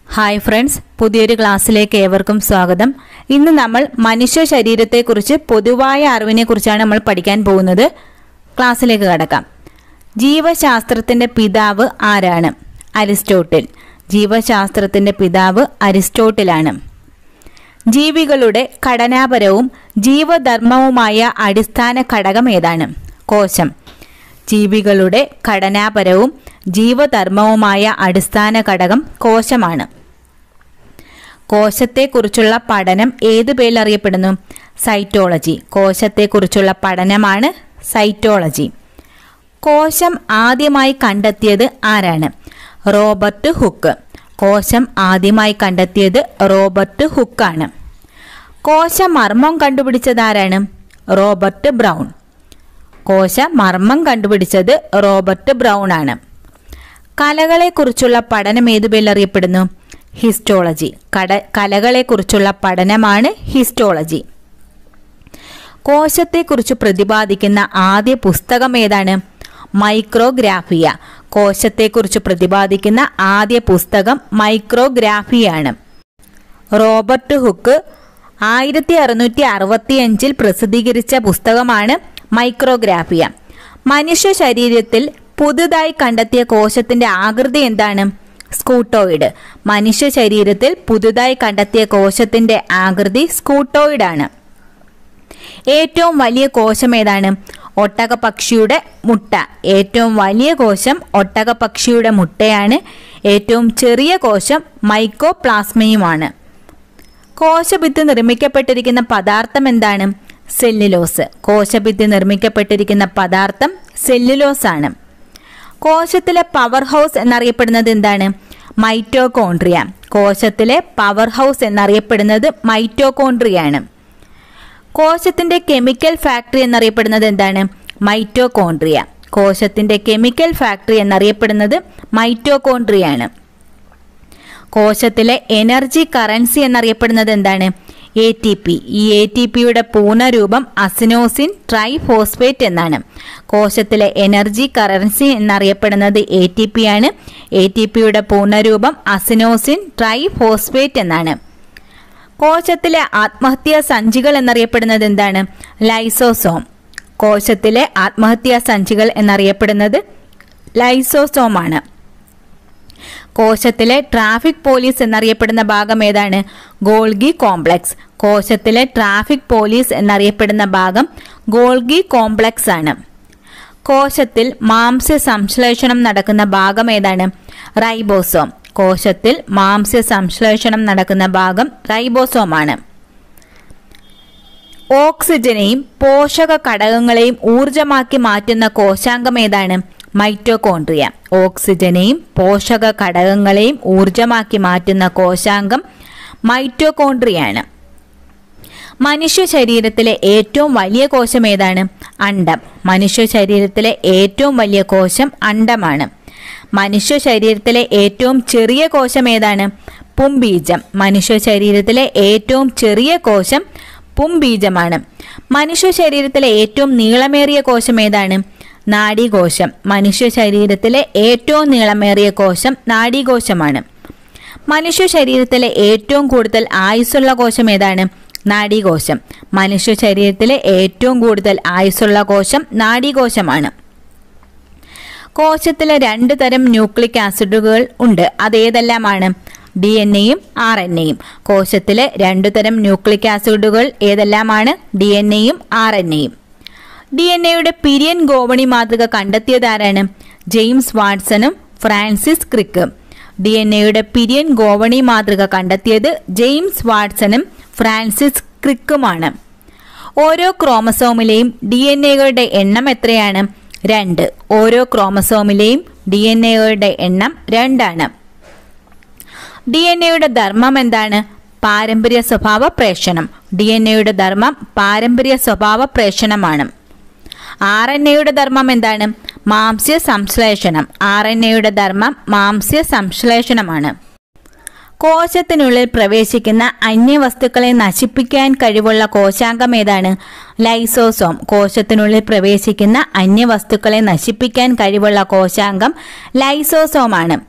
hi friends പുതിയൊരു ക്ലാസ്സിലേക്ക് ഏവർക്കും സ്വാഗതം ഇന്ന് നമ്മൾ മനുഷ്യ ശരീരത്തെക്കുറിച്ച് പൊതുവായ അറിവിനെ കുറിച്ചാണ് നമ്മൾ പഠിക്കാൻ പോകുന്നത് ക്ലാസ്സിലേക്ക് കടക്കാം ജീവശാസ്ത്രത്തിന്റെ പിതാവ് ആരാണ് അരിസ്റ്റോട്ടിൽ ജീവശാസ്ത്രത്തിന്റെ പിതാവ് അരിസ്റ്റോട്ടിലാണ് ജീവികളുടെ ഘടനാപരവും ജീവധർമ്മവുമായ അടിസ്ഥാന ഘടകം ഏതാണ് കോശം ജീവികളുടെ ഘടനാപരവും ജീവധർമ്മവുമായ അടിസ്ഥാന ഘടകം കോശമാണ് കോശത്തെക്കുറിച്ചുള്ള പഠനം ഏതു പേരിൽ അറിയപ്പെടുന്നു സൈറ്റോളജി കോശത്തെക്കുറിച്ചുള്ള പഠനമാണ് സൈറ്റോളജി കോശം ആദ്യമായി കണ്ടെത്തിയത് ആരാണ് റോബർട്ട് ഹുക്ക് കോശം ആദ്യമായി കണ്ടെത്തിയത് റോബർട്ട് ഹുക്കാണ് കോശമർമ്മം കണ്ടുപിടിച്ചത് ആരാണ് റോബർട്ട് ബ്രൗൺ കോശ മർമ്മം കണ്ടുപിടിച്ചത് റോബർട്ട് ബ്രൗൺ ആണ് കലകളെക്കുറിച്ചുള്ള പഠനം ഏതു പേരിൽ അറിയപ്പെടുന്നു ഹിസ്റ്റോളജി കട കലകളെക്കുറിച്ചുള്ള പഠനമാണ് ഹിസ്റ്റോളജി കോശത്തെക്കുറിച്ച് പ്രതിപാദിക്കുന്ന ആദ്യ പുസ്തകം ഏതാണ് മൈക്രോഗ്രാഫിയ കോശത്തെക്കുറിച്ച് പ്രതിപാദിക്കുന്ന ആദ്യ പുസ്തകം മൈക്രോഗ്രാഫിയാണ് റോബർട്ട് ഹുക്ക് ആയിരത്തി അറുന്നൂറ്റി അറുപത്തിയഞ്ചിൽ പ്രസിദ്ധീകരിച്ച പുസ്തകമാണ് മൈക്രോഗ്രാഫിയ മനുഷ്യ ശരീരത്തിൽ പുതുതായി കണ്ടെത്തിയ കോശത്തിന്റെ ആകൃതി എന്താണ് സ്കൂട്ടോയിഡ് മനുഷ്യ ശരീരത്തിൽ പുതുതായി കണ്ടെത്തിയ കോശത്തിന്റെ ആകൃതി സ്കൂട്ടോയിഡ് ആണ് ഏറ്റവും വലിയ കോശം ഏതാണ് ഒട്ടകപക്ഷിയുടെ മുട്ട ഏറ്റവും വലിയ കോശം ഒട്ടകപക്ഷിയുടെ മുട്ടയാണ് ഏറ്റവും ചെറിയ കോശം മൈക്കോപ്ലാസ്മയുമാണ് കോശഭിത്തി നിർമ്മിക്കപ്പെട്ടിരിക്കുന്ന പദാർത്ഥം എന്താണ് സെല്ലുലോസ് കോശഭിത്തി നിർമ്മിക്കപ്പെട്ടിരിക്കുന്ന പദാർത്ഥം സെല്ലുലോസ് ആണ് കോശത്തിലെ പവർ ഹൗസ് എന്നറിയപ്പെടുന്നത് എന്താണ് മൈറ്റോകോൺട്രിയ കോശത്തിലെ പവർ ഹൗസ് എന്നറിയപ്പെടുന്നത് മൈറ്റോകോൺട്രിയാണ് കോശത്തിന്റെ കെമിക്കൽ ഫാക്ടറി എന്നറിയപ്പെടുന്നത് എന്താണ് മൈറ്റോകോൺട്രിയ കോശത്തിന്റെ കെമിക്കൽ ഫാക്ടറി എന്നറിയപ്പെടുന്നത് മൈറ്റോകോൺട്രിയാണ് കോശത്തിലെ എനർജി കറൻസി എന്നറിയപ്പെടുന്നത് എന്താണ് എ ടി പി ഈ എ ടി പിയുടെ പൂർണ്ണരൂപം അസിനോസിൻ ട്രൈഫോസ്ഫേറ്റ് എന്നാണ് കോശത്തിലെ എനർജി കറൻസി എന്നറിയപ്പെടുന്നത് എ ടി പി ആണ് എ ടി പിയുടെ പൂർണ്ണരൂപം അസിനോസിൻ ട്രൈഫോസ്ഫേറ്റ് എന്നാണ് കോശത്തിലെ ആത്മഹത്യാ സഞ്ചികൾ എന്നറിയപ്പെടുന്നത് എന്താണ് ലൈസോസോം കോശത്തിലെ ആത്മഹത്യാ സഞ്ചികൾ എന്നറിയപ്പെടുന്നത് ലൈസോസോം ആണ് കോശത്തിലെ ട്രാഫിക് പോലീസ് എന്നറിയപ്പെടുന്ന ഭാഗം ഏതാണ് ഗോൾഗി കോംപ്ലക്സ് കോശത്തിലെ ട്രാഫിക് പോലീസ് എന്നറിയപ്പെടുന്ന ഭാഗം ഗോൾഗി കോംപ്ലക്സ് ആണ് കോശത്തിൽ മാംസ്യ സംശ്ലേഷണം നടക്കുന്ന ഭാഗം ഏതാണ് റൈബോസോം കോശത്തിൽ മാംസ്യ സംശ്ലേഷണം നടക്കുന്ന ഭാഗം റൈബോസോമാണ് ഓക്സിജനെയും പോഷക ഘടകങ്ങളെയും ഊർജമാക്കി മാറ്റുന്ന കോശാംഗം ഏതാണ് മൈറ്റോകോൺട്രിയ ഓക്സിജനെയും പോഷക ഘടകങ്ങളെയും ഊർജമാക്കി മാറ്റുന്ന കോശാംഗം മൈറ്റോകോൺട്രിയാണ് മനുഷ്യ ശരീരത്തിലെ ഏറ്റവും വലിയ കോശം ഏതാണ് അണ്ടം മനുഷ്യ ശരീരത്തിലെ ഏറ്റവും വലിയ കോശം അണ്ടമാണ് മനുഷ്യ ശരീരത്തിലെ ഏറ്റവും ചെറിയ കോശം ഏതാണ് പുംബീജം മനുഷ്യ ശരീരത്തിലെ ഏറ്റവും ചെറിയ കോശം പുംബീജമാണ് മനുഷ്യ ശരീരത്തിലെ ഏറ്റവും നീളമേറിയ കോശം ഏതാണ് നാഡീകോശം മനുഷ്യ ശരീരത്തിലെ ഏറ്റവും നീളമേറിയ കോശം നാഡീകോശമാണ് മനുഷ്യ ശരീരത്തിലെ ഏറ്റവും കൂടുതൽ ആയുസ്സുള്ള കോശം ഏതാണ് നാഡീകോശം മനുഷ്യ ശരീരത്തിലെ ഏറ്റവും കൂടുതൽ ആയുസ്സുള്ള കോശം നാഡീകോശമാണ് കോശത്തിലെ രണ്ട് തരം ന്യൂക്ലിക് ആസിഡുകൾ ഉണ്ട് അതേതെല്ലാമാണ് ഡി എൻ എയും ആർ എൻ എയും കോശത്തിലെ രണ്ടു തരം ന്യൂക്ലിക് ആസിഡുകൾ ഏതെല്ലാമാണ് ഡി എൻ എയും ആർ എൻ എയും ഡി എൻ എയുടെ പിരിയൻ ഗോവണി മാതൃക കണ്ടെത്തിയതാരാണ് ജെയിംസ് വാട്സണും ഫ്രാൻസിസ് ക്രിക്കും ഡി എൻ എയുടെ പിരിയൻ ഗോവണി മാതൃക കണ്ടെത്തിയത് ജെയിംസ് വാട്സണും ഫ്രാൻസിസ് ക്രിക്കുമാണ് ഓരോ ക്രോമസോമിലെയും ഡി എൻ എകളുടെ എണ്ണം എത്രയാണ് രണ്ട് ഓരോ ക്രോമസോമിലെയും ഡി എൻ എകളുടെ എണ്ണം രണ്ടാണ് ഡി എൻ എയുടെ ധർമ്മം എന്താണ് പാരമ്പര്യ സ്വഭാവ പ്രേഷണം ഡി എൻ എയുടെ ധർമ്മം പാരമ്പര്യ സ്വഭാവ പ്രേഷണമാണ് ആർ എൻ എയുടെ ധർമ്മം എന്താണ് മാംസ്യ സംശ്ലേഷണം ആർ എൻ എയുടെ ധർമ്മം മാംസ്യ സംശ്ലേഷണമാണ് കോശത്തിനുള്ളിൽ പ്രവേശിക്കുന്ന അന്യവസ്തുക്കളെ നശിപ്പിക്കാൻ കഴിവുള്ള കോശാംഗം ഏതാണ് ലൈസോസോം കോശത്തിനുള്ളിൽ പ്രവേശിക്കുന്ന അന്യവസ്തുക്കളെ നശിപ്പിക്കാൻ കഴിവുള്ള കോശാംഗം ലൈസോസോമാണ്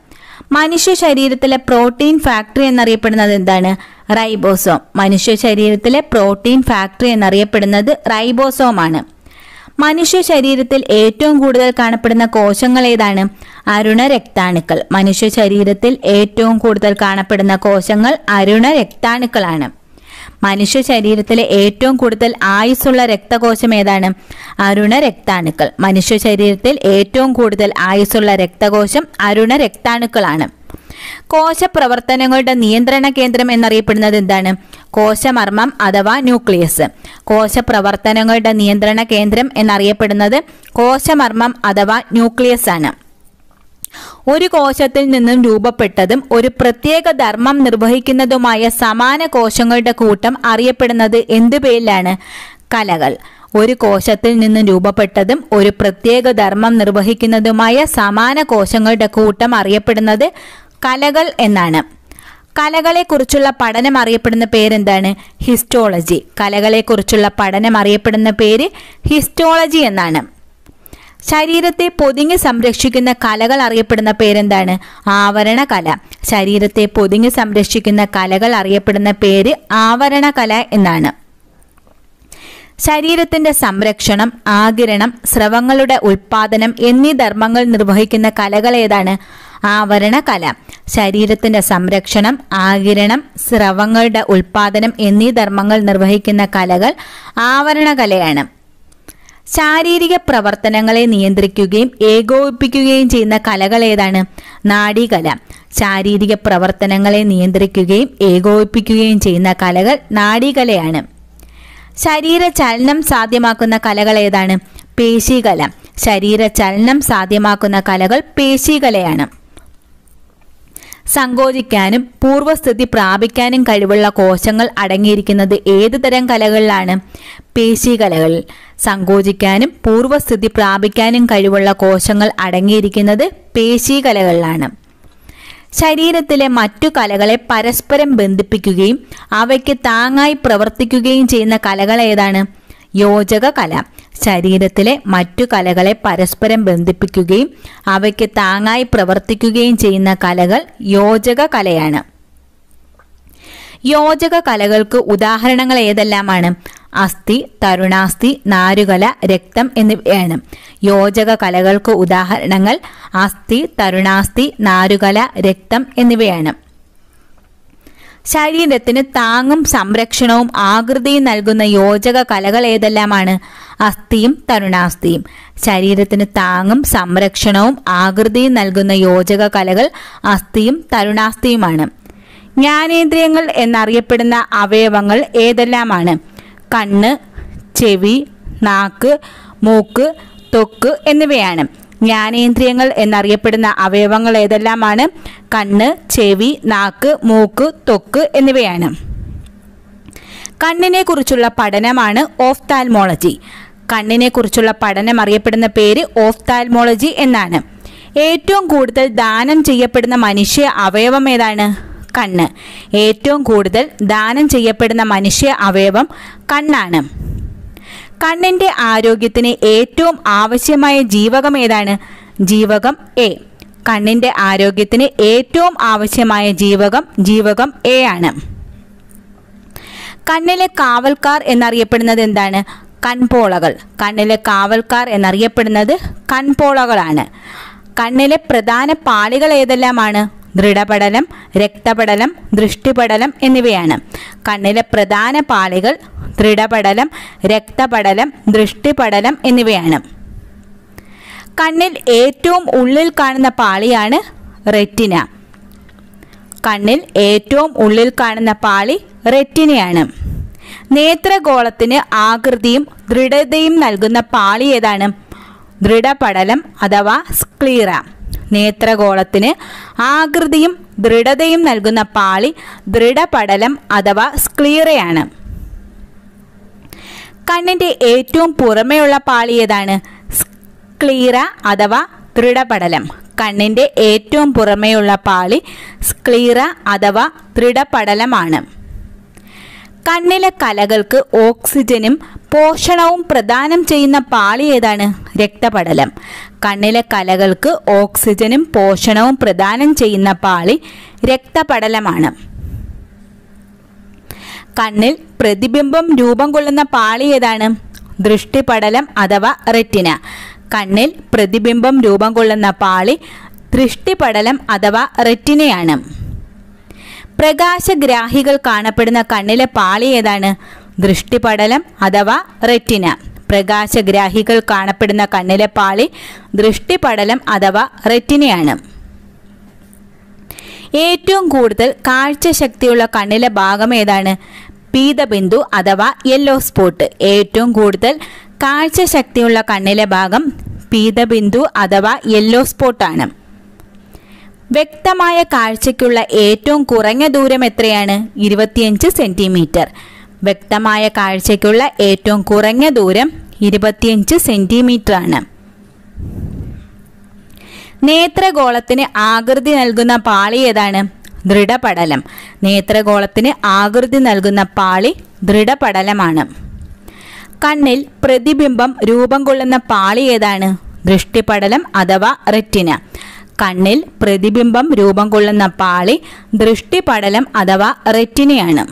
മനുഷ്യ ശരീരത്തിലെ പ്രോട്ടീൻ ഫാക്ടറി എന്നറിയപ്പെടുന്നത് എന്താണ് റൈബോസോം മനുഷ്യ ശരീരത്തിലെ പ്രോട്ടീൻ ഫാക്ടറി എന്നറിയപ്പെടുന്നത് റൈബോസോമാണ് മനുഷ്യ ശരീരത്തിൽ ഏറ്റവും കൂടുതൽ കാണപ്പെടുന്ന കോശങ്ങൾ ഏതാണ് അരുണ രക്താണുക്കൾ മനുഷ്യ ശരീരത്തിൽ ഏറ്റവും കൂടുതൽ കാണപ്പെടുന്ന കോശങ്ങൾ അരുണ രക്താണുക്കളാണ് മനുഷ്യ ശരീരത്തിലെ ഏറ്റവും കൂടുതൽ ആയുസ്സുള്ള രക്തകോശം ഏതാണ് അരുണ രക്താണുക്കൾ മനുഷ്യ ശരീരത്തിൽ ഏറ്റവും കൂടുതൽ ആയുസ്സുള്ള രക്തകോശം അരുണ രക്താണുക്കളാണ് കോശപ്രവർത്തനങ്ങളുടെ നിയന്ത്രണ കേന്ദ്രം എന്നറിയപ്പെടുന്നത് എന്താണ് കോശമർമ്മം അഥവാ ന്യൂക്ലിയസ് കോശപ്രവർത്തനങ്ങളുടെ നിയന്ത്രണ കേന്ദ്രം എന്നറിയപ്പെടുന്നത് കോശമർമ്മം അഥവാ ന്യൂക്ലിയസ് ആണ് ഒരു കോശത്തിൽ നിന്നും രൂപപ്പെട്ടതും ഒരു പ്രത്യേക ധർമ്മം നിർവഹിക്കുന്നതുമായ സമാന കോശങ്ങളുടെ കൂട്ടം അറിയപ്പെടുന്നത് എന്തു പേരിലാണ് കലകൾ ഒരു കോശത്തിൽ നിന്നും രൂപപ്പെട്ടതും ഒരു പ്രത്യേക ധർമ്മം നിർവഹിക്കുന്നതുമായ സമാന കോശങ്ങളുടെ കൂട്ടം അറിയപ്പെടുന്നത് കലകൾ എന്നാണ് കലകളെക്കുറിച്ചുള്ള പഠനം അറിയപ്പെടുന്ന പേരെന്താണ് ഹിസ്റ്റോളജി കലകളെക്കുറിച്ചുള്ള പഠനം അറിയപ്പെടുന്ന പേര് ഹിസ്റ്റോളജി എന്നാണ് ശരീരത്തെ പൊതിഞ്ഞ് സംരക്ഷിക്കുന്ന കലകൾ അറിയപ്പെടുന്ന പേരെന്താണ് ആവരണ കല ശരീരത്തെ പൊതിഞ്ഞ് സംരക്ഷിക്കുന്ന കലകൾ അറിയപ്പെടുന്ന പേര് ആവരണ കല എന്നാണ് ശരീരത്തിന്റെ സംരക്ഷണം ആകിരണം സ്രവങ്ങളുടെ ഉൽപാദനം എന്നീ ധർമ്മങ്ങൾ നിർവഹിക്കുന്ന കലകൾ ഏതാണ് ആവരണ കല ശരീരത്തിന്റെ സംരക്ഷണം ആകിരണം സ്രവങ്ങളുടെ ഉൽപാദനം എന്നീ ധർമ്മങ്ങൾ നിർവഹിക്കുന്ന കലകൾ ആവരണ കലയാണ് ശാരീരിക പ്രവർത്തനങ്ങളെ നിയന്ത്രിക്കുകയും ഏകോപിപ്പിക്കുകയും ചെയ്യുന്ന കലകൾ ഏതാണ് നാഡീകല ശാരീരിക പ്രവർത്തനങ്ങളെ നിയന്ത്രിക്കുകയും ഏകോപിപ്പിക്കുകയും ചെയ്യുന്ന കലകൾ നാഡീകലയാണ് ശരീര ചലനം സാധ്യമാക്കുന്ന കലകൾ ഏതാണ് പേശീകല ശരീര ചലനം സാധ്യമാക്കുന്ന കലകൾ പേശീകലയാണ് സങ്കോചിക്കാനും പൂർവ്വസ്ഥിതി പ്രാപിക്കാനും കഴിവുള്ള കോശങ്ങൾ അടങ്ങിയിരിക്കുന്നത് ഏത് തരം കലകളിലാണ് പേശീകലകളിൽ സങ്കോചിക്കാനും പൂർവ്വസ്ഥിതി പ്രാപിക്കാനും കഴിവുള്ള കോശങ്ങൾ അടങ്ങിയിരിക്കുന്നത് പേശീകലകളിലാണ് ശരീരത്തിലെ മറ്റു കലകളെ പരസ്പരം ബന്ധിപ്പിക്കുകയും അവയ്ക്ക് താങ്ങായി പ്രവർത്തിക്കുകയും ചെയ്യുന്ന കലകൾ ഏതാണ് യോജക കല ശരീരത്തിലെ മറ്റു കലകളെ പരസ്പരം ബന്ധിപ്പിക്കുകയും അവയ്ക്ക് താങ്ങായി പ്രവർത്തിക്കുകയും ചെയ്യുന്ന കലകൾ യോജക കലയാണ് യോജക കലകൾക്ക് ഉദാഹരണങ്ങൾ ഏതെല്ലാമാണ് അസ്ഥി തരുണാസ്ഥി നാരുകല രക്തം എന്നിവയാണ് യോജക കലകൾക്ക് ഉദാഹരണങ്ങൾ അസ്ഥി തരുണാസ്ഥി നാരുകല രക്തം എന്നിവയാണ് ശരീരത്തിന് താങ്ങും സംരക്ഷണവും ആകൃതിയും നൽകുന്ന യോജക കലകൾ ഏതെല്ലാമാണ് അസ്ഥിയും തരുണാസ്ഥിയും ശരീരത്തിന് താങ്ങും സംരക്ഷണവും ആകൃതിയും നൽകുന്ന യോജക കലകൾ അസ്ഥിയും തരുണാസ്ഥിയുമാണ് ജ്ഞാനേന്ദ്രിയങ്ങൾ എന്നറിയപ്പെടുന്ന അവയവങ്ങൾ ഏതെല്ലാമാണ് കണ്ണ് ചെവി നാക്ക് മൂക്ക് ത്വക്ക് എന്നിവയാണ് ജ്ഞാനേന്ദ്രിയങ്ങൾ എന്നറിയപ്പെടുന്ന അവയവങ്ങൾ ഏതെല്ലാമാണ് കണ്ണ് ചെവി നാക്ക് മൂക്ക് ത്വക്ക് എന്നിവയാണ് കണ്ണിനെ കുറിച്ചുള്ള പഠനമാണ് ഓഫ്താൽമോളജി കണ്ണിനെ കുറിച്ചുള്ള പഠനം അറിയപ്പെടുന്ന പേര് ഓഫ്താൽമോളജി എന്നാണ് ഏറ്റവും കൂടുതൽ ദാനം ചെയ്യപ്പെടുന്ന മനുഷ്യ അവയവം ഏതാണ് കണ്ണ് ഏറ്റവും കൂടുതൽ ദാനം ചെയ്യപ്പെടുന്ന മനുഷ്യ അവയവം കണ്ണാണ് കണ്ണിന്റെ ആരോഗ്യത്തിന് ഏറ്റവും ആവശ്യമായ ജീവകം ഏതാണ് ജീവകം എ കണ്ണിന്റെ ആരോഗ്യത്തിന് ഏറ്റവും ആവശ്യമായ ജീവകം ജീവകം എ ആണ് കണ്ണിലെ കാവൽക്കാർ എന്നറിയപ്പെടുന്നത് എന്താണ് കൺപോളകൾ കണ്ണിലെ കാവൽക്കാർ എന്നറിയപ്പെടുന്നത് കൺപോളകളാണ് കണ്ണിലെ പ്രധാന പാളികൾ ഏതെല്ലാമാണ് ദൃഢപടലം രക്തപടലം ദൃഷ്ടിപടലം എന്നിവയാണ് കണ്ണിലെ പ്രധാന പാളികൾ ദൃഢപടലം രക്തപടലം ദൃഷ്ടിപടലം എന്നിവയാണ് കണ്ണിൽ ഏറ്റവും ഉള്ളിൽ കാണുന്ന പാളിയാണ് റെറ്റിന കണ്ണിൽ ഏറ്റവും ഉള്ളിൽ കാണുന്ന പാളി റെറ്റിനയാണ് നേത്രഗോളത്തിന് ആകൃതിയും ദൃഢതയും നൽകുന്ന പാളി ഏതാണ് ദൃഢപടലം അഥവാ സ്ക്ലീറ നേത്രഗോളത്തിന് ആകൃതിയും ദൃഢതയും നൽകുന്ന പാളി ദൃഢപടലം അഥവാ സ്ക്ലീറയാണ് കണ്ണിന്റെ ഏറ്റവും പുറമെയുള്ള പാളി ഏതാണ് സ്ക്ലീറ അഥവാ ദൃഢപടലം കണ്ണിന്റെ ഏറ്റവും പുറമെയുള്ള പാളി സ്ക്ലീറ അഥവാ ദൃഢപടലമാണ് കണ്ണിലെ കലകൾക്ക് ഓക്സിജനും പോഷണവും പ്രദാനം ചെയ്യുന്ന പാളി ഏതാണ് രക്തപടലം കണ്ണിലെ കലകൾക്ക് ഓക്സിജനും പോഷണവും പ്രദാനം ചെയ്യുന്ന പാളി രക്തപടലമാണ് കണ്ണിൽ പ്രതിബിംബം രൂപം കൊള്ളുന്ന പാളി ഏതാണ് ദൃഷ്ടിപടലം അഥവാ റെറ്റിന കണ്ണിൽ പ്രതിബിംബം രൂപം കൊള്ളുന്ന പാളി ദൃഷ്ടിപടലം അഥവാ റെറ്റിനയാണ് പ്രകാശഗ്രാഹികൾ കാണപ്പെടുന്ന കണ്ണിലെ പാളി ഏതാണ് ദൃഷ്ടിപടലം അഥവാ റെറ്റിന പ്രകാശഗ്രാഹികൾ കാണപ്പെടുന്ന കണ്ണിലെ പാളി ദൃഷ്ടിപടലം അഥവാ റെറ്റിനയാണ് ഏറ്റവും കൂടുതൽ കാഴ്ചശക്തിയുള്ള കണ്ണിലെ ഭാഗം ഏതാണ് പീതബിന്ദു അഥവാ യെല്ലോ സ്പോട്ട് ഏറ്റവും കൂടുതൽ കാഴ്ചശക്തിയുള്ള കണ്ണിലെ ഭാഗം പീതബിന്ദു അഥവാ യെല്ലോ സ്പോട്ടാണ് വ്യക്തമായ കാഴ്ചയ്ക്കുള്ള ഏറ്റവും കുറഞ്ഞ ദൂരം എത്രയാണ് ഇരുപത്തിയഞ്ച് സെന്റിമീറ്റർ വ്യക്തമായ കാഴ്ചയ്ക്കുള്ള ഏറ്റവും കുറഞ്ഞ ദൂരം ഇരുപത്തിയഞ്ച് സെന്റിമീറ്റർ ആണ് നേത്രഗോളത്തിന് ആകൃതി നൽകുന്ന പാളി ഏതാണ് ദൃഢപടലം നേത്രഗോളത്തിന് ആകൃതി നൽകുന്ന പാളി ദൃഢപടലമാണ് കണ്ണിൽ പ്രതിബിംബം രൂപം കൊള്ളുന്ന പാളി ഏതാണ് ദൃഷ്ടിപടലം അഥവാ റെറ്റിന കണ്ണിൽ പ്രതിബിംബം രൂപം കൊള്ളുന്ന പാളി ദൃഷ്ടിപടലം അഥവാ റെറ്റിനയാണ്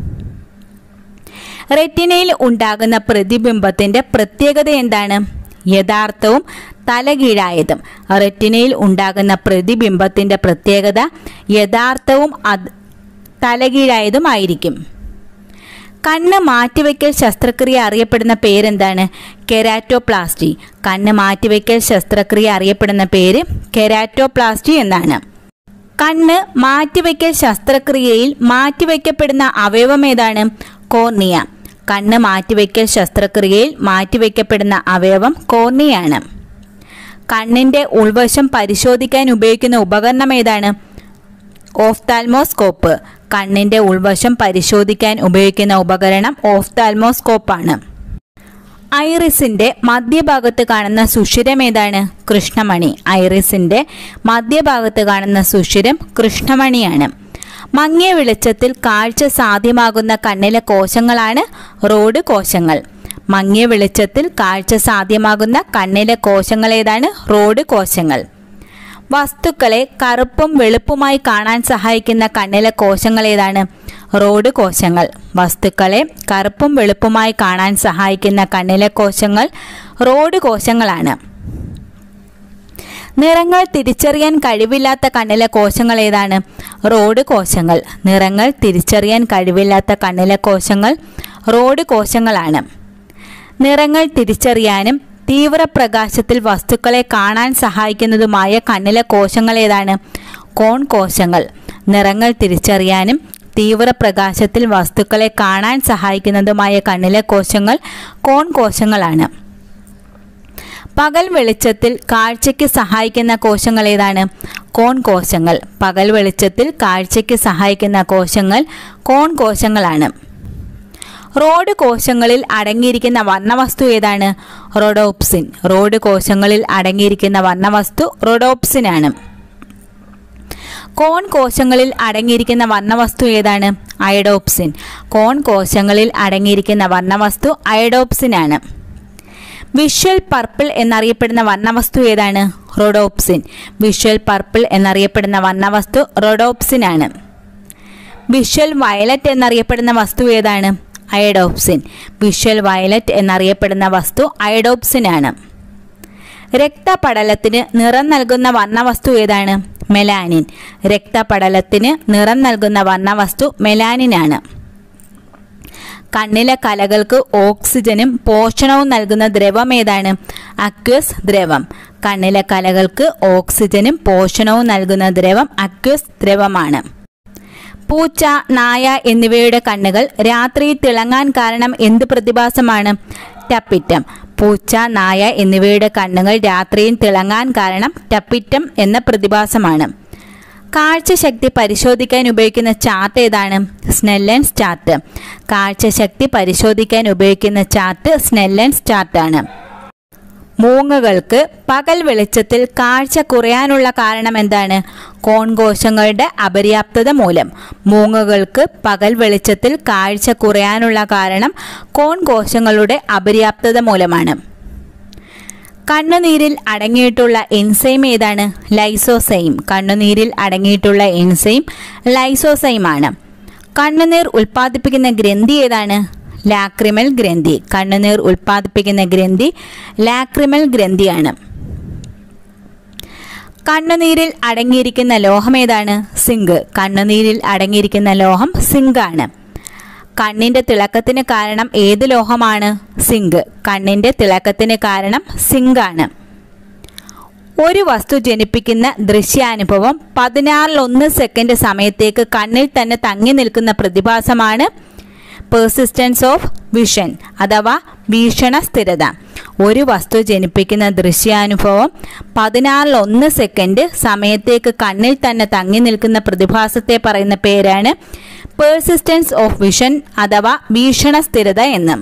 റെറ്റിനയിൽ ഉണ്ടാകുന്ന പ്രതിബിംബത്തിന്റെ പ്രത്യേകത എന്താണ് യഥാർത്ഥവും തലകീഴായതും റെറ്റിനയിൽ ഉണ്ടാകുന്ന പ്രതിബിംബത്തിന്റെ പ്രത്യേകത യഥാർത്ഥവും അത് തലകീഴായതുമായിരിക്കും കണ്ണ് മാറ്റിവെക്കൽ ശസ്ത്രക്രിയ അറിയപ്പെടുന്ന പേരെന്താണ് കെരാറ്റോപ്ലാസ്റ്റി കണ്ണ് മാറ്റിവെക്കൽ ശസ്ത്രക്രിയ അറിയപ്പെടുന്ന പേര് കെരാറ്റോപ്ലാസ്റ്റി എന്നാണ് കണ്ണ് മാറ്റിവെക്കൽ ശസ്ത്രക്രിയയിൽ മാറ്റിവെക്കപ്പെടുന്ന അവയവം ഏതാണ് കോർണിയ കണ്ണ് മാറ്റിവെക്കൽ ശസ്ത്രക്രിയയിൽ മാറ്റിവെക്കപ്പെടുന്ന അവയവം കോർണിയാണ് കണ്ണിന്റെ ഉൾവശം പരിശോധിക്കാൻ ഉപയോഗിക്കുന്ന ഉപകരണം ഏതാണ് ഓഫ്താൽമോസ്കോപ്പ് കണ്ണിന്റെ ഉൾവശം പരിശോധിക്കാൻ ഉപയോഗിക്കുന്ന ഉപകരണം ഓഫ്താൽമോസ്കോപ്പാണ് ഐറിസിന്റെ മധ്യഭാഗത്ത് കാണുന്ന സുഷിരം ഏതാണ് കൃഷ്ണമണി ഐറിസിന്റെ മധ്യഭാഗത്ത് കാണുന്ന സുഷിരം കൃഷ്ണമണിയാണ് മങ്ങിയ വെളിച്ചത്തിൽ കാഴ്ച സാധ്യമാകുന്ന കണ്ണിലെ കോശങ്ങളാണ് റോഡ് കോശങ്ങൾ മങ്ങിയ വെളിച്ചത്തിൽ കാഴ്ച സാധ്യമാകുന്ന കണ്ണിലെ കോശങ്ങൾ ഏതാണ് റോഡ് കോശങ്ങൾ വസ്തുക്കളെ കറുപ്പും വെളുപ്പുമായി കാണാൻ സഹായിക്കുന്ന കണ്ണിലെ കോശങ്ങൾ ഏതാണ് റോഡ് കോശങ്ങൾ വസ്തുക്കളെ കറുപ്പും വെളുപ്പുമായി കാണാൻ സഹായിക്കുന്ന കണ്ണിലെ കോശങ്ങൾ റോഡ് കോശങ്ങളാണ് നിറങ്ങൾ തിരിച്ചറിയാൻ കഴിവില്ലാത്ത കണ്ണിലെ കോശങ്ങൾ ഏതാണ് റോഡ് കോശങ്ങൾ നിറങ്ങൾ തിരിച്ചറിയാൻ കഴിവില്ലാത്ത കണ്ണിലെ കോശങ്ങൾ റോഡ് കോശങ്ങളാണ് നിറങ്ങൾ തിരിച്ചറിയാനും തീവ്രപ്രകാശത്തിൽ വസ്തുക്കളെ കാണാൻ സഹായിക്കുന്നതുമായ കണ്ണിലെ കോശങ്ങൾ ഏതാണ് കോൺ കോശങ്ങൾ നിറങ്ങൾ തിരിച്ചറിയാനും തീവ്രപ്രകാശത്തിൽ വസ്തുക്കളെ കാണാൻ സഹായിക്കുന്നതുമായ കണ്ണിലെ കോശങ്ങൾ കോൺ കോശങ്ങളാണ് പകൽ വെളിച്ചത്തിൽ കാഴ്ചയ്ക്ക് സഹായിക്കുന്ന കോശങ്ങൾ ഏതാണ് കോൺ കോശങ്ങൾ പകൽ വെളിച്ചത്തിൽ കാഴ്ചയ്ക്ക് സഹായിക്കുന്ന കോശങ്ങൾ കോൺ കോശങ്ങളാണ് റോഡ് കോശങ്ങളിൽ അടങ്ങിയിരിക്കുന്ന വർണ്ണവസ്തു ഏതാണ് റോഡോപ്സിൻ റോഡ് കോശങ്ങളിൽ അടങ്ങിയിരിക്കുന്ന വർണ്ണവസ്തു റോഡോപ്സിൻ ആണ് കോൺ കോശങ്ങളിൽ അടങ്ങിയിരിക്കുന്ന വർണ്ണവസ്തു ഏതാണ് അയഡോപ്സിൻ കോൺ കോശങ്ങളിൽ അടങ്ങിയിരിക്കുന്ന വർണ്ണവസ്തു അയഡോപ്സിൻ ആണ് വിഷ്വൽ പർപ്പിൾ എന്നറിയപ്പെടുന്ന വർണ്ണവസ്തു ഏതാണ് റോഡോപ്സിൻ വിഷ്വൽ പർപ്പിൾ എന്നറിയപ്പെടുന്ന വർണ്ണവസ്തു റോഡോപ്സിൻ ആണ് വിഷ്വൽ വയലറ്റ് എന്നറിയപ്പെടുന്ന വസ്തു ഏതാണ് അയഡോപ്സിൻ വിഷ്വൽ വയലറ്റ് എന്നറിയപ്പെടുന്ന വസ്തു അയഡോപ്സിൻ ആണ് രക്തപടലത്തിന് നിറം നൽകുന്ന വർണ്ണവസ്തു ഏതാണ് മെലാനിൻ രക്തപടലത്തിന് നിറം നൽകുന്ന വർണ്ണവസ്തു മെലാനിനാണ് കണ്ണിലെ കലകൾക്ക് ഓക്സിജനും പോഷണവും നൽകുന്ന ദ്രവം ഏതാണ് അക്വസ് ദ്രവം കണ്ണിലെ കലകൾക്ക് ഓക്സിജനും പോഷണവും നൽകുന്ന ദ്രവം അക്വസ് ദ്രവമാണ് പൂച്ച നായ എന്നിവയുടെ കണ്ണുകൾ രാത്രി തിളങ്ങാൻ കാരണം എന്ത് പ്രതിഭാസമാണ് ടപ്പിറ്റം പൂച്ച നായ എന്നിവയുടെ കണ്ണുകൾ രാത്രിയിൽ തിളങ്ങാൻ കാരണം ടപ്പിറ്റം എന്ന പ്രതിഭാസമാണ് കാഴ്ചശക്തി പരിശോധിക്കാൻ ഉപയോഗിക്കുന്ന ചാർട്ട് ഏതാണ് സ്നെല്ലൻസ് ചാർട്ട് കാഴ്ചശക്തി പരിശോധിക്കാൻ ഉപയോഗിക്കുന്ന ചാർട്ട് സ്നെല്ലൻസ് ചാർട്ടാണ് മൂങ്ങകൾക്ക് പകൽ വെളിച്ചത്തിൽ കാഴ്ച കുറയാനുള്ള കാരണം എന്താണ് കോൺകോശങ്ങളുടെ അപര്യാപ്തത മൂലം മൂങ്ങകൾക്ക് പകൽ വെളിച്ചത്തിൽ കാഴ്ച കുറയാനുള്ള കാരണം കോൺകോശങ്ങളുടെ അപര്യാപ്തത മൂലമാണ് കണ്ണുനീരിൽ അടങ്ങിയിട്ടുള്ള എൻസൈം ഏതാണ് ലൈസോസൈം കണ്ണുനീരിൽ അടങ്ങിയിട്ടുള്ള എൻസൈം ലൈസോസൈം ആണ് കണ്ണുനീർ ഉൽപ്പാദിപ്പിക്കുന്ന ഗ്രന്ഥി ഏതാണ് ലാക്രിമൽ ഗ്രന്ഥി കണ്ണുനീർ ഉൽപ്പാദിപ്പിക്കുന്ന ഗ്രന്ഥി ലാക്രിമൽ ഗ്രന്ഥിയാണ് കണ്ണുനീരിൽ അടങ്ങിയിരിക്കുന്ന ലോഹം ഏതാണ് സിങ്ക് കണ്ണുനീരിൽ അടങ്ങിയിരിക്കുന്ന ലോഹം സിങ്ക് ആണ് കണ്ണിന്റെ തിളക്കത്തിന് കാരണം ഏത് ലോഹമാണ് സിങ്ക് കണ്ണിന്റെ തിളക്കത്തിന് കാരണം സിങ്ക് ആണ് ഒരു വസ്തു ജനിപ്പിക്കുന്ന ദൃശ്യാനുഭവം പതിനാറിലൊന്ന് സെക്കൻഡ് സമയത്തേക്ക് കണ്ണിൽ തന്നെ തങ്ങി നിൽക്കുന്ന പ്രതിഭാസമാണ് പേഴ്സിസ്റ്റൻസ് ഓഫ് വിഷൻ അഥവാ വീക്ഷണ സ്ഥിരത ഒരു വസ്തു ജനിപ്പിക്കുന്ന ദൃശ്യാനുഭവം പതിനാറിലൊന്ന് സെക്കൻഡ് സമയത്തേക്ക് കണ്ണിൽ തന്നെ തങ്ങി നിൽക്കുന്ന പ്രതിഭാസത്തെ പറയുന്ന പേരാണ് പേഴ്സിസ്റ്റൻസ് ഓഫ് വിഷൻ അഥവാ വീക്ഷണ സ്ഥിരത എന്ന്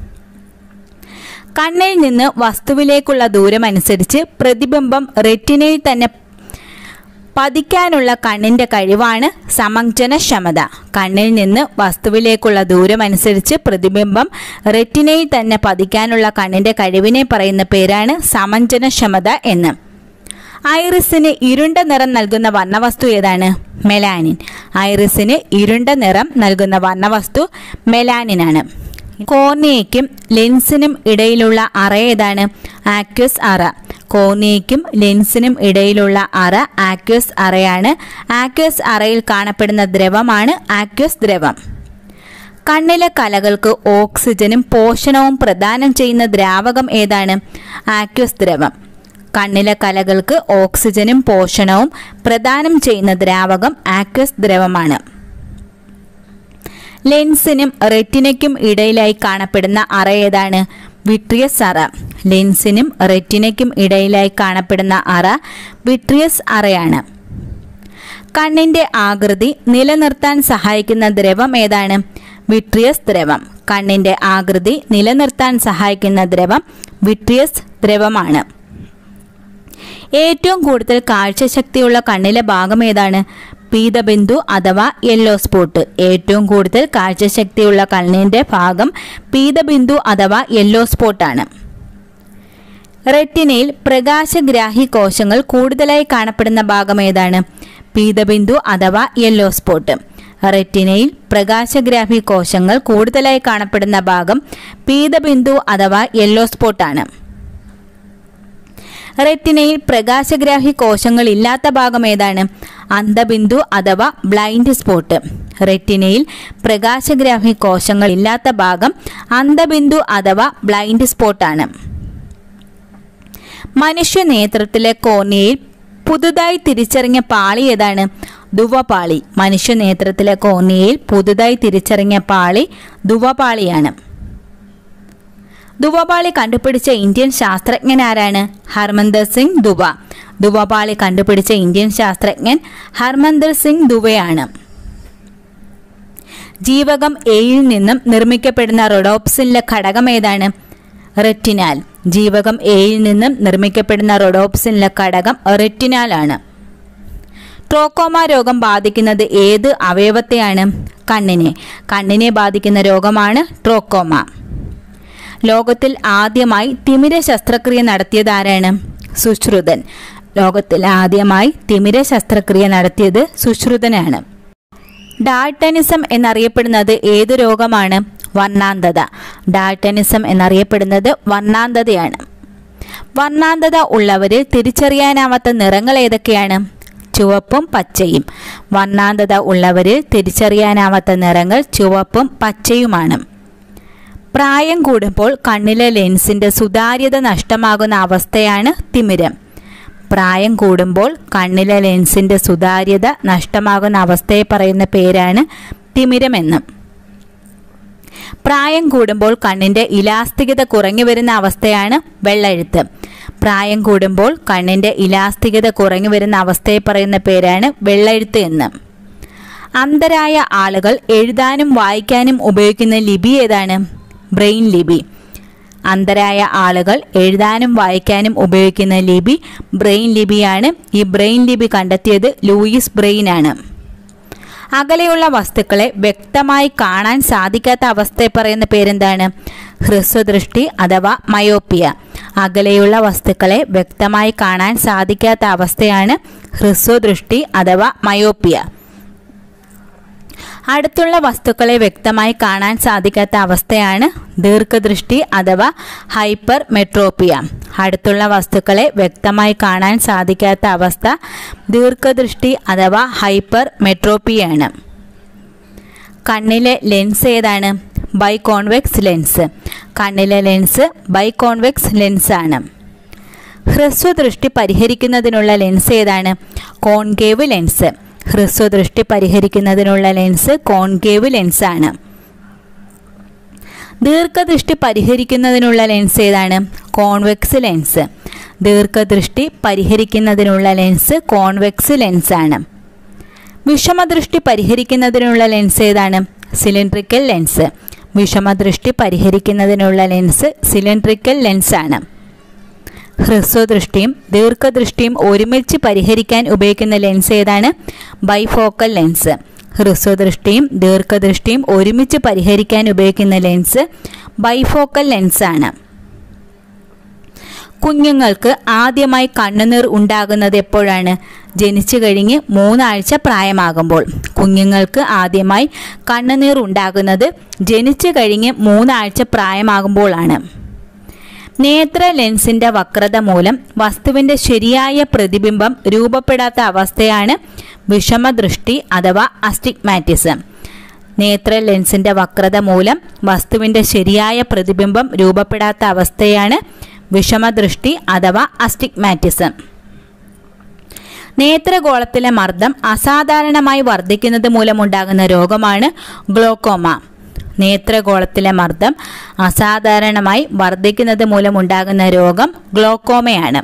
കണ്ണിൽ നിന്ന് വസ്തുവിലേക്കുള്ള ദൂരം അനുസരിച്ച് പ്രതിബിംബം റെറ്റിനയിൽ തന്നെ പതിക്കാനുള്ള കണ്ണിന്റെ കഴിവാണ് സമഞ്ജനക്ഷമത കണ്ണിൽ നിന്ന് വസ്തുവിലേക്കുള്ള ദൂരം അനുസരിച്ച് പ്രതിബിംബം റെറ്റിനയിൽ തന്നെ പതിക്കാനുള്ള കണ്ണിന്റെ കഴിവിനെ പറയുന്ന പേരാണ് സമഞ്ജനക്ഷമത എന്ന് ഐറിസിന് ഇരുണ്ട നിറം നൽകുന്ന വർണ്ണവസ്തു ഏതാണ് മെലാനിൻ ഐറിസിന് ഇരുണ്ട നിറം നൽകുന്ന വർണ്ണവസ്തു മെലാനിനാണ് കോർണിയയ്ക്കും ലെൻസിനും ഇടയിലുള്ള അറ ഏതാണ് ആക്വസ് അറ കോർണിയയ്ക്കും ലെൻസിനും ഇടയിലുള്ള അറ ആക്വസ് അറയാണ് ആക്വസ് അറയിൽ കാണപ്പെടുന്ന ദ്രവമാണ് ആക്വസ് ദ്രവം കണ്ണിലെ കലകൾക്ക് ഓക്സിജനും പോഷണവും പ്രദാനം ചെയ്യുന്ന ദ്രാവകം ഏതാണ് ആക്വസ് ദ്രവം കണ്ണിലെ കലകൾക്ക് ഓക്സിജനും പോഷണവും പ്രദാനം ചെയ്യുന്ന ദ്രാവകം ആക്വസ് ദ്രവമാണ് ലെൻസിനും റെറ്റിനയ്ക്കും ഇടയിലായി കാണപ്പെടുന്ന അറ ഏതാണ് വിട്രിയസ് അറ ലെൻസിനും റെറ്റിനയ്ക്കും ഇടയിലായി കാണപ്പെടുന്ന അറ വിട്രിയസ് അറയാണ് കണ്ണിന്റെ ആകൃതി നിലനിർത്താൻ സഹായിക്കുന്ന ദ്രവം ഏതാണ് വിട്രിയസ് ദ്രവം കണ്ണിന്റെ ആകൃതി നിലനിർത്താൻ സഹായിക്കുന്ന ദ്രവം വിട്രിയസ് ദ്രവമാണ് ഏറ്റവും കൂടുതൽ കാഴ്ചശക്തിയുള്ള കണ്ണിലെ ഭാഗം ഏതാണ് പീതബിന്ദു അഥവാ യെല്ലോ സ്പോട്ട് ഏറ്റവും കൂടുതൽ കാഴ്ചശക്തിയുള്ള കണ്ണിന്റെ ഭാഗം പീതബിന്ദു അഥവാ യെല്ലോ സ്പോട്ടാണ് റെറ്റിനയിൽ പ്രകാശഗ്രാഹി കോശങ്ങൾ കൂടുതലായി കാണപ്പെടുന്ന ഭാഗം ഏതാണ് പീതബിന്ദു അഥവാ യെല്ലോ സ്പോട്ട് റെറ്റിനയിൽ പ്രകാശഗ്രാഹി കോശങ്ങൾ കൂടുതലായി കാണപ്പെടുന്ന ഭാഗം പീതബിന്ദു അഥവാ യെല്ലോ സ്പോട്ടാണ് റെറ്റിനയിൽ പ്രകാശഗ്രാഹി കോശങ്ങൾ ഇല്ലാത്ത ഭാഗം ഏതാണ് അന്ധബിന്ദു അഥവാ ബ്ലൈൻഡ് സ്പോട്ട് റെറ്റിനയിൽ പ്രകാശഗ്രാഹി കോശങ്ങൾ ഇല്ലാത്ത ഭാഗം അന്ധബിന്ദു അഥവാ ബ്ലൈൻഡ് സ്പോട്ടാണ് മനുഷ്യ നേത്രത്തിലെ കോർണിയയിൽ പുതുതായി തിരിച്ചറിഞ്ഞ പാളി ഏതാണ് ദുവപാളി മനുഷ്യ നേത്രത്തിലെ കോർണിയയിൽ പുതുതായി തിരിച്ചറിഞ്ഞ പാളി ദുവപാളിയാണ് ദുവപാളി കണ്ടുപിടിച്ച ഇന്ത്യൻ ശാസ്ത്രജ്ഞൻ ആരാണ് ഹർമന്ദർ സിംഗ് ദുവ ദുവപാളി കണ്ടുപിടിച്ച ഇന്ത്യൻ ശാസ്ത്രജ്ഞൻ ഹർമന്ദർ സിംഗ് ദുവയാണ് ജീവകം എയിൽ നിന്നും നിർമ്മിക്കപ്പെടുന്ന റൊഡോപ്സിനിലെ ഘടകം ഏതാണ് റെറ്റിനാൽ ജീവകം എയിൽ നിന്നും നിർമ്മിക്കപ്പെടുന്ന റൊഡോപ്സിനിലെ ഘടകം റെറ്റിനാലാണ് ട്രോക്കോമ രോഗം ബാധിക്കുന്നത് ഏത് അവയവത്തെയാണ് കണ്ണിനെ കണ്ണിനെ ബാധിക്കുന്ന രോഗമാണ് ട്രോക്കോമ ലോകത്തിൽ ആദ്യമായി തിമിര ശസ്ത്രക്രിയ നടത്തിയത് ആരാണ് സുശ്രുതൻ ലോകത്തിൽ ആദ്യമായി തിമിര ശസ്ത്രക്രിയ നടത്തിയത് സുശ്രുതനാണ് ഡാൾട്ടനിസം എന്നറിയപ്പെടുന്നത് ഏത് രോഗമാണ് വർണ്ണാന്തത ഡാൾട്ടനിസം എന്നറിയപ്പെടുന്നത് വർണ്ണാന്തതയാണ് വർണ്ണാന്തത ഉള്ളവരിൽ തിരിച്ചറിയാനാവാത്ത നിറങ്ങൾ ഏതൊക്കെയാണ് ചുവപ്പും പച്ചയും വർണ്ണാന്തത ഉള്ളവരിൽ തിരിച്ചറിയാനാവാത്ത നിറങ്ങൾ ചുവപ്പും പച്ചയുമാണ് പ്രായം കൂടുമ്പോൾ കണ്ണിലെ ലെൻസിന്റെ സുതാര്യത നഷ്ടമാകുന്ന അവസ്ഥയാണ് തിമിരം പ്രായം കൂടുമ്പോൾ കണ്ണിലെ ലെൻസിന്റെ സുതാര്യത നഷ്ടമാകുന്ന അവസ്ഥയെ പറയുന്ന പേരാണ് തിമിരമെന്നും പ്രായം കൂടുമ്പോൾ കണ്ണിന്റെ ഇലാസ്തികത കുറഞ്ഞു വരുന്ന അവസ്ഥയാണ് വെള്ളെഴുത്ത് പ്രായം കൂടുമ്പോൾ കണ്ണിന്റെ ഇലാസ്തികത കുറഞ്ഞു വരുന്ന അവസ്ഥയെ പറയുന്ന പേരാണ് വെള്ളെഴുത്ത് എന്ന് അന്ധരായ ആളുകൾ എഴുതാനും വായിക്കാനും ഉപയോഗിക്കുന്ന ലിപി ഏതാണ് ബ്രെയിൻ ലിപി അന്ധരായ ആളുകൾ എഴുതാനും വായിക്കാനും ഉപയോഗിക്കുന്ന ലിപി ബ്രെയിൻ ലിപിയാണ് ഈ ബ്രെയിൻ ലിപി കണ്ടെത്തിയത് ലൂയിസ് ബ്രെയിൻ ആണ് അകലെയുള്ള വസ്തുക്കളെ വ്യക്തമായി കാണാൻ സാധിക്കാത്ത അവസ്ഥയെ പറയുന്ന പേരെന്താണ് ഹ്രസ്വദൃഷ്ടി അഥവാ മയോപ്പിയ അകലെയുള്ള വസ്തുക്കളെ വ്യക്തമായി കാണാൻ സാധിക്കാത്ത അവസ്ഥയാണ് ഹ്രസ്വദൃഷ്ടി അഥവാ മയോപ്പിയ അടുത്തുള്ള വസ്തുക്കളെ വ്യക്തമായി കാണാൻ സാധിക്കാത്ത അവസ്ഥയാണ് ദീർഘദൃഷ്ടി അഥവാ ഹൈപ്പർ മെട്രോപ്പിയ അടുത്തുള്ള വസ്തുക്കളെ വ്യക്തമായി കാണാൻ സാധിക്കാത്ത അവസ്ഥ ദീർഘദൃഷ്ടി അഥവാ ഹൈപ്പർ മെട്രോപ്പിയാണ് കണ്ണിലെ ലെൻസ് ഏതാണ് ബൈകോൺവെക്സ് ലെൻസ് കണ്ണിലെ ലെൻസ് ബൈകോൺവെക്സ് ലെൻസ് ആണ് ഹ്രസ്വദൃഷ്ടി പരിഹരിക്കുന്നതിനുള്ള ലെൻസ് ഏതാണ് കോൺകേവ് ലെൻസ് ഹ്രസ്വദൃഷ്ടി പരിഹരിക്കുന്നതിനുള്ള ലെൻസ് കോൺകേവ് ലെൻസ് ആണ് ദീർഘദൃഷ്ടി പരിഹരിക്കുന്നതിനുള്ള ലെൻസ് ഏതാണ് കോൺവെക്സ് ലെൻസ് ദീർഘദൃഷ്ടി പരിഹരിക്കുന്നതിനുള്ള ലെൻസ് കോൺവെക്സ് ലെൻസ് ആണ് വിഷമദൃഷ്ടി പരിഹരിക്കുന്നതിനുള്ള ലെൻസ് ഏതാണ് സിലിണ്ട്രിക്കൽ ലെൻസ് വിഷമദൃഷ്ടി പരിഹരിക്കുന്നതിനുള്ള ലെൻസ് സിലിണ്ട്രിക്കൽ ലെൻസ് ആണ് ഹ്രസ്വദൃഷ്ടിയും ദീർഘദൃഷ്ടിയും ഒരുമിച്ച് പരിഹരിക്കാൻ ഉപയോഗിക്കുന്ന ലെൻസ് ഏതാണ് ബൈഫോക്കൽ ലെൻസ് ഹ്രസ്വദൃഷ്ടിയും ദീർഘദൃഷ്ടിയും ഒരുമിച്ച് പരിഹരിക്കാൻ ഉപയോഗിക്കുന്ന ലെൻസ് ബൈഫോക്കൽ ലെൻസ് ആണ് കുഞ്ഞുങ്ങൾക്ക് ആദ്യമായി കണ്ണുനീർ ഉണ്ടാകുന്നത് എപ്പോഴാണ് ജനിച്ചു കഴിഞ്ഞ് മൂന്നാഴ്ച പ്രായമാകുമ്പോൾ കുഞ്ഞുങ്ങൾക്ക് ആദ്യമായി കണ്ണുനീർ ഉണ്ടാകുന്നത് ജനിച്ചു കഴിഞ്ഞ് മൂന്നാഴ്ച പ്രായമാകുമ്പോഴാണ് നേത്ര ലെൻസിന്റെ വക്രത മൂലം വസ്തുവിന്റെ ശരിയായ പ്രതിബിംബം രൂപപ്പെടാത്ത അവസ്ഥയാണ് വിഷമദൃഷ്ടി അഥവാ അസ്റ്റിഗ്മാറ്റിസം നേത്ര ലെൻസിന്റെ വക്രത മൂലം വസ്തുവിന്റെ ശരിയായ പ്രതിബിംബം രൂപപ്പെടാത്ത അവസ്ഥയാണ് വിഷമദൃഷ്ടി അഥവാ അസ്റ്റിഗ്മാറ്റിസം നേത്രഗോളത്തിലെ മർദ്ദം അസാധാരണമായി വർദ്ധിക്കുന്നത് മൂലമുണ്ടാകുന്ന രോഗമാണ് ഗ്ലോക്കോമ നേത്രഗോളത്തിലെ മർദ്ദം അസാധാരണമായി വർദ്ധിക്കുന്നത് മൂലമുണ്ടാകുന്ന രോഗം ഗ്ലോക്കോമയാണ്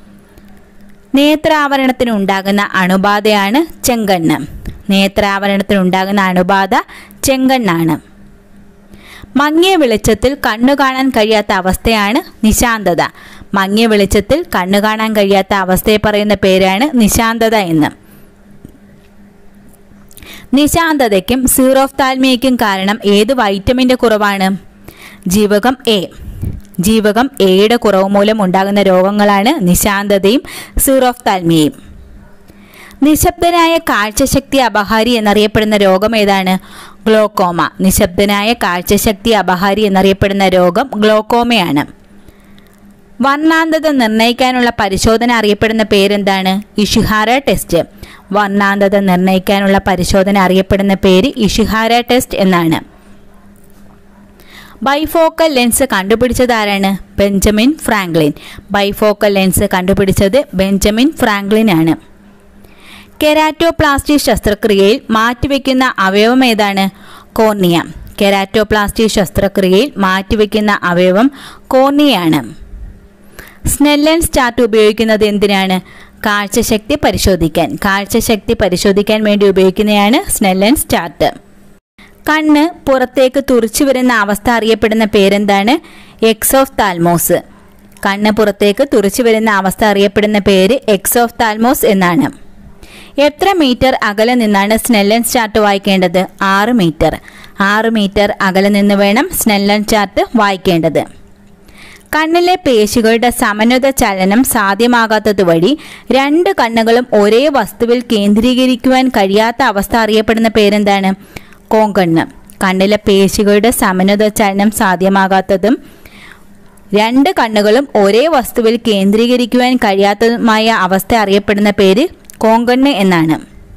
നേത്രാവരണത്തിനുണ്ടാകുന്ന അണുബാധയാണ് ചെങ്കണ്ണ് നേത്രാവരണത്തിനുണ്ടാകുന്ന അണുബാധ ചെങ്കണ്ണാണ് മങ്ങിയ വെളിച്ചത്തിൽ കണ്ണു കാണാൻ കഴിയാത്ത അവസ്ഥയാണ് നിശാന്തത മങ്ങിയ വെളിച്ചത്തിൽ കണ്ണു കാണാൻ കഴിയാത്ത അവസ്ഥയെ പറയുന്ന പേരാണ് നിശാന്തത എന്ന് നിശാന്തതയ്ക്കും സീറോഫ്താൽമിയയ്ക്കും കാരണം ഏത് വൈറ്റമിൻ്റെ കുറവാണ് ജീവകം എ ജീവകം എയുടെ കുറവ് മൂലം ഉണ്ടാകുന്ന രോഗങ്ങളാണ് നിശാന്തതയും സീറോഫ്താൽമിയയും നിശബ്ദനായ കാഴ്ചശക്തി അപഹാരി എന്നറിയപ്പെടുന്ന രോഗം ഏതാണ് ഗ്ലോക്കോമ നിശബ്ദനായ കാഴ്ചശക്തി അപഹാരി എന്നറിയപ്പെടുന്ന രോഗം ഗ്ലോക്കോമയാണ് വർണ്ണാന്തത നിർണ്ണയിക്കാനുള്ള പരിശോധന അറിയപ്പെടുന്ന പേരെന്താണ് ഇഷിഹാര ടെസ്റ്റ് വർണ്ണാന്തത നിർണ്ണയിക്കാനുള്ള പരിശോധന അറിയപ്പെടുന്ന പേര് ഇഷിഹാര ടെസ്റ്റ് എന്നാണ് ബൈഫോക്കൽ ലെൻസ് കണ്ടുപിടിച്ചത് ആരാണ് ബെഞ്ചമിൻ ഫ്രാങ്ക്ലിൻ ബൈഫോക്കൽ ലെൻസ് കണ്ടുപിടിച്ചത് ബെഞ്ചമിൻ ഫ്രാങ്ക്ലിൻ ആണ് കെരാറ്റോപ്ലാസ്റ്റി ശസ്ത്രക്രിയയിൽ മാറ്റിവെക്കുന്ന അവയവം ഏതാണ് കോർണിയ കെരാറ്റോപ്ലാസ്റ്റി ശസ്ത്രക്രിയയിൽ മാറ്റിവെക്കുന്ന അവയവം കോർണിയാണ് സ്നെല്ലൻസ് ചാർട്ട് ഉപയോഗിക്കുന്നത് എന്തിനാണ് കാഴ്ചശക്തി പരിശോധിക്കാൻ കാഴ്ചശക്തി പരിശോധിക്കാൻ വേണ്ടി ഉപയോഗിക്കുന്നതാണ് സ്നെല്ലൻസ് ചാർട്ട് കണ്ണ് പുറത്തേക്ക് തുറിച്ചു വരുന്ന അവസ്ഥ അറിയപ്പെടുന്ന പേരെന്താണ് എക്സ് ഓഫ് താൽമോസ് കണ്ണ് പുറത്തേക്ക് തുറിച്ചു വരുന്ന അവസ്ഥ അറിയപ്പെടുന്ന പേര് എക്സ് ഓഫ് താൽമോസ് എന്നാണ് എത്ര മീറ്റർ അകലെ നിന്നാണ് സ്നെല്ലൻ ചാർട്ട് വായിക്കേണ്ടത് ആറ് മീറ്റർ ആറ് മീറ്റർ അകലെ നിന്ന് വേണം സ്നെല്ലൻ ചാർട്ട് വായിക്കേണ്ടത് കണ്ണിലെ പേശികളുടെ സമന്വിത ചലനം സാധ്യമാകാത്തത് വഴി രണ്ട് കണ്ണുകളും ഒരേ വസ്തുവിൽ കേന്ദ്രീകരിക്കുവാൻ കഴിയാത്ത അവസ്ഥ അറിയപ്പെടുന്ന പേരെന്താണ് കോങ്കണ്ണ് കണ്ണിലെ പേശികളുടെ സമന്വിത ചലനം സാധ്യമാകാത്തതും രണ്ട് കണ്ണുകളും ഒരേ വസ്തുവിൽ കേന്ദ്രീകരിക്കുവാൻ കഴിയാത്തതുമായ അവസ്ഥ അറിയപ്പെടുന്ന പേര് കോങ്കണ്ണ് എന്നാണ്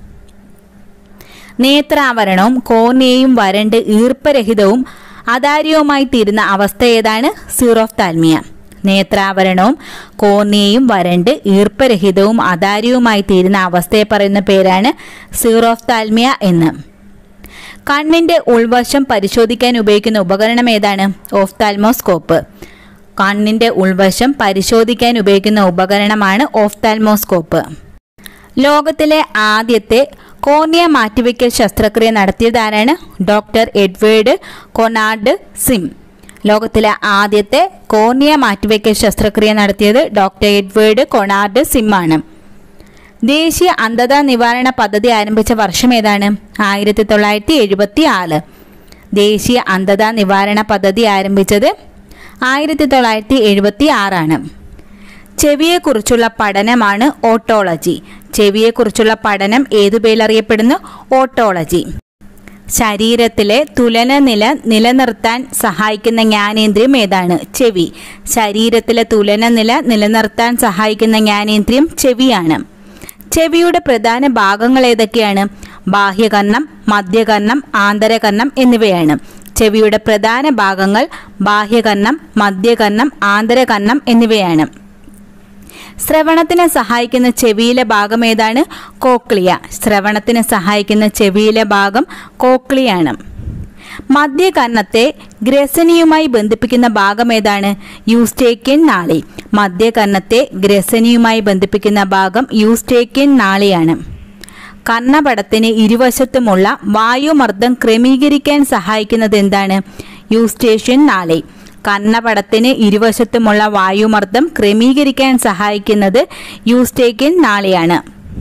നേത്രാവരണവും കോർണിയയും വരണ്ട് ഈർപ്പരഹിതവും അതാര്യവുമായി തീരുന്ന അവസ്ഥ ഏതാണ് സീറോഫ്താൽമിയ നേത്രാവരണവും കോർണിയയും വരണ്ട് ഈർപ്പരഹിതവും അതാര്യവുമായി തീരുന്ന അവസ്ഥയെ പറയുന്ന പേരാണ് സീറോഫ്താൽമിയ എന്ന് കണ്ണിന്റെ ഉൾവശം പരിശോധിക്കാൻ ഉപയോഗിക്കുന്ന ഉപകരണം ഏതാണ് ഓഫ്താൽമോസ്കോപ്പ് കണ്ണിന്റെ ഉൾവശം പരിശോധിക്കാൻ ഉപയോഗിക്കുന്ന ഉപകരണമാണ് ഓഫ്താൽമോസ്കോപ്പ് ലോകത്തിലെ ആദ്യത്തെ കോർണിയ മാറ്റിവെക്കൽ ശസ്ത്രക്രിയ നടത്തിയതാരാണ് ഡോക്ടർ എഡ്വേർഡ് കൊനാർഡ് സിം ലോകത്തിലെ ആദ്യത്തെ കോർണിയ മാറ്റിവെക്കൽ ശസ്ത്രക്രിയ നടത്തിയത് ഡോക്ടർ എഡ്വേർഡ് കൊണാർഡ് സിമ്മാണ് ദേശീയ അന്ധതാ നിവാരണ പദ്ധതി ആരംഭിച്ച വർഷം ഏതാണ് ആയിരത്തി തൊള്ളായിരത്തി എഴുപത്തി ആറ് ദേശീയ അന്ധതാ നിവാരണ പദ്ധതി ആരംഭിച്ചത് ആയിരത്തി തൊള്ളായിരത്തി എഴുപത്തി ആറാണ് ചെവിയെക്കുറിച്ചുള്ള പഠനമാണ് ഓട്ടോളജി ചെവിയെക്കുറിച്ചുള്ള പഠനം ഏതു പേരിലറിയപ്പെടുന്നു ഓട്ടോളജി ശരീരത്തിലെ തുലനനില നിലനിർത്താൻ സഹായിക്കുന്ന ജ്ഞാനേന്ദ്രിയം ഏതാണ് ചെവി ശരീരത്തിലെ തുലനനില നിലനിർത്താൻ സഹായിക്കുന്ന ജ്ഞാനേന്ദ്രിയം ചെവിയാണ് ചെവിയുടെ പ്രധാന ഭാഗങ്ങൾ ഏതൊക്കെയാണ് ബാഹ്യകർണം മധ്യകർണം ആന്തരകർണം എന്നിവയാണ് ചെവിയുടെ പ്രധാന ഭാഗങ്ങൾ ബാഹ്യകർണം മധ്യകർണം ആന്തരകർണം എന്നിവയാണ് ശ്രവണത്തിന് സഹായിക്കുന്ന ചെവിയിലെ ഭാഗം ഏതാണ് കോക്ലിയ ശ്രവണത്തിന് സഹായിക്കുന്ന ചെവിയിലെ ഭാഗം കോക്ലിയാണ് മധ്യകർണത്തെ ഗ്രസനിയുമായി ബന്ധിപ്പിക്കുന്ന ഭാഗം ഏതാണ് യൂസ്റ്റേക്യൻ നാളി മധ്യകർണത്തെ ഗ്രസനിയുമായി ബന്ധിപ്പിക്കുന്ന ഭാഗം യൂസ്റ്റേക്യൻ നാളിയാണ് കർണപടത്തിന് ഇരുവശത്തുമുള്ള വായുമർദ്ദം ക്രമീകരിക്കാൻ സഹായിക്കുന്നത് എന്താണ് യൂസ്റ്റേഷ്യൻ നാളി കർണപടത്തിന് ഇരുവശത്തുമുള്ള വായുമർദ്ദം ക്രമീകരിക്കാൻ സഹായിക്കുന്നത് യൂസ്റ്റേക്യൻ നാളിയാണ്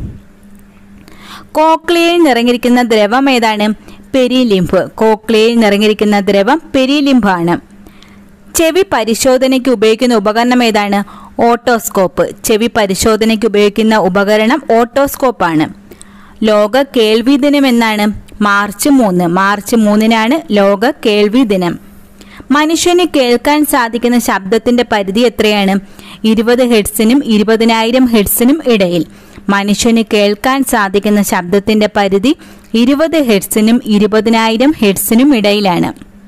കോക്ലിയയിൽ നിറഞ്ഞിരിക്കുന്ന ദ്രവം ഏതാണ് പെരിലിംബ് കോക്ലിയയിൽ നിറഞ്ഞിരിക്കുന്ന ദ്രവം പെരിലിംബ് ആണ് ചെവി പരിശോധനയ്ക്ക് ഉപയോഗിക്കുന്ന ഉപകരണം ഏതാണ് ഓട്ടോസ്കോപ്പ് ചെവി പരിശോധനയ്ക്ക് ഉപയോഗിക്കുന്ന ഉപകരണം ഓട്ടോസ്കോപ്പ് ആണ് ലോക കേൾവി ദിനം എന്നാണ് മാർച്ച് മൂന്ന് മാർച്ച് മൂന്നിനാണ് ലോക കേൾവി ദിനം മനുഷ്യന് കേൾക്കാൻ സാധിക്കുന്ന ശബ്ദത്തിന്റെ പരിധി എത്രയാണ് ഇരുപത് ഹെഡ്സിനും ഇരുപതിനായിരം ഹെഡ്സിനും ഇടയിൽ മനുഷ്യന് കേൾക്കാൻ സാധിക്കുന്ന ശബ്ദത്തിന്റെ പരിധി ഇരുപത് ഹെഡ്സിനും ഇരുപതിനായിരം ഹെഡ്സിനും ഇടയിലാണ്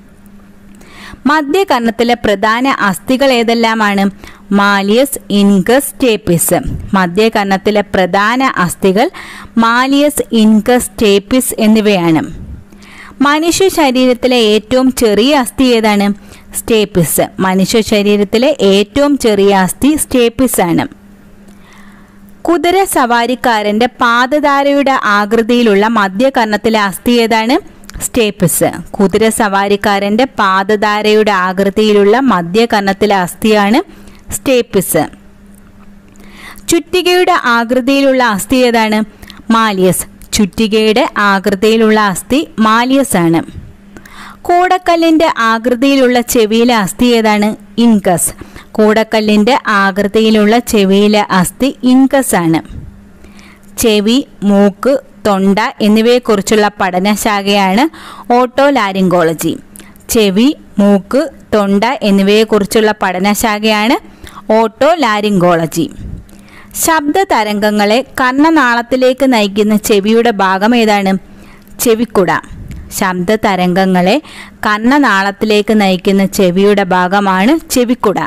മധ്യകർണത്തിലെ പ്രധാന അസ്ഥികൾ ഏതെല്ലാമാണ് മാലിയസ് ഇൻകസ് ടേപ്പിസ് മധ്യകർണത്തിലെ പ്രധാന അസ്ഥികൾ മാലിയസ് ഇൻകസ് ടേപ്പിസ് എന്നിവയാണ് മനുഷ്യ ശരീരത്തിലെ ഏറ്റവും ചെറിയ അസ്ഥി ഏതാണ് സ്റ്റേപ്പിസ് മനുഷ്യ ശരീരത്തിലെ ഏറ്റവും ചെറിയ അസ്ഥി സ്റ്റേപ്പിസ് ആണ് കുതിര സവാരിക്കാരന്റെ പാദധാരയുടെ ആകൃതിയിലുള്ള മധ്യകർണത്തിലെ അസ്ഥി ഏതാണ് സ്റ്റേപ്പിസ് കുതിര സവാരിക്കാരന്റെ പാദധാരയുടെ ആകൃതിയിലുള്ള മധ്യകർണത്തിലെ അസ്ഥിയാണ് സ്റ്റേപ്പിസ് ചുറ്റികയുടെ ആകൃതിയിലുള്ള അസ്ഥി ഏതാണ് മാലിയസ് ചുറ്റികയുടെ ആകൃതിയിലുള്ള അസ്ഥി മാലിയസ് ആണ് കൂടക്കല്ലിന്റെ ആകൃതിയിലുള്ള ചെവിയിലെ അസ്ഥി ഏതാണ് ഇൻകസ് കൂടക്കല്ലിന്റെ ആകൃതിയിലുള്ള ചെവിയിലെ അസ്ഥി ഇൻകസ് ആണ് ചെവി മൂക്ക് തൊണ്ട എന്നിവയെക്കുറിച്ചുള്ള പഠനശാഖയാണ് ഓട്ടോലാരിങ്കോളജി ചെവി മൂക്ക് തൊണ്ട എന്നിവയെക്കുറിച്ചുള്ള പഠനശാഖയാണ് ഓട്ടോലാരിങ്കോളജി ശബ്ദ തരംഗങ്ങളെ കർണനാളത്തിലേക്ക് നയിക്കുന്ന ചെവിയുടെ ഭാഗം ഏതാണ് ചെവിക്കുട ശബ്ദ തരംഗങ്ങളെ കർണനാളത്തിലേക്ക് നയിക്കുന്ന ചെവിയുടെ ഭാഗമാണ് ചെവിക്കുട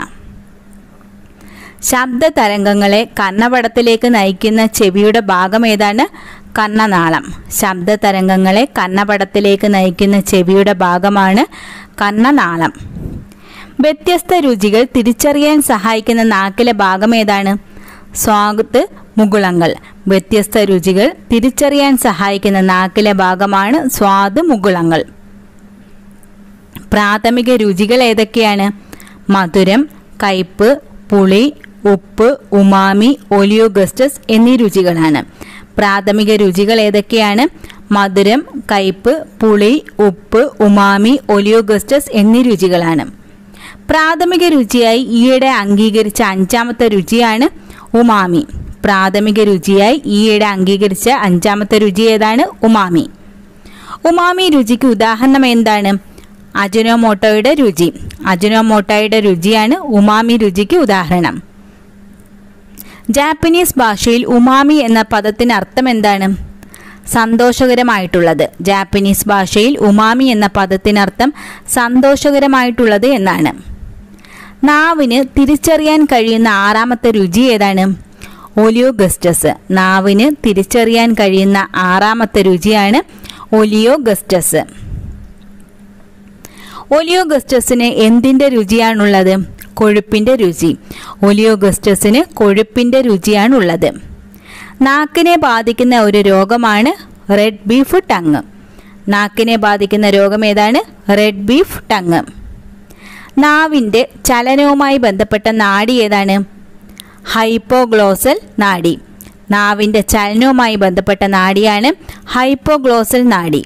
ശബ്ദ തരംഗങ്ങളെ കർണപടത്തിലേക്ക് നയിക്കുന്ന ചെവിയുടെ ഭാഗം ഏതാണ് കർണനാളം ശബ്ദ തരംഗങ്ങളെ കർണപടത്തിലേക്ക് നയിക്കുന്ന ചെവിയുടെ ഭാഗമാണ് കർണനാളം വ്യത്യസ്ത രുചികൾ തിരിച്ചറിയാൻ സഹായിക്കുന്ന നാക്കിലെ ഭാഗം ഏതാണ് സ്വാഗത്ത് മുകുളങ്ങൾ വ്യത്യസ്ത രുചികൾ തിരിച്ചറിയാൻ സഹായിക്കുന്ന നാക്കിലെ ഭാഗമാണ് സ്വാദ് മുകുളങ്ങൾ പ്രാഥമിക രുചികൾ ഏതൊക്കെയാണ് മധുരം കയ്പ് പുളി ഉപ്പ് ഉമാമി ഒലിയോഗസ്റ്റസ് എന്നീ രുചികളാണ് പ്രാഥമിക രുചികൾ ഏതൊക്കെയാണ് മധുരം കയ്പ് പുളി ഉപ്പ് ഉമാമി ഒലിയോഗസ്റ്റസ് എന്നീ രുചികളാണ് പ്രാഥമിക രുചിയായി ഈയിടെ അംഗീകരിച്ച അഞ്ചാമത്തെ രുചിയാണ് ഉമാമി പ്രാഥമിക രുചിയായി ഈയിടെ അംഗീകരിച്ച അഞ്ചാമത്തെ രുചി ഏതാണ് ഉമാമി ഉമാമി രുചിക്ക് ഉദാഹരണം എന്താണ് അജുനോമോട്ടോയുടെ രുചി അജുനോമോട്ടോയുടെ രുചിയാണ് ഉമാമി രുചിക്ക് ഉദാഹരണം ജാപ്പനീസ് ഭാഷയിൽ ഉമാമി എന്ന പദത്തിന് അർത്ഥം എന്താണ് സന്തോഷകരമായിട്ടുള്ളത് ജാപ്പനീസ് ഭാഷയിൽ ഉമാമി എന്ന പദത്തിനർത്ഥം സന്തോഷകരമായിട്ടുള്ളത് എന്നാണ് നാവിന് തിരിച്ചറിയാൻ കഴിയുന്ന ആറാമത്തെ രുചി ഏതാണ് ഒലിയോഗസ്റ്റസ് നാവിന് തിരിച്ചറിയാൻ കഴിയുന്ന ആറാമത്തെ രുചിയാണ് ഒലിയോഗസ്റ്റസ് ഒലിയോഗസ്റ്റസിന് എന്തിൻ്റെ രുചിയാണുള്ളത് കൊഴുപ്പിൻ്റെ രുചി ഒലിയോഗസ്റ്റസിന് കൊഴുപ്പിൻ്റെ രുചിയാണുള്ളത് നാക്കിനെ ബാധിക്കുന്ന ഒരു രോഗമാണ് റെഡ് ബീഫ് ടങ് നാക്കിനെ ബാധിക്കുന്ന രോഗം ഏതാണ് റെഡ് ബീഫ് ടങ് നാവിൻ്റെ ചലനവുമായി ബന്ധപ്പെട്ട നാഡി ഏതാണ് ഹൈപ്പോഗ്ലോസൽ നാഡി നാവിൻ്റെ ചലനവുമായി ബന്ധപ്പെട്ട നാഡിയാണ് ഹൈപ്പോഗ്ലോസൽ നാഡി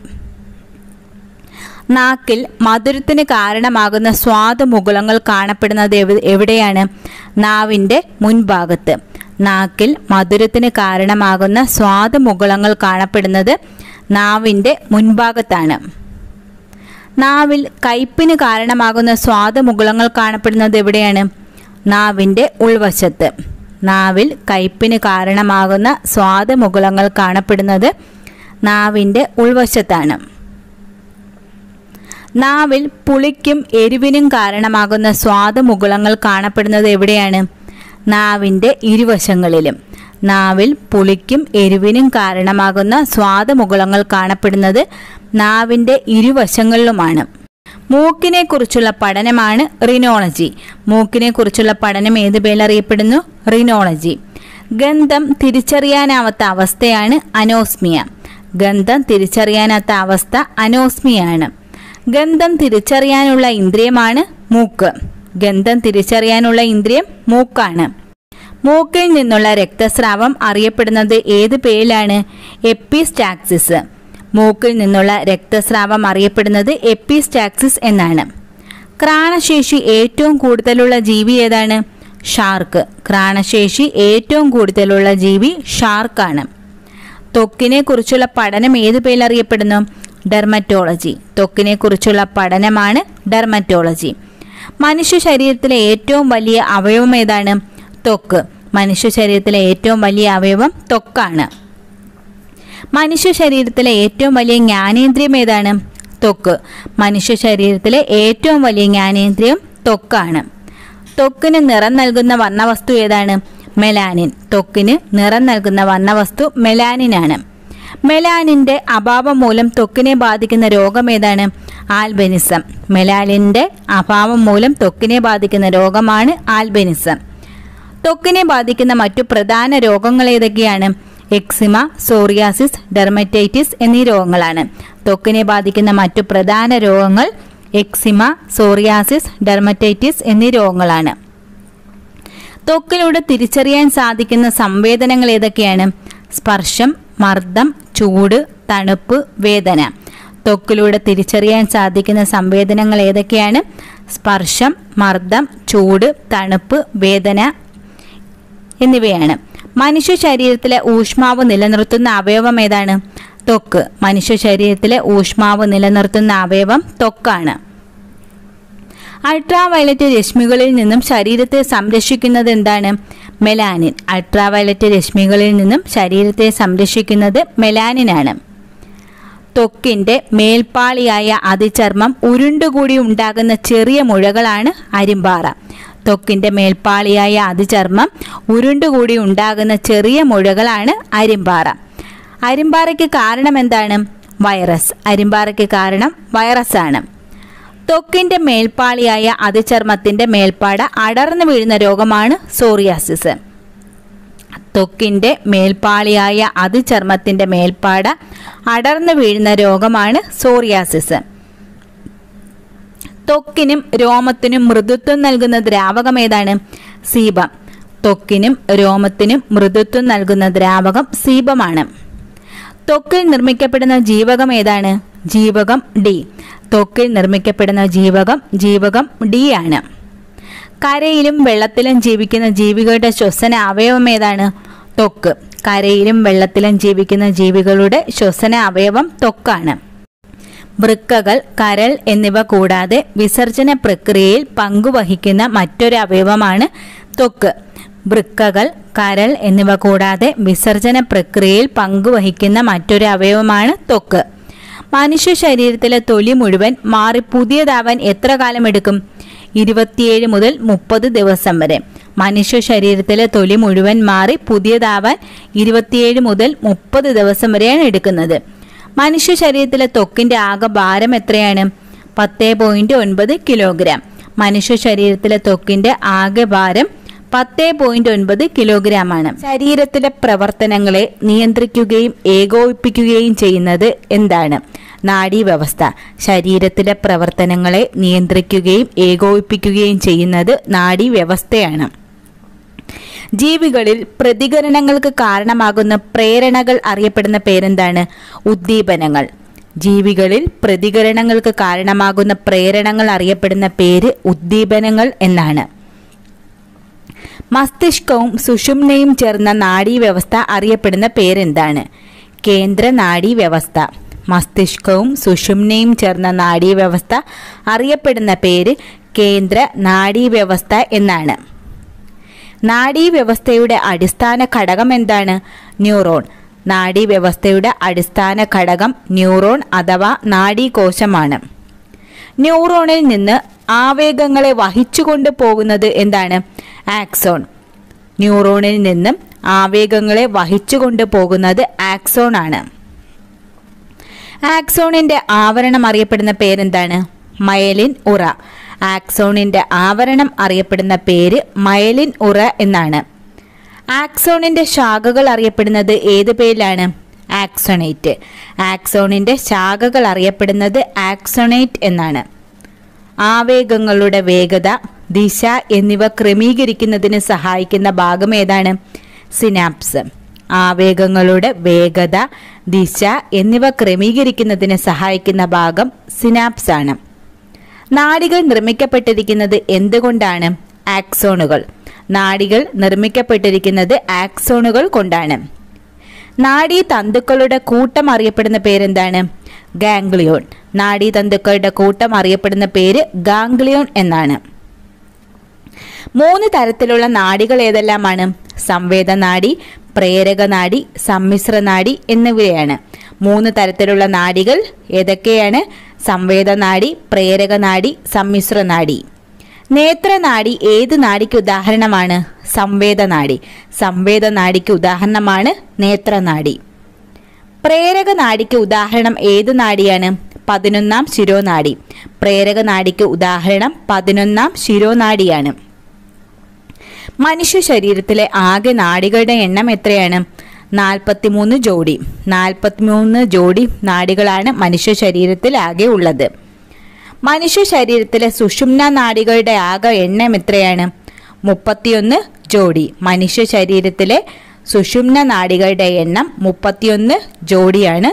നാക്കിൽ മധുരത്തിന് കാരണമാകുന്ന സ്വാദുമുകുളങ്ങൾ കാണപ്പെടുന്നത് എവി- എവിടെയാണ് നാവിൻ്റെ മുൻഭാഗത്ത് നാക്കിൽ മധുരത്തിന് കാരണമാകുന്ന സ്വാദുമുകുളങ്ങൾ കാണപ്പെടുന്നത് നാവിൻ്റെ മുൻഭാഗത്താണ് നാവിൽ കയ്പിന് കാരണമാകുന്ന സ്വാദുമുകുളങ്ങൾ കാണപ്പെടുന്നത് എവിടെയാണ് നാവിൻ്റെ ഉൾവശത്ത് നാവിൽ കയ്പിന് കാരണമാകുന്ന സ്വാദുമുകുളങ്ങൾ കാണപ്പെടുന്നത് നാവിൻ്റെ ഉൾവശത്താണ് നാവിൽ പുളിക്കും എരിവിനും കാരണമാകുന്ന സ്വാദുമുകുളങ്ങൾ കാണപ്പെടുന്നത് എവിടെയാണ് നാവിൻ്റെ ഇരുവശങ്ങളിലും നാവിൽ പുളിക്കും എരിവിനും കാരണമാകുന്ന സ്വാദുമുകുളങ്ങൾ കാണപ്പെടുന്നത് നാവിൻ്റെ ഇരുവശങ്ങളിലുമാണ് മൂക്കിനെ കുറിച്ചുള്ള പഠനമാണ് റിനോളജി മൂക്കിനെ കുറിച്ചുള്ള പഠനം ഏത് പേരറിയപ്പെടുന്നു റിനോളജി ഗന്ധം തിരിച്ചറിയാനാവാത്ത അവസ്ഥയാണ് അനോസ്മിയ ഗന്ധം തിരിച്ചറിയാനാത്ത അവസ്ഥ അനോസ്മിയാണ് ഗന്ധം തിരിച്ചറിയാനുള്ള ഇന്ദ്രിയമാണ് മൂക്ക് ഗന്ധം തിരിച്ചറിയാനുള്ള ഇന്ദ്രിയം മൂക്കാണ് മൂക്കിൽ നിന്നുള്ള രക്തസ്രാവം അറിയപ്പെടുന്നത് ഏത് പേരിലാണ് എപ്പിസ്റ്റാക്സിസ് മൂക്കിൽ നിന്നുള്ള രക്തസ്രാവം അറിയപ്പെടുന്നത് എപ്പിസ്റ്റാക്സിസ് എന്നാണ് ക്രാണശേഷി ഏറ്റവും കൂടുതലുള്ള ജീവി ഏതാണ് ഷാർക്ക് ക്രാണശേഷി ഏറ്റവും കൂടുതലുള്ള ജീവി ഷാർക്കാണ് ത്വക്കിനെ കുറിച്ചുള്ള പഠനം ഏത് പേരിൽ അറിയപ്പെടുന്നു ഡെർമറ്റോളജി ത്വക്കിനെ കുറിച്ചുള്ള പഠനമാണ് ഡെർമറ്റോളജി മനുഷ്യ ശരീരത്തിലെ ഏറ്റവും വലിയ അവയവം ഏതാണ് ത്വക്ക് മനുഷ്യ ശരീരത്തിലെ ഏറ്റവും വലിയ അവയവം ത്വക്കാണ് മനുഷ്യ ശരീരത്തിലെ ഏറ്റവും വലിയ ജ്ഞാനേന്ദ്രിയം ഏതാണ് ത്വക്ക് മനുഷ്യ ശരീരത്തിലെ ഏറ്റവും വലിയ ജ്ഞാനേന്ദ്രിയം ത്വക്കാണ് ത്വക്കിന് നിറം നൽകുന്ന വർണ്ണവസ്തു ഏതാണ് മെലാനിൻ ത്വക്കിന് നിറം നൽകുന്ന വർണ്ണവസ്തു മെലാനിനാണ് മെലാനിന്റെ അഭാവം മൂലം ത്വക്കിനെ ബാധിക്കുന്ന രോഗം ഏതാണ് ആൽബനിസം മെലാനിന്റെ അഭാവം മൂലം ത്വക്കിനെ ബാധിക്കുന്ന രോഗമാണ് ആൽബനിസം ത്വക്കിനെ ബാധിക്കുന്ന മറ്റു പ്രധാന രോഗങ്ങൾ ഏതൊക്കെയാണ് എക്സിമ സോറിയാസിസ് ഡെർമറ്റൈറ്റിസ് എന്നീ രോഗങ്ങളാണ് ത്വക്കിനെ ബാധിക്കുന്ന മറ്റു പ്രധാന രോഗങ്ങൾ എക്സിമ സോറിയാസിസ് ഡെർമറ്റൈറ്റിസ് എന്നീ രോഗങ്ങളാണ് ത്വക്കിലൂടെ തിരിച്ചറിയാൻ സാധിക്കുന്ന സംവേദനങ്ങൾ ഏതൊക്കെയാണ് സ്പർശം മർദ്ദം ചൂട് തണുപ്പ് വേദന ത്വക്കിലൂടെ തിരിച്ചറിയാൻ സാധിക്കുന്ന സംവേദനങ്ങൾ ഏതൊക്കെയാണ് സ്പർശം മർദ്ദം ചൂട് തണുപ്പ് വേദന എന്നിവയാണ് മനുഷ്യ ശരീരത്തിലെ ഊഷ്മാവ് നിലനിർത്തുന്ന അവയവം ഏതാണ് ത്വക്ക് മനുഷ്യ ശരീരത്തിലെ ഊഷ്മാവ് നിലനിർത്തുന്ന അവയവം ത്വക്കാണ് അൾട്രാവയലറ്റ് രശ്മികളിൽ നിന്നും ശരീരത്തെ സംരക്ഷിക്കുന്നത് എന്താണ് മെലാനിൻ അൾട്രാവയലറ്റ് രശ്മികളിൽ നിന്നും ശരീരത്തെ സംരക്ഷിക്കുന്നത് മെലാനിനാണ് ത്വക്കിന്റെ മേൽപ്പാളിയായ അതിചർമ്മം ഉരുണ്ടുകൂടി ഉണ്ടാകുന്ന ചെറിയ മുഴകളാണ് അരിമ്പാറ ത്വക്കിന്റെ മേൽപ്പാളിയായ അതിചർമ്മം ഉരുണ്ടുകൂടി ഉണ്ടാകുന്ന ചെറിയ മുഴകളാണ് അരിമ്പാറ അരിമ്പാറയ്ക്ക് കാരണം എന്താണ് വൈറസ് അരിമ്പാറയ്ക്ക് കാരണം വൈറസാണ് ത്വക്കിന്റെ മേൽപ്പാളിയായ അതിചർമ്മത്തിന്റെ മേൽപ്പാട അടർന്നു വീഴുന്ന രോഗമാണ് സോറിയാസിസ് ത്വക്കിന്റെ മേൽപ്പാളിയായ അതിചർമ്മത്തിന്റെ മേൽപ്പാട അടർന്നു വീഴുന്ന രോഗമാണ് സോറിയാസിസ് ത്വക്കിനും രോമത്തിനും മൃദുത്വം നൽകുന്ന ദ്രാവകം ഏതാണ് സീബം ത്വക്കിനും രോമത്തിനും മൃദുത്വം നൽകുന്ന ദ്രാവകം സീബമാണ് ത്വക്കിൽ നിർമ്മിക്കപ്പെടുന്ന ജീവകം ഏതാണ് ജീവകം ഡി ത്വക്കിൽ നിർമ്മിക്കപ്പെടുന്ന ജീവകം ജീവകം ഡി ആണ് കരയിലും വെള്ളത്തിലും ജീവിക്കുന്ന ജീവികളുടെ ശ്വസന അവയവം ഏതാണ് ത്വക്ക് കരയിലും വെള്ളത്തിലും ജീവിക്കുന്ന ജീവികളുടെ ശ്വസന അവയവം ത്വക്കാണ് വൃക്കകൾ കരൾ എന്നിവ കൂടാതെ വിസർജന പ്രക്രിയയിൽ പങ്കുവഹിക്കുന്ന മറ്റൊരു അവയവമാണ് ത്വക്ക് വൃക്കകൾ കരൾ എന്നിവ കൂടാതെ വിസർജന പ്രക്രിയയിൽ പങ്കുവഹിക്കുന്ന മറ്റൊരു അവയവമാണ് ത്വക്ക് മനുഷ്യ ശരീരത്തിലെ തൊലി മുഴുവൻ മാറി പുതിയതാവാൻ എത്ര കാലം എടുക്കും ഇരുപത്തിയേഴ് മുതൽ മുപ്പത് ദിവസം വരെ മനുഷ്യ ശരീരത്തിലെ തൊലി മുഴുവൻ മാറി പുതിയതാവാൻ ഇരുപത്തിയേഴ് മുതൽ മുപ്പത് ദിവസം വരെയാണ് എടുക്കുന്നത് മനുഷ്യ ശരീരത്തിലെ ത്വക്കിന്റെ ആകെ ഭാരം എത്രയാണ് പത്ത് പോയിന്റ് ഒൻപത് കിലോഗ്രാം മനുഷ്യ ശരീരത്തിലെ ത്വക്കിന്റെ ആകെ ഭാരം പത്ത് പോയിന്റ് ഒൻപത് കിലോഗ്രാം ആണ് ശരീരത്തിലെ പ്രവർത്തനങ്ങളെ നിയന്ത്രിക്കുകയും ഏകോപിപ്പിക്കുകയും ചെയ്യുന്നത് എന്താണ് നാഡീവ്യവസ്ഥ ശരീരത്തിലെ പ്രവർത്തനങ്ങളെ നിയന്ത്രിക്കുകയും ഏകോപിപ്പിക്കുകയും ചെയ്യുന്നത് നാഡീവ്യവസ്ഥയാണ് ജീവികളിൽ പ്രതികരണങ്ങൾക്ക് കാരണമാകുന്ന പ്രേരണകൾ അറിയപ്പെടുന്ന പേരെന്താണ് ഉദ്ദീപനങ്ങൾ ജീവികളിൽ പ്രതികരണങ്ങൾക്ക് കാരണമാകുന്ന പ്രേരണകൾ അറിയപ്പെടുന്ന പേര് ഉദ്ദീപനങ്ങൾ എന്നാണ് മസ്തിഷ്കവും സുഷുമ്നയും ചേർന്ന നാഡീവ്യവസ്ഥ അറിയപ്പെടുന്ന പേരെന്താണ് കേന്ദ്ര നാഡീവ്യവസ്ഥ മസ്തിഷ്കവും സുഷുമ്നയും ചേർന്ന നാഡീവ്യവസ്ഥ അറിയപ്പെടുന്ന പേര് കേന്ദ്ര നാഡീവ്യവസ്ഥ എന്നാണ് നാഡീവ്യവസ്ഥയുടെ അടിസ്ഥാന ഘടകം എന്താണ് ന്യൂറോൺ നാഡീവ്യവസ്ഥയുടെ അടിസ്ഥാന ഘടകം ന്യൂറോൺ അഥവാ നാഡീകോശമാണ് ന്യൂറോണിൽ നിന്ന് ആവേഗങ്ങളെ വഹിച്ചുകൊണ്ട് പോകുന്നത് എന്താണ് ആക്സോൺ ന്യൂറോണിൽ നിന്നും ആവേഗങ്ങളെ വഹിച്ചുകൊണ്ട് പോകുന്നത് ആക്സോൺ ആണ് ആക്സോണിന്റെ ആവരണം അറിയപ്പെടുന്ന പേരെന്താണ് മയലിൻ ഉറ ആക്സോണിന്റെ ആവരണം അറിയപ്പെടുന്ന പേര് മയലിൻ ഉറ എന്നാണ് ആക്സോണിന്റെ ശാഖകൾ അറിയപ്പെടുന്നത് ഏത് പേരിലാണ് ആക്സോണേറ്റ് ആക്സോണിന്റെ ശാഖകൾ അറിയപ്പെടുന്നത് ആക്സോണേറ്റ് എന്നാണ് ആവേഗങ്ങളുടെ വേഗത ദിശ എന്നിവ ക്രമീകരിക്കുന്നതിന് സഹായിക്കുന്ന ഭാഗം ഏതാണ് സിനാപ്സ് ആവേഗങ്ങളുടെ വേഗത ദിശ എന്നിവ ക്രമീകരിക്കുന്നതിന് സഹായിക്കുന്ന ഭാഗം സിനാപ്സ് ആണ് നാഡികൾ നിർമ്മിക്കപ്പെട്ടിരിക്കുന്നത് എന്തുകൊണ്ടാണ് ആക്സോണുകൾ നാഡികൾ നിർമ്മിക്കപ്പെട്ടിരിക്കുന്നത് ആക്സോണുകൾ കൊണ്ടാണ് നാഡീ തന്തുക്കളുടെ കൂട്ടം അറിയപ്പെടുന്ന പേരെന്താണ് ഗാംഗ്ലിയോൺ നാഡീ തന്തുക്കളുടെ കൂട്ടം അറിയപ്പെടുന്ന പേര് ഗാംഗ്ലിയോൺ എന്നാണ് മൂന്ന് തരത്തിലുള്ള നാഡികൾ ഏതെല്ലാമാണ് സംവേദനാഡി പ്രേരകനാഡി സമ്മിശ്രനാഡി എന്നിവയാണ് മൂന്ന് തരത്തിലുള്ള നാഡികൾ ഏതൊക്കെയാണ് സംവേദനാഡി പ്രേരകനാഡി സമ്മിശ്രനാഡി നേത്രനാഡി ഏത് നാഡിക്ക് ഉദാഹരണമാണ് സംവേദനാഡി സംവേദനാഡിക്ക് ഉദാഹരണമാണ് നേത്രനാഡി പ്രേരക നാഡിക്ക് ഉദാഹരണം ഏത് നാഡിയാണ് പതിനൊന്നാം ശിരോനാഡി പ്രേരക നാഡിക്ക് ഉദാഹരണം പതിനൊന്നാം ശിരോനാഡിയാണ് മനുഷ്യ ശരീരത്തിലെ ആകെ നാഡികളുടെ എണ്ണം എത്രയാണ് നാൽപ്പത്തിമൂന്ന് ജോഡി നാൽപ്പത്തിമൂന്ന് ജോഡി നാഡികളാണ് മനുഷ്യ ശരീരത്തിൽ ആകെ ഉള്ളത് മനുഷ്യ ശരീരത്തിലെ സുഷുമ്ന നാഡികളുടെ ആകെ എണ്ണം എത്രയാണ് മുപ്പത്തിയൊന്ന് ജോഡി മനുഷ്യ ശരീരത്തിലെ സുഷുമ്ന നാഡികളുടെ എണ്ണം മുപ്പത്തിയൊന്ന് ജോഡിയാണ്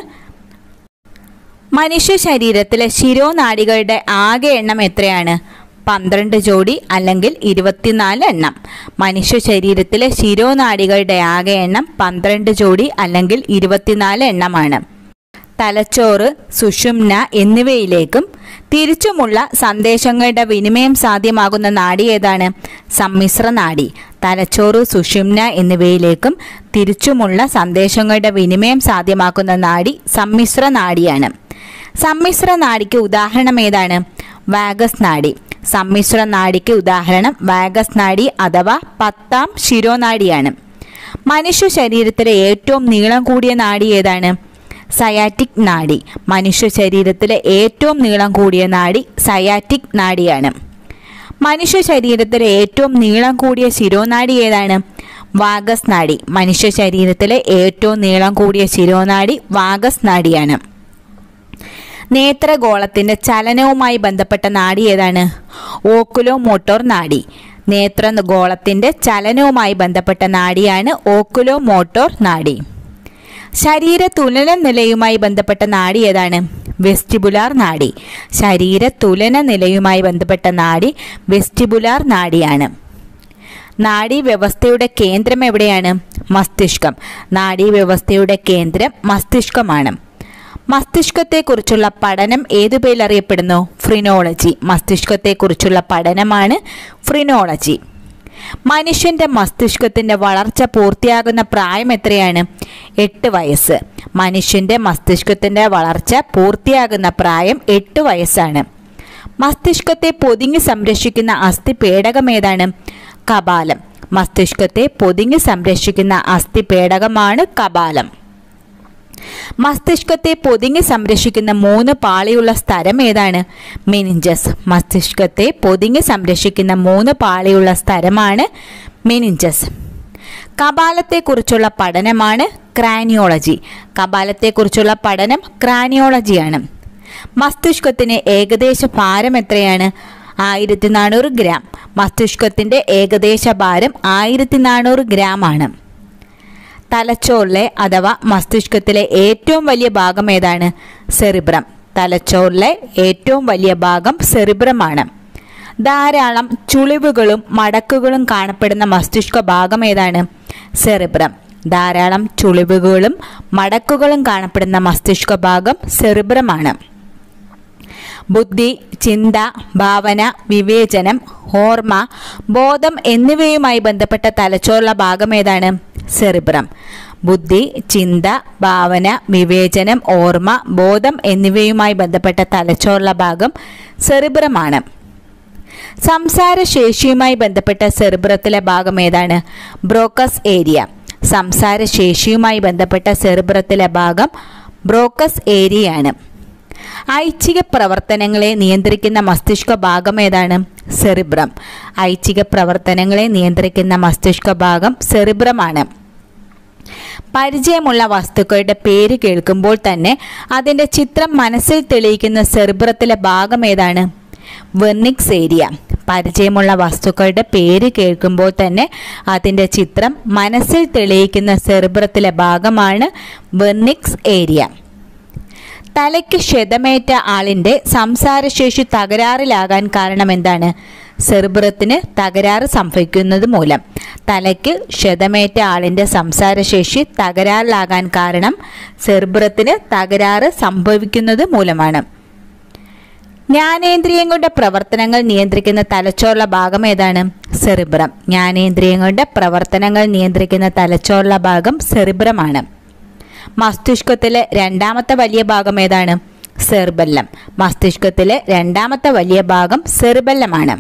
മനുഷ്യ ശരീരത്തിലെ ശിരോനാഡികളുടെ ആകെ എണ്ണം എത്രയാണ് പന്ത്രണ്ട് ജോഡി അല്ലെങ്കിൽ ഇരുപത്തിനാല് എണ്ണം മനുഷ്യ ശരീരത്തിലെ ശിരോനാഡികളുടെ ആകെ എണ്ണം പന്ത്രണ്ട് ജോഡി അല്ലെങ്കിൽ ഇരുപത്തിനാല് എണ്ണമാണ് തലച്ചോറ് സുഷുമ്ന എന്നിവയിലേക്കും തിരിച്ചുമുള്ള സന്ദേശങ്ങളുടെ വിനിമയം സാധ്യമാകുന്ന നാഡി ഏതാണ് സമ്മിശ്ര നാഡി തലച്ചോറ് സുഷുമ്ന എന്നിവയിലേക്കും തിരിച്ചുമുള്ള സന്ദേശങ്ങളുടെ വിനിമയം സാധ്യമാക്കുന്ന നാഡി സമ്മിശ്ര നാഡിയാണ് സമ്മിശ്ര നാഡിക്ക് ഉദാഹരണം ഏതാണ് വാഗസ് നാഡി സമ്മിശ്ര നാഡിക്ക് ഉദാഹരണം വാഗസ് നാഡി അഥവാ പത്താം ശിരോനാഡിയാണ് മനുഷ്യ ശരീരത്തിലെ ഏറ്റവും നീളം കൂടിയ നാഡി ഏതാണ് സയാറ്റിക് നാഡി മനുഷ്യ ശരീരത്തിലെ ഏറ്റവും നീളം കൂടിയ നാഡി സയാറ്റിക് നാഡിയാണ് മനുഷ്യ ശരീരത്തിലെ ഏറ്റവും നീളം കൂടിയ ശിരോനാഡി ഏതാണ് വാഗസ് നാഡി മനുഷ്യ ശരീരത്തിലെ ഏറ്റവും നീളം കൂടിയ ശിരോനാഡി വാഗസ് നാഡിയാണ് നേത്രഗോളത്തിന്റെ ചലനവുമായി ബന്ധപ്പെട്ട നാഡി ഏതാണ് ഓക്കുലോ മോട്ടോർ നാഡി നേത്രഗോളത്തിന്റെ ചലനവുമായി ബന്ധപ്പെട്ട നാഡിയാണ് ഓക്കുലോ മോട്ടോർ നാഡി ശരീര തുലന നിലയുമായി ബന്ധപ്പെട്ട നാഡി ഏതാണ് വെസ്റ്റിബുലാർ നാഡി ശരീര തുലന നിലയുമായി ബന്ധപ്പെട്ട നാഡി വെസ്റ്റിബുലാർ നാഡിയാണ് നാഡീവ്യവസ്ഥയുടെ കേന്ദ്രം എവിടെയാണ് മസ്തിഷ്കം നാഡീവ്യവസ്ഥയുടെ കേന്ദ്രം മസ്തിഷ്കമാണ് മസ്തിഷ്കത്തെക്കുറിച്ചുള്ള പഠനം ഏതു പേരിൽ അറിയപ്പെടുന്നു ഫ്രിനോളജി മസ്തിഷ്കത്തെക്കുറിച്ചുള്ള പഠനമാണ് ഫ്രിനോളജി മനുഷ്യന്റെ മസ്തിഷ്കത്തിന്റെ വളർച്ച പൂർത്തിയാകുന്ന പ്രായം എത്രയാണ് എട്ട് വയസ്സ് മനുഷ്യന്റെ മസ്തിഷ്കത്തിന്റെ വളർച്ച പൂർത്തിയാകുന്ന പ്രായം എട്ട് വയസ്സാണ് മസ്തിഷ്കത്തെ പൊതിഞ്ഞ് സംരക്ഷിക്കുന്ന അസ്ഥി പേടകം ഏതാണ് കപാലം മസ്തിഷ്കത്തെ പൊതിഞ്ഞ് സംരക്ഷിക്കുന്ന അസ്ഥി പേടകമാണ് കപാലം മസ്തിഷ്കത്തെ പൊതിഞ്ഞ് സംരക്ഷിക്കുന്ന മൂന്ന് പാളിയുള്ള സ്ഥലം ഏതാണ് മെനിഞ്ചസ് മസ്തിഷ്കത്തെ പൊതിഞ്ഞ് സംരക്ഷിക്കുന്ന മൂന്ന് പാളിയുള്ള സ്ഥലമാണ് മെനിഞ്ചസ് കപാലത്തെക്കുറിച്ചുള്ള പഠനമാണ് ക്രാനിയോളജി കപാലത്തെക്കുറിച്ചുള്ള പഠനം ക്രാനിയോളജിയാണ് മസ്തിഷ്കത്തിന് ഏകദേശ ഭാരം എത്രയാണ് ആയിരത്തി നാനൂറ് ഗ്രാം മസ്തിഷ്കത്തിന്റെ ഏകദേശ ഭാരം ആയിരത്തി നാനൂറ് ഗ്രാം ആണ് തലച്ചോറിലെ അഥവാ മസ്തിഷ്കത്തിലെ ഏറ്റവും വലിയ ഭാഗം ഏതാണ് സെറിബ്രം തലച്ചോറിലെ ഏറ്റവും വലിയ ഭാഗം സെറിബ്രമാണ് ധാരാളം ചുളിവുകളും മടക്കുകളും കാണപ്പെടുന്ന മസ്തിഷ്ക ഭാഗം ഏതാണ് സെറിബ്രം ധാരാളം ചുളിവുകളും മടക്കുകളും കാണപ്പെടുന്ന മസ്തിഷ്ക ഭാഗം സെറിബ്രമാണ് ബുദ്ധി ചിന്ത ഭാവന വിവേചനം ഓർമ്മ ബോധം എന്നിവയുമായി ബന്ധപ്പെട്ട തലച്ചോറുള്ള ഭാഗം ഏതാണ് സെറിബ്രം ബുദ്ധി ചിന്ത ഭാവന വിവേചനം ഓർമ്മ ബോധം എന്നിവയുമായി ബന്ധപ്പെട്ട തലച്ചോറുള്ള ഭാഗം സെറിബ്രമാണ് സംസാരശേഷിയുമായി ബന്ധപ്പെട്ട സെറിബ്രത്തിലെ ഭാഗം ഏതാണ് ബ്രോക്കസ് ഏരിയ സംസാരശേഷിയുമായി ബന്ധപ്പെട്ട സെറിബ്രത്തിലെ ഭാഗം ബ്രോക്കസ് ഏരിയയാണ് ഐച്ഛിക പ്രവർത്തനങ്ങളെ നിയന്ത്രിക്കുന്ന മസ്തിഷ്ക ഭാഗം ഏതാണ് സെറിബ്രം ഐച്ഛിക പ്രവർത്തനങ്ങളെ നിയന്ത്രിക്കുന്ന മസ്തിഷ്ക ഭാഗം സെറിബ്രമാണ് പരിചയമുള്ള വസ്തുക്കളുടെ പേര് കേൾക്കുമ്പോൾ തന്നെ അതിൻ്റെ ചിത്രം മനസ്സിൽ തെളിയിക്കുന്ന സെറിബ്രത്തിലെ ഭാഗം ഏതാണ് വെർണിക്സ് ഏരിയ പരിചയമുള്ള വസ്തുക്കളുടെ പേര് കേൾക്കുമ്പോൾ തന്നെ അതിൻ്റെ ചിത്രം മനസ്സിൽ തെളിയിക്കുന്ന സെറിബ്രത്തിലെ ഭാഗമാണ് വെർണിക്സ് ഏരിയ തലയ്ക്ക് ക്ഷതമേറ്റ ആളിൻ്റെ സംസാരശേഷി തകരാറിലാകാൻ കാരണം എന്താണ് സെറിബ്രത്തിന് തകരാറ് സംഭവിക്കുന്നത് മൂലം തലയ്ക്ക് ക്ഷതമേറ്റ ആളിൻ്റെ സംസാരശേഷി തകരാറിലാകാൻ കാരണം സെറിബ്രത്തിന് തകരാറ് സംഭവിക്കുന്നത് മൂലമാണ് ജ്ഞാനേന്ദ്രിയങ്ങളുടെ പ്രവർത്തനങ്ങൾ നിയന്ത്രിക്കുന്ന തലച്ചോറുള്ള ഭാഗം ഏതാണ് സെറിബ്രം ജ്ഞാനേന്ദ്രിയങ്ങളുടെ പ്രവർത്തനങ്ങൾ നിയന്ത്രിക്കുന്ന തലച്ചോറുള്ള ഭാഗം സെറിബ്രമാണ് മസ്തിഷ്കത്തിലെ രണ്ടാമത്തെ വലിയ ഭാഗം ഏതാണ് സെർബല്ലം മസ്തിഷ്കത്തിലെ രണ്ടാമത്തെ വലിയ ഭാഗം സെറിബല്ലമാണ്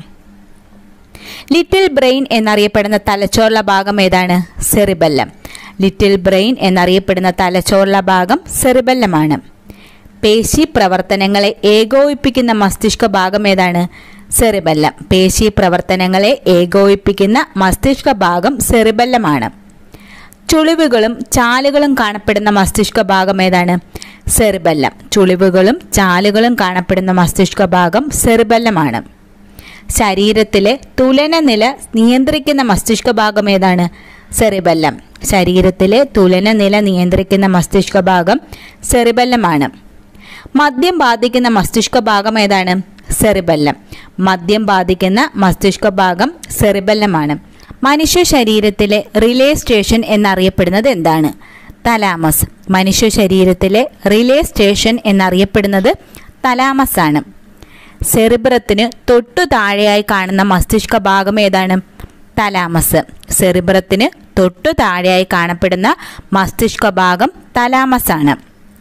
ലിറ്റിൽ ബ്രെയിൻ എന്നറിയപ്പെടുന്ന തലച്ചോറുള്ള ഭാഗം ഏതാണ് സെറിബല്ലം ലിറ്റിൽ ബ്രെയിൻ എന്നറിയപ്പെടുന്ന തലച്ചോറുള്ള ഭാഗം സെറിബല്ലമാണ് പേശി പ്രവർത്തനങ്ങളെ ഏകോപിപ്പിക്കുന്ന മസ്തിഷ്ക ഭാഗം ഏതാണ് സെറിബല്ലം പേശി പ്രവർത്തനങ്ങളെ ഏകോപിപ്പിക്കുന്ന മസ്തിഷ്ക ഭാഗം സെറിബല്ലമാണ് ചുളിവുകളും ചാലുകളും കാണപ്പെടുന്ന മസ്തിഷ്ക ഭാഗം ഏതാണ് സെറിബല്ലം ചുളിവുകളും ചാലുകളും കാണപ്പെടുന്ന മസ്തിഷ്ക ഭാഗം സെറിബല്ലമാണ് ശരീരത്തിലെ തുലന നില നിയന്ത്രിക്കുന്ന മസ്തിഷ്ക ഭാഗം ഏതാണ് സെറിബല്ലം ശരീരത്തിലെ തുലന നില നിയന്ത്രിക്കുന്ന മസ്തിഷ്ക ഭാഗം സെറിബല്ലമാണ് മദ്യം ബാധിക്കുന്ന മസ്തിഷ്ക ഭാഗം ഏതാണ് സെറിബല്ലം മദ്യം ബാധിക്കുന്ന മസ്തിഷ്ക ഭാഗം സെറിബല്ലമാണ് മനുഷ്യ ശരീരത്തിലെ റിലേ സ്റ്റേഷൻ എന്നറിയപ്പെടുന്നത് എന്താണ് തലാമസ് മനുഷ്യ ശരീരത്തിലെ റിലേ സ്റ്റേഷൻ എന്നറിയപ്പെടുന്നത് തലാമസ് ആണ് സെറിബ്രത്തിന് തൊട്ടു താഴെയായി കാണുന്ന മസ്തിഷ്ക ഭാഗം ഏതാണ് തലാമസ് സെറിബ്രത്തിന് തൊട്ടു താഴെയായി കാണപ്പെടുന്ന മസ്തിഷ്ക ഭാഗം തലാമസ് ആണ്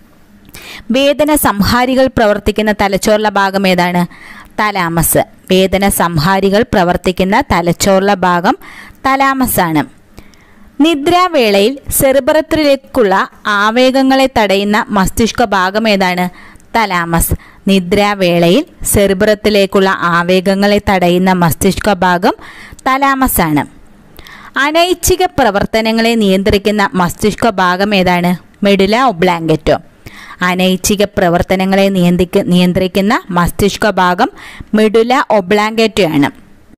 വേദന സംഹാരികൾ പ്രവർത്തിക്കുന്ന തലച്ചോറിലെ ഭാഗം ഏതാണ് തലാമസ് വേദന സംഹാരികൾ പ്രവർത്തിക്കുന്ന തലച്ചോറിലെ ഭാഗം തലാമസ് ആണ് നിദ്രാവേളയിൽ സെറിബ്രത്തിലേക്കുള്ള ആവേഗങ്ങളെ തടയുന്ന മസ്തിഷ്ക ഭാഗം ഏതാണ് തലാമസ് നിദ്രാവേളയിൽ സെറിബ്രത്തിലേക്കുള്ള ആവേഗങ്ങളെ തടയുന്ന മസ്തിഷ്ക ഭാഗം തലാമസ് ആണ് അനൈച്ഛിക പ്രവർത്തനങ്ങളെ നിയന്ത്രിക്കുന്ന മസ്തിഷ്ക ഭാഗം ഏതാണ് മെഡുല ഒബ്ലാങ്കറ്റോ അനൈച്ഛിക പ്രവർത്തനങ്ങളെ നിയന്ത്രിക്ക നിയന്ത്രിക്കുന്ന മസ്തിഷ്ക ഭാഗം മെഡുല ഒബ്ലാങ്കറ്റോ ആണ്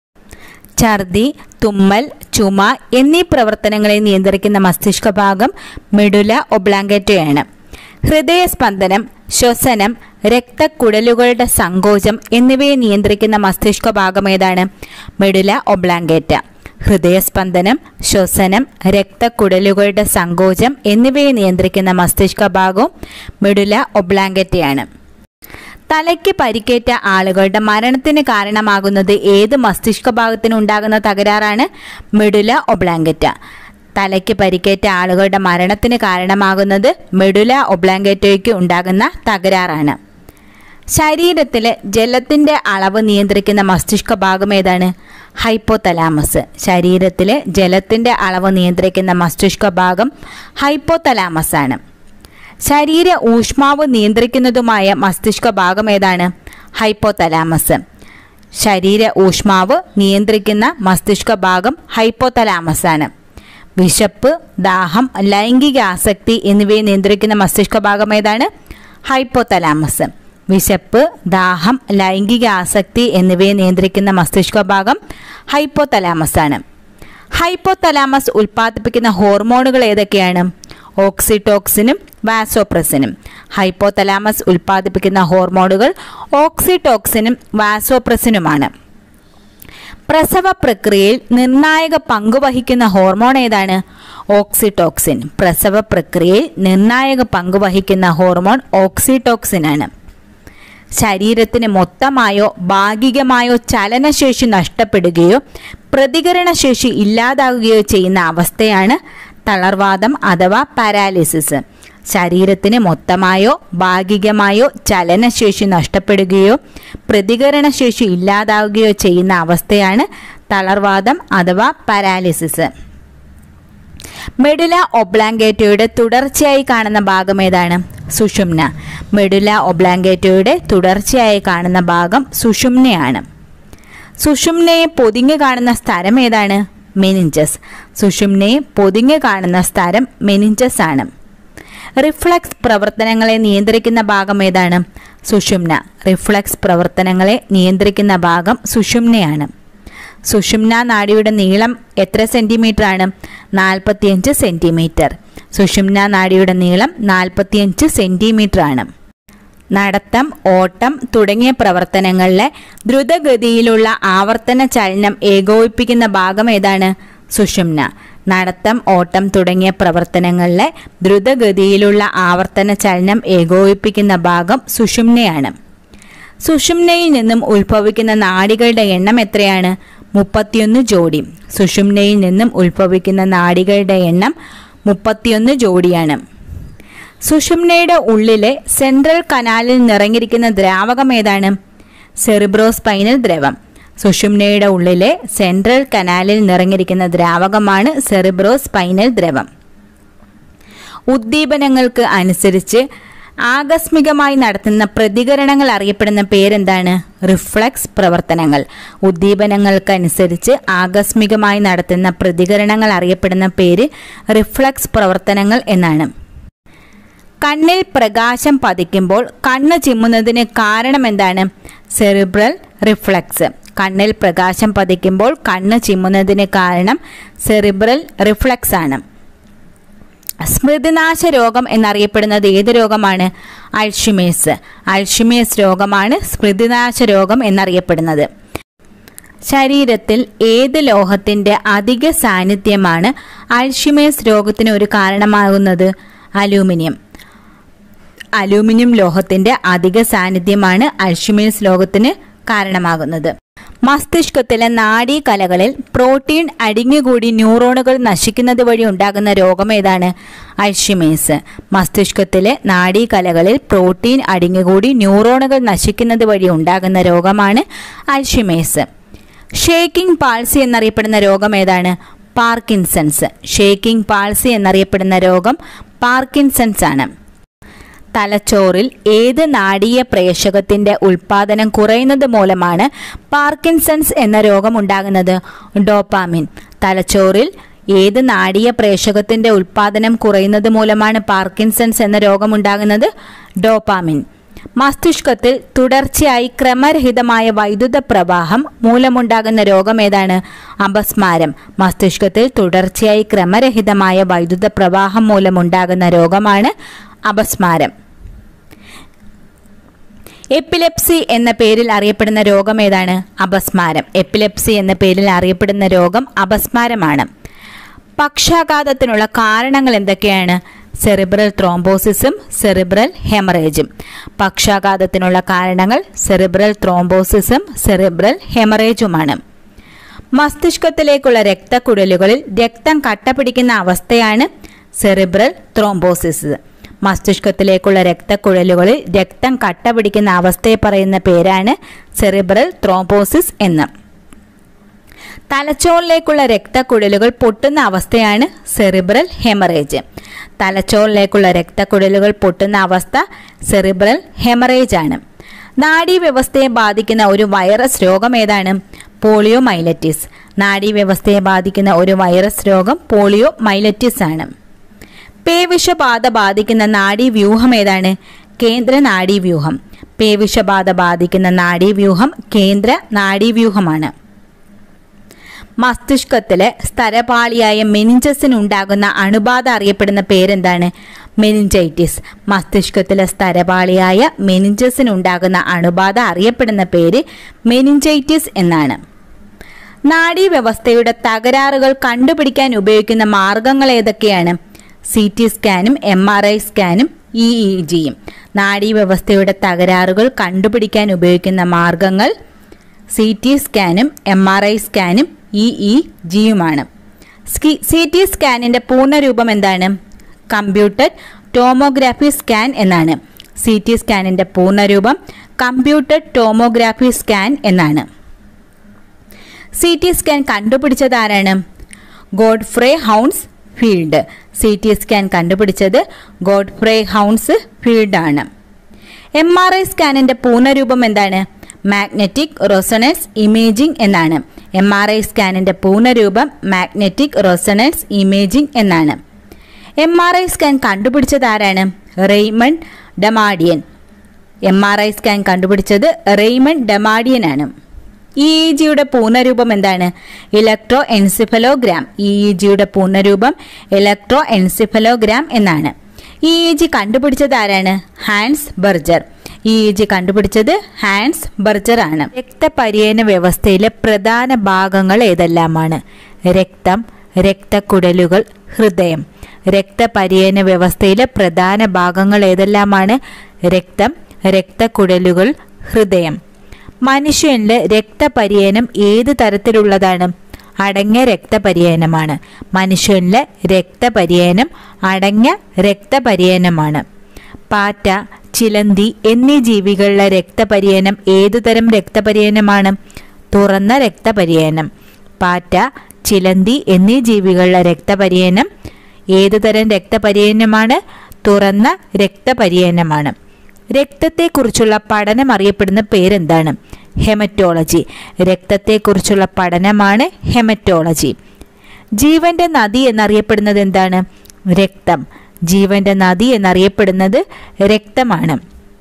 ഛർദി തുമ്മൽ ചുമ എന്നീ പ്രവർത്തനങ്ങളെ നിയന്ത്രിക്കുന്ന മസ്തിഷ്ക ഭാഗം മെഡുല ഒബ്ലാങ്കറ്റോയാണ് ഹൃദയസ്പന്ദനം ശ്വസനം രക്തക്കുഴലുകളുടെ സങ്കോചം എന്നിവയെ നിയന്ത്രിക്കുന്ന മസ്തിഷ്ക ഭാഗം ഏതാണ് മെഡുല ഒബ്ലാങ്കേറ്റ ഹൃദയസ്പന്ദനം ശ്വസനം രക്തക്കുഴലുകളുടെ സങ്കോചം എന്നിവയെ നിയന്ത്രിക്കുന്ന മസ്തിഷ്ക ഭാഗവും മെഡുല ഒബ്ലാങ്കറ്റയാണ് തലയ്ക്ക് പരിക്കേറ്റ ആളുകളുടെ മരണത്തിന് കാരണമാകുന്നത് ഏത് മസ്തിഷ്ക ഭാഗത്തിന് ഉണ്ടാകുന്ന തകരാറാണ് മെഡുല ഒബ്ലാങ്കറ്റ തലയ്ക്ക് പരിക്കേറ്റ ആളുകളുടെ മരണത്തിന് കാരണമാകുന്നത് മെഡുല ഒബ്ലാങ്കറ്റോയ്ക്ക് ഉണ്ടാകുന്ന തകരാറാണ് ശരീരത്തിലെ ജലത്തിൻ്റെ അളവ് നിയന്ത്രിക്കുന്ന മസ്തിഷ്ക ഭാഗം ഏതാണ് ഹൈപ്പോതലാമസ് ശരീരത്തിലെ ജലത്തിൻ്റെ അളവ് നിയന്ത്രിക്കുന്ന മസ്തിഷ്ക ഭാഗം ഹൈപ്പോതലാമസ് ആണ് ശരീര ഊഷ്മാവ് നിയന്ത്രിക്കുന്നതുമായ മസ്തിഷ്ക ഭാഗം ഏതാണ് ഹൈപ്പോതലാമസ് ശരീര ഊഷ്മാവ് നിയന്ത്രിക്കുന്ന മസ്തിഷ്ക ഭാഗം ഹൈപ്പോതലാമസ് ആണ് വിശപ്പ് ദാഹം ലൈംഗിക ആസക്തി എന്നിവയെ നിയന്ത്രിക്കുന്ന മസ്തിഷ്ക ഭാഗം ഏതാണ് ഹൈപ്പോതലാമസ് വിശപ്പ് ദാഹം ലൈംഗിക ആസക്തി എന്നിവയെ നിയന്ത്രിക്കുന്ന മസ്തിഷ്ക ഭാഗം ഹൈപ്പോതലാമസ് ആണ് ഹൈപ്പോതലാമസ് ഉൽപ്പാദിപ്പിക്കുന്ന ഹോർമോണുകൾ ഏതൊക്കെയാണ് ഓക്സിറ്റോക്സിനും വാസോപ്രസിനും ഹൈപ്പോതലാമസ് ഉൽപ്പാദിപ്പിക്കുന്ന ഹോർമോണുകൾ ഓക്സിറ്റോക്സിനും വാസോപ്രസിനുമാണ് പ്രസവ പ്രക്രിയയിൽ നിർണായക പങ്കുവഹിക്കുന്ന ഹോർമോൺ ഏതാണ് ഓക്സിറ്റോക്സിൻ പ്രസവ പ്രക്രിയയിൽ നിർണായക പങ്കുവഹിക്കുന്ന ഹോർമോൺ ഓക്സിറ്റോക്സിൻ ആണ് ശരീരത്തിന് മൊത്തമായോ ഭാഗികമായോ ചലനശേഷി നഷ്ടപ്പെടുകയോ പ്രതികരണശേഷി ഇല്ലാതാകുകയോ ചെയ്യുന്ന അവസ്ഥയാണ് തളർവാദം അഥവാ പാരാലിസിസ് ശരീരത്തിന് മൊത്തമായോ ഭാഗികമായോ ചലനശേഷി നഷ്ടപ്പെടുകയോ പ്രതികരണശേഷി ഇല്ലാതാവുകയോ ചെയ്യുന്ന അവസ്ഥയാണ് തളർവാദം അഥവാ പാരാലിസിസ് മെഡുല ഒബ്ലാങ്കേറ്റോയുടെ തുടർച്ചയായി കാണുന്ന ഭാഗം ഏതാണ് സുഷുമ്ന മെഡുല ഒബ്ലാങ്കേറ്റോയുടെ തുടർച്ചയായി കാണുന്ന ഭാഗം സുഷുമ്നയാണ് സുഷുമ്നയെ പൊതിഞ്ഞു കാണുന്ന സ്ഥലം ഏതാണ് മെനിഞ്ചസ് സുഷുമ്നയെ പൊതിഞ്ഞു കാണുന്ന സ്ഥലം മെനിഞ്ചസ് ആണ് റിഫ്ലക്സ് പ്രവർത്തനങ്ങളെ നിയന്ത്രിക്കുന്ന ഭാഗം ഏതാണ് സുഷുമ്ന റിഫ്ലക്സ് പ്രവർത്തനങ്ങളെ നിയന്ത്രിക്കുന്ന ഭാഗം സുഷുമ്നയാണ് സുഷുമ്ന നാഡിയുടെ നീളം എത്ര സെൻറ്റിമീറ്റർ ആണ് നാൽപ്പത്തിയഞ്ച് സെൻറ്റിമീറ്റർ സുഷുമ്ന നാഡിയുടെ നീളം നാൽപ്പത്തിയഞ്ച് സെൻറ്റിമീറ്റർ ആണ് നടത്തം ഓട്ടം തുടങ്ങിയ പ്രവർത്തനങ്ങളിലെ ദ്രുതഗതിയിലുള്ള ആവർത്തന ചലനം ഏകോപിപ്പിക്കുന്ന ഭാഗം ഏതാണ് സുഷുമ്ന നടത്തം ഓട്ടം തുടങ്ങിയ പ്രവർത്തനങ്ങളിലെ ദ്രുതഗതിയിലുള്ള ആവർത്തന ചലനം ഏകോപിപ്പിക്കുന്ന ഭാഗം സുഷുമ്നയാണ് സുഷുമ്നയിൽ നിന്നും ഉത്ഭവിക്കുന്ന നാഡികളുടെ എണ്ണം എത്രയാണ് മുപ്പത്തിയൊന്ന് ജോഡി സുഷുമ്നയിൽ നിന്നും ഉത്ഭവിക്കുന്ന നാഡികളുടെ എണ്ണം മുപ്പത്തിയൊന്ന് ജോഡിയാണ് സുഷുമ്നയുടെ ഉള്ളിലെ സെൻട്രൽ കനാലിൽ നിറഞ്ഞിരിക്കുന്ന ദ്രാവകം ഏതാണ് സെറിബ്രോസ്പൈനൽ ദ്രവം സുഷുമ്നയുടെ ഉള്ളിലെ സെൻട്രൽ കനാലിൽ നിറഞ്ഞിരിക്കുന്ന ദ്രാവകമാണ് സെറിബ്രോസ്പൈനൽ ദ്രവം ഉദ്ദീപനങ്ങൾക്ക് അനുസരിച്ച് ആകസ്മികമായി നടത്തുന്ന പ്രതികരണങ്ങൾ അറിയപ്പെടുന്ന പേരെന്താണ് റിഫ്ലക്സ് പ്രവർത്തനങ്ങൾ ഉദ്ദീപനങ്ങൾക്കനുസരിച്ച് ആകസ്മികമായി നടത്തുന്ന പ്രതികരണങ്ങൾ അറിയപ്പെടുന്ന പേര് റിഫ്ലക്സ് പ്രവർത്തനങ്ങൾ എന്നാണ് കണ്ണിൽ പ്രകാശം പതിക്കുമ്പോൾ കണ്ണ് ചിമ്മുന്നതിന് കാരണം എന്താണ് സെറിബ്രൽ റിഫ്ലക്സ് കണ്ണിൽ പ്രകാശം പതിക്കുമ്പോൾ കണ്ണ് ചിമ്മുന്നതിന് കാരണം സെറിബ്രൽ റിഫ്ലക്സ് ആണ് സ്മൃതിനാശ രോഗം എന്നറിയപ്പെടുന്നത് ഏത് രോഗമാണ് അൾഷിമേഴ്സ് അൾഷിമേഴ്സ് രോഗമാണ് സ്മൃതിനാശ രോഗം എന്നറിയപ്പെടുന്നത് ശരീരത്തിൽ ഏത് ലോഹത്തിന്റെ അധിക സാന്നിധ്യമാണ് അൾഷിമേഴ്സ് രോഗത്തിന് ഒരു കാരണമാകുന്നത് അലൂമിനിയം അലൂമിനിയം ലോഹത്തിന്റെ അധിക സാന്നിധ്യമാണ് അൾഷിമേഴ്സ് രോഗത്തിന് കാരണമാകുന്നത് മസ്തിഷ്കത്തിലെ നാഡീകലകളിൽ പ്രോട്ടീൻ അടിഞ്ഞുകൂടി ന്യൂറോണുകൾ നശിക്കുന്നത് വഴി ഉണ്ടാകുന്ന രോഗം ഏതാണ് അൾഷിമേഴ്സ് മസ്തിഷ്കത്തിലെ നാഡീകലകളിൽ പ്രോട്ടീൻ അടിഞ്ഞുകൂടി ന്യൂറോണുകൾ നശിക്കുന്നത് വഴി ഉണ്ടാകുന്ന രോഗമാണ് അൾഷിമേഴ്സ് ഷേക്കിംഗ് പാൾസി എന്നറിയപ്പെടുന്ന രോഗം ഏതാണ് പാർക്കിൻസൺസ് ഷേക്കിംഗ് പാൾസി എന്നറിയപ്പെടുന്ന രോഗം പാർക്കിൻസൺസ് ആണ് തലച്ചോറിൽ ഏത് നാടീയ പ്രേഷകത്തിന്റെ ഉൽപാദനം കുറയുന്നത് മൂലമാണ് പാർക്കിൻസൺസ് എന്ന രോഗം ഉണ്ടാകുന്നത് ഡോപ്പാമിൻ തലച്ചോറിൽ ഏത് നാടീയ പ്രേഷകത്തിന്റെ ഉൽപാദനം കുറയുന്നത് മൂലമാണ് പാർക്കിൻസൺസ് എന്ന രോഗം ഉണ്ടാകുന്നത് ഡോപ്പാമിൻ മസ്തിഷ്കത്തിൽ തുടർച്ചയായി ക്രമരഹിതമായ വൈദ്യുത പ്രവാഹം മൂലമുണ്ടാകുന്ന രോഗം ഏതാണ് അപസ്മാരം മസ്തിഷ്കത്തിൽ തുടർച്ചയായി ക്രമരഹിതമായ വൈദ്യുത പ്രവാഹം മൂലമുണ്ടാകുന്ന രോഗമാണ് അപസ്മാരം എപ്പിലെപ്സി എന്ന പേരിൽ അറിയപ്പെടുന്ന രോഗം ഏതാണ് അപസ്മാരം എപ്പിലെപ്സി എന്ന പേരിൽ അറിയപ്പെടുന്ന രോഗം അപസ്മാരമാണ് പക്ഷാഘാതത്തിനുള്ള കാരണങ്ങൾ എന്തൊക്കെയാണ് സെറിബ്രൽ ത്രോംബോസിസും സെറിബ്രൽ ഹെമറേജും പക്ഷാഘാതത്തിനുള്ള കാരണങ്ങൾ സെറിബ്രൽ ത്രോംബോസിസും സെറിബ്രൽ ഹെമറേജുമാണ് മസ്തിഷ്കത്തിലേക്കുള്ള രക്തക്കുഴലുകളിൽ രക്തം കട്ടപിടിക്കുന്ന അവസ്ഥയാണ് സെറിബ്രൽ ത്രോംബോസിസ് മസ്തിഷ്കത്തിലേക്കുള്ള രക്തക്കുഴലുകളിൽ രക്തം കട്ടപിടിക്കുന്ന അവസ്ഥയെ പറയുന്ന പേരാണ് സെറിബ്രൽ ത്രോംബോസിസ് എന്ന് തലച്ചോറിലേക്കുള്ള രക്തക്കുഴലുകൾ പൊട്ടുന്ന അവസ്ഥയാണ് സെറിബ്രൽ ഹെമറേജ് തലച്ചോറിലേക്കുള്ള രക്തക്കുഴലുകൾ പൊട്ടുന്ന അവസ്ഥ സെറിബ്രൽ ഹെമറേജ് ആണ് നാഡീവ്യവസ്ഥയെ ബാധിക്കുന്ന ഒരു വൈറസ് രോഗം ഏതാണ് പോളിയോ മൈലറ്റിസ് നാഡീവ്യവസ്ഥയെ ബാധിക്കുന്ന ഒരു വൈറസ് രോഗം പോളിയോ മൈലറ്റിസ് ആണ് പേവിഷബാധ ബാധിക്കുന്ന നാഡീവ്യൂഹം ഏതാണ് കേന്ദ്ര നാഡീവ്യൂഹം പേവിഷബാധ ബാധിക്കുന്ന നാഡീവ്യൂഹം കേന്ദ്ര നാഡീവ്യൂഹമാണ് മസ്തിഷ്കത്തിലെ സ്ഥലപാളിയായ മെനിഞ്ചസിനുണ്ടാകുന്ന അണുബാധ അറിയപ്പെടുന്ന പേരെന്താണ് മെനിഞ്ചൈറ്റിസ് മസ്തിഷ്കത്തിലെ സ്ഥലപാളിയായ മെനിഞ്ചസിനുണ്ടാകുന്ന അണുബാധ അറിയപ്പെടുന്ന പേര് മെനിഞ്ചൈറ്റിസ് എന്നാണ് നാഡീവ്യവസ്ഥയുടെ തകരാറുകൾ കണ്ടുപിടിക്കാൻ ഉപയോഗിക്കുന്ന മാർഗങ്ങൾ ഏതൊക്കെയാണ് സി ടി സ്കാനും എം ആർ ഐ സ്കാനും ഇ ഇ ജിയും നാഡീവ്യവസ്ഥയുടെ തകരാറുകൾ കണ്ടുപിടിക്കാൻ ഉപയോഗിക്കുന്ന മാർഗങ്ങൾ സി ടി സ്കാനും എം ആർ ഐ സ്കാനും ഇ ഇ ജിയുമാണ് സി ടി സ്കാനിൻ്റെ പൂർണ്ണരൂപം എന്താണ് കമ്പ്യൂട്ടർ ടോമോഗ്രാഫി സ്കാൻ എന്നാണ് സി ടി സ്കാനിൻ്റെ പൂർണ്ണരൂപം കമ്പ്യൂട്ടർ ടോമോഗ്രാഫി സ്കാൻ എന്നാണ് സി ടി സ്കാൻ കണ്ടുപിടിച്ചത് ആരാണ് Godfrey Hounsfield C T scan കണ്ടുപിടിച്ചത് ഗോഡ്ഫ്രേ ഹൗൺസ് ഫീൽഡ് ആണ് എം ആർ ഐ സ്കാനിൻ്റെ പൂർണ്ണരൂപം എന്താണ് മാഗ്നറ്റിക് റൊസണൻസ് ഇമേജിംഗ് എന്നാണ് എം ആർ ഐ സ്കാനിൻ്റെ പൂർണ്ണരൂപം മാഗ്നറ്റിക് റൊസണൻസ് ഇമേജിംഗ് എന്നാണ് എം ആർ ഐ സ്കാൻ കണ്ടുപിടിച്ചത് ആരാണ് Raymond Damadian M R I scan കണ്ടുപിടിച്ചത് റെയ്മണ്ട് ഡമാഡിയൻ ആണ് ഇ ഇ ജിയുടെ പൂർണ്ണരൂപം എന്താണ് ഇലക്ട്രോ എൻസിഫലോഗ്രാം ഇ ഇ ജിയുടെ പൂർണ്ണരൂപം ഇലക്ട്രോ എൻസിഫലോഗ്രാം എന്നാണ് ഇ ഇ ജി കണ്ടുപിടിച്ചത് ആരാണ് Hans Berger E E G കണ്ടുപിടിച്ചത് ഹാൻസ് ബർജർ ആണ് രക്തപര്യന വ്യവസ്ഥയിലെ പ്രധാന ഭാഗങ്ങൾ ഏതെല്ലാമാണ് രക്തം രക്തക്കുടലുകൾ ഹൃദയം രക്തപര്യന വ്യവസ്ഥയിലെ പ്രധാന ഭാഗങ്ങൾ ഏതെല്ലാമാണ് രക്തം രക്തക്കുടലുകൾ ഹൃദയം മനുഷ്യനിലെ രക്തപര്യനം ഏത് തരത്തിലുള്ളതാണ് അടങ്ങിയ രക്തപര്യനമാണ് മനുഷ്യനിലെ രക്തപര്യനം അടങ്ങിയ രക്തപര്യനമാണ് പാറ്റ ചിലന്തി എന്നീ ജീവികളിലെ രക്തപര്യനം ഏതുതരം രക്തപര്യനമാണ് തുറന്ന രക്തപര്യനം പാറ്റ ചിലന്തി എന്നീ ജീവികളിലെ രക്തപര്യനം ഏതുതരം രക്തപര്യനമാണ് തുറന്ന രക്തപര്യനമാണ് രക്തത്തെക്കുറിച്ചുള്ള പഠനം അറിയപ്പെടുന്ന പേരെന്താണ് ഹെമറ്റോളജി രക്തത്തെക്കുറിച്ചുള്ള പഠനമാണ് ഹെമറ്റോളജി ജീവന്റെ നദി എന്നറിയപ്പെടുന്നത് എന്താണ് രക്തം ജീവന്റെ നദി എന്നറിയപ്പെടുന്നത് രക്തമാണ്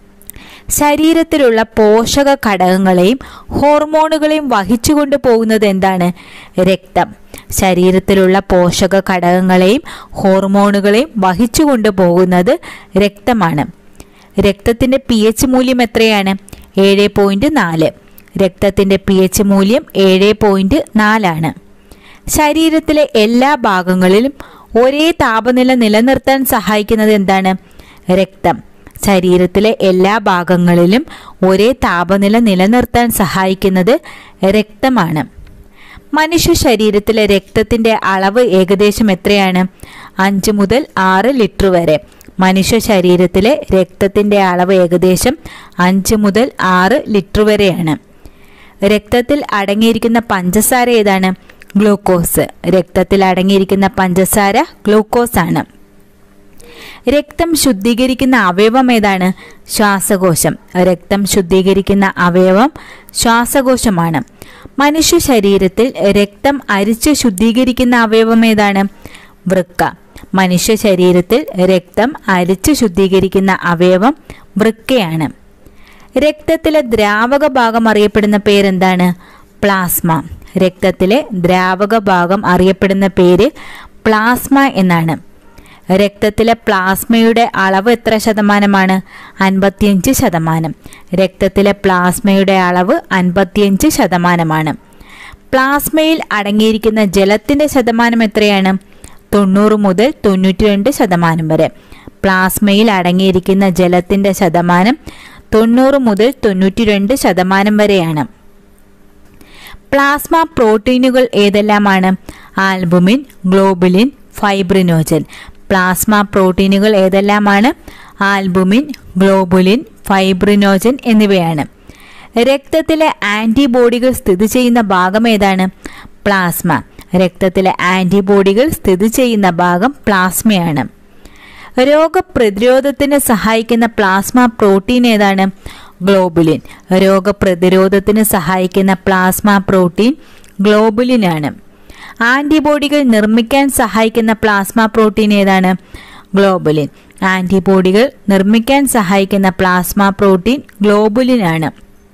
ശരീരത്തിലുള്ള പോഷക ഘടകങ്ങളെയും ഹോർമോണുകളെയും വഹിച്ചുകൊണ്ട് പോകുന്നത് എന്താണ് രക്തം ശരീരത്തിലുള്ള പോഷക ഘടകങ്ങളെയും ഹോർമോണുകളെയും വഹിച്ചുകൊണ്ട് പോകുന്നത് രക്തമാണ് രക്തത്തിൻ്റെ പി എച്ച് മൂല്യം എത്രയാണ് ഏഴ് പോയിൻറ്റ് നാല് രക്തത്തിൻ്റെ പി എച്ച് മൂല്യം ഏഴ് പോയിൻറ്റ് നാലാണ് ശരീരത്തിലെ എല്ലാ ഭാഗങ്ങളിലും ഒരേ താപനില നിലനിർത്താൻ സഹായിക്കുന്നത് എന്താണ് രക്തം ശരീരത്തിലെ എല്ലാ ഭാഗങ്ങളിലും ഒരേ താപനില നിലനിർത്താൻ സഹായിക്കുന്നത് രക്തമാണ് മനുഷ്യ ശരീരത്തിലെ രക്തത്തിൻ്റെ അളവ് ഏകദേശം എത്രയാണ് അഞ്ച് മുതൽ ആറ് ലിറ്റർ വരെ മനുഷ്യ ശരീരത്തിലെ രക്തത്തിൻ്റെ അളവ് ഏകദേശം അഞ്ച് മുതൽ ആറ് ലിറ്റർ വരെയാണ് രക്തത്തിൽ അടങ്ങിയിരിക്കുന്ന പഞ്ചസാര ഏതാണ് ഗ്ലൂക്കോസ് രക്തത്തിൽ അടങ്ങിയിരിക്കുന്ന പഞ്ചസാര ഗ്ലൂക്കോസ് ആണ് രക്തം ശുദ്ധീകരിക്കുന്ന അവയവം ഏതാണ് ശ്വാസകോശം രക്തം ശുദ്ധീകരിക്കുന്ന അവയവം ശ്വാസകോശമാണ് മനുഷ്യ ശരീരത്തിൽ രക്തം അരിച്ച് ശുദ്ധീകരിക്കുന്ന അവയവം ഏതാണ് വൃക്ക മനുഷ്യ ശരീരത്തിൽ രക്തം അരിച്ച് ശുദ്ധീകരിക്കുന്ന അവയവം വൃക്കയാണ് രക്തത്തിലെ ദ്രാവക ഭാഗം അറിയപ്പെടുന്ന പേരെന്താണ് പ്ലാസ്മ രക്തത്തിലെ ദ്രാവക ഭാഗം അറിയപ്പെടുന്ന പേര് പ്ലാസ്മ എന്നാണ് രക്തത്തിലെ പ്ലാസ്മയുടെ അളവ് എത്ര ശതമാനമാണ് അൻപത്തിയഞ്ച് ശതമാനം രക്തത്തിലെ പ്ലാസ്മയുടെ അളവ് അൻപത്തിയഞ്ച് ശതമാനമാണ് പ്ലാസ്മയിൽ അടങ്ങിയിരിക്കുന്ന ജലത്തിൻ്റെ ശതമാനം എത്രയാണ് തൊണ്ണൂറ് മുതൽ തൊണ്ണൂറ്റി രണ്ട് ശതമാനം വരെ പ്ലാസ്മയിൽ അടങ്ങിയിരിക്കുന്ന ജലത്തിൻ്റെ ശതമാനം തൊണ്ണൂറ് മുതൽ തൊണ്ണൂറ്റി രണ്ട് ശതമാനം വരെയാണ് പ്ലാസ്മ പ്രോട്ടീനുകൾ ഏതെല്ലാമാണ് ആൽബുമിൻ ഗ്ലോബുലിൻ ഫൈബ്രിനോജൻ പ്ലാസ്മ പ്രോട്ടീനുകൾ ഏതെല്ലാമാണ് ആൽബുമിൻ ഗ്ലോബുലിൻ ഫൈബ്രിനോജൻ എന്നിവയാണ് രക്തത്തിലെ ആൻറ്റിബോഡികൾ സ്ഥിതി ചെയ്യുന്ന ഭാഗം ഏതാണ് പ്ലാസ്മ രക്തത്തിലെ ആൻറ്റിബോഡികൾ സ്ഥിതി ചെയ്യുന്ന ഭാഗം പ്ലാസ്മയാണ് രോഗപ്രതിരോധത്തിന് സഹായിക്കുന്ന പ്ലാസ്മ പ്രോട്ടീൻ ഏതാണ് ഗ്ലോബുലിൻ രോഗപ്രതിരോധത്തിന് സഹായിക്കുന്ന പ്ലാസ്മ പ്രോട്ടീൻ ഗ്ലോബുലിനാണ് ആൻറ്റിബോഡികൾ നിർമ്മിക്കാൻ സഹായിക്കുന്ന പ്ലാസ്മ പ്രോട്ടീൻ ഏതാണ് ഗ്ലോബുലിൻ ആന്റിബോഡികൾ നിർമ്മിക്കാൻ സഹായിക്കുന്ന പ്ലാസ്മ പ്രോട്ടീൻ ഗ്ലോബുലിനാണ്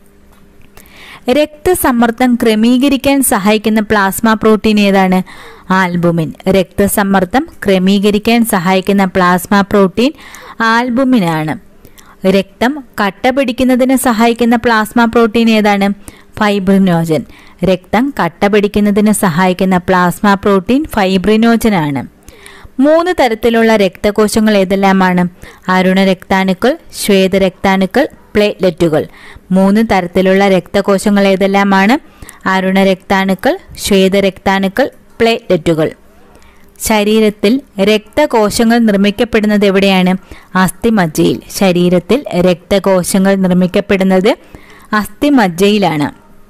രക്തസമ്മർദ്ദം ക്രമീകരിക്കാൻ സഹായിക്കുന്ന പ്ലാസ്മ പ്രോട്ടീൻ ഏതാണ് ആൽബുമിൻ രക്തസമ്മർദ്ദം ക്രമീകരിക്കാൻ സഹായിക്കുന്ന പ്ലാസ്മ പ്രോട്ടീൻ ആൽബുമിനാണ് രക്തം കട്ട പിടിക്കുന്നതിന് സഹായിക്കുന്ന പ്ലാസ്മ പ്രോട്ടീൻ ഏതാണ് ഫൈബ്രിനോജൻ രക്തം കട്ട പിടിക്കുന്നതിന് സഹായിക്കുന്ന പ്ലാസ്മ പ്രോട്ടീൻ ഫൈബ്രിനോജനാണ് മൂന്ന് തരത്തിലുള്ള രക്തകോശങ്ങൾ ഏതെല്ലാമാണ് അരുണ രക്താണുക്കൾ ശ്വേതരക്താണുക്കൾ പ്ലേറ്റ്ലെറ്റുകൾ മൂന്ന് തരത്തിലുള്ള രക്തകോശങ്ങൾ ഏതെല്ലാമാണ് അരുണ രക്താണുക്കൾ ശ്വേതരക്താണുക്കൾ പ്ലേറ്റ്ലെറ്റുകൾ ശരീരത്തിൽ രക്തകോശങ്ങൾ നിർമ്മിക്കപ്പെടുന്നത് എവിടെയാണ് അസ്ഥിമജ്ജയിൽ ശരീരത്തിൽ രക്തകോശങ്ങൾ നിർമ്മിക്കപ്പെടുന്നത് അസ്ഥിമജ്ജയിലാണ്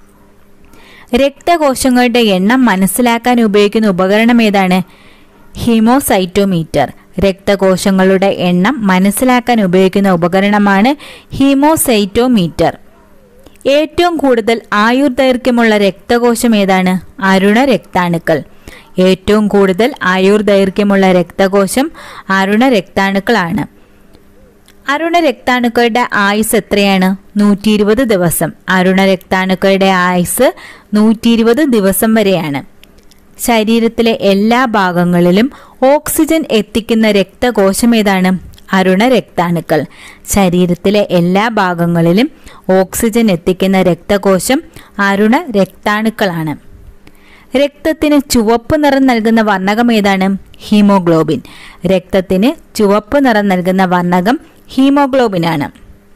രക്തകോശങ്ങളുടെ എണ്ണം മനസ്സിലാക്കാൻ ഉപയോഗിക്കുന്ന ഉപകരണം ഏതാണ് ഹീമോസൈറ്റോമീറ്റർ രക്തകോശങ്ങളുടെ എണ്ണം മനസ്സിലാക്കാൻ ഉപയോഗിക്കുന്ന ഉപകരണമാണ് ഹീമോസൈറ്റോമീറ്റർ ഏറ്റവും കൂടുതൽ ആയുർദൈർഘ്യമുള്ള രക്തകോശം ഏതാണ് അരുണ രക്താണുക്കൾ ഏറ്റവും കൂടുതൽ ആയുർദൈർഘ്യമുള്ള രക്തകോശം അരുണ രക്താണുക്കളാണ് അരുണ രക്താണുക്കളുടെ ആയുസ് എത്രയാണ് നൂറ്റി ഇരുപത് ദിവസം അരുണ രക്താണുക്കളുടെ ആയുസ് നൂറ്റി ഇരുപത് ദിവസം വരെയാണ് ശരീരത്തിലെ എല്ലാ ഭാഗങ്ങളിലും ഓക്സിജൻ എത്തിക്കുന്ന രക്തകോശം ഏതാണ് അരുണ രക്താണുക്കൾ ശരീരത്തിലെ എല്ലാ ഭാഗങ്ങളിലും ഓക്സിജൻ എത്തിക്കുന്ന രക്തകോശം അരുണ രക്താണുക്കളാണ് രക്തത്തിന് ചുവപ്പ് നിറം നൽകുന്ന വർണ്ണകം ഏതാണ് ഹീമോഗ്ലോബിൻ രക്തത്തിന് ചുവപ്പ് നിറം നൽകുന്ന വർണ്ണകം ഹീമോഗ്ലോബിനാണ്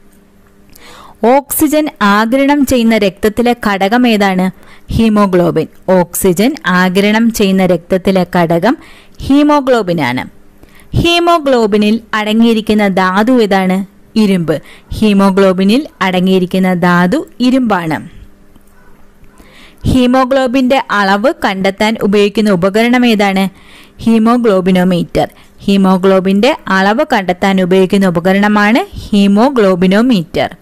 ഓക്സിജൻ ആഗിരണം ചെയ്യുന്ന രക്തത്തിലെ ഘടകം ഏതാണ് ഹീമോഗ്ലോബിൻ ഓക്സിജൻ ആഗിരണം ചെയ്യുന്ന രക്തത്തിലെ ഘടകം ഹീമോഗ്ലോബിനാണ് ഹീമോഗ്ലോബിനിൽ അടങ്ങിയിരിക്കുന്ന ധാതു ഏതാണ് ഇരുമ്പ് ഹീമോഗ്ലോബിനിൽ അടങ്ങിയിരിക്കുന്ന ധാതു ഇരുമ്പാണ് ഹീമോഗ്ലോബിന്റെ അളവ് കണ്ടെത്താൻ ഉപയോഗിക്കുന്ന ഉപകരണം ഏതാണ് ഹീമോഗ്ലോബിനോമീറ്റർ ഹീമോഗ്ലോബിന്റെ അളവ് കണ്ടെത്താൻ ഉപയോഗിക്കുന്ന ഉപകരണമാണ് ഹീമോഗ്ലോബിനോമീറ്റർ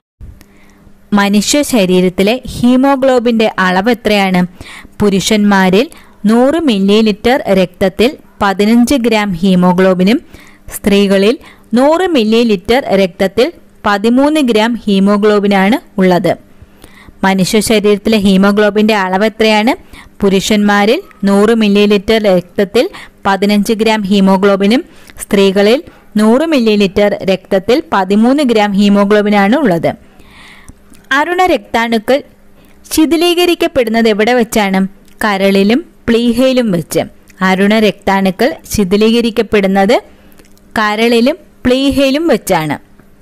മനുഷ്യ ശരീരത്തിലെ ഹീമോഗ്ലോബിന്റെ അളവ് എത്രയാണ് പുരുഷന്മാരിൽ നൂറ് മില്ലി ലിറ്റർ രക്തത്തിൽ പതിനഞ്ച് ഗ്രാം ഹീമോഗ്ലോബിനും സ്ത്രീകളിൽ നൂറ് മില്ലി ലിറ്റർ രക്തത്തിൽ പതിമൂന്ന് ഗ്രാം ഹീമോഗ്ലോബിനാണ് ഉള്ളത് മനുഷ്യ ശരീരത്തിലെ ഹീമോഗ്ലോബിന്റെ അളവ് എത്രയാണ് പുരുഷന്മാരിൽ നൂറ് മില്ലി ലിറ്റർ രക്തത്തിൽ പതിനഞ്ച് ഗ്രാം ഹീമോഗ്ലോബിനും സ്ത്രീകളിൽ നൂറ് മില്ലി ലിറ്റർ രക്തത്തിൽ പതിമൂന്ന് ഗ്രാം ഹീമോഗ്ലോബിനാണ് ഉള്ളത് അരുണ രക്താണുക്കൾ ശിഥിലീകരിക്കപ്പെടുന്നത് എവിടെ വെച്ചാണ് കരളിലും പ്ലീഹയിലും വെച്ച് അരുണ രക്താണുക്കൾ ശിഥിലീകരിക്കപ്പെടുന്നത് കരളിലും പ്ലീഹയിലും വെച്ചാണ്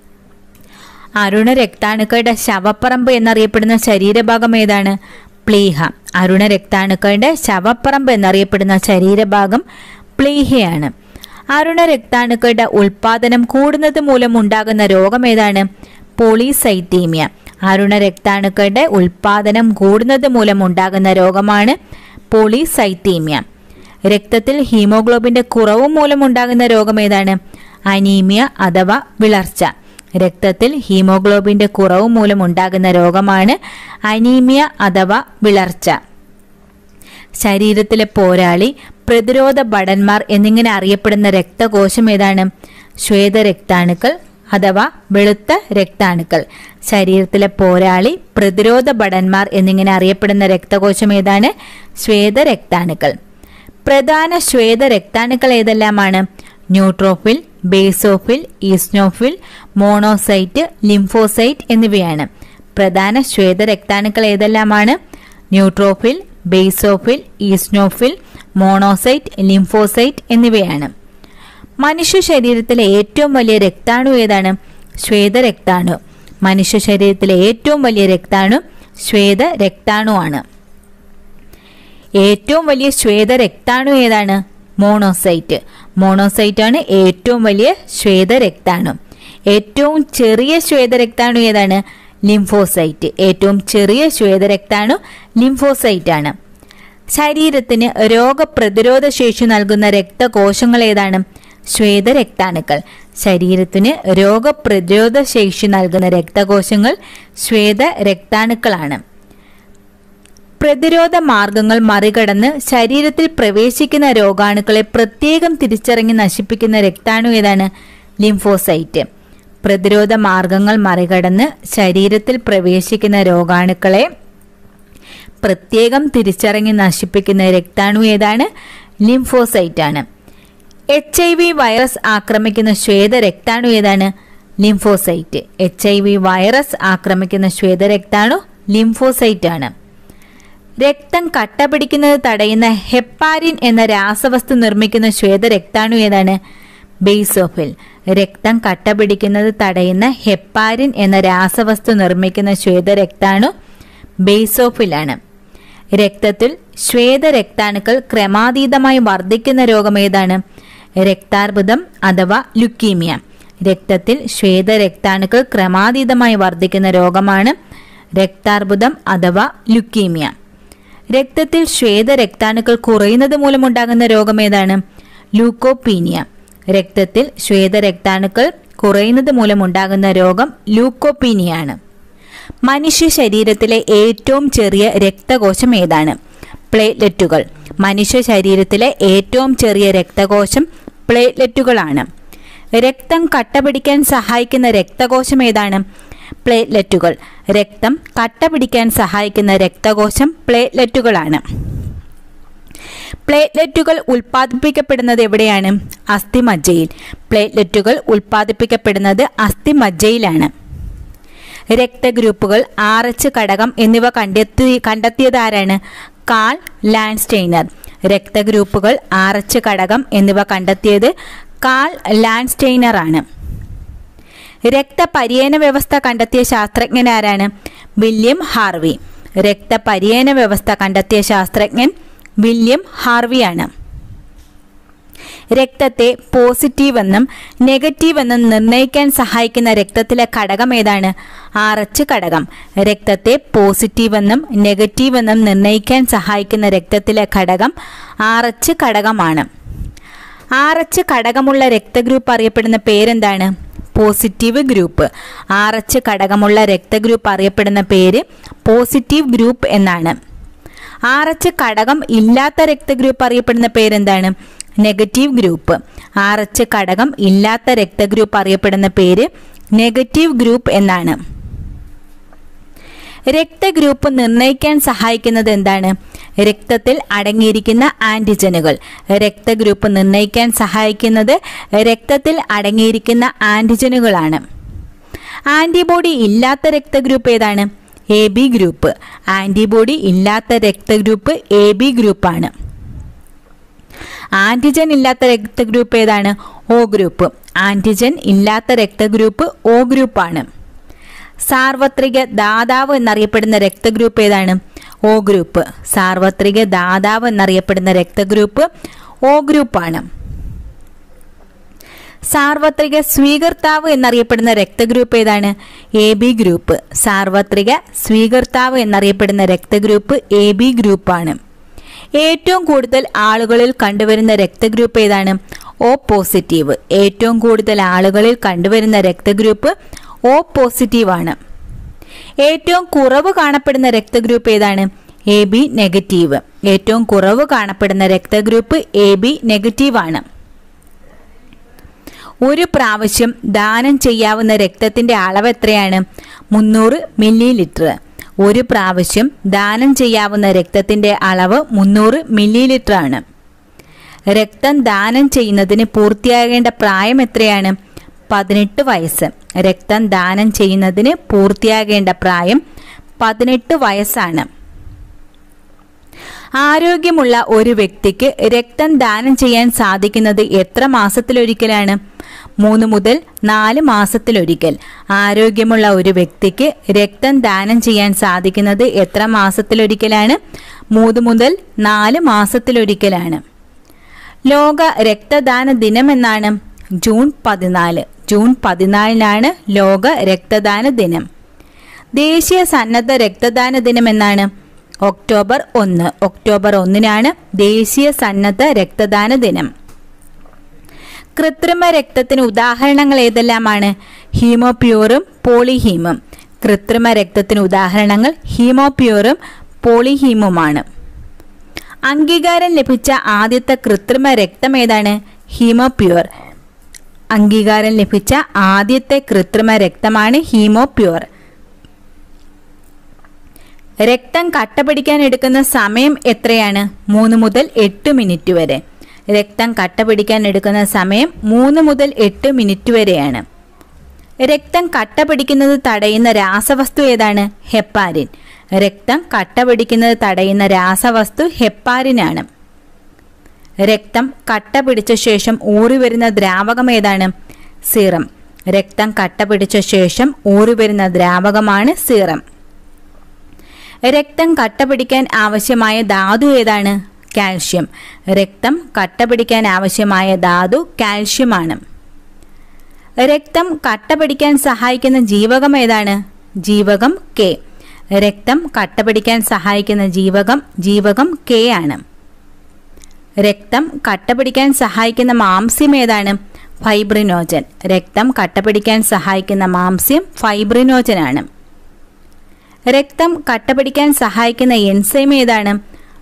അരുണ രക്താണുക്കളുടെ ശവപ്പറമ്പ് എന്നറിയപ്പെടുന്ന ശരീരഭാഗം ഏതാണ് പ്ലീഹ അരുണ രക്താണുക്കളുടെ ശവപ്പറമ്പ് എന്നറിയപ്പെടുന്ന ശരീരഭാഗം പ്ലീഹയാണ് അരുണ രക്താണുക്കളുടെ ഉൽപാദനം കൂടുന്നത് മൂലം ഉണ്ടാകുന്ന രോഗം ഏതാണ് പോളിസൈറ്റീമിയ അരുണ രക്താണുക്കളുടെ ഉൽപാദനം കൂടുന്നത് മൂലം ഉണ്ടാകുന്ന രോഗമാണ് പോളിസൈറ്റീമിയ രക്തത്തിൽ ഹീമോഗ്ലോബിന്റെ കുറവ് മൂലം ഉണ്ടാകുന്ന രോഗം ഏതാണ് അനീമിയ അഥവാ വിളർച്ച രക്തത്തിൽ ഹീമോഗ്ലോബിന്റെ കുറവ് മൂലം ഉണ്ടാകുന്ന രോഗമാണ് അനീമിയ അഥവാ വിളർച്ച ശരീരത്തിലെ പോരാളി പ്രതിരോധ ഭടന്മാർ എന്നിങ്ങനെ അറിയപ്പെടുന്ന രക്തകോശം ഏതാണ് ശ്വേതരക്താണുക്കൾ അഥവാ വെളുത്ത രക്താണുക്കൾ ശരീരത്തിലെ പോരാളി പ്രതിരോധ ഭടന്മാർ എന്നിങ്ങനെ അറിയപ്പെടുന്ന രക്തകോശം ഏതാണ് ശ്വേതരക്താണുക്കൾ പ്രധാന ശ്വേതരക്താണുക്കൾ ഏതെല്ലാമാണ് neutrophil basophil eosinophil monocyte lymphocyte എന്നിവയാണ് പ്രധാന ശ്വേതരക്താണുക്കൾ ഏതെല്ലാമാണ് neutrophil basophil eosinophil monocyte lymphocyte എന്നിവയാണ് മനുഷ്യ ശരീരത്തിലെ ഏറ്റവും വലിയ രക്താണു ഏതാണ് ശ്വേതരക്താണു മനുഷ്യ ശരീരത്തിലെ ഏറ്റവും വലിയ രക്താണു ശ്വേത രക്താണുവാണ് ഏറ്റവും വലിയ ശ്വേത രക്താണു ഏതാണ് മോണോസൈറ്റ് മോണോസൈറ്റ് ആണ് ഏറ്റവും വലിയ ശ്വേത രക്താണു ഏറ്റവും ചെറിയ ശ്വേത രക്താണു ഏതാണ് ലിംഫോസൈറ്റ് ഏറ്റവും ചെറിയ ശ്വേത രക്താണു ലിംഫോസൈറ്റ് ആണ് ശരീരത്തിന് രോഗപ്രതിരോധ ശേഷി നൽകുന്ന രക്തകോശങ്ങൾ ഏതാണ് ശ്വേത രക്താണുക്കൾ ശരീരത്തിന് രോഗപ്രതിരോധ ശേഷി നൽകുന്ന രക്തകോശങ്ങൾ ശ്വേത രക്താണുക്കളാണ് പ്രതിരോധ മാർഗങ്ങൾ മറികടന്ന് ശരീരത്തിൽ പ്രവേശിക്കുന്ന രോഗാണുക്കളെ പ്രത്യേകം തിരിച്ചറിഞ്ഞ് നശിപ്പിക്കുന്ന രക്താണു ഏതാണ് ലിംഫോസൈറ്റ് പ്രതിരോധ മാർഗങ്ങൾ മറികടന്ന് ശരീരത്തിൽ പ്രവേശിക്കുന്ന രോഗാണുക്കളെ പ്രത്യേകം തിരിച്ചറിഞ്ഞ് നശിപ്പിക്കുന്ന രക്താണു ഏതാണ് ലിംഫോസൈറ്റ് ആണ് എച്ച് ഐ വി വൈറസ് ആക്രമിക്കുന്ന ശ്വേത രക്താണു ഏതാണ് lymphocyte H I V virus ആക്രമിക്കുന്ന ശ്വേത രക്താണു ലിംഫോസൈറ്റ് ആണ് രക്തം കട്ട പിടിക്കുന്നത് തടയുന്ന ഹെപ്പാരിൻ എന്ന രാസവസ്തു നിർമ്മിക്കുന്ന ശ്വേത രക്താണു ഏതാണ് ബേസോഫിൽ രക്തം കട്ട പിടിക്കുന്നത് തടയുന്ന ഹെപ്പാരിൻ എന്ന രാസവസ്തു നിർമ്മിക്കുന്ന ശ്വേത രക്താണു ബേസോഫിലാണ് രക്തത്തിൽ ശ്വേത രക്താണുക്കൾ ക്രമാതീതമായി വർദ്ധിക്കുന്ന രോഗം ഏതാണ് രക്താർബുദം അഥവാ ലുക്കീമിയ രക്തത്തിൽ ശ്വേത രക്താണുക്കൾ ക്രമാതീതമായി വർദ്ധിക്കുന്ന രോഗമാണ് രക്താർബുദം അഥവാ ലുക്കീമിയ രക്തത്തിൽ ശ്വേത രക്താണുക്കൾ കുറയുന്നത് മൂലമുണ്ടാകുന്ന രോഗം ഏതാണ് ലൂക്കോപീനിയ രക്തത്തിൽ ശ്വേത രക്താണുക്കൾ കുറയുന്നത് മൂലമുണ്ടാകുന്ന രോഗം ലൂക്കോപീനിയാണ് മനുഷ്യ ശരീരത്തിലെ ഏറ്റവും ചെറിയ രക്തകോശം ഏതാണ് പ്ലേറ്റ്ലെറ്റുകൾ മനുഷ്യ ശരീരത്തിലെ ഏറ്റവും ചെറിയ രക്തകോശം പ്ലേറ്റ്ലെറ്റുകളാണ് രക്തം കട്ട പിടിക്കാൻ സഹായിക്കുന്ന രക്തകോശം ഏതാണ് പ്ലേറ്റ്ലെറ്റുകൾ രക്തം കട്ട പിടിക്കാൻ സഹായിക്കുന്ന രക്തകോശം പ്ലേറ്റ്ലെറ്റുകളാണ് പ്ലേറ്റ്ലെറ്റുകൾ ഉൽപ്പാദിപ്പിക്കപ്പെടുന്നത് എവിടെയാണ് അസ്ഥിമജ്ജയിൽ പ്ലേറ്റ്ലെറ്റുകൾ ഉൽപ്പാദിപ്പിക്കപ്പെടുന്നത് അസ്ഥിമജ്ജയിലാണ് രക്തഗ്രൂപ്പുകൾ ആർ എച്ച് ഘടകം എന്നിവ കണ്ടെത്തി കണ്ടെത്തിയതാരാണ് കാൾ ലാൻഡ്സ്റ്റെയ്നർ രക്തഗ്രൂപ്പുകൾ ആർ എച്ച് ഘടകം എന്നിവ കണ്ടെത്തിയത് കാൾ ലാൻഡ്സ്റ്റെയ്നർ ആണ് രക്തപര്യന വ്യവസ്ഥ കണ്ടെത്തിയ ശാസ്ത്രജ്ഞൻ ആരാണ് വില്യം ഹാർവി രക്തപര്യന വ്യവസ്ഥ കണ്ടെത്തിയ ശാസ്ത്രജ്ഞൻ വില്യം ഹാർവിയാണ് രക്തത്തെ പോസിറ്റീവ് എന്നും നെഗറ്റീവ് എന്നും നിർണ്ണയിക്കാൻ സഹായിക്കുന്ന രക്തത്തിലെ ഘടകം ഏതാണ് ആർ എച്ച് ഘടകം രക്തത്തെ പോസിറ്റീവ് എന്നും നെഗറ്റീവ് എന്നും നിർണ്ണയിക്കാൻ സഹായിക്കുന്ന രക്തത്തിലെ ഘടകം ആർ എച്ച് ഘടകമാണ് ആർ എച്ച് ഘടകമുള്ള രക്തഗ്രൂപ്പ് അറിയപ്പെടുന്ന പേരെന്താണ് പോസിറ്റീവ് ഗ്രൂപ്പ് ആർ എച്ച് ഘടകമുള്ള രക്തഗ്രൂപ്പ് അറിയപ്പെടുന്ന പേര് പോസിറ്റീവ് ഗ്രൂപ്പ് എന്നാണ് ആർ എച്ച് ഘടകം ഇല്ലാത്ത രക്തഗ്രൂപ്പ് അറിയപ്പെടുന്ന പേരെന്താണ് നെഗറ്റീവ് ഗ്രൂപ്പ് ആർ എച്ച് ഘടകം ഇല്ലാത്ത രക്തഗ്രൂപ്പ് അറിയപ്പെടുന്ന പേര് നെഗറ്റീവ് ഗ്രൂപ്പ് എന്നാണ് രക്തഗ്രൂപ്പ് നിർണ്ണയിക്കാൻ സഹായിക്കുന്നത് എന്താണ് രക്തത്തിൽ അടങ്ങിയിരിക്കുന്ന ആന്റിജനുകൾ രക്തഗ്രൂപ്പ് നിർണ്ണയിക്കാൻ സഹായിക്കുന്നത് രക്തത്തിൽ അടങ്ങിയിരിക്കുന്ന ആന്റിജനുകളാണ് ആന്റിബോഡി ഇല്ലാത്ത രക്തഗ്രൂപ്പ് ഏതാണ് എ ബി ഗ്രൂപ്പ് ആന്റിബോഡി ഇല്ലാത്ത രക്തഗ്രൂപ്പ് എ ബി ഗ്രൂപ്പാണ് ആന്റിജൻ ഇല്ലാത്ത രക്തഗ്രൂപ്പ് ഏതാണ് ഒ ഗ്രൂപ്പ് ആന്റിജൻ ഇല്ലാത്ത രക്തഗ്രൂപ്പ് ഒ ഗ്രൂപ്പാണ് സാർവത്രിക ദാതാവ് എന്നറിയപ്പെടുന്ന രക്തഗ്രൂപ്പ് ഏതാണ് ഒ ഗ്രൂപ്പ് സാർവത്രിക ദാതാവ് എന്നറിയപ്പെടുന്ന രക്തഗ്രൂപ്പ് ഒ ഗ്രൂപ്പാണ് സാർവത്രിക സ്വീകർത്താവ് എന്നറിയപ്പെടുന്ന രക്തഗ്രൂപ്പ് ഏതാണ് എ ബി ഗ്രൂപ്പ് സാർവത്രിക സ്വീകർത്താവ് എന്നറിയപ്പെടുന്ന രക്തഗ്രൂപ്പ് എ ബി ഗ്രൂപ്പാണ് ഏറ്റവും കൂടുതൽ ആളുകളിൽ കണ്ടുവരുന്ന രക്തഗ്രൂപ്പ് ഏതാണ് ഒ പോസിറ്റീവ് ഏറ്റവും കൂടുതൽ ആളുകളിൽ കണ്ടുവരുന്ന രക്തഗ്രൂപ്പ് ഒ പോസിറ്റീവ് ആണ് ഏറ്റവും കുറവ് കാണപ്പെടുന്ന രക്തഗ്രൂപ്പ് ഏതാണ് എ ബി നെഗറ്റീവ് ഏറ്റവും കുറവ് കാണപ്പെടുന്ന രക്തഗ്രൂപ്പ് എ ബി നെഗറ്റീവ് ആണ് ഒരു പ്രാവശ്യം ദാനം ചെയ്യാവുന്ന രക്തത്തിന്റെ അളവ് എത്രയാണ് മുന്നൂറ് മില്ലി ലിറ്റർ ഒരു പ്രാവശ്യം ദാനം ചെയ്യാവുന്ന രക്തത്തിന്റെ അളവ് മുന്നൂറ് മില്ലി ലിറ്റർ ആണ് രക്തം ദാനം ചെയ്യുന്നതിന് പൂർത്തിയാകേണ്ട പ്രായം എത്രയാണ് പതിനെട്ട് വയസ്സ് രക്തം ദാനം ചെയ്യുന്നതിന് പൂർത്തിയാകേണ്ട പ്രായം പതിനെട്ട് വയസ്സാണ് ആരോഗ്യമുള്ള ഒരു വ്യക്തിക്ക് രക്തം ദാനം ചെയ്യാൻ സാധിക്കുന്നത് എത്ര മാസത്തിലൊരിക്കലാണ് മൂന്ന് മുതൽ നാല് മാസത്തിലൊരിക്കൽ ആരോഗ്യമുള്ള ഒരു വ്യക്തിക്ക് രക്തം ദാനം ചെയ്യാൻ സാധിക്കുന്നത് എത്ര മാസത്തിലൊരിക്കലാണ് മൂന്ന് മുതൽ നാല് മാസത്തിലൊരിക്കലാണ് ലോക രക്തദാന ദിനം എന്നാണ് ജൂൺ പതിനാല് ജൂൺ പതിനാലിനാണ് ലോക രക്തദാന ദിനം ദേശീയ സന്നദ്ധ രക്തദാന ദിനം എന്നാണ് ഒക്ടോബർ ഒന്ന് ഒക്ടോബർ ഒന്നിനാണ് ദേശീയ സന്നദ്ധ രക്തദാന ദിനം കൃത്രിമ രക്തത്തിന് ഉദാഹരണങ്ങൾ ഏതെല്ലാമാണ് ഹീമോപ്യൂറും പോളിഹീമും കൃത്രിമ രക്തത്തിന് ഉദാഹരണങ്ങൾ ഹീമോപ്യൂറും പോളിഹീമുമാണ് അംഗീകാരം ലഭിച്ച ആദ്യത്തെ കൃത്രിമ രക്തം ഏതാണ് ഹീമോപ്യൂർ അംഗീകാരം ലഭിച്ച ആദ്യത്തെ കൃത്രിമ രക്തമാണ് ഹീമോപ്യൂർ രക്തം കട്ട പിടിക്കാൻ എടുക്കുന്ന സമയം എത്രയാണ് മൂന്ന് മുതൽ എട്ട് മിനിറ്റ് വരെ രക്തം കട്ട പിടിക്കാൻ എടുക്കുന്ന സമയം മൂന്ന് മുതൽ എട്ട് മിനിറ്റ് വരെയാണ് രക്തം കട്ട പിടിക്കുന്നത് തടയുന്ന രാസവസ്തു ഏതാണ് ഹെപ്പാരിൻ രക്തം കട്ട പിടിക്കുന്നത് തടയുന്ന രാസവസ്തു ഹെപ്പാരിനാണ് രക്തം കട്ട പിടിച്ച ശേഷം ഊറി വരുന്ന ദ്രാവകം ഏതാണ് സീറം രക്തം കട്ട പിടിച്ച ശേഷം ഊറി വരുന്ന ദ്രാവകമാണ് സീറം രക്തം കട്ട പിടിക്കാൻ ആവശ്യമായ ധാതു ഏതാണ് കാൽഷ്യം രക്തം കട്ട പിടിക്കാൻ ആവശ്യമായ ധാതു കാൽഷ്യമാണ് രക്തം കട്ട പിടിക്കാൻ സഹായിക്കുന്ന ജീവകം ഏതാണ് ജീവകം കെ രക്തം കട്ട പിടിക്കാൻ സഹായിക്കുന്ന ജീവകം ജീവകം കെ ആണ് രക്തം കട്ട പിടിക്കാൻ സഹായിക്കുന്ന മാംസ്യം ഏതാണ് ഫൈബ്രിനോജൻ രക്തം കട്ട പിടിക്കാൻ സഹായിക്കുന്ന മാംസ്യം ഫൈബ്രിനോജൻ ആണ് രക്തം കട്ട പിടിക്കാൻ സഹായിക്കുന്ന എൻസൈം ഏതാണ്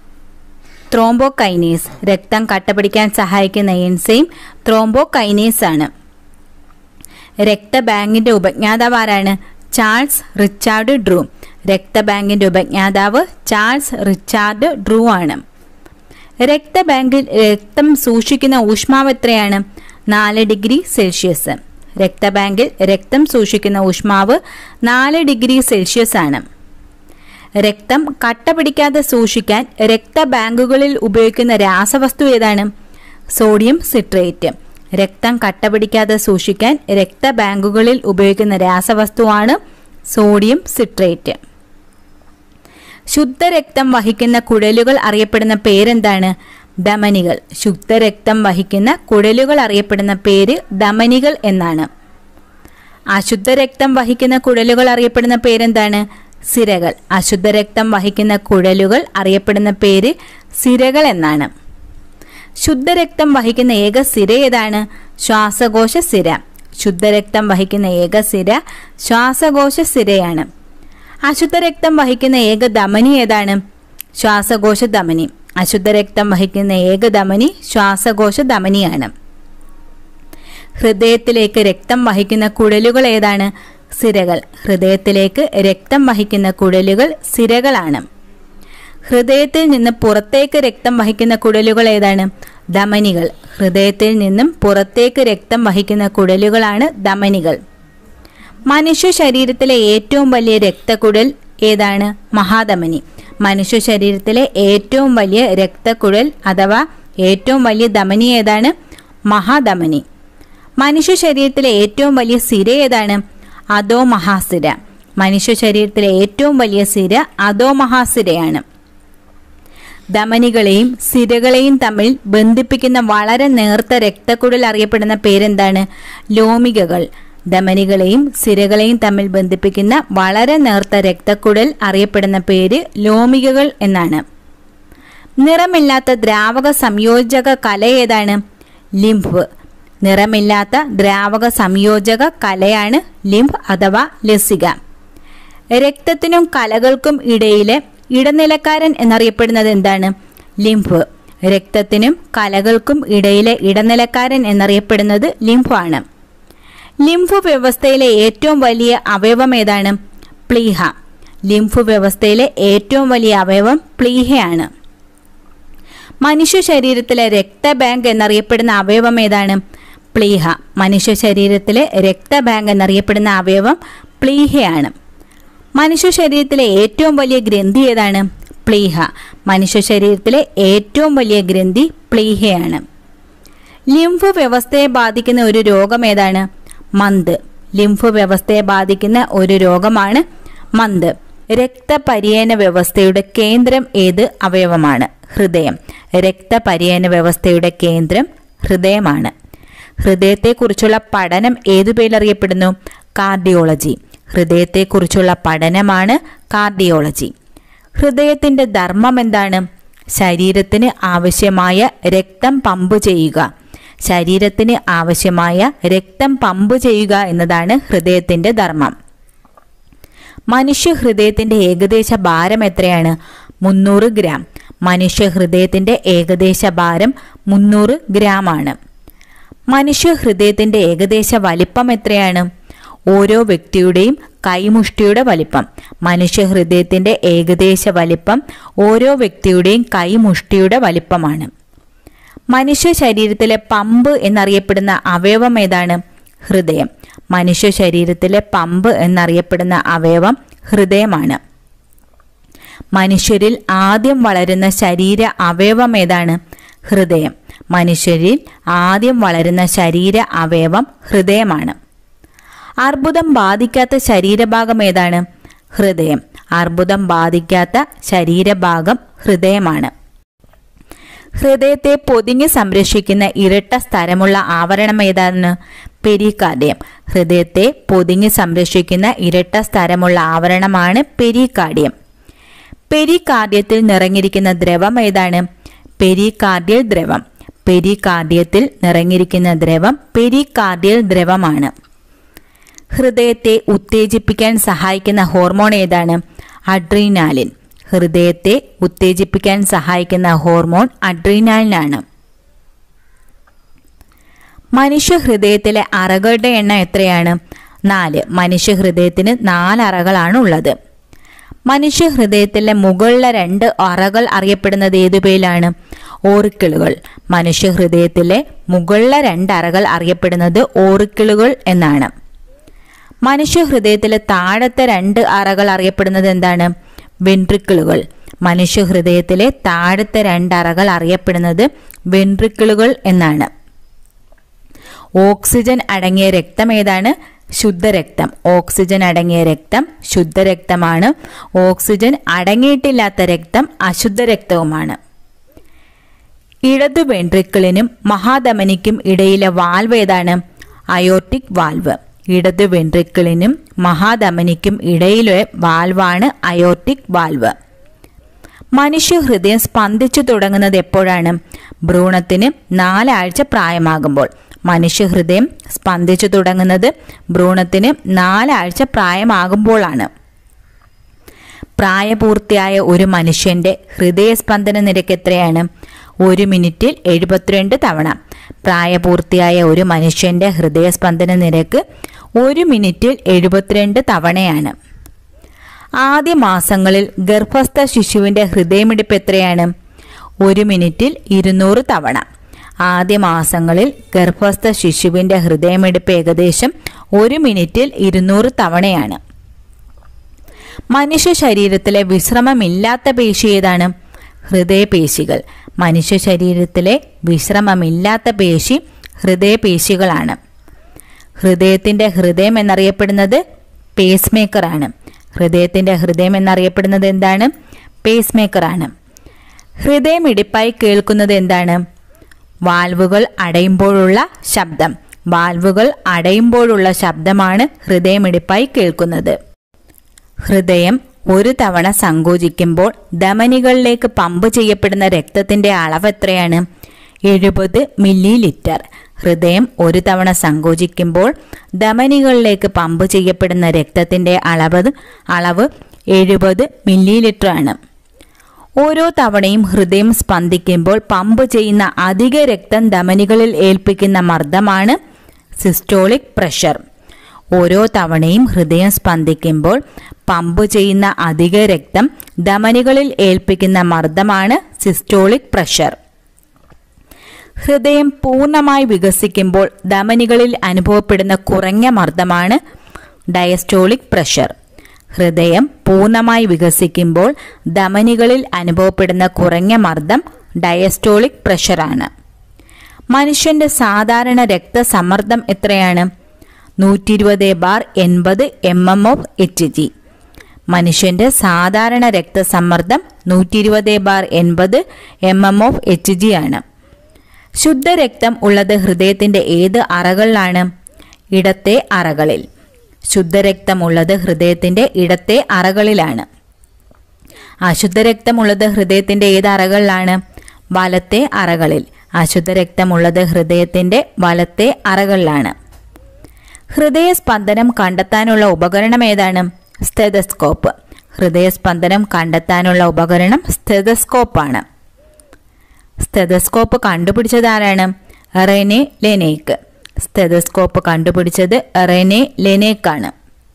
ത്രോംബോകൈനേസ് രക്തം കട്ട പിടിക്കാൻ സഹായിക്കുന്ന എൻസൈം ത്രോംബോകൈനേസ് ആണ് രക്തബാങ്കിന്റെ ഉപജ്ഞാതാവ് ആരാണ് ചാൾസ് റിച്ചാർഡ് ഡ്രൂ രക്തബാങ്കിന്റെ ഉപജ്ഞാതാവ് ചാൾസ് റിച്ചാർഡ് ഡ്രൂ ആണ് രക്തബാങ്കിൽ രക്തം സൂക്ഷിക്കുന്ന ഊഷ്മാവ് എത്രയാണ് നാല് ഡിഗ്രി സെൽഷ്യസ് രക്തബാങ്കിൽ രക്തം സൂക്ഷിക്കുന്ന ഊഷ്മാവ് നാല് ഡിഗ്രി സെൽഷ്യസ് ആണ് രക്തം കട്ട പിടിക്കാതെ സൂക്ഷിക്കാൻ രക്തബാങ്കുകളിൽ ഉപയോഗിക്കുന്ന രാസവസ്തു ഏതാണ് സോഡിയം സിട്രേറ്റ് രക്തം കട്ട പിടിക്കാതെ സൂക്ഷിക്കാൻ രക്തബാങ്കുകളിൽ ഉപയോഗിക്കുന്ന രാസവസ്തുവാണ് സോഡിയം സിട്രേറ്റ് ശുദ്ധരക്തം വഹിക്കുന്ന കുഴലുകൾ അറിയപ്പെടുന്ന പേരെന്താണ് ധമനികൾ ശുദ്ധരക്തം വഹിക്കുന്ന കുഴലുകൾ അറിയപ്പെടുന്ന പേര് ധമനികൾ എന്നാണ് അശുദ്ധരക്തം വഹിക്കുന്ന കുഴലുകൾ അറിയപ്പെടുന്ന പേരെന്താണ് സിരകൾ അശുദ്ധരക്തം വഹിക്കുന്ന കുഴലുകൾ അറിയപ്പെടുന്ന പേര് സിരകൾ എന്നാണ് ശുദ്ധരക്തം വഹിക്കുന്ന ഏക സിര ഏതാണ് ശ്വാസകോശ സിര ശുദ്ധരക്തം വഹിക്കുന്ന ഏക സിര ശ്വാസകോശ സിരയാണ് അശുദ്ധരക്തം വഹിക്കുന്ന ഏക ധമനി ഏതാണ് ശ്വാസകോശ ധമനി അശുദ്ധരക്തം വഹിക്കുന്ന ഏക ധമനി ശ്വാസകോശ ധമനിയാണ് ഹൃദയത്തിലേക്ക് രക്തം വഹിക്കുന്ന കുഴലുകൾ ഏതാണ് സിരകൾ ഹൃദയത്തിലേക്ക് രക്തം വഹിക്കുന്ന കുഴലുകൾ സിരകളാണ് ഹൃദയത്തിൽ നിന്ന് പുറത്തേക്ക് രക്തം വഹിക്കുന്ന കുഴലുകൾ ഏതാണ് ധമനികൾ ഹൃദയത്തിൽ നിന്നും പുറത്തേക്ക് രക്തം വഹിക്കുന്ന കുഴലുകളാണ് ധമനികൾ മനുഷ്യ ശരീരത്തിലെ ഏറ്റവും വലിയ രക്തക്കുഴൽ ഏതാണ് മഹാധമനി മനുഷ്യ ശരീരത്തിലെ ഏറ്റവും വലിയ രക്തക്കുഴൽ അഥവാ ഏറ്റവും വലിയ ധമനി ഏതാണ് മഹാധമനി മനുഷ്യ ശരീരത്തിലെ ഏറ്റവും വലിയ സിര ഏതാണ് അധോ മഹാസിര മനുഷ്യ ശരീരത്തിലെ ഏറ്റവും വലിയ സിര അധോ മഹാസിരയാണ് ധമനികളെയും സിരകളെയും തമ്മിൽ ബന്ധിപ്പിക്കുന്ന വളരെ നേർത്ത രക്തക്കുഴൽ അറിയപ്പെടുന്ന പേരെന്താണ് ലോമികകൾ ധമനികളെയും സിരകളെയും തമ്മിൽ ബന്ധിപ്പിക്കുന്ന വളരെ നേർത്ത രക്തക്കുഴൽ അറിയപ്പെടുന്ന പേര് ലോമികകൾ എന്നാണ് നിറമില്ലാത്ത ദ്രാവക സംയോജക കല ഏതാണ് ലിംഫ് നിറമില്ലാത്ത ദ്രാവക സംയോജക കലയാണ് ലിംഫ് അഥവാ ലസിക രക്തത്തിനും കലകൾക്കും ഇടയിലെ ഇടനിലക്കാരൻ എന്നറിയപ്പെടുന്നത് എന്താണ് ലിംഫ് രക്തത്തിനും കലകൾക്കും ഇടയിലെ ഇടനിലക്കാരൻ എന്നറിയപ്പെടുന്നത് ലിംഫാണ് ലിംഫ് വ്യവസ്ഥയിലെ ഏറ്റവും വലിയ അവയവം ഏതാണ് പ്ലീഹ ലിംഫ് വ്യവസ്ഥയിലെ ഏറ്റവും വലിയ അവയവം പ്ലീഹയാണ് മനുഷ്യ ശരീരത്തിലെ രക്തബാങ്ക് എന്നറിയപ്പെടുന്ന അവയവം ഏതാണ് പ്ലീഹ മനുഷ്യ ശരീരത്തിലെ രക്തബാങ്ക് എന്നറിയപ്പെടുന്ന അവയവം പ്ലീഹയാണ് മനുഷ്യ ശരീരത്തിലെ ഏറ്റവും വലിയ ഗ്രന്ഥി ഏതാണ് പ്ലീഹ മനുഷ്യ ശരീരത്തിലെ ഏറ്റവും വലിയ ഗ്രന്ഥി പ്ലീഹയാണ് ലിംഫ് വ്യവസ്ഥയെ ബാധിക്കുന്ന ഒരു രോഗം ഏതാണ് മന്ത് ലിംഫ് വ്യവസ്ഥയെ ബാധിക്കുന്ന ഒരു രോഗമാണ് മന്ത് രക്തപര്യന വ്യവസ്ഥയുടെ കേന്ദ്രം ഏത് അവയവമാണ് ഹൃദയം രക്തപര്യന വ്യവസ്ഥയുടെ കേന്ദ്രം ഹൃദയമാണ് ഹൃദയത്തെക്കുറിച്ചുള്ള പഠനം ഏതു പേരിലറിയപ്പെടുന്നു കാർഡിയോളജി ഹൃദയത്തെക്കുറിച്ചുള്ള പഠനമാണ് കാർഡിയോളജി ഹൃദയത്തിന്റെ ധർമ്മം എന്താണ് ശരീരത്തിന് ആവശ്യമായ രക്തം പമ്പ് ചെയ്യുക ശരീരത്തിന് ആവശ്യമായ രക്തം പമ്പ് ചെയ്യുക എന്നതാണ് ഹൃദയത്തിന്റെ ധർമ്മം മനുഷ്യ ഹൃദയത്തിന്റെ ഏകദേശ ഭാരം എത്രയാണ് മുന്നൂറ് ഗ്രാം മനുഷ്യ ഹൃദയത്തിന്റെ ഏകദേശ ഭാരം മുന്നൂറ് ഗ്രാം ആണ് മനുഷ്യ ഹൃദയത്തിന്റെ ഏകദേശ വലിപ്പം എത്രയാണ് ഓരോ വ്യക്തിയുടെയും കൈമുഷ്ടിയുടെ വലിപ്പം മനുഷ്യ ഹൃദയത്തിന്റെ ഏകദേശ വലിപ്പം ഓരോ വ്യക്തിയുടെയും കൈമുഷ്ടിയുടെ വലിപ്പമാണ് മനുഷ്യ ശരീരത്തിലെ പമ്പ് എന്നറിയപ്പെടുന്ന അവയവം ഏതാണ് ഹൃദയം മനുഷ്യ ശരീരത്തിലെ പമ്പ് എന്നറിയപ്പെടുന്ന അവയവം ഹൃദയമാണ് മനുഷ്യരിൽ ആദ്യം വളരുന്ന ശരീര അവയവം ഏതാണ് ഹൃദയം മനുഷ്യരിൽ ആദ്യം വളരുന്ന ശരീര അവയവം ഹൃദയമാണ് അർബുദം ബാധിക്കാത്ത ശരീരഭാഗം ഏതാണ് ഹൃദയം അർബുദം ബാധിക്കാത്ത ശരീരഭാഗം ഹൃദയമാണ് ഹൃദയത്തെ പൊതിഞ്ഞ് സംരക്ഷിക്കുന്ന ഇരട്ട സ്ഥലമുള്ള ആവരണം ഏതാണ് പെരികാർഡിയം ഹൃദയത്തെ പൊതിഞ്ഞ് സംരക്ഷിക്കുന്ന ഇരട്ട സ്ഥലമുള്ള ആവരണമാണ് പെരികാർഡിയം പെരികാർഡിയത്തിൽ നിറഞ്ഞിരിക്കുന്ന ദ്രവം ഏതാണ് പെരികാർഡിയൽ ദ്രവം പെരികാർഡിയത്തിൽ നിറഞ്ഞിരിക്കുന്ന ദ്രവം പെരികാർഡിയൽ ദ്രവമാണ് ഹൃദയത്തെ ഉത്തേജിപ്പിക്കാൻ സഹായിക്കുന്ന ഹോർമോൺ ഏതാണ് അഡ്രീനാലിൻ ഹൃദയത്തെ ഉത്തേജിപ്പിക്കാൻ സഹായിക്കുന്ന ഹോർമോൺ അഡ്രീനാലിനാണ് മനുഷ്യ ഹൃദയത്തിലെ അറകളുടെ എണ്ണം എത്രയാണ് നാല് മനുഷ്യ ഹൃദയത്തിന് നാല് അറകളാണ് ഉള്ളത് മനുഷ്യ ഹൃദയത്തിലെ മുകളിലെ രണ്ട് അറകൾ അറിയപ്പെടുന്നത് ഏതു പേരിലാണ് ഓറിക്കിളുകൾ മനുഷ്യ ഹൃദയത്തിലെ മുകളിലെ രണ്ട് അറകൾ അറിയപ്പെടുന്നത് ഓറിക്കിളുകൾ എന്നാണ് മനുഷ്യ ഹൃദയത്തിലെ താഴത്തെ രണ്ട് അറകൾ അറിയപ്പെടുന്നത് എന്താണ് വെൻട്രിക്കിളുകൾ മനുഷ്യ ഹൃദയത്തിലെ താഴത്തെ രണ്ട് അറകൾ അറിയപ്പെടുന്നത് വെൻട്രിക്കിളുകൾ എന്നാണ് ഓക്സിജൻ അടങ്ങിയ രക്തം ഏതാണ് ശുദ്ധരക്തം ഓക്സിജൻ അടങ്ങിയ രക്തം ശുദ്ധരക്തമാണ് ഓക്സിജൻ അടങ്ങിയിട്ടില്ലാത്ത രക്തം അശുദ്ധ രക്തവുമാണ് ഇടതു വെൻട്രിക്കിളിനും മഹാധമനിക്കും ഇടയിലെ വാൽവ് ഏതാണ് അയോർട്ടിക് വാൽവ് ഇടതു വെൻട്രിക്കിളിനും മഹാധമനിക്കും ഇടയിലെ വാൽവാണ് അയോർട്ടിക് വാൽവ് മനുഷ്യ ഹൃദയം സ്പന്ദിച്ചു തുടങ്ങുന്നത് എപ്പോഴാണ് ഭ്രൂണത്തിന് നാലാഴ്ച പ്രായമാകുമ്പോൾ മനുഷ്യ ഹൃദയം സ്പന്ദിച്ചു തുടങ്ങുന്നത് ഭ്രൂണത്തിന് നാലാഴ്ച പ്രായമാകുമ്പോഴാണ് പ്രായപൂർത്തിയായ ഒരു മനുഷ്യന്റെ ഹൃദയസ്പന്ദന നിരക്ക് എത്രയാണ് ഒരു മിനിറ്റിൽ എഴുപത്തിരണ്ട് തവണ പ്രായപൂർത്തിയായ ഒരു മനുഷ്യന്റെ ഹൃദയസ്പന്ദന നിരക്ക് ഒരു മിനിറ്റിൽ എഴുപത്തിരണ്ട് തവണയാണ് ആദ്യ മാസങ്ങളിൽ ഗർഭസ്ഥ ശിശുവിന്റെ ഹൃദയമിടിപ്പ് എത്രയാണ് ഒരു മിനിറ്റിൽ ഇരുന്നൂറ് തവണ ആദ്യ മാസങ്ങളിൽ ഗർഭസ്ഥ ശിശുവിന്റെ ഹൃദയമിടിപ്പ് ഏകദേശം ഒരു മിനിറ്റിൽ ഇരുന്നൂറ് തവണയാണ് മനുഷ്യ ശരീരത്തിലെ വിശ്രമമില്ലാത്ത പേശി ഏതാണ് ഹൃദയപേശികൾ മനുഷ്യ ശരീരത്തിലെ വിശ്രമമില്ലാത്ത പേശി ഹൃദയപേശികളാണ് ഹൃദയത്തിന്റെ ഹൃദയം എന്നറിയപ്പെടുന്നത് പേസ് മേക്കറാണ് ഹൃദയത്തിന്റെ ഹൃദയം എന്നറിയപ്പെടുന്നത് എന്താണ് പേസ് മേക്കറാണ് ഹൃദയമിടിപ്പായി കേൾക്കുന്നത് എന്താണ് വാൽവുകൾ അടയുമ്പോഴുള്ള ശബ്ദം വാൽവുകൾ അടയുമ്പോഴുള്ള ശബ്ദമാണ് ഹൃദയമിടിപ്പായി കേൾക്കുന്നത് ഹൃദയം ഒരു തവണ സങ്കോചിക്കുമ്പോൾ ധമനികളിലേക്ക് പമ്പ് ചെയ്യപ്പെടുന്ന രക്തത്തിന്റെ അളവ് എത്രയാണ് എഴുപത് മില്ലി ലിറ്റർ ഹൃദയം ഒരു തവണ സങ്കോചിക്കുമ്പോൾ ധമനികളിലേക്ക് പമ്പ് ചെയ്യപ്പെടുന്ന രക്തത്തിന്റെ അളവ് അളവ് എഴുപത് മില്ലി ലിറ്റർ ആണ് ഓരോ തവണയും ഹൃദയം സ്പന്ദിക്കുമ്പോൾ പമ്പ് ചെയ്യുന്ന അധിക രക്തം ധമനികളിൽ ഏൽപ്പിക്കുന്ന മർദ്ദമാണ് സിസ്റ്റോളിക് പ്രഷർ ഓരോ തവണയും ഹൃദയം സ്പന്ദിക്കുമ്പോൾ പമ്പ് ചെയ്യുന്ന അധിക രക്തം ധമനികളിൽ ഏൽപ്പിക്കുന്ന മർദ്ദമാണ് സിസ്റ്റോളിക് പ്രഷർ ഹൃദയം പൂർണ്ണമായി വികസിക്കുമ്പോൾ ധമനികളിൽ അനുഭവപ്പെടുന്ന കുറഞ്ഞ മർദ്ദമാണ് ഡയസ്റ്റോളിക് പ്രഷർ ഹൃദയം പൂർണ്ണമായി വികസിക്കുമ്പോൾ ധമനികളിൽ അനുഭവപ്പെടുന്ന കുറഞ്ഞ മർദ്ദം ഡയസ്റ്റോളിക് പ്രഷറാണ് മനുഷ്യന്റെ സാധാരണ രക്തസമ്മർദ്ദം എത്രയാണ് നൂറ്റി ഇരുപത് ബാർ എൺപത് M M of H G മനുഷ്യന്റെ സാധാരണ രക്തസമ്മർദ്ദം നൂറ്റി ഇരുപത് ബാർ എൺപത് M M of H G ആണ് ശുദ്ധരക്തം ഉള്ളത് ഹൃദയത്തിന്റെ ഏത് അറകളിലാണ് ഇടത്തെ അറകളിൽ ശുദ്ധരക്തമുള്ളത് ഹൃദയത്തിന്റെ ഇടത്തെ അറകളിലാണ് അശുദ്ധരക്തമുള്ളത് ഹൃദയത്തിന്റെ ഏത് അറകളിലാണ് വലത്തെ അറകളിൽ അശുദ്ധരക്തമുള്ളത് ഹൃദയത്തിന്റെ വലത്തെ അറകളിലാണ് ഹൃദയസ്പന്ദനം കണ്ടെത്താനുള്ള ഉപകരണം ഏതാണ് സ്റ്റെതസ്കോപ്പ് ഹൃദയസ്പന്ദനം കണ്ടെത്താനുള്ള ഉപകരണം സ്റ്റെതസ്കോപ്പാണ് സ്റ്റെതസ്കോപ്പ് കണ്ടുപിടിച്ചത് ആരാണ് റെനെ ലെനേക്ക് സ്റ്റെതസ്കോപ്പ് കണ്ടുപിടിച്ചത് റെനെ ലെനേക്കാണ്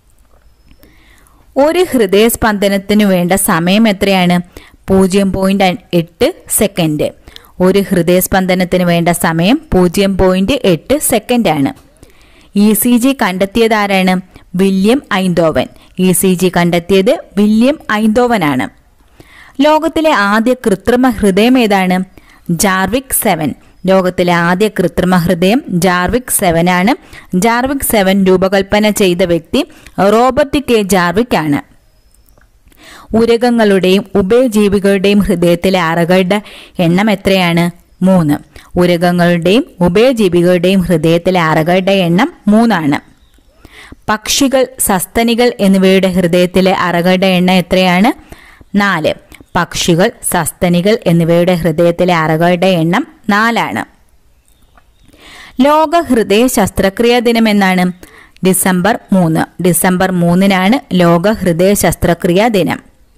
ഒരു ഹൃദയസ്പന്ദനത്തിനു വേണ്ട സമയം എത്രയാണ് പൂജ്യം പോയിന്റ് എട്ട് സെക്കൻഡ് ഒരു ഹൃദയസ്പന്ദനത്തിന് വേണ്ട സമയം പൂജ്യം പോയിന്റ് എട്ട് സെക്കൻഡാണ് ഇ സി ജി കണ്ടെത്തിയത് ആരാണ് William Einthoven E C G കണ്ടെത്തിയത് വില്യം ഐന്തോവനാണ് ലോകത്തിലെ ആദ്യ കൃത്രിമ ഹൃദയം ഏതാണ് ജാർവിക് സെവൻ ലോകത്തിലെ ആദ്യ കൃത്രിമ ഹൃദയം ജാർവിക് സെവൻ ആണ് ജാർവിക് സെവൻ രൂപകൽപ്പന ചെയ്ത വ്യക്തി റോബർട്ട് കെ ജാർവിക് ആണ് ഉരകങ്ങളുടെയും ഉഭയജീവികളുടെയും ഹൃദയത്തിലെ അറകളുടെ എണ്ണം എത്രയാണ് മൂന്ന് ഉരകങ്ങളുടെയും ഉഭയജീവികളുടെയും ഹൃദയത്തിലെ അറകളുടെ എണ്ണം മൂന്നാണ് പക്ഷികൾ സസ്തനികൾ എന്നിവയുടെ ഹൃദയത്തിലെ അറകളുടെ എണ്ണം എത്രയാണ് നാല് പക്ഷികൾ സസ്തനികൾ എന്നിവയുടെ ഹൃദയത്തിലെ അറകളുടെ എണ്ണം നാലാണ് ലോക ഹൃദയ ശസ്ത്രക്രിയാ ദിനം എന്നാണ് ഡിസംബർ മൂന്ന് ഡിസംബർ മൂന്നിനാണ് ലോക ഹൃദയ ശസ്ത്രക്രിയാ ദിനം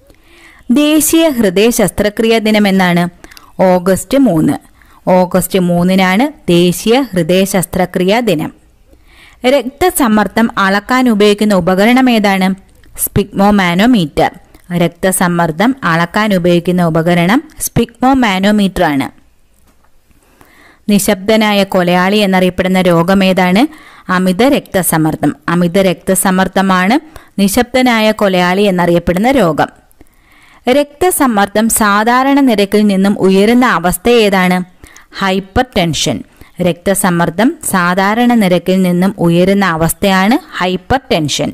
ദേശീയ ഹൃദയ ശസ്ത്രക്രിയാ ദിനം എന്നാണ് ഓഗസ്റ്റ് മൂന്ന് ഓഗസ്റ്റ് മൂന്നിനാണ് ദേശീയ ഹൃദയ ശസ്ത്രക്രിയാ ദിനം രക്തസമ്മർദ്ദം അളക്കാൻ ഉപയോഗിക്കുന്ന ഉപകരണം ഏതാണ് സ്പിഗ്മോമാനോമീറ്റർ രക്തസമ്മർദ്ദം അളക്കാൻ ഉപയോഗിക്കുന്ന ഉപകരണം സ്പിഗ്മോമാനോമീറ്റർ ആണ് നിശബ്ദനായ കൊലയാളി എന്നറിയപ്പെടുന്ന രോഗം ഏതാണ് അമിത രക്തസമ്മർദ്ദം അമിത രക്തസമ്മർദ്ദമാണ് നിശബ്ദനായ കൊലയാളി എന്നറിയപ്പെടുന്ന രോഗം രക്തസമ്മർദ്ദം സാധാരണ നിരക്കിൽ നിന്നും ഉയരുന്ന അവസ്ഥ ഏതാണ് ഹൈപ്പർ ടെൻഷൻ രക്തസമ്മർദ്ദം സാധാരണ നിരക്കിൽ നിന്നും ഉയരുന്ന അവസ്ഥയാണ് ഹൈപ്പർ ടെൻഷൻ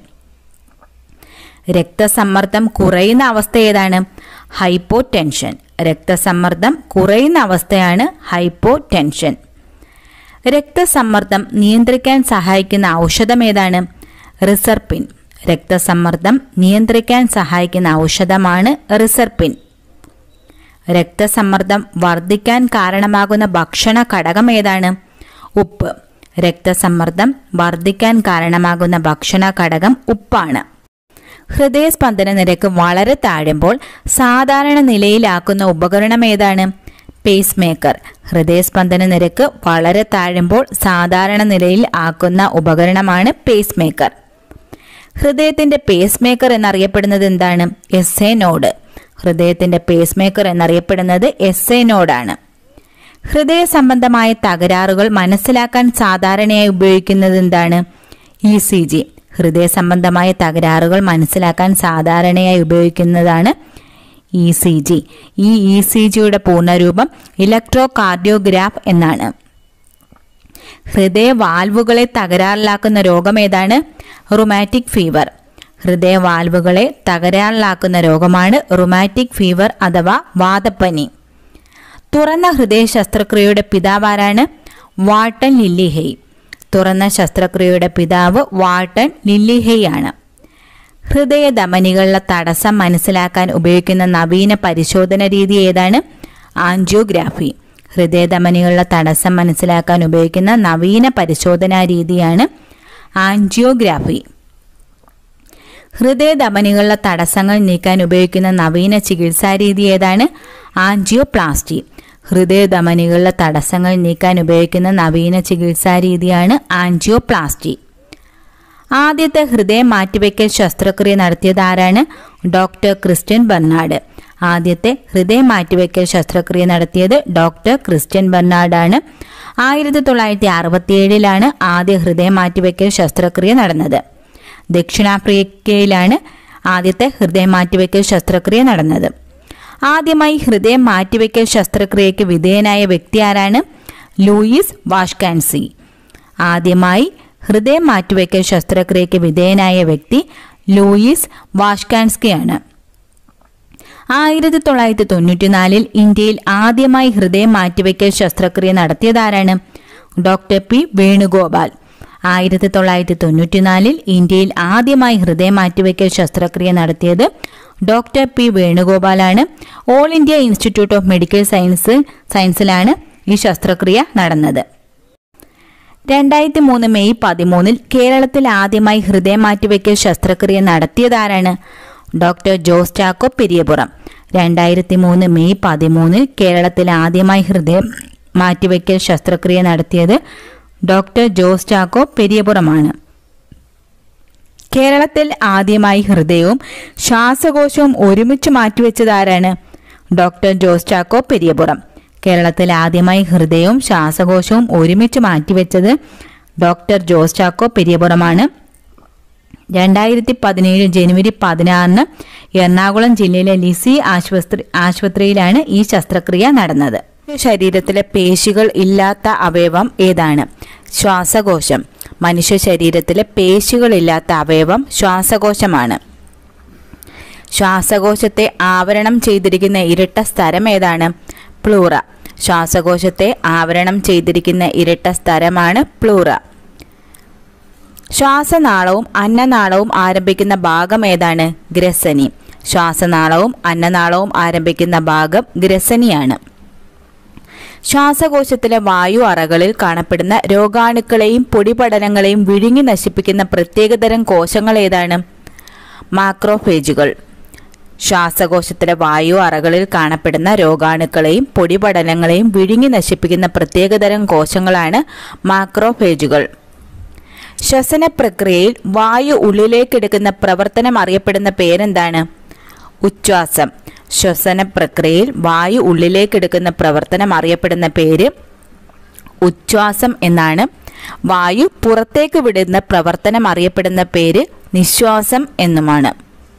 രക്തസമ്മർദ്ദം കുറയുന്ന അവസ്ഥ ഏതാണ് ഹൈപ്പോ ടെൻഷൻ രക്തസമ്മർദ്ദം കുറയുന്ന അവസ്ഥയാണ് ഹൈപ്പോ ടെൻഷൻ രക്തസമ്മർദ്ദം നിയന്ത്രിക്കാൻ സഹായിക്കുന്ന ഔഷധം ഏതാണ് റിസർപ്പിൻ രക്തസമ്മർദ്ദം നിയന്ത്രിക്കാൻ സഹായിക്കുന്ന ഔഷധമാണ് റിസർപ്പിൻ രക്തസമ്മർദ്ദം വർദ്ധിക്കാൻ കാരണമാകുന്ന ഭക്ഷണ ഘടകം ഏതാണ് ഉപ്പ് രക്തസമ്മർദ്ദം വർദ്ധിക്കാൻ കാരണമാകുന്ന ഭക്ഷണ ഘടകം ഉപ്പാണ് ഹൃദയസ്പന്ദന നിരക്ക് വളരെ താഴുമ്പോൾ സാധാരണ നിലയിലാക്കുന്ന ഉപകരണം ഏതാണ് പേസ് മേക്കർ ഹൃദയസ്പന്ദന നിരക്ക് വളരെ താഴുമ്പോൾ സാധാരണ നിലയിൽ ആക്കുന്ന ഉപകരണമാണ് പേസ് മേക്കർ ഹൃദയത്തിന്റെ പേസ് മേക്കർ എന്നറിയപ്പെടുന്നത് എന്താണ് എസ് എ നോഡ് ഹൃദയത്തിന്റെ പേസ് മേക്കർ എന്നറിയപ്പെടുന്നത് എസ് എ നോഡാണ് ഹൃദയ സംബന്ധമായ തകരാറുകൾ മനസ്സിലാക്കാൻ സാധാരണയായി ഉപയോഗിക്കുന്നത് എന്താണ് ഇ സി ജി ഹൃദയ സംബന്ധമായ തകരാറുകൾ മനസ്സിലാക്കാൻ സാധാരണയായി ഉപയോഗിക്കുന്നതാണ് ഇ സി ജി ഈ ഇ സി ജിയുടെ പൂർണ്ണരൂപം ഇലക്ട്രോ കാർഡിയോഗ്രാഫ് എന്നാണ് ഹൃദയ വാൽവുകളെ തകരാറിലാക്കുന്ന രോഗം ഏതാണ് റുമാറ്റിക് ഫീവർ ഹൃദയ വാൽവുകളെ തകരാറിലാക്കുന്ന രോഗമാണ് റുമാറ്റിക് ഫീവർ അഥവാ വാതപ്പനി തുറന്ന ഹൃദയ ശസ്ത്രക്രിയയുടെ പിതാവാരാണ് വാൾട്ടൺ ലില്ലിഹെയ് തുറന്ന ശസ്ത്രക്രിയയുടെ പിതാവ് വാൾട്ടൺ ലില്ലിഹെയ് ആണ് ഹൃദയ ധമനികളിലെ തടസ്സം മനസ്സിലാക്കാൻ ഉപയോഗിക്കുന്ന നവീന പരിശോധന രീതി ഏതാണ് ആൻജിയോഗ്രാഫി ഹൃദയധമനികളിലെ തടസ്സം മനസ്സിലാക്കാൻ ഉപയോഗിക്കുന്ന നവീന പരിശോധനാ രീതിയാണ് ആൻജിയോഗ്രാഫി ഹൃദയധമനികളിലെ തടസ്സങ്ങൾ നീക്കാൻ ഉപയോഗിക്കുന്ന നവീന ചികിത്സാ രീതി ഏതാണ് ആൻജിയോപ്ലാസ്റ്റി ഹൃദയധമനികളിലെ തടസ്സങ്ങൾ നീക്കാൻ ഉപയോഗിക്കുന്ന നവീന ചികിത്സാ രീതിയാണ് ആൻജിയോപ്ലാസ്റ്റി ആദ്യത്തെ ഹൃദയ മാറ്റിവെക്കൽ ശസ്ത്രക്രിയ നടത്തിയത് ആരാണ് ഡോക്ടർ ക്രിസ്ത്യൻ ബെർണാഡ് ആദ്യത്തെ ഹൃദയ മാറ്റിവെക്കൽ ശസ്ത്രക്രിയ നടത്തിയത് ഡോക്ടർ ക്രിസ്ത്യൻ ബെർണാഡാണ് ആയിരത്തി തൊള്ളായിരത്തി അറുപത്തിയേഴിലാണ് ആദ്യ ഹൃദയ മാറ്റിവെക്കൽ ശസ്ത്രക്രിയ നടന്നത് ദക്ഷിണാഫ്രിക്കയിലാണ് ആദ്യത്തെ ഹൃദയ മാറ്റിവെക്കൽ ശസ്ത്രക്രിയ നടന്നത് ആദ്യമായി ഹൃദയം മാറ്റിവെക്കൽ ശസ്ത്രക്രിയയ്ക്ക് വിധേയനായ വ്യക്തി ആരാണ് ലൂയിസ് വാഷ്കാൻസി ആദ്യമായി ഹൃദയം മാറ്റിവെക്കൽ ശസ്ത്രക്രിയയ്ക്ക് വിധേയനായ വ്യക്തി ലൂയിസ് വാഷ്കാൻസ്കിയാണ് ആയിരത്തി തൊള്ളായിരത്തി തൊണ്ണൂറ്റിനാലിൽ ഇന്ത്യയിൽ ആദ്യമായി ഹൃദയം മാറ്റിവെക്കൽ ശസ്ത്രക്രിയ നടത്തിയതാരാണ് ഡോക്ടർ പി വേണുഗോപാൽ ആയിരത്തി തൊള്ളായിരത്തി തൊണ്ണൂറ്റിനാലിൽ ഇന്ത്യയിൽ ആദ്യമായി ഹൃദയം മാറ്റിവെക്കൽ ശസ്ത്രക്രിയ നടത്തിയത് ഡോക്ടർ പി വേണുഗോപാലാണ് All India Institute of Medical Science സയൻസിലാണ് ഈ ശസ്ത്രക്രിയ നടന്നത് രണ്ടായിരത്തി മൂന്ന് മെയ് പതിമൂന്നിൽ കേരളത്തിൽ ആദ്യമായി ഹൃദയം മാറ്റിവെക്കൽ ശസ്ത്രക്രിയ നടത്തിയതാരാണ് ഡോക്ടർ ജോസ് ചാക്കോ പെരിയപുറം രണ്ടായിരത്തി മൂന്ന് മെയ് പതിമൂന്നിൽ കേരളത്തിൽ ആദ്യമായി ഹൃദയം മാറ്റിവെക്കൽ ശസ്ത്രക്രിയ നടത്തിയത് ഡോക്ടർ ജോസ് ചാക്കോ പെരിയപുറമാണ് കേരളത്തിൽ ആദ്യമായി ഹൃദയവും ശ്വാസകോശവും ഒരുമിച്ച് മാറ്റിവെച്ചത് ആരാണ് ഡോക്ടർ ജോസ് ചാക്കോ പെരിയപുറം കേരളത്തിൽ ആദ്യമായി ഹൃദയവും ശ്വാസകോശവും ഒരുമിച്ച് മാറ്റിവെച്ചത് ഡോക്ടർ ജോസ് ചാക്കോ പെരിയപുറമാണ് രണ്ടായിരത്തി പതിനേഴ് ജനുവരി പതിനാറിന് എറണാകുളം ജില്ലയിലെ ലിസി ആശുപത്രി ആശുപത്രിയിലാണ് ഈ ശസ്ത്രക്രിയ നടന്നത് ശരീരത്തിലെ പേശികൾ ഇല്ലാത്ത അവയവം ഏതാണ് ശ്വാസകോശം മനുഷ്യ ശരീരത്തിലെ പേശികളില്ലാത്ത അവയവം ശ്വാസകോശമാണ് ശ്വാസകോശത്തെ ആവരണം ചെയ്തിരിക്കുന്ന ഇരട്ട സ്ഥലം ഏതാണ് പ്ലൂറ ശ്വാസകോശത്തെ ആവരണം ചെയ്തിരിക്കുന്ന ഇരട്ട സ്ഥലമാണ് പ്ലൂറ ശ്വാസനാളവും അന്നനാളവും ആരംഭിക്കുന്ന ഭാഗം ഏതാണ് ഗ്രസനി ശ്വാസനാളവും അന്നനാളവും ആരംഭിക്കുന്ന ഭാഗം ഗ്രസനിയാണ് ശ്വാസകോശത്തിലെ വായു അറകളിൽ കാണപ്പെടുന്ന രോഗാണുക്കളെയും പൊടിപടലങ്ങളെയും വിഴുങ്ങി നശിപ്പിക്കുന്ന പ്രത്യേകതരം കോശങ്ങൾ ഏതാണ് മാക്രോഫേജുകൾ ശ്വാസകോശത്തിലെ വായു അറകളിൽ കാണപ്പെടുന്ന രോഗാണുക്കളെയും പൊടിപടലങ്ങളെയും വിഴുങ്ങി നശിപ്പിക്കുന്ന പ്രത്യേകതരം കോശങ്ങളാണ് മാക്രോഫേജുകൾ ശ്വസന പ്രക്രിയയിൽ വായു ഉള്ളിലേക്കെടുക്കുന്ന പ്രവർത്തനം അറിയപ്പെടുന്ന പേരെന്താണ് ഉച്ഛ്വാസം ശ്വസന പ്രക്രിയയിൽ വായു ഉള്ളിലേക്കെടുക്കുന്ന പ്രവർത്തനം അറിയപ്പെടുന്ന പേര് ഉച്ഛ്വാസം എന്നാണ് വായു പുറത്തേക്ക് വിടുന്ന പ്രവർത്തനം അറിയപ്പെടുന്ന പേര് നിശ്വാസം എന്നുമാണ്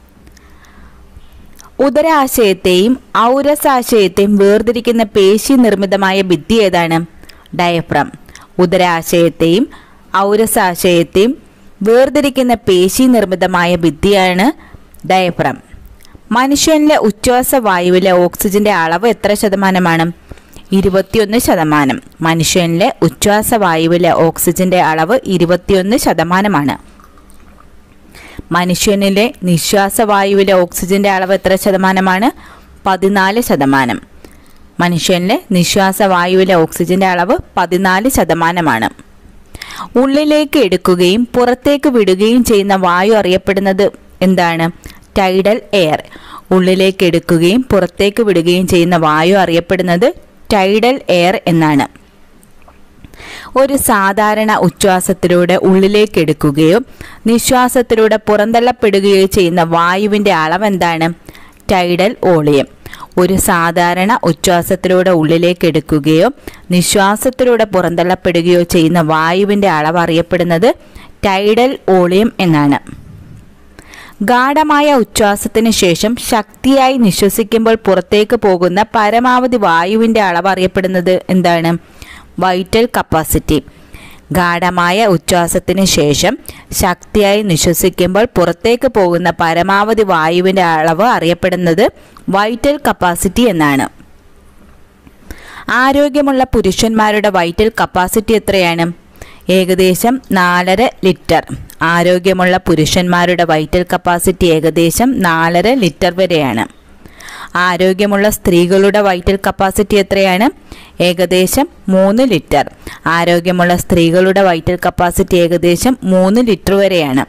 ഉദരാശയത്തെയും ഔരസാശയത്തെയും വേർതിരിക്കുന്ന പേശി നിർമ്മിതമായ ഭിത്തി ഏതാണ് ഡയഫ്രം ഉദരാശയത്തെയും ഔരസാശയത്തെയും വേർതിരിക്കുന്ന പേശി നിർമ്മിതമായ ഭിത്തിയാണ് ഡയഫ്രം മനുഷ്യനിലെ ഉച്ഛ്വാസ വായുവിലെ ഓക്സിജന്റെ അളവ് എത്ര ശതമാനമാണ് ഇരുപത്തിയൊന്ന് ശതമാനം മനുഷ്യനിലെ ഉച്ഛ്വാസ വായുവിലെ ഓക്സിജന്റെ അളവ് ഇരുപത്തിയൊന്ന് ശതമാനമാണ് മനുഷ്യനിലെ നിശ്വാസവായുവിലെ ഓക്സിജന്റെ അളവ് എത്ര ശതമാനമാണ് പതിനാല് ശതമാനം മനുഷ്യനിലെ നിശ്വാസവായുവിലെ ഓക്സിജന്റെ അളവ് പതിനാല് ശതമാനമാണ് ഉള്ളിലേക്ക് എടുക്കുകയും പുറത്തേക്ക് വിടുകയും ചെയ്യുന്ന വായു അറിയപ്പെടുന്നത് എന്താണ് ടൈഡൽ എയർ ഉള്ളിലേക്ക് എടുക്കുകയും പുറത്തേക്ക് വിടുകയും ചെയ്യുന്ന വായു അറിയപ്പെടുന്നത് ടൈഡൽ എയർ എന്നാണ് ഒരു സാധാരണ ഉച്ഛ്വാസത്തിലൂടെ ഉള്ളിലേക്ക് എടുക്കുകയോ നിശ്വാസത്തിലൂടെ പുറന്തള്ളപ്പെടുകയോ ചെയ്യുന്ന വായുവിൻ്റെ അളവ് എന്താണ് ടൈഡൽ വോളിയം ഒരു സാധാരണ ഉച്ഛ്വാസത്തിലൂടെ ഉള്ളിലേക്ക് എടുക്കുകയോ നിശ്വാസത്തിലൂടെ പുറന്തള്ളപ്പെടുകയോ ചെയ്യുന്ന വായുവിൻ്റെ അളവ് അറിയപ്പെടുന്നത് ടൈഡൽ വോളിയം എന്നാണ് ഗാഠമായ ഉച്ഛ്വാസത്തിന് ശേഷം ശക്തിയായി നിശ്വസിക്കുമ്പോൾ പുറത്തേക്ക് പോകുന്ന പരമാവധി വായുവിൻ്റെ അളവ് അറിയപ്പെടുന്നത് എന്താണ് വൈറ്റൽ കപ്പാസിറ്റി ഗാഠമായ ഉച്ഛ്വാസത്തിന് ശേഷം ശക്തിയായി നിശ്വസിക്കുമ്പോൾ പുറത്തേക്ക് പോകുന്ന പരമാവധി വായുവിൻ്റെ അളവ് അറിയപ്പെടുന്നത് വൈറ്റൽ കപ്പാസിറ്റി എന്നാണ് ആരോഗ്യമുള്ള പുരുഷന്മാരുടെ വൈറ്റൽ കപ്പാസിറ്റി എത്രയാണ് ഏകദേശം നാലര ലിറ്റർ ആരോഗ്യമുള്ള പുരുഷന്മാരുടെ വൈറ്റൽ കപ്പാസിറ്റി ഏകദേശം നാലര ലിറ്റർ വരെയാണ് ആരോഗ്യമുള്ള സ്ത്രീകളുടെ വൈറ്റൽ കപ്പാസിറ്റി എത്രയാണ് ഏകദേശം മൂന്ന് ലിറ്റർ ആരോഗ്യമുള്ള സ്ത്രീകളുടെ വൈറ്റൽ കപ്പാസിറ്റി ഏകദേശം മൂന്ന് ലിറ്റർ വരെയാണ്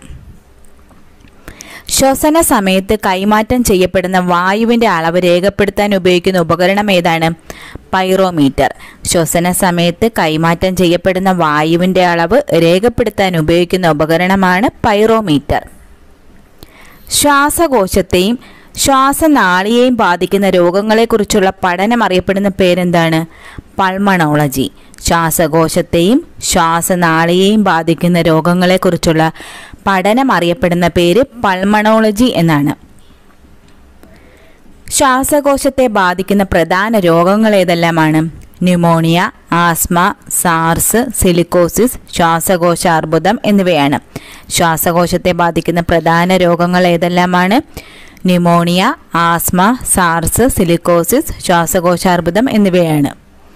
ശ്വസന സമയത്ത് കൈമാറ്റം ചെയ്യപ്പെടുന്ന വായുവിൻ്റെ അളവ് രേഖപ്പെടുത്താൻ ഉപയോഗിക്കുന്ന ഉപകരണം ഏതാണ് പൈറോമീറ്റർ ശ്വസന സമയത്ത് കൈമാറ്റം ചെയ്യപ്പെടുന്ന വായുവിൻ്റെ അളവ് രേഖപ്പെടുത്താൻ ഉപയോഗിക്കുന്ന ഉപകരണമാണ് പൈറോമീറ്റർ ശ്വാസകോശത്തെയും ശ്വാസനാളിയെയും ബാധിക്കുന്ന രോഗങ്ങളെക്കുറിച്ചുള്ള പഠനം അറിയപ്പെടുന്ന പേരെന്താണ് പൾമണോളജി ശ്വാസകോശത്തെയും ശ്വാസനാളിയെയും ബാധിക്കുന്ന രോഗങ്ങളെക്കുറിച്ചുള്ള പഠനം അറിയപ്പെടുന്ന പേര് പൾമണോളജി എന്നാണ് ശ്വാസകോശത്തെ ബാധിക്കുന്ന പ്രധാന രോഗങ്ങൾ ഏതെല്ലാമാണ് ന്യൂമോണിയ ആസ്മ സാർസ് സിലിക്കോസിസ് ശ്വാസകോശ അർബുദം എന്നിവയാണ് ശ്വാസകോശത്തെ ബാധിക്കുന്ന പ്രധാന രോഗങ്ങൾ ഏതെല്ലാമാണ് ന്യൂമോണിയ ആസ്മ സാർസ് സിലിക്കോസിസ് ശ്വാസകോശാർബുദം എന്നിവയാണ്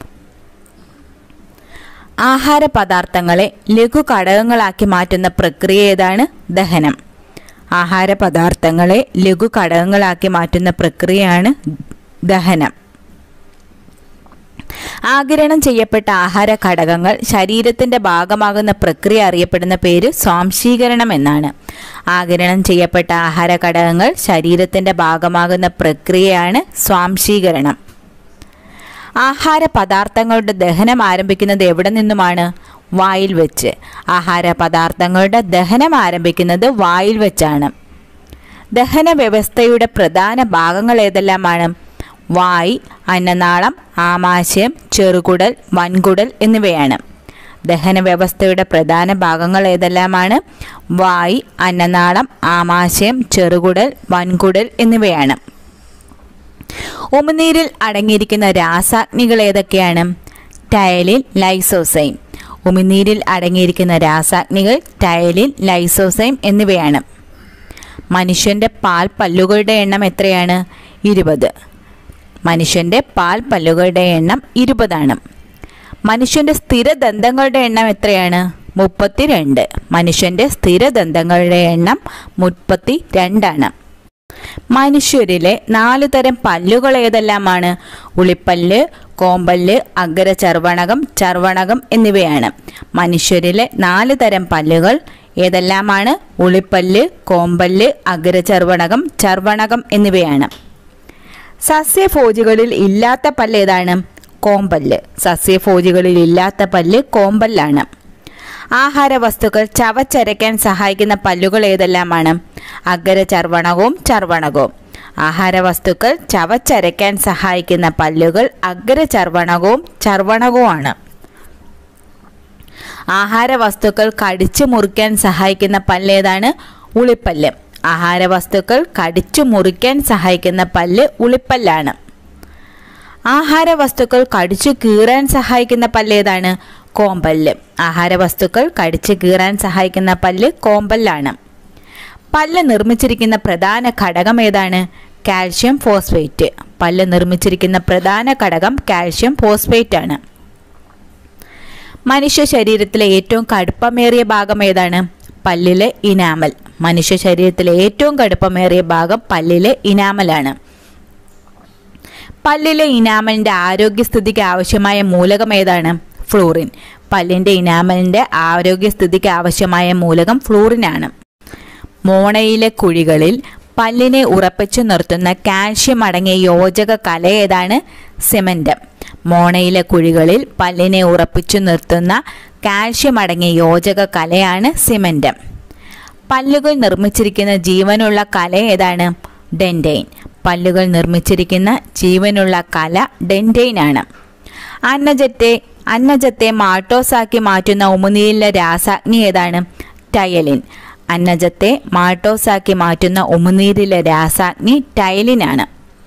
ആഹാര പദാർത്ഥങ്ങളെ ലഘു ഘടകങ്ങളാക്കി മാറ്റുന്ന പ്രക്രിയ ഏതാണ് ദഹനം ആഹാര പദാർത്ഥങ്ങളെ ലഘു ഘടകങ്ങളാക്കി മാറ്റുന്ന പ്രക്രിയയാണ് ദഹനം ആഗിരണം ചെയ്യപ്പെട്ട ആഹാര ഘടകങ്ങൾ ശരീരത്തിന്റെ ഭാഗമാകുന്ന പ്രക്രിയ അറിയപ്പെടുന്ന പേര് സ്വാംശീകരണം എന്നാണ് ആഗിരണം ചെയ്യപ്പെട്ട ആഹാര ഘടകങ്ങൾ ശരീരത്തിന്റെ ഭാഗമാകുന്ന പ്രക്രിയയാണ് സ്വാംശീകരണം ആഹാര പദാർത്ഥങ്ങളുടെ ദഹനം ആരംഭിക്കുന്നത് എവിടെ നിന്നുമാണ് വായിൽ വെച്ച് ആഹാര പദാർത്ഥങ്ങളുടെ ദഹനം ആരംഭിക്കുന്നത് വായിൽ വെച്ചാണ് ദഹന വ്യവസ്ഥയുടെ പ്രധാന ഭാഗങ്ങൾ ഏതെല്ലാമാണ് വായ് അന്നനാളം ആമാശയം ചെറുകുടൽ വൻകുടൽ എന്നിവയാണ് ദഹന വ്യവസ്ഥയുടെ പ്രധാന ഭാഗങ്ങൾ ഏതെല്ലാമാണ് വായ് അന്നനാളം ആമാശയം ചെറുകുടൽ വൻകുടൽ എന്നിവയാണ് ഉമിനീരിൽ അടങ്ങിയിരിക്കുന്ന രാസാഗ്നികൾ ഏതൊക്കെയാണ് ടയലിൻ ലൈസോസൈം ഉമിനീരിൽ അടങ്ങിയിരിക്കുന്ന രാസാഗ്നികൾ ടയലിൻ ലൈസോസൈം എന്നിവയാണ് മനുഷ്യന്റെ പാൽ പല്ലുകളുടെ എണ്ണം എത്രയാണ് ഇരുപത് മനുഷ്യന്റെ പാൽ പല്ലുകളുടെ എണ്ണം ഇരുപതാണ് മനുഷ്യന്റെ സ്ഥിരദന്തങ്ങളുടെ എണ്ണം എത്രയാണ് മുപ്പത്തിരണ്ട് മനുഷ്യന്റെ സ്ഥിരദന്തങ്ങളുടെ എണ്ണം മുപ്പത്തി രണ്ടാണ് മനുഷ്യരിലെ നാല് തരം പല്ലുകൾ ഏതെല്ലാമാണ് ഉളിപ്പല്ല് കോമ്പല്ല് അഗ്ര ചർവണകം ചർവണകം എന്നിവയാണ് മനുഷ്യരിലെ നാല് തരം പല്ലുകൾ ഏതെല്ലാമാണ് ഉളിപ്പല്ല് കോമ്പല്ല് അഗ്ര ചർവണകം ചർവണകം എന്നിവയാണ് സസ്യഭോജികളിൽ ഇല്ലാത്ത പല്ല് ഏതാണ് കോമ്പല്ല് സസ്യഭോജികളിൽ ഇല്ലാത്ത പല്ല് കോമ്പല്ലാണ് ആഹാര വസ്തുക്കൾ ചവച്ചരയ്ക്കാൻ സഹായിക്കുന്ന പല്ലുകൾ ഏതെല്ലാമാണ് അഗ്ര ചർവണകവും ചർവണകവും ആഹാര വസ്തുക്കൾ ചവച്ചരയ്ക്കാൻ സഹായിക്കുന്ന പല്ലുകൾ അഗ്ര ചർവണകവും ചർവണകവുമാണ് ആഹാര വസ്തുക്കൾ കടിച്ചു മുറിക്കാൻ സഹായിക്കുന്ന പല്ല് ഏതാണ് ഉളിപ്പല്ല് ആഹാര വസ്തുക്കൾ കടിച്ചു മുറിക്കാൻ സഹായിക്കുന്ന പല്ല് ഉളിപ്പല്ലാണ് ആഹാര വസ്തുക്കൾ കടിച്ചു കീറാൻ സഹായിക്കുന്ന പല്ല് ഏതാണ് കോമ്പല്ല് ആഹാര വസ്തുക്കൾ കടിച്ചു കീറാൻ സഹായിക്കുന്ന പല്ല് കോമ്പല്ലാണ് പല്ല് നിർമ്മിച്ചിരിക്കുന്ന പ്രധാന ഘടകം ഏതാണ് കാൽഷ്യം ഫോസ്ഫേറ്റ് പല്ല് നിർമ്മിച്ചിരിക്കുന്ന പ്രധാന ഘടകം കാൽഷ്യം ഫോസ്ഫേറ്റ് ആണ് മനുഷ്യ ശരീരത്തിലെ ഏറ്റവും കടുപ്പമേറിയ ഭാഗം ഏതാണ് പല്ലിലെ ഇനാമൽ മനുഷ്യ ശരീരത്തിലെ ഏറ്റവും കടുപ്പമേറിയ ഭാഗം പല്ലിലെ ഇനാമലാണ് പല്ലിലെ ഇനാമലിന്റെ ആരോഗ്യസ്ഥിതിക്ക് ആവശ്യമായ മൂലകം ഏതാണ് ഫ്ലൂറിൻ പല്ലിന്റെ ഇനാമലിന്റെ ആരോഗ്യസ്ഥിതിക്ക് ആവശ്യമായ മൂലകം ഫ്ലൂറിനാണ് മോണയിലെ കുഴികളിൽ പല്ലിനെ ഉറപ്പിച്ചു നിർത്തുന്ന കാൽഷ്യം അടങ്ങിയ യോജക കല ഏതാണ് സിമന്റം മോണയിലെ കുഴികളിൽ പല്ലിനെ ഉറപ്പിച്ചു നിർത്തുന്ന കാൽഷ്യം അടങ്ങിയ യോജക കലയാണ് സിമന്റം പല്ലുകൾ നിർമ്മിച്ചിരിക്കുന്ന ജീവനുള്ള കല ഏതാണ് ഡെൻറ്റൈൻ പല്ലുകൾ നിർമ്മിച്ചിരിക്കുന്ന ജീവനുള്ള കല ഡെൻറ്റൈൻ ആണ് അന്നജത്തെ അന്നജത്തെ മാട്ടോസാക്കി മാറ്റുന്ന ഉമിനീരിലെ രാസാഗ്നി ഏതാണ് ടയലിൻ അന്നജത്തെ മാട്ടോസാക്കി മാറ്റുന്ന ഉമിനീരിലെ രാസാഗ്നി ടയലിനാണ്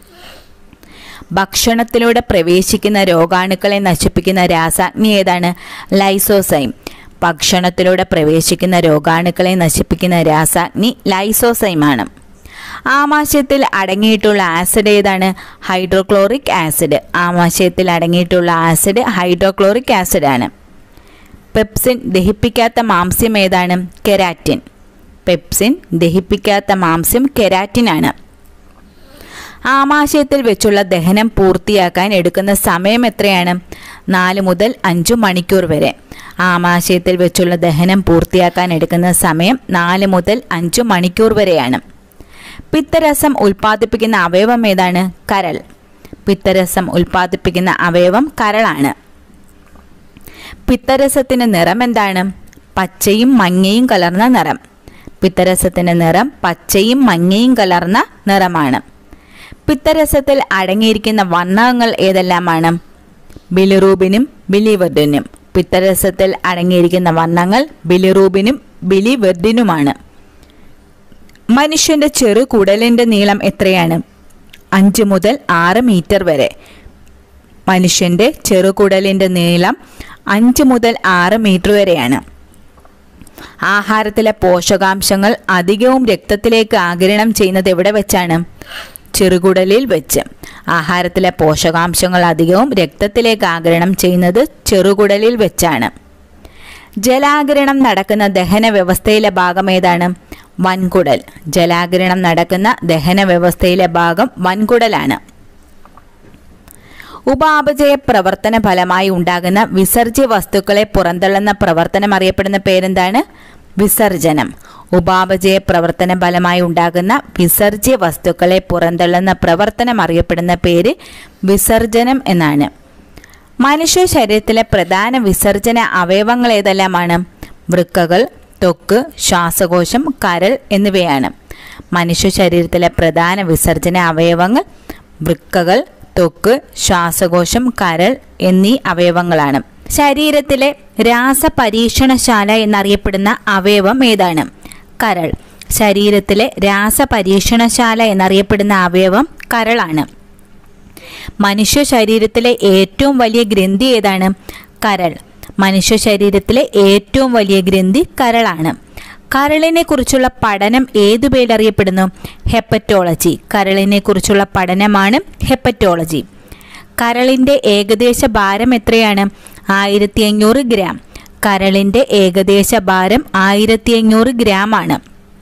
ഭക്ഷണത്തിലൂടെ പ്രവേശിക്കുന്ന രോഗാണുക്കളെ നശിപ്പിക്കുന്ന രാസാഗ്നി ഏതാണ് ലൈസോസൈം ഭക്ഷണത്തിലൂടെ പ്രവേശിക്കുന്ന രോഗാണുക്കളെ നശിപ്പിക്കുന്ന രാസാഗ്നി ലൈസോസൈമാണ് ആമാശയത്തിൽ അടങ്ങിയിട്ടുള്ള ആസിഡ് ഏതാണ് ഹൈഡ്രോക്ലോറിക് ആസിഡ് ആമാശയത്തിൽ അടങ്ങിയിട്ടുള്ള ആസിഡ് ഹൈഡ്രോക്ലോറിക് ആസിഡ് ആണ് പെപ്സിൻ ദഹിപ്പിക്കാത്ത മാംസ്യം ഏതാണ് കെരാറ്റിൻ പെപ്സിൻ ദഹിപ്പിക്കാത്ത മാംസ്യം കെരാറ്റിൻ ആണ് ആമാശയത്തിൽ വെച്ചുള്ള ദഹനം പൂർത്തിയാക്കാൻ എടുക്കുന്ന സമയം എത്രയാണ് നാല് മുതൽ അഞ്ചു മണിക്കൂർ വരെ ആമാശയത്തിൽ വെച്ചുള്ള ദഹനം പൂർത്തിയാക്കാൻ എടുക്കുന്ന സമയം നാല് മുതൽ അഞ്ചു മണിക്കൂർ വരെയാണ് പിത്തരസം ഉൽപ്പാദിപ്പിക്കുന്ന അവയവം ഏതാണ് കരൾ പിത്തരസം ഉൽപ്പാദിപ്പിക്കുന്ന അവയവം കരളാണ് പിത്തരസത്തിന്റെ നിറം എന്താണ് പച്ചയും മഞ്ഞയും കലർന്ന നിറം പിത്തരസത്തിന്റെ നിറം പച്ചയും മഞ്ഞയും കലർന്ന നിറമാണ് പിത്തരസത്തിൽ അടങ്ങിയിരിക്കുന്ന വർണ്ണകങ്ങൾ ഏതെല്ലാമാണ് ബിലിറൂബിനും ബിലിവെർഡിനും പിത്തരസത്തിൽ അടങ്ങിയിരിക്കുന്ന വർണ്ണങ്ങൾ ബിലിറൂബിനും ബിലിവെർഡിനുമാണ് മനുഷ്യന്റെ ചെറു കുടലിന്റെ നീളം എത്രയാണ് അഞ്ച് മുതൽ ആറ് മീറ്റർ വരെ മനുഷ്യന്റെ ചെറുകുടലിന്റെ നീളം അഞ്ച് മുതൽ ആറ് മീറ്റർ വരെയാണ് ആഹാരത്തിലെ പോഷകാംശങ്ങൾ അധികവും രക്തത്തിലേക്ക് ആഗിരണം ചെയ്യുന്നത് എവിടെ വെച്ചാണ് ചെറുകുടലിൽ വെച്ച് ആഹാരത്തിലെ പോഷകാംശങ്ങൾ അധികവും രക്തത്തിലേക്ക് ആഗിരണം ചെയ്യുന്നത് ചെറുകുടലിൽ വെച്ചാണ് ജലാഗിരണം നടക്കുന്ന ദഹന വ്യവസ്ഥയിലെ ഭാഗം ഏതാണ് വൻകുടൽ ജലാഗിരണം നടക്കുന്ന ദഹന വ്യവസ്ഥയിലെ ഭാഗം വൻകുടലാണ് ഉപാപചയ പ്രവർത്തന ഫലമായി ഉണ്ടാകുന്ന വിസർജ്യ വസ്തുക്കളെ പുറന്തള്ളുന്ന പ്രവർത്തനം അറിയപ്പെടുന്ന പേരെന്താണ് വിസർജനം ഉപാപചയ പ്രവർത്തന ഫലമായി ഉണ്ടാകുന്ന വിസർജ്യ വസ്തുക്കളെ പുറന്തള്ളുന്ന പ്രവർത്തനം അറിയപ്പെടുന്ന പേര് വിസർജനം എന്നാണ് മനുഷ്യ ശരീരത്തിലെ പ്രധാന വിസർജന അവയവങ്ങൾ ഏതെല്ലാമാണ് വൃക്കകൾ ത്വക്ക് ശ്വാസകോശം കരൾ എന്നിവയാണ് മനുഷ്യ ശരീരത്തിലെ പ്രധാന വിസർജന അവയവങ്ങൾ വൃക്കകൾ ത്വക്ക് ശ്വാസകോശം കരൾ എന്നീ അവയവങ്ങളാണ് ശരീരത്തിലെ രാസപരീക്ഷണശാല എന്നറിയപ്പെടുന്ന അവയവം ഏതാണ് കരൾ ശരീരത്തിലെ രാസപരീക്ഷണശാല എന്നറിയപ്പെടുന്ന അവയവം കരളാണ് മനുഷ്യ ശരീരത്തിലെ ഏറ്റവും വലിയ ഗ്രന്ഥി ഏതാണ് കരൾ മനുഷ്യ ശരീരത്തിലെ ഏറ്റവും വലിയ ഗ്രന്ഥി കരളാണ് കരളിനെ കുറിച്ചുള്ള പഠനം ഏതു പേരറിയപ്പെടുന്നു ഹെപ്പറ്റോളജി കരളിനെ കുറിച്ചുള്ള പഠനമാണ് ഹെപ്പറ്റോളജി കരളിൻ്റെ ഏകദേശ ഭാരം എത്രയാണ് ആയിരത്തി അഞ്ഞൂറ് ഗ്രാം കരളിൻ്റെ ഏകദേശ ഭാരം ആയിരത്തി അഞ്ഞൂറ് ഗ്രാം ആണ്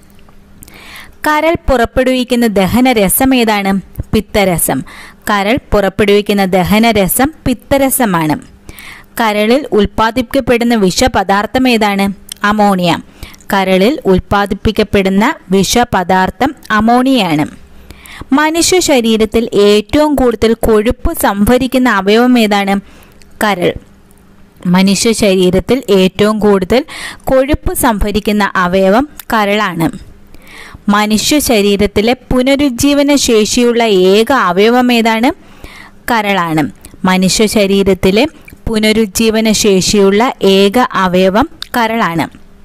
കരൾ പുറപ്പെടുവിക്കുന്ന ദഹനരസം ഏതാണ് പിത്തരസം കരൾ പുറപ്പെടുവിക്കുന്ന ദഹനരസം പിത്തരസമാണ് കരളിൽ ഉൽപ്പാദിപ്പിക്കപ്പെടുന്ന വിഷപദാർത്ഥം ഏതാണ് അമോണിയ കരളിൽ ഉൽപ്പാദിപ്പിക്കപ്പെടുന്ന വിഷപദാർത്ഥം അമോണിയയാണ് മനുഷ്യ ശരീരത്തിൽ ഏറ്റവും കൂടുതൽ കൊഴുപ്പ് സംഭരിക്കുന്ന അവയവം ഏതാണ് കരൾ മനുഷ്യ ശരീരത്തിൽ ഏറ്റവും കൂടുതൽ കൊഴുപ്പ് സംഭരിക്കുന്ന അവയവം കരളാണ് മനുഷ്യ ശരീരത്തിലെ പുനരുജ്ജീവന ശേഷിയുള്ള ഏക അവയവം ഏതാണ് കരളാണ് മനുഷ്യ ശരീരത്തിലെ പുനരുജ്ജീവന ശേഷിയുള്ള ഏക അവയവം കരളാണ്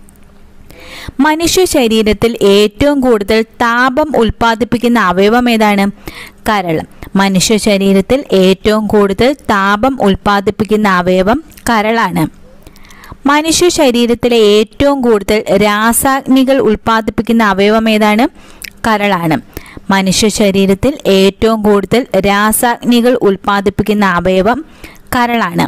മനുഷ്യ ശരീരത്തിൽ ഏറ്റവും കൂടുതൽ താപം ഉൽപ്പാദിപ്പിക്കുന്ന അവയവം ഏതാണ് കരൾ മനുഷ്യ ശരീരത്തിൽ ഏറ്റവും കൂടുതൽ താപം ഉൽപ്പാദിപ്പിക്കുന്ന അവയവം കരളാണ് മനുഷ്യ ശരീരത്തിലെ ഏറ്റവും കൂടുതൽ രാസാഗ്നികൾ ഉൽപ്പാദിപ്പിക്കുന്ന അവയവം ഏതാണ് കരളാണ് മനുഷ്യ ശരീരത്തിൽ ഏറ്റവും കൂടുതൽ രാസാഗ്നികൾ ഉൽപ്പാദിപ്പിക്കുന്ന അവയവം കരളാണ്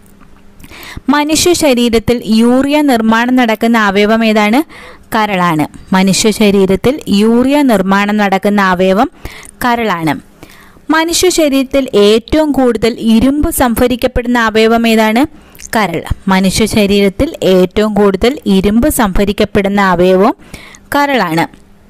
മനുഷ്യ ശരീരത്തിൽ യൂറിയ നിർമ്മാണം നടക്കുന്ന അവയവം ഏതാണ് കരളാണ് മനുഷ്യ ശരീരത്തിൽ യൂറിയ നിർമ്മാണം നടക്കുന്ന അവയവം കരളാണ് മനുഷ്യ ശരീരത്തിൽ ഏറ്റവും കൂടുതൽ ഇരുമ്പ് സംഭരിക്കപ്പെടുന്ന അവയവം ഏതാണ് കരൾ മനുഷ്യ ശരീരത്തിൽ ഏറ്റവും കൂടുതൽ ഇരുമ്പ് സംഭരിക്കപ്പെടുന്ന അവയവം കരളാണ്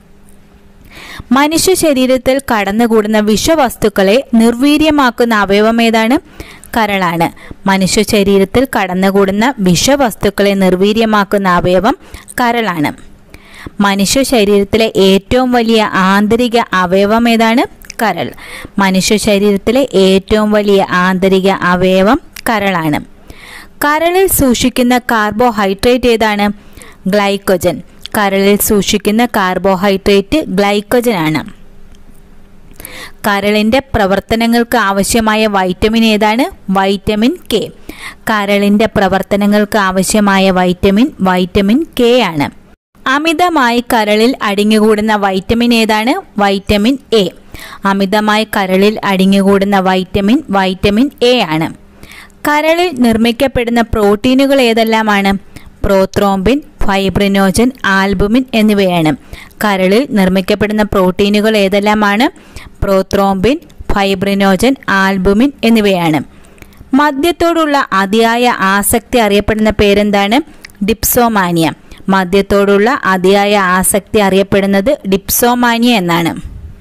മനുഷ്യ ശരീരത്തിൽ കടന്നുകൂടുന്ന വിഷവസ്തുക്കളെ നിർവീര്യമാക്കുന്ന അവയവം ഏതാണ് കരളാണ് മനുഷ്യ ശരീരത്തിൽ കടന്നുകൂടുന്ന വിഷവസ്തുക്കളെ നിർവീര്യമാക്കുന്ന അവയവം കരളാണ് മനുഷ്യ ശരീരത്തിലെ ഏറ്റവും വലിയ ആന്തരിക അവയവം ഏതാണ് കരൾ മനുഷ്യ ശരീരത്തിലെ ഏറ്റവും വലിയ ആന്തരിക അവയവം കരളാണ് കരളിൽ സൂക്ഷിക്കുന്ന കാർബോഹൈഡ്രേറ്റ് ഏതാണ് ഗ്ലൈക്കോജൻ കരളിൽ സൂക്ഷിക്കുന്ന കാർബോഹൈഡ്രേറ്റ് ഗ്ലൈക്കോജൻ ആണ് കരളിൻ്റെ പ്രവർത്തനങ്ങൾക്ക് ആവശ്യമായ വൈറ്റമിൻ ഏതാണ് വൈറ്റമിൻ കെ കരളിൻ്റെ പ്രവർത്തനങ്ങൾക്ക് ആവശ്യമായ വൈറ്റമിൻ വൈറ്റമിൻ കെ ആണ് അമിതമായി കരളിൽ അടിഞ്ഞുകൂടുന്ന വൈറ്റമിൻ ഏതാണ് വൈറ്റമിൻ എ അമിതമായി കരളിൽ അടിഞ്ഞുകൂടുന്ന വൈറ്റമിൻ വൈറ്റമിൻ എ ആണ് കരളിൽ നിർമ്മിക്കപ്പെടുന്ന പ്രോട്ടീനുകൾ ഏതെല്ലാമാണ് പ്രോത്രോംബിൻ ഫൈബ്രിനോജൻ ആൽബുമിൻ എന്നിവയാണ് കരളിൽ നിർമ്മിക്കപ്പെടുന്ന പ്രോട്ടീനുകൾ ഏതെല്ലാമാണ് പ്രോത്രോംബിൻ ഫൈബ്രിനോജൻ ആൽബുമിൻ എന്നിവയാണ് മദ്യത്തോടുള്ള അതിയായ ആസക്തി അറിയപ്പെടുന്ന പേരെന്താണ് ഡിപ്സോമാനിയ മദ്യത്തോടുള്ള അതിയായ ആസക്തി അറിയപ്പെടുന്നത് ഡിപ്സോമാനിയ എന്നാണ്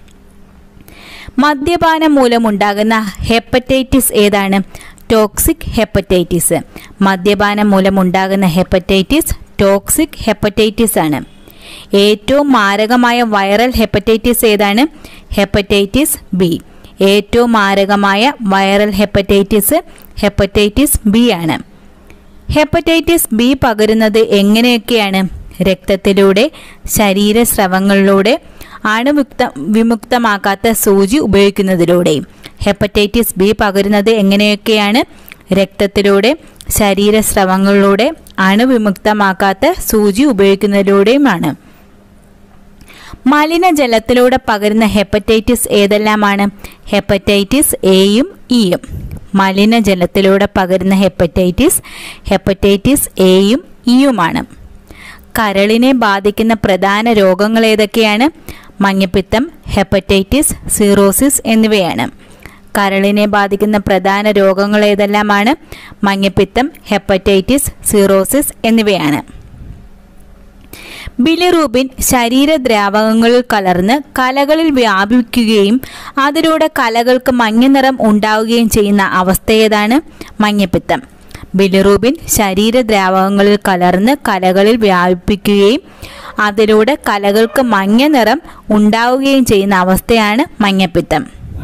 മദ്യപാനം മൂലമുണ്ടാകുന്ന ഹെപ്പറ്റൈറ്റിസ് ഏതാണ് ടോക്സിക് ഹെപ്പറ്റൈറ്റിസ് മദ്യപാനം മൂലമുണ്ടാകുന്ന ഹെപ്പറ്റൈറ്റിസ് ടോക്സിക് ഹെപ്പറ്റൈറ്റിസ് ആണ് ഏറ്റവും മാരകമായ വൈറൽ ഹെപ്പറ്റൈറ്റിസ് ഏതാണ് ഹെപ്പറ്റൈറ്റിസ് ബി ഏറ്റവും മാരകമായ വൈറൽ ഹെപ്പറ്റൈറ്റിസ് ഹെപ്പറ്റൈറ്റിസ് ബി ആണ് ഹെപ്പറ്റൈറ്റിസ് ബി പകരുന്നത് എങ്ങനെയൊക്കെയാണ് രക്തത്തിലൂടെ ശരീരസ്രവങ്ങളിലൂടെ അണുവിക്ത വിമുക്തമാക്കാത്ത സൂചി ഉപയോഗിക്കുന്നതിലൂടെയും ഹെപ്പറ്റൈറ്റിസ് ബി പകരുന്നത് എങ്ങനെയൊക്കെയാണ് രക്തത്തിലൂടെ ശരീരസ്രവങ്ങളിലൂടെ അണുവിമുക്തമാക്കാത്ത സൂചി ഉപയോഗിക്കുന്നതിലൂടെയുമാണ് മലിനജലത്തിലൂടെ പകരുന്ന ഹെപ്പറ്റൈറ്റിസ് ഏതെല്ലാമാണ് ഹെപ്പറ്റൈറ്റിസ് എയും ഇയും മലിനജലത്തിലൂടെ പകരുന്ന ഹെപ്പറ്റൈറ്റിസ് ഹെപ്പറ്റൈറ്റിസ് എയും ഇയുമാണ് കരളിനെ ബാധിക്കുന്ന പ്രധാന രോഗങ്ങൾ ഏതൊക്കെയാണ് മഞ്ഞപ്പിത്തം ഹെപ്പറ്റൈറ്റിസ് സീറോസിസ് എന്നിവയാണ് കരളിനെ ബാധിക്കുന്ന പ്രധാന രോഗങ്ങൾ ഏതെല്ലാമാണ് മഞ്ഞപ്പിത്തം ഹെപ്പറ്റൈറ്റിസ് സീറോസിസ് എന്നിവയാണ് ബിലിറൂബിൻ ശരീരദ്രാവകങ്ങളിൽ കലർന്ന് കലകളിൽ വ്യാപിക്കുകയും അതിലൂടെ കലകൾക്ക് മഞ്ഞനിറം ഉണ്ടാവുകയും ചെയ്യുന്ന അവസ്ഥ ഏതാണ് മഞ്ഞപ്പിത്തം ബിലിറൂബിൻ ശരീരദ്രാവകങ്ങളിൽ കലർന്ന് കലകളിൽ വ്യാപിപ്പിക്കുകയും അതിലൂടെ കലകൾക്ക് മഞ്ഞ നിറം ഉണ്ടാവുകയും ചെയ്യുന്ന അവസ്ഥയാണ് മഞ്ഞപ്പിത്തം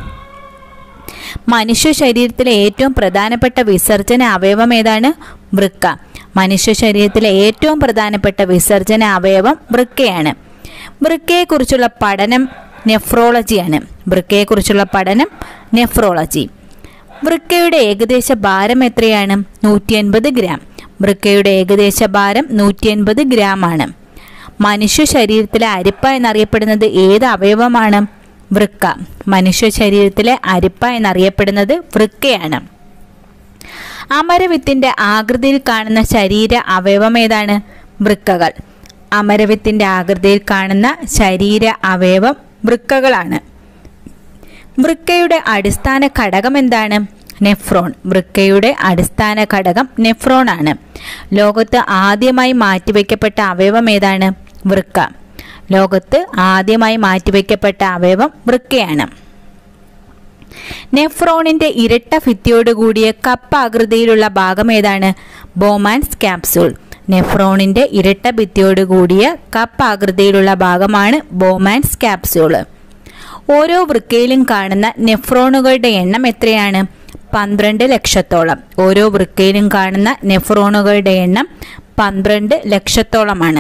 മനുഷ്യ ശരീരത്തിലെ ഏറ്റവും പ്രധാനപ്പെട്ട വിസർജന അവയവം ഏതാണ് വൃക്ക മനുഷ്യ ശരീരത്തിലെ ഏറ്റവും പ്രധാനപ്പെട്ട വിസർജന അവയവം വൃക്കയാണ് വൃക്കയെക്കുറിച്ചുള്ള പഠനം നെഫ്രോളജിയാണ് വൃക്കയെക്കുറിച്ചുള്ള പഠനം നെഫ്രോളജി വൃക്കയുടെ ഏകദേശ ഭാരം എത്രയാണ് നൂറ്റി അൻപത് ഗ്രാം വൃക്കയുടെ ഏകദേശ ഭാരം നൂറ്റി അൻപത് ഗ്രാം ആണ് മനുഷ്യ ശരീരത്തിലെ അരിപ്പ എന്നറിയപ്പെടുന്നത് ഏത് അവയവമാണ് വൃക്ക മനുഷ്യ ശരീരത്തിലെ അരിപ്പ എന്നറിയപ്പെടുന്നത് വൃക്കയാണ് അമരവിത്തിന്റെ ആകൃതിയിൽ കാണുന്ന ശരീര അവയവം ഏതാണ് വൃക്കകൾ അമരവിത്തിന്റെ ആകൃതിയിൽ കാണുന്ന ശരീര അവയവം വൃക്കകളാണ് വൃക്കയുടെ അടിസ്ഥാന ഘടകം എന്താണ് നെഫ്രോൺ വൃക്കയുടെ അടിസ്ഥാന ഘടകം നെഫ്രോൺ ആണ് ലോകത്ത് ആദ്യമായി മാറ്റിവെക്കപ്പെട്ട അവയവം ഏതാണ് വൃക്ക ലോകത്ത് ആദ്യമായി മാറ്റിവെക്കപ്പെട്ട അവയവം വൃക്കയാണ് നെഫ്രോണിന്റെ ഇരട്ട ഭിത്തിയോടുകൂടിയ കപ്പ് ആകൃതിയിലുള്ള ഭാഗം ഏതാണ് ബോമാൻസ് ക്യാപ്സൂൾ നെഫ്രോണിന്റെ ഇരട്ട ഭിത്തിയോടുകൂടിയ കപ്പ് ആകൃതിയിലുള്ള ഭാഗമാണ് ബോമാൻസ് ക്യാപ്സൂള് ഓരോ വൃക്കയിലും കാണുന്ന നെഫ്രോണുകളുടെ എണ്ണം എത്രയാണ് പന്ത്രണ്ട് ലക്ഷത്തോളം ഓരോ വൃക്കയിലും കാണുന്ന നെഫ്രോണുകളുടെ എണ്ണം പന്ത്രണ്ട് ലക്ഷത്തോളമാണ്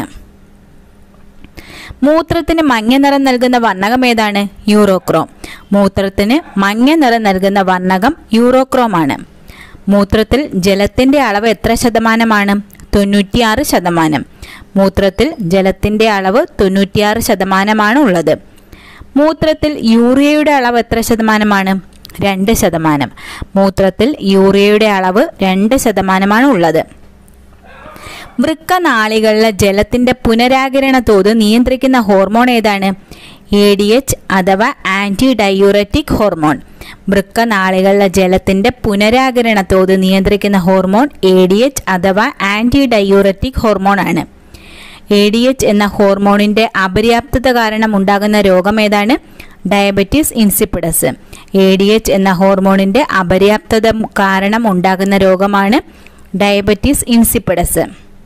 മൂത്രത്തിന് മഞ്ഞ നിറം നൽകുന്ന വർണ്ണകം ഏതാണ് യൂറോക്രോം മൂത്രത്തിന് മഞ്ഞ നിറം നൽകുന്ന വർണ്ണകം യൂറോക്രോം ആണ് മൂത്രത്തിൽ ജലത്തിന്റെ അളവ് എത്ര ശതമാനമാണ് തൊണ്ണൂറ്റിയാറ് ശതമാനം മൂത്രത്തിൽ ജലത്തിന്റെ അളവ് തൊണ്ണൂറ്റിയാറ് ശതമാനമാണ് ഉള്ളത് മൂത്രത്തിൽ യൂറിയയുടെ അളവ് എത്ര ശതമാനമാണ് രണ്ട് ശതമാനം മൂത്രത്തിൽ യൂറിയയുടെ അളവ് രണ്ട് ശതമാനമാണ് ഉള്ളത് വൃക്കനാളികളിലെ ജലത്തിന്റെ പുനരാകിരണ തോത് നിയന്ത്രിക്കുന്ന ഹോർമോൺ ഏതാണ് എ ഡി എച്ച് അഥവാ ആന്റി ഡയൂററ്റിക് ഹോർമോൺ വൃക്കനാളികളിലെ ജലത്തിന്റെ പുനരാകിരണ തോത് നിയന്ത്രിക്കുന്ന ഹോർമോൺ എ ഡി എച്ച് അഥവാ ആന്റി ഡയൂററ്റിക് ഹോർമോൺ ആണ് എ ഡി എച്ച് എന്ന ഹോർമോണിന്റെ അപര്യാപ്തത കാരണം ഉണ്ടാകുന്ന രോഗം ഏതാണ് diabetes insipidus A D H എന്ന ഹോർമോണിന്റെ അപര്യാപ്തത കാരണം ഉണ്ടാകുന്ന രോഗമാണ് ഡയബറ്റീസ് ഇൻസിപ്പിഡസ്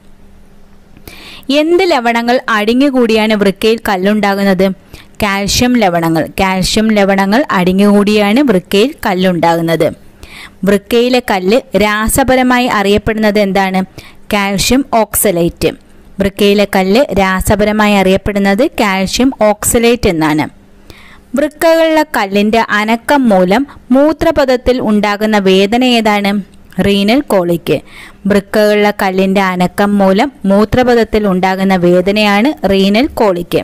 എന്ത് ലവണങ്ങൾ അടിഞ്ഞുകൂടിയാണ് വൃക്കയിൽ കല്ലുണ്ടാകുന്നത് കാൽഷ്യം ലവണങ്ങൾ കാൽഷ്യം ലവണങ്ങൾ അടിഞ്ഞുകൂടിയാണ് വൃക്കയിൽ കല്ലുണ്ടാകുന്നത് വൃക്കയിലെ കല്ല് രാസപരമായി അറിയപ്പെടുന്നത് എന്താണ് കാൽഷ്യം ഓക്സലേറ്റ് വൃക്കയിലെ കല്ല് രാസപരമായി അറിയപ്പെടുന്നത് കാൽഷ്യം ഓക്സലേറ്റ് എന്നാണ് വൃക്കകളിലെ കല്ലിന്റെ അനക്കം മൂലം മൂത്രപഥത്തിൽ ഉണ്ടാകുന്ന വേദന ഏതാണ് റീനൽ കോളിക്ക് വൃക്കകളിലെ കല്ലിന്റെ അനക്കം മൂലം മൂത്രപഥത്തിൽ ഉണ്ടാകുന്ന വേദനയാണ് റീനൽ കോളിക്ക്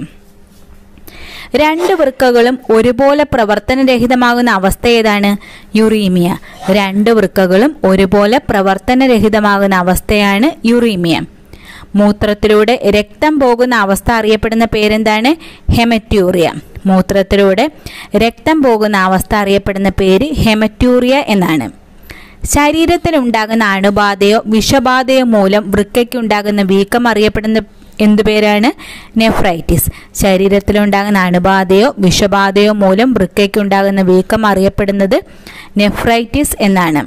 രണ്ട് വൃക്കകളും ഒരുപോലെ പ്രവർത്തനരഹിതമാകുന്ന അവസ്ഥ ഏതാണ് യുറീമിയ രണ്ട് വൃക്കകളും ഒരുപോലെ പ്രവർത്തനരഹിതമാകുന്ന അവസ്ഥയാണ് യുറീമിയ മൂത്രത്തിലൂടെ രക്തം പോകുന്ന അവസ്ഥ അറിയപ്പെടുന്ന പേരെന്താണ് ഹെമറ്റ്യൂറിയ മൂത്രത്തിലൂടെ രക്തം പോകുന്ന അവസ്ഥ അറിയപ്പെടുന്ന പേര് ഹെമറ്റ്യൂറിയ എന്നാണ് ശരീരത്തിൽ ഉണ്ടാകുന്ന അണുബാധയോ വിഷബാധയോ മൂലം വൃക്കയ്ക്കുണ്ടാകുന്ന വീക്കം അറിയപ്പെടുന്ന എന്തു പേരാണ് നെഫ്രൈറ്റിസ് ശരീരത്തിലുണ്ടാകുന്ന അണുബാധയോ വിഷബാധയോ മൂലം വൃക്കയ്ക്കുണ്ടാകുന്ന വീക്കം അറിയപ്പെടുന്നത് നെഫ്രൈറ്റിസ് എന്നാണ്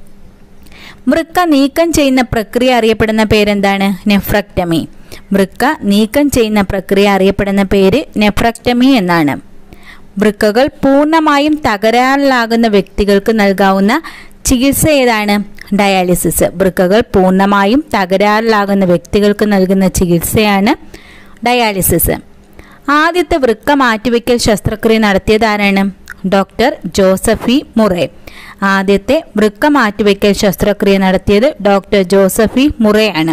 വൃക്ക നീക്കം ചെയ്യുന്ന പ്രക്രിയ അറിയപ്പെടുന്ന പേരെന്താണ് നെഫ്രക്ടമി വൃക്ക നീക്കം ചെയ്യുന്ന പ്രക്രിയ അറിയപ്പെടുന്ന പേര് നെഫ്രക്ടമി എന്നാണ് വൃക്കകൾ പൂർണ്ണമായും തകരാറിലാകുന്ന വ്യക്തികൾക്ക് നൽകാവുന്ന ചികിത്സ ഏതാണ് ഡയാലിസിസ് വൃക്കകൾ പൂർണ്ണമായും തകരാറിലാകുന്ന വ്യക്തികൾക്ക് നൽകുന്ന ചികിത്സയാണ് ഡയാലിസിസ് ആദ്യത്തെ വൃക്ക മാറ്റിവെക്കൽ ശസ്ത്രക്രിയ നടത്തിയതാരാണ് ഡോക്ടർ ജോസഫി മുറേ ആദ്യത്തെ വൃക്ക മാറ്റിവെക്കൽ ശസ്ത്രക്രിയ നടത്തിയത് ഡോക്ടർ ജോസഫി മുറേ ആണ്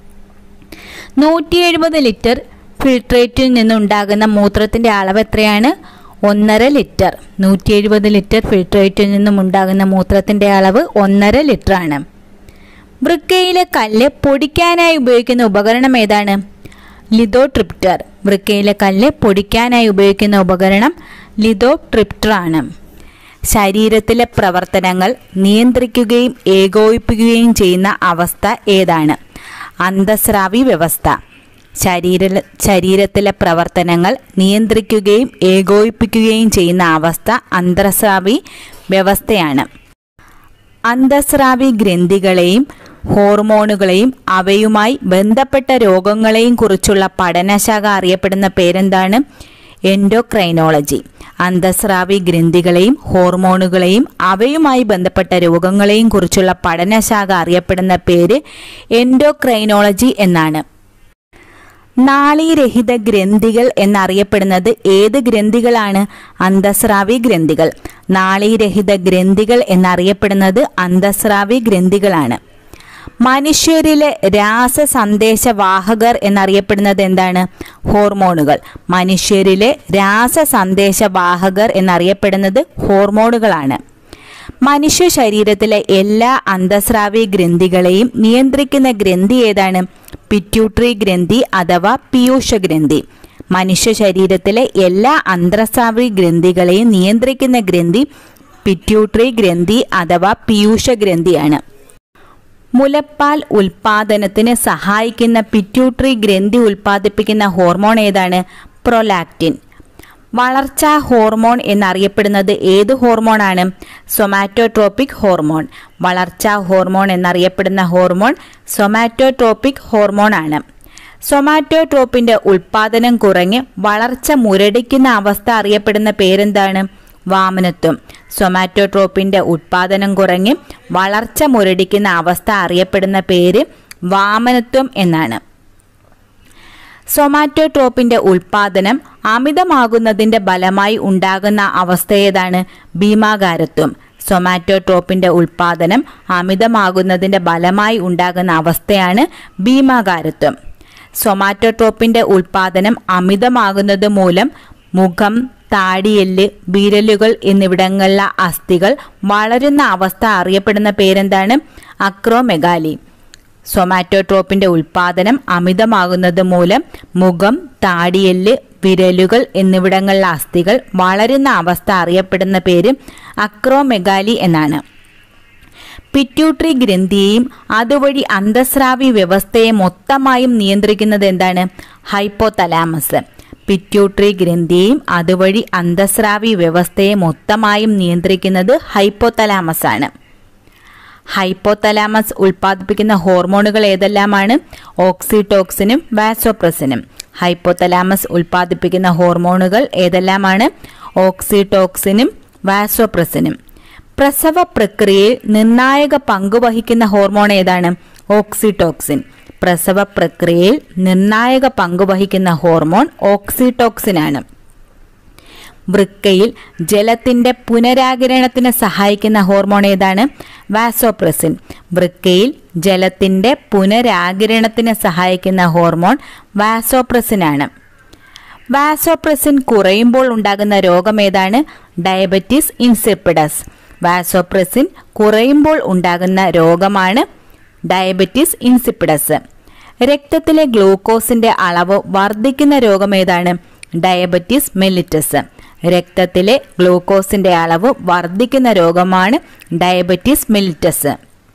നൂറ്റി എഴുപത് ലിറ്റർ ഫിൽട്രേറ്റിൽ നിന്നുണ്ടാകുന്ന മൂത്രത്തിന്റെ അളവ് എത്രയാണ് ഒന്നര ലിറ്റർ നൂറ്റി എഴുപത് ലിറ്റർ ഫിൽട്രേറ്റിൽ നിന്നും ഉണ്ടാകുന്ന മൂത്രത്തിന്റെ അളവ് ഒന്നര ലിറ്റർ ആണ് വൃക്കയിലെ കല്ല് പൊടിക്കാനായി ഉപയോഗിക്കുന്ന ഉപകരണം ഏതാണ് ലിതോട്രിപ്റ്റർ വൃക്കയിലെ കല്ല് പൊടിക്കാനായി ഉപയോഗിക്കുന്ന ഉപകരണം ലിതോട്രിപ്റ്റർ ആണ് ശരീരത്തിലെ പ്രവർത്തനങ്ങൾ നിയന്ത്രിക്കുകയും ഏകോപിപ്പിക്കുകയും ചെയ്യുന്ന അവസ്ഥ ഏതാണ് അന്തസ്രാവി വ്യവസ്ഥ ശരീര ശരീരത്തിലെ പ്രവർത്തനങ്ങൾ നിയന്ത്രിക്കുകയും ഏകോപിപ്പിക്കുകയും ചെയ്യുന്ന അവസ്ഥ അന്തർസ്രാവി വ്യവസ്ഥയാണ് അന്തസ്രാവി ഗ്രന്ഥികളെയും ഹോർമോണുകളെയും അവയുമായി ബന്ധപ്പെട്ട രോഗങ്ങളെയും കുറിച്ചുള്ള പഠനശാഖ അറിയപ്പെടുന്ന പേരെന്താണ് എൻഡോക്രൈനോളജി അന്തസ്രാവി ഗ്രന്ഥികളെയും ഹോർമോണുകളെയും അവയുമായി ബന്ധപ്പെട്ട രോഗങ്ങളെയും കുറിച്ചുള്ള പഠനശാഖ അറിയപ്പെടുന്ന പേര് എൻഡോക്രൈനോളജി എന്നാണ് നാളീരഹിത ഗ്രന്ഥികൾ എന്നറിയപ്പെടുന്നത് ഏത് ഗ്രന്ഥികളാണ് അന്തസ്രാവി ഗ്രന്ഥികൾ നാളീരഹിത ഗ്രന്ഥികൾ എന്നറിയപ്പെടുന്നത് അന്തസ്രാവി ഗ്രന്ഥികളാണ് മനുഷ്യരിലെ രാസസന്ദേശവാഹകർ എന്നറിയപ്പെടുന്നത് എന്താണ് ഹോർമോണുകൾ മനുഷ്യരിലെ രാസസന്ദേശവാഹകർ എന്നറിയപ്പെടുന്നത് ഹോർമോണുകളാണ് മനുഷ്യ ശരീരത്തിലെ എല്ലാ അന്തസ്രാവി ഗ്രന്ഥികളെയും നിയന്ത്രിക്കുന്ന ഗ്രന്ഥി ഏതാണ് പിറ്റ്യൂട്ടറി ഗ്രന്ഥി അഥവാ പീയൂഷ ഗ്രന്ഥി മനുഷ്യ ശരീരത്തിലെ എല്ലാ അന്തസ്രാവി ഗ്രന്ഥികളെയും നിയന്ത്രിക്കുന്ന ഗ്രന്ഥി പിറ്റ്യൂട്ടറി ഗ്രന്ഥി അഥവാ പീയൂഷ ഗ്രന്ഥിയാണ് മുലപ്പാൽ ഉൽപാദനത്തിന് സഹായിക്കുന്ന പിറ്റ്യൂട്ടറി ഗ്രന്ഥി ഉൽപ്പാദിപ്പിക്കുന്ന ഹോർമോൺ ഏതാണ് പ്രൊലാക്റ്റിൻ വളർച്ചാ ഹോർമോൺ എന്നറിയപ്പെടുന്നത് ഏത് ഹോർമോണാണ് സൊമാറ്റോട്രോപ്പിക് ഹോർമോൺ വളർച്ചാ ഹോർമോൺ എന്നറിയപ്പെടുന്ന ഹോർമോൺ സൊമാറ്റോട്രോപ്പിക് ഹോർമോൺ ആണ് സൊമാറ്റോട്രോപ്പിന്റെ ഉൽപാദനം കുറഞ്ഞ് വളർച്ച മുരടിക്കുന്ന അവസ്ഥ അറിയപ്പെടുന്ന പേരെന്താണ് വാമനത്വം സൊമാറ്റോട്രോപ്പിന്റെ ഉൽപാദനം കുറഞ്ഞ് വളർച്ച മുരടിക്കുന്ന അവസ്ഥ അറിയപ്പെടുന്ന പേര് വാമനത്വം എന്നാണ് സൊമാറ്റോട്രോപ്പിന്റെ ഉൽപാദനം അമിതമാകുന്നതിന്റെ ഫലമായി ഉണ്ടാകുന്ന അവസ്ഥ ഏതാണ് ഭീമാകാരത്വം സൊമാറ്റോട്രോപ്പിന്റെ ഉൽപാദനം അമിതമാകുന്നതിന്റെ ഫലമായി ഉണ്ടാകുന്ന അവസ്ഥയാണ് ഭീമാകാരത്വം സൊമാറ്റോട്രോപ്പിന്റെ ഉൽപാദനം അമിതമാകുന്നത് മൂലം മുഖം താടിയെല്ല് വിരലുകൾ എന്നിവിടങ്ങളിലെ അസ്ഥികൾ വളരുന്ന അവസ്ഥ അറിയപ്പെടുന്ന പേരെന്താണ് അക്രോമെഗാലി സൊമാറ്റോട്രോപ്പിന്റെ ഉൽപാദനം അമിതമാകുന്നത് മൂലം മുഖം താടിയെല്ല് വിരലുകൾ എന്നിവിടങ്ങളിലെ അസ്ഥികൾ വളരുന്ന അവസ്ഥ അറിയപ്പെടുന്ന പേര് അക്രോമെഗാലി എന്നാണ് പിറ്റ്യൂട്ടറി ഗ്രന്ഥിയെയും അതുവഴി അന്തസ്രാവി വ്യവസ്ഥയെ മൊത്തമായും നിയന്ത്രിക്കുന്നത് എന്താണ് ഹൈപ്പോതലാമസ് പിറ്റ്യൂട്ടറി ഗ്രന്ഥിയെയും അതുവഴി അന്തസ്രാവി വ്യവസ്ഥയെ മൊത്തമായും നിയന്ത്രിക്കുന്നത് ഹൈപ്പോതലാമസ് ആണ് ഹൈപ്പോതലാമസ് ഉൽപ്പാദിപ്പിക്കുന്ന ഹോർമോണുകൾ ഏതെല്ലാമാണ് ഓക്സിടോക്സിനും വാസോപ്രസിനും ഹൈപ്പോതലാമസ് ഉൽപ്പാദിപ്പിക്കുന്ന ഹോർമോണുകൾ ഏതെല്ലാമാണ് ഓക്സിടോക്സിനും വാസോപ്രസിനും പ്രസവ പ്രക്രിയയിൽ നിർണായക പങ്കുവഹിക്കുന്ന ഹോർമോൺ ഏതാണ് ഓക്സിടോക്സിൻ പ്രസവ പ്രക്രിയയിൽ നിർണായക പങ്കുവഹിക്കുന്ന ഹോർമോൺ ഓക്സിടോക്സിനാണ് വൃക്കയിൽ ജലത്തിന്റെ പുനരാകിരണത്തിന് സഹായിക്കുന്ന ഹോർമോൺ ഏതാണ് വാസോപ്രസിൻ വൃക്കയിൽ ജലത്തിന്റെ പുനരാകിരണത്തിന് സഹായിക്കുന്ന ഹോർമോൺ വാസോപ്രസിനാണ് വാസോപ്രസിൻ കുറയുമ്പോൾ ഉണ്ടാകുന്ന രോഗം ഏതാണ് ഡയബറ്റീസ് ഇൻസിപ്പിഡസ് വാസോപ്രസിൻ കുറയുമ്പോൾ ഉണ്ടാകുന്ന രോഗമാണ് ഡയബറ്റീസ് ഇൻസിപ്പിഡസ് രക്തത്തിലെ ഗ്ലൂക്കോസിന്റെ അളവ് വർദ്ധിക്കുന്ന രോഗം ഏതാണ് ഡയബറ്റീസ് മെല്ലിറ്റസ് രക്തത്തിലെ ഗ്ലൂക്കോസിന്റെ അളവ് വർദ്ധിക്കുന്ന രോഗമാണ് ഡയബറ്റീസ് മെല്ലിറ്റസ്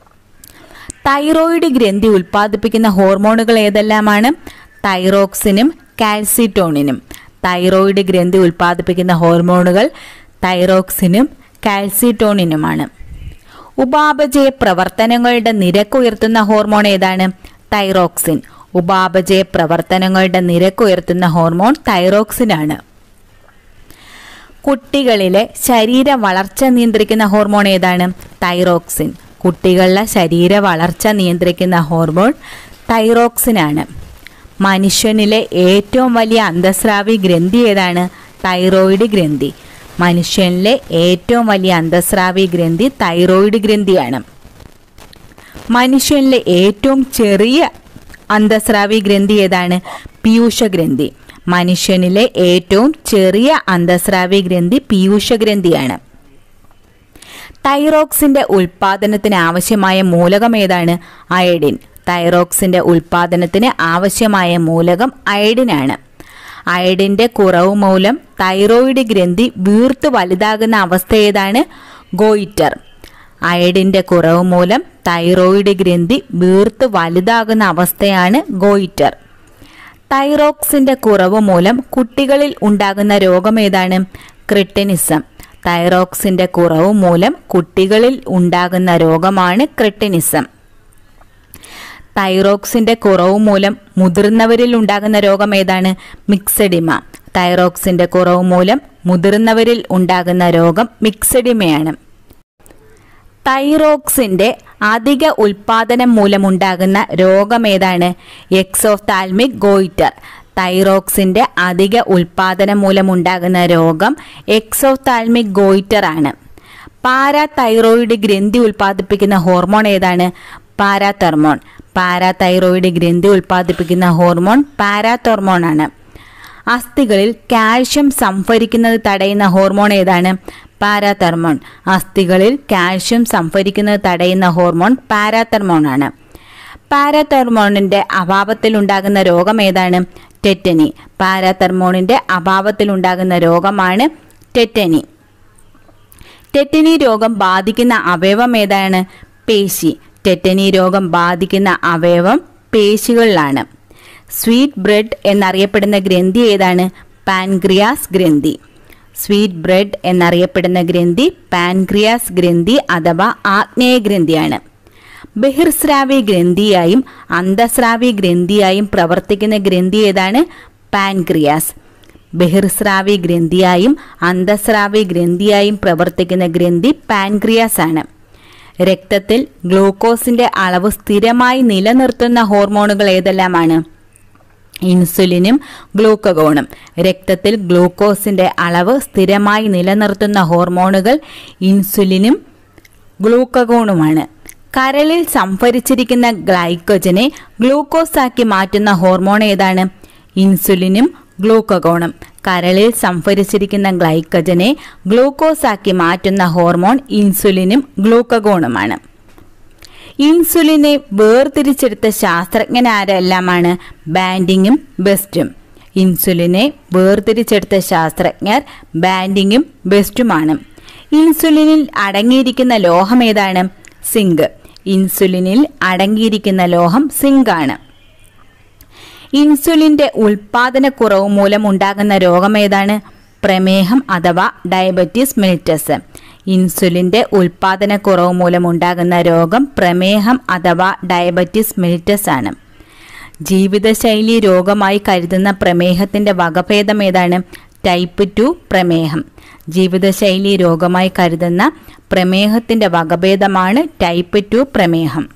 തൈറോയിഡ് ഗ്രന്ഥി ഉൽപ്പാദിപ്പിക്കുന്ന ഹോർമോണുകൾ ഏതെല്ലാമാണ് തൈറോക്സിനും കാൽസിറ്റോണിനും തൈറോയിഡ് ഗ്രന്ഥി ഉൽപ്പാദിപ്പിക്കുന്ന ഹോർമോണുകൾ തൈറോക്സിനും കാൽസിറ്റോണിനുമാണ് ഉപാപചയ പ്രവർത്തനങ്ങളുടെ നിരക്ക് ഉയർത്തുന്ന ഹോർമോൺ ഏതാണ് തൈറോക്സിൻ ഉപാപചയ പ്രവർത്തനങ്ങളുടെ നിരക്ക് ഉയർത്തുന്ന ഹോർമോൺ തൈറോക്സിനാണ് കുട്ടികളിലെ ശരീര വളർച്ച നിയന്ത്രിക്കുന്ന ഹോർമോൺ ഏതാണ് തൈറോക്സിൻ കുട്ടികളിലെ ശരീര വളർച്ച നിയന്ത്രിക്കുന്ന ഹോർമോൺ തൈറോക്സിനാണ് മനുഷ്യനിലെ ഏറ്റവും വലിയ അന്തസ്രാവി ഗ്രന്ഥി ഏതാണ് തൈറോയിഡ് ഗ്രന്ഥി മനുഷ്യനിലെ ഏറ്റവും വലിയ അന്തസ്രാവി ഗ്രന്ഥി തൈറോയിഡ് ഗ്രന്ഥിയാണ് മനുഷ്യനിലെ ഏറ്റവും ചെറിയ അന്തസ്രാവി ഗ്രന്ഥി ഏതാണ് പീയൂഷ ഗ്രന്ഥി മനുഷ്യനിലെ ഏറ്റവും ചെറിയ അന്തസ്രാവി ഗ്രന്ഥി പീയൂഷ ഗ്രന്ഥിയാണ് തൈറോക്സിന്റെ ഉൽപാദനത്തിന് ആവശ്യമായ മൂലകം ഏതാണ് അയഡിൻ തൈറോക്സിന്റെ ഉൽപാദനത്തിന് ആവശ്യമായ മൂലകം അയഡിനാണ് അയഡിന്റെ കുറവ് മൂലം തൈറോയിഡ് ഗ്രന്ഥി വീർത്തു വലുതാകുന്ന അവസ്ഥ ഏതാണ് ഗോയിറ്റർ അയഡിന്റെ കുറവ് മൂലം തൈറോയിഡ് ഗ്രന്ഥി വീർത്ത് വലുതാകുന്ന അവസ്ഥയാണ് ഗോയിറ്റർ തൈറോക്സിന്റെ കുറവ് മൂലം കുട്ടികളിൽ ഉണ്ടാകുന്ന രോഗം ഏതാണ് ക്രിട്ടിനിസം തൈറോക്സിന്റെ കുറവ് മൂലം കുട്ടികളിൽ ഉണ്ടാകുന്ന രോഗമാണ് ക്രിട്ടിനിസം തൈറോക്സിന്റെ കുറവ് മൂലം മുതിർന്നവരിൽ ഉണ്ടാകുന്ന രോഗം ഏതാണ് മിക്സഡിമ തൈറോക്സിന്റെ കുറവ് മൂലം മുതിർന്നവരിൽ ഉണ്ടാകുന്ന രോഗം മിക്സഡിമയാണ് തൈറോക്സിന്റെ അധിക ഉൽപാദനം മൂലമുണ്ടാകുന്ന രോഗം ഏതാണ് എക്സോഫ്താൽമിക് ഗോയിറ്റർ തൈറോക്സിന്റെ അധിക ഉൽപാദനം മൂലമുണ്ടാകുന്ന രോഗം എക്സോഫ്താൽമിക് ഗോയിറ്റർ ആണ് പാരാതൈറോയിഡ് ഗ്രന്ഥി ഉൽപ്പാദിപ്പിക്കുന്ന ഹോർമോൺ ഏതാണ് പാരാതെർമോൺ പാരാതൈറോയിഡ് ഗ്രന്ഥി ഉൽപ്പാദിപ്പിക്കുന്ന ഹോർമോൺ പാരാതെർമോൺ ആണ് അസ്ഥികളിൽ കാൽഷ്യം സംഭരിക്കുന്നത് തടയുന്ന ഹോർമോൺ ഏതാണ് പാരാതെർമോൺ അസ്ഥികളിൽ കാൽഷ്യം സംഭരിക്കുന്നത് തടയുന്ന ഹോർമോൺ പാരാതെർമോൺ ആണ് പാരാതെർമോണിന്റെ അഭാവത്തിൽ ഉണ്ടാകുന്ന രോഗം ഏതാണ് ടെറ്റനി പാരാതെർമോണിന്റെ അഭാവത്തിൽ ഉണ്ടാകുന്ന രോഗമാണ് ടെറ്റനി ടെറ്റനി രോഗം ബാധിക്കുന്ന അവയവം ഏതാണ് പേശി ടെറ്റനി രോഗം ബാധിക്കുന്ന അവയവം പേശികളിലാണ് സ്വീറ്റ് ബ്രെഡ് എന്നറിയപ്പെടുന്ന ഗ്രന്ഥി ഏതാണ് പാൻക്രിയാസ് ഗ്രന്ഥി സ്വീറ്റ് ബ്രെഡ് എന്നറിയപ്പെടുന്ന ഗ്രന്ഥി പാൻക്രിയാസ് ഗ്രന്ഥി അഥവാ ആഗ്നേയ ഗ്രന്ഥിയാണ് ബഹിർസ്രാവി ഗ്രന്ഥിയായും അന്തസ്രാവി ഗ്രന്ഥിയായും പ്രവർത്തിക്കുന്ന ഗ്രന്ഥി ഏതാണ് പാൻക്രിയാസ് ബഹിർസ്രാവി ഗ്രന്ഥിയായും അന്തസ്രാവി ഗ്രന്ഥിയായും പ്രവർത്തിക്കുന്ന ഗ്രന്ഥി പാൻക്രിയാസ് ആണ് രക്തത്തിൽ ഗ്ലൂക്കോസിന്റെ അളവ് സ്ഥിരമായി നിലനിർത്തുന്ന ഹോർമോണുകൾ ഏതെല്ലാമാണ് ഇൻസുലിനും ഗ്ലൂക്കഗോണും രക്തത്തിൽ ഗ്ലൂക്കോസിന്റെ അളവ് സ്ഥിരമായി നിലനിർത്തുന്ന ഹോർമോണുകൾ ഇൻസുലിനും ഗ്ലൂക്കഗോണുമാണ് കരളിൽ സംഭരിച്ചിരിക്കുന്ന ഗ്ലൈക്കോജനെ ഗ്ലൂക്കോസ് ആക്കി മാറ്റുന്ന ഹോർമോൺ ഏതാണ് ഇൻസുലിനും ഗ്ലൂക്കഗോണും കരളിൽ സംഭരിച്ചിരിക്കുന്ന ഗ്ലൈക്കജനെ ഗ്ലൂക്കോസ് ആക്കി മാറ്റുന്ന ഹോർമോൺ ഇൻസുലിനും ഗ്ലൂക്കഗോണുമാണ് ഇൻസുലിനെ വേർതിരിച്ചെടുത്ത ശാസ്ത്രജ്ഞൻ ആരെല്ലാമാണ് ബാൻഡിങ്ങും ബെസ്റ്റും ഇൻസുലിനെ വേർതിരിച്ചെടുത്ത ശാസ്ത്രജ്ഞർ ബാൻഡിങ്ങും ബെസ്റ്റുമാണ് ഇൻസുലിനിൽ അടങ്ങിയിരിക്കുന്ന ലോഹം ഏതാണ് സിങ്ക് ഇൻസുലിനിൽ അടങ്ങിയിരിക്കുന്ന ലോഹം സിങ്ക് ആണ് ഇൻസുലിന്റെ ഉൽപാദനക്കുറവ് മൂലം ഉണ്ടാകുന്ന രോഗം ഏതാണ് പ്രമേഹം അഥവാ ഡയബറ്റീസ് മെലിറ്റസ് ഇൻസുലിന്റെ ഉൽപാദനക്കുറവ് മൂലം ഉണ്ടാകുന്ന രോഗം പ്രമേഹം അഥവാ ഡയബറ്റീസ് മെലിറ്റസ് ആണ് ജീവിതശൈലി രോഗമായി കരുതുന്ന പ്രമേഹത്തിന്റെ വകഭേദം ഏതാണ് ടൈപ്പ് ടു പ്രമേഹം ജീവിതശൈലി രോഗമായി കരുതുന്ന പ്രമേഹത്തിന്റെ വകഭേദമാണ് ടൈപ്പ് ടു പ്രമേഹം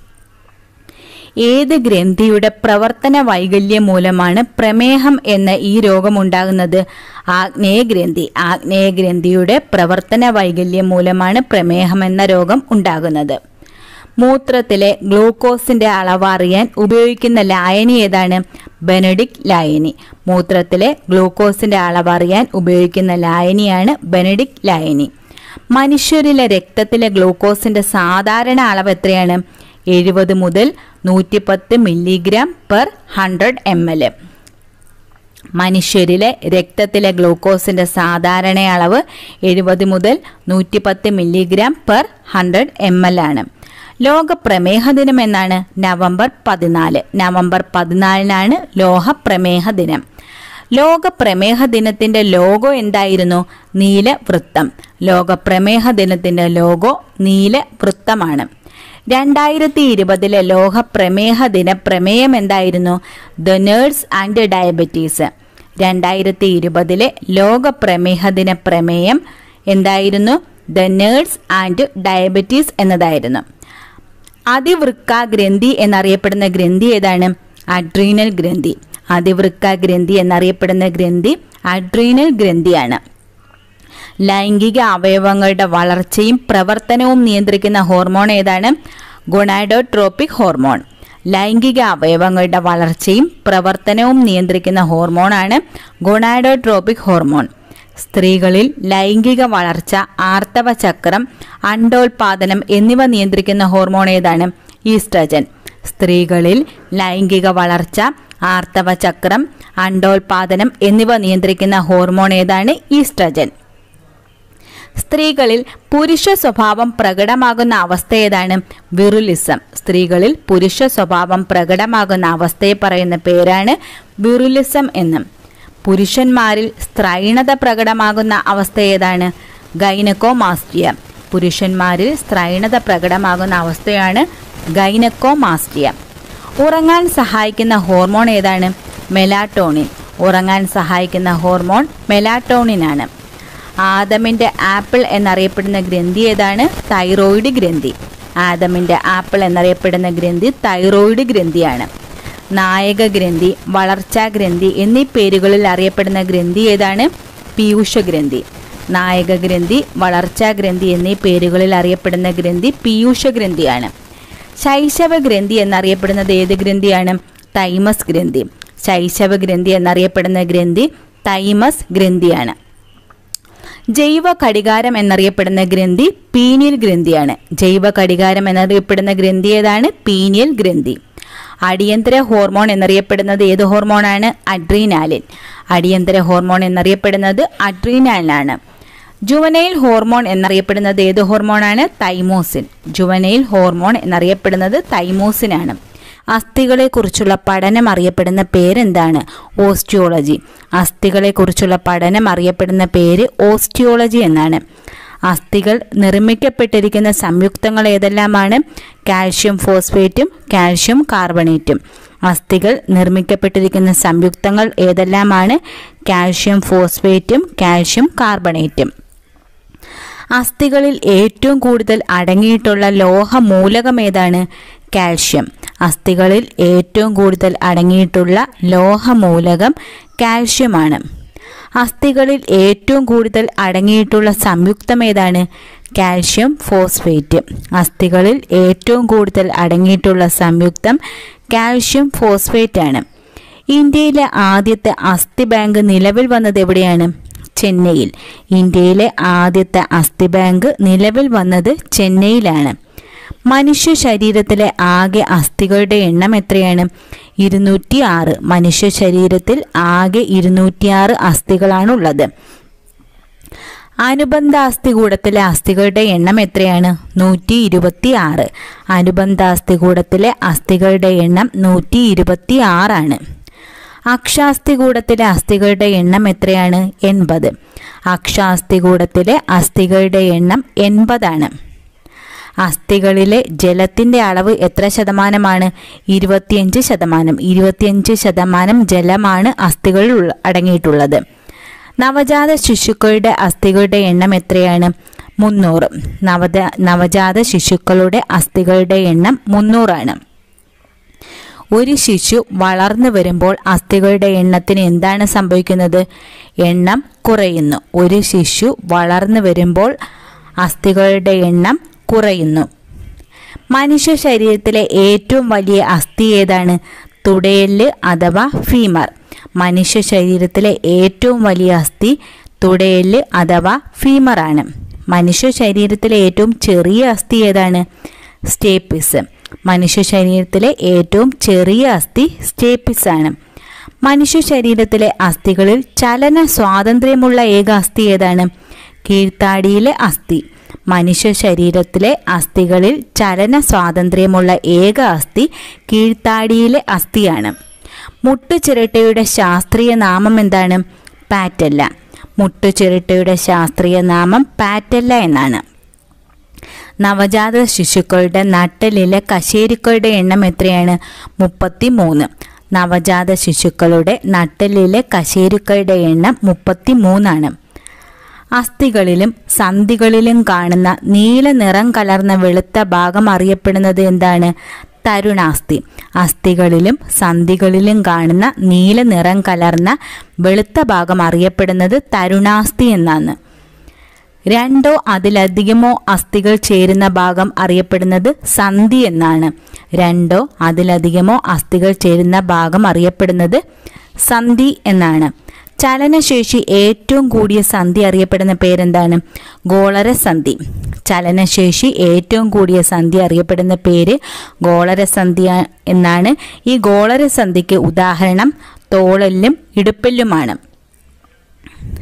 ഏത് ഗ്രന്ഥിയുടെ പ്രവർത്തന വൈകല്യം മൂലമാണ് പ്രമേഹം എന്ന ഈ രോഗമുണ്ടാകുന്നത് ആഗ്നേയ ഗ്രന്ഥി ആഗ്നേയ ഗ്രന്ഥിയുടെ പ്രവർത്തന വൈകല്യം മൂലമാണ് പ്രമേഹം എന്ന രോഗം ഉണ്ടാകുന്നത് മൂത്രത്തിലെ ഗ്ലൂക്കോസിന്റെ അളവ് അറിയാൻ ഉപയോഗിക്കുന്ന ലായനി ഏതാണ് ബെനഡിക് ലായനി മൂത്രത്തിലെ ഗ്ലൂക്കോസിന്റെ അളവ് അറിയാൻ ഉപയോഗിക്കുന്ന ലായനിയാണ് ബെനഡിക് ലായനി മനുഷ്യരിലെ രക്തത്തിലെ ഗ്ലൂക്കോസിന്റെ സാധാരണ അളവ് എത്രയാണ് എഴുപത് മുതൽ നൂറ്റിപ്പത്ത് milligram per hundred M L മനുഷ്യരിലെ രക്തത്തിലെ ഗ്ലൂക്കോസിന്റെ സാധാരണ അളവ് എഴുപത് മുതൽ നൂറ്റിപ്പത്ത് milligram per hundred M L ആണ് ലോക പ്രമേഹ ദിനം എന്നാണ് നവംബർ പതിനാല് നവംബർ പതിനാലിനാണ് ലോക പ്രമേഹ ദിനം ലോക പ്രമേഹ ദിനത്തിന്റെ ലോഗോ എന്തായിരുന്നു നീല വൃത്തം ലോക പ്രമേഹ ദിനത്തിന്റെ ലോഗോ നീല വൃത്തമാണ് രണ്ടായിരത്തി ഇരുപതിലെ ലോക പ്രമേഹ ദിന പ്രമേയം എന്തായിരുന്നു ദ നേഴ്സ് ആൻഡ് ഡയബറ്റീസ് രണ്ടായിരത്തി ഇരുപതിലെ ലോക പ്രമേഹ ദിന പ്രമേയം എന്തായിരുന്നു ദ നേഴ്സ് ആൻഡ് ഡയബറ്റീസ് എന്നതായിരുന്നു അതിവൃക്ക ഗ്രന്ഥി എന്നറിയപ്പെടുന്ന ഗ്രന്ഥി ഏതാണ് അഡ്രീനൽ ഗ്രന്ഥി അതിവൃക്ക ഗ്രന്ഥി എന്നറിയപ്പെടുന്ന ഗ്രന്ഥി അഡ്രീനൽ ഗ്രന്ഥിയാണ് ലൈംഗിക അവയവങ്ങളുടെ വളർച്ചയും പ്രവർത്തനവും നിയന്ത്രിക്കുന്ന ഹോർമോൺ ഏതാണ് ഗുണാഡോട്രോപ്പിക് ഹോർമോൺ ലൈംഗിക അവയവങ്ങളുടെ വളർച്ചയും പ്രവർത്തനവും നിയന്ത്രിക്കുന്ന ഹോർമോണാണ് ഗുണാഡോട്രോപ്പിക് ഹോർമോൺ സ്ത്രീകളിൽ ലൈംഗിക വളർച്ച ആർത്തവ ചക്രം അണ്ടോൽപാദനം എന്നിവ നിയന്ത്രിക്കുന്ന ഹോർമോൺ ഏതാണ് ഈസ്ട്രജൻ സ്ത്രീകളിൽ ലൈംഗിക വളർച്ച ആർത്തവ ചക്രം അണ്ടോൽപാദനം എന്നിവ നിയന്ത്രിക്കുന്ന ഹോർമോൺ ഏതാണ് ഈസ്ട്രജൻ സ്ത്രീകളിൽ പുരുഷ സ്വഭാവം പ്രകടമാകുന്ന അവസ്ഥ ഏതാണ് വിറുലിസം സ്ത്രീകളിൽ പുരുഷ സ്വഭാവം പ്രകടമാകുന്ന അവസ്ഥയെ പറയുന്ന പേരാണ് വിറുലിസം എന്നും പുരുഷന്മാരിൽ സ്ത്രൈണത പ്രകടമാകുന്ന അവസ്ഥ ഏതാണ് ഗൈനക്കോമാസ്റ്റിയ പുരുഷന്മാരിൽ സ്ത്രൈണത പ്രകടമാകുന്ന അവസ്ഥയാണ് ഗൈനക്കോമാസ്റ്റിയ ഉറങ്ങാൻ സഹായിക്കുന്ന ഹോർമോൺ ഏതാണ് മെലാറ്റോണിൻ ഉറങ്ങാൻ സഹായിക്കുന്ന ഹോർമോൺ മെലാറ്റോണിനാണ് ആദമിൻ്റെ ആപ്പിൾ എന്നറിയപ്പെടുന്ന ഗ്രന്ഥി ഏതാണ് തൈറോയിഡ് ഗ്രന്ഥി ആദമിൻ്റെ ആപ്പിൾ എന്നറിയപ്പെടുന്ന ഗ്രന്ഥി തൈറോയിഡ് ഗ്രന്ഥിയാണ് നായക ഗ്രന്ഥി വളർച്ചാ ഗ്രന്ഥി എന്നീ പേരുകളിൽ അറിയപ്പെടുന്ന ഗ്രന്ഥി ഏതാണ് പീയൂഷ ഗ്രന്ഥി നായക ഗ്രന്ഥി വളർച്ചാ ഗ്രന്ഥി എന്നീ പേരുകളിൽ അറിയപ്പെടുന്ന ഗ്രന്ഥി പീയൂഷ ഗ്രന്ഥിയാണ് ശൈശവ ഗ്രന്ഥി എന്നറിയപ്പെടുന്നത് ഏത് ഗ്രന്ഥിയാണ് തൈമസ് ഗ്രന്ഥി ശൈശവ ഗ്രന്ഥി എന്നറിയപ്പെടുന്ന ഗ്രന്ഥി തൈമസ് ഗ്രന്ഥിയാണ് ജൈവ ഘടികാരം എന്നറിയപ്പെടുന്ന ഗ്രന്ഥി പീനിയൽ ഗ്രന്ഥിയാണ് ജൈവ ഘടികാരം എന്നറിയപ്പെടുന്ന ഗ്രന്ഥി ഏതാണ് പീനിയൽ ഗ്രന്ഥി അടിയന്തര ഹോർമോൺ എന്നറിയപ്പെടുന്നത് ഏത് ഹോർമോണാണ് അഡ്രീനാലിൻ അടിയന്തര ഹോർമോൺ എന്നറിയപ്പെടുന്നത് അഡ്രീനാലിനാണ് ജുവനൈൽ ഹോർമോൺ എന്നറിയപ്പെടുന്നത് ഏത് ഹോർമോണാണ് തൈമോസിൻ ജുവനൈൽ ഹോർമോൺ എന്നറിയപ്പെടുന്നത് തൈമോസിനാണ് അസ്ഥികളെക്കുറിച്ചുള്ള പഠനം അറിയപ്പെടുന്ന പേരെന്താണ് ഓസ്റ്റിയോളജി അസ്ഥികളെക്കുറിച്ചുള്ള പഠനം അറിയപ്പെടുന്ന പേര് ഓസ്റ്റിയോളജി എന്നാണ് അസ്ഥികൾ നിർമ്മിക്കപ്പെട്ടിരിക്കുന്ന സംയുക്തങ്ങൾ ഏതെല്ലാമാണ് കാൽഷ്യം ഫോസ്ഫേറ്റും കാൽഷ്യം കാർബണേറ്റും അസ്ഥികൾ നിർമ്മിക്കപ്പെട്ടിരിക്കുന്ന സംയുക്തങ്ങൾ ഏതെല്ലാമാണ് കാൽഷ്യം ഫോസ്ഫേറ്റും കാൽഷ്യം കാർബണേറ്റും അസ്ഥികളിൽ ഏറ്റവും കൂടുതൽ അടങ്ങിയിട്ടുള്ള ലോഹ മൂലകം ഏതാണ് കാൽഷ്യം അസ്ഥികളിൽ ഏറ്റവും കൂടുതൽ അടങ്ങിയിട്ടുള്ള ലോഹ മൂലകം കാൽഷ്യമാണ് അസ്ഥികളിൽ ഏറ്റവും കൂടുതൽ അടങ്ങിയിട്ടുള്ള സംയുക്തം ഏതാണ് കാൽഷ്യം ഫോസ്ഫേറ്റ് അസ്ഥികളിൽ ഏറ്റവും കൂടുതൽ അടങ്ങിയിട്ടുള്ള സംയുക്തം കാൽഷ്യം ഫോസ്ഫേറ്റ് ആണ് ഇന്ത്യയിലെ ആദ്യത്തെ അസ്ഥി ബാങ്ക് നിലവിൽ വന്നത് എവിടെയാണ് ചെന്നൈയിൽ ഇന്ത്യയിലെ ആദ്യത്തെ അസ്ഥി ബാങ്ക് നിലവിൽ വന്നത് ചെന്നൈയിലാണ് മനുഷ്യ ശരീരത്തിലെ ആകെ അസ്ഥികളുടെ എണ്ണം എത്രയാണ് ഇരുന്നൂറ്റി ആറ് മനുഷ്യ ശരീരത്തിൽ ആകെ ഇരുന്നൂറ്റിയാറ് അസ്ഥികളാണുള്ളത് അനുബന്ധ അസ്ഥികൂടത്തിലെ അസ്ഥികളുടെ എണ്ണം എത്രയാണ് നൂറ്റി ഇരുപത്തി ആറ് അനുബന്ധ അസ്ഥികൂടത്തിലെ അസ്ഥികളുടെ എണ്ണം നൂറ്റി ഇരുപത്തി ആറാണ് അക്ഷാസ്ഥികൂടത്തിലെ അസ്ഥികളുടെ എണ്ണം എത്രയാണ് എൺപത് അക്ഷാസ്ഥികൂടത്തിലെ അസ്ഥികളുടെ എണ്ണം എൺപതാണ് അസ്ഥികളിലെ ജലത്തിൻ്റെ അളവ് എത്ര ശതമാനമാണ് ഇരുപത്തിയഞ്ച് ശതമാനം ഇരുപത്തിയഞ്ച് ശതമാനം ജലമാണ് അസ്ഥികളിൽ ഉള്ള- അടങ്ങിയിട്ടുള്ളത് നവജാത ശിശുക്കളുടെ അസ്ഥികളുടെ എണ്ണം എത്രയാണ് മുന്നൂറ് നവജ നവജാത ശിശുക്കളുടെ അസ്ഥികളുടെ എണ്ണം മുന്നൂറാണ് ഒരു ശിശു വളർന്നു വരുമ്പോൾ അസ്ഥികളുടെ എണ്ണത്തിന് എന്താണ് സംഭവിക്കുന്നത് എണ്ണം കുറയുന്നു ഒരു ശിശു വളർന്നു വരുമ്പോൾ അസ്ഥികളുടെ എണ്ണം കുറയുന്നു മനുഷ്യ ശരീരത്തിലെ ഏറ്റവും വലിയ അസ്ഥി ഏതാണ് തുടയെല്ല് അഥവാ ഫീമർ മനുഷ്യ ശരീരത്തിലെ ഏറ്റവും വലിയ അസ്ഥി തുടയെല്ല് അഥവാ ഫീമറാണ് മനുഷ്യ ശരീരത്തിലെ ഏറ്റവും ചെറിയ അസ്ഥി ഏതാണ് സ്റ്റേപ്പിസ് മനുഷ്യ ശരീരത്തിലെ ഏറ്റവും ചെറിയ അസ്ഥി സ്റ്റേപ്പിസ് ആണ് മനുഷ്യ ശരീരത്തിലെ അസ്ഥികളിൽ ചലന സ്വാതന്ത്ര്യമുള്ള ഏക അസ്ഥി ഏതാണ് കീഴ്ത്താടിയിലെ അസ്ഥി മനുഷ്യ ശരീരത്തിലെ അസ്ഥികളിൽ ചലന സ്വാതന്ത്ര്യമുള്ള ഏക അസ്ഥി കീഴ്ത്താടിയിലെ അസ്ഥിയാണ് മുട്ടുചിരട്ടയുടെ ശാസ്ത്രീയ നാമം എന്താണ് പാറ്റല്ല മുട്ടുചിരട്ടയുടെ ശാസ്ത്രീയ നാമം പാറ്റല്ല എന്നാണ് നവജാത ശിശുക്കളുടെ നട്ടലിലെ കശേരുക്കളുടെ എണ്ണം എത്രയാണ് മുപ്പത്തി മൂന്ന് നവജാത ശിശുക്കളുടെ നട്ടലിലെ കശേരുക്കളുടെ എണ്ണം മുപ്പത്തി മൂന്നാണ് അസ്ഥികളിലും സന്ധികളിലും കാണുന്ന നീല നിറം കലർന്ന വെളുത്ത ഭാഗം അറിയപ്പെടുന്നത് എന്താണ് തരുണാസ്ഥി അസ്ഥികളിലും സന്ധികളിലും കാണുന്ന നീല നിറം കലർന്ന വെളുത്ത ഭാഗം അറിയപ്പെടുന്നത് തരുണാസ്ഥി എന്നാണ് രണ്ടോ അതിലധികമോ അസ്ഥികൾ ചേരുന്ന ഭാഗം അറിയപ്പെടുന്നത് സന്ധി എന്നാണ് രണ്ടോ അതിലധികമോ അസ്ഥികൾ ചേരുന്ന ഭാഗം അറിയപ്പെടുന്നത് സന്ധി എന്നാണ് ചലനശേഷി ഏറ്റവും കൂടിയ സന്ധി അറിയപ്പെടുന്ന പേരെന്താണ് ഗോളര സന്ധി ചലനശേഷി ഏറ്റവും കൂടിയ സന്ധി അറിയപ്പെടുന്ന പേര് ഗോളര സന്ധി എന്നാണ് ഈ ഗോളര സന്ധിക്ക് ഉദാഹരണം തോളല്ലും ഇടുപ്പല്ലുമാണ്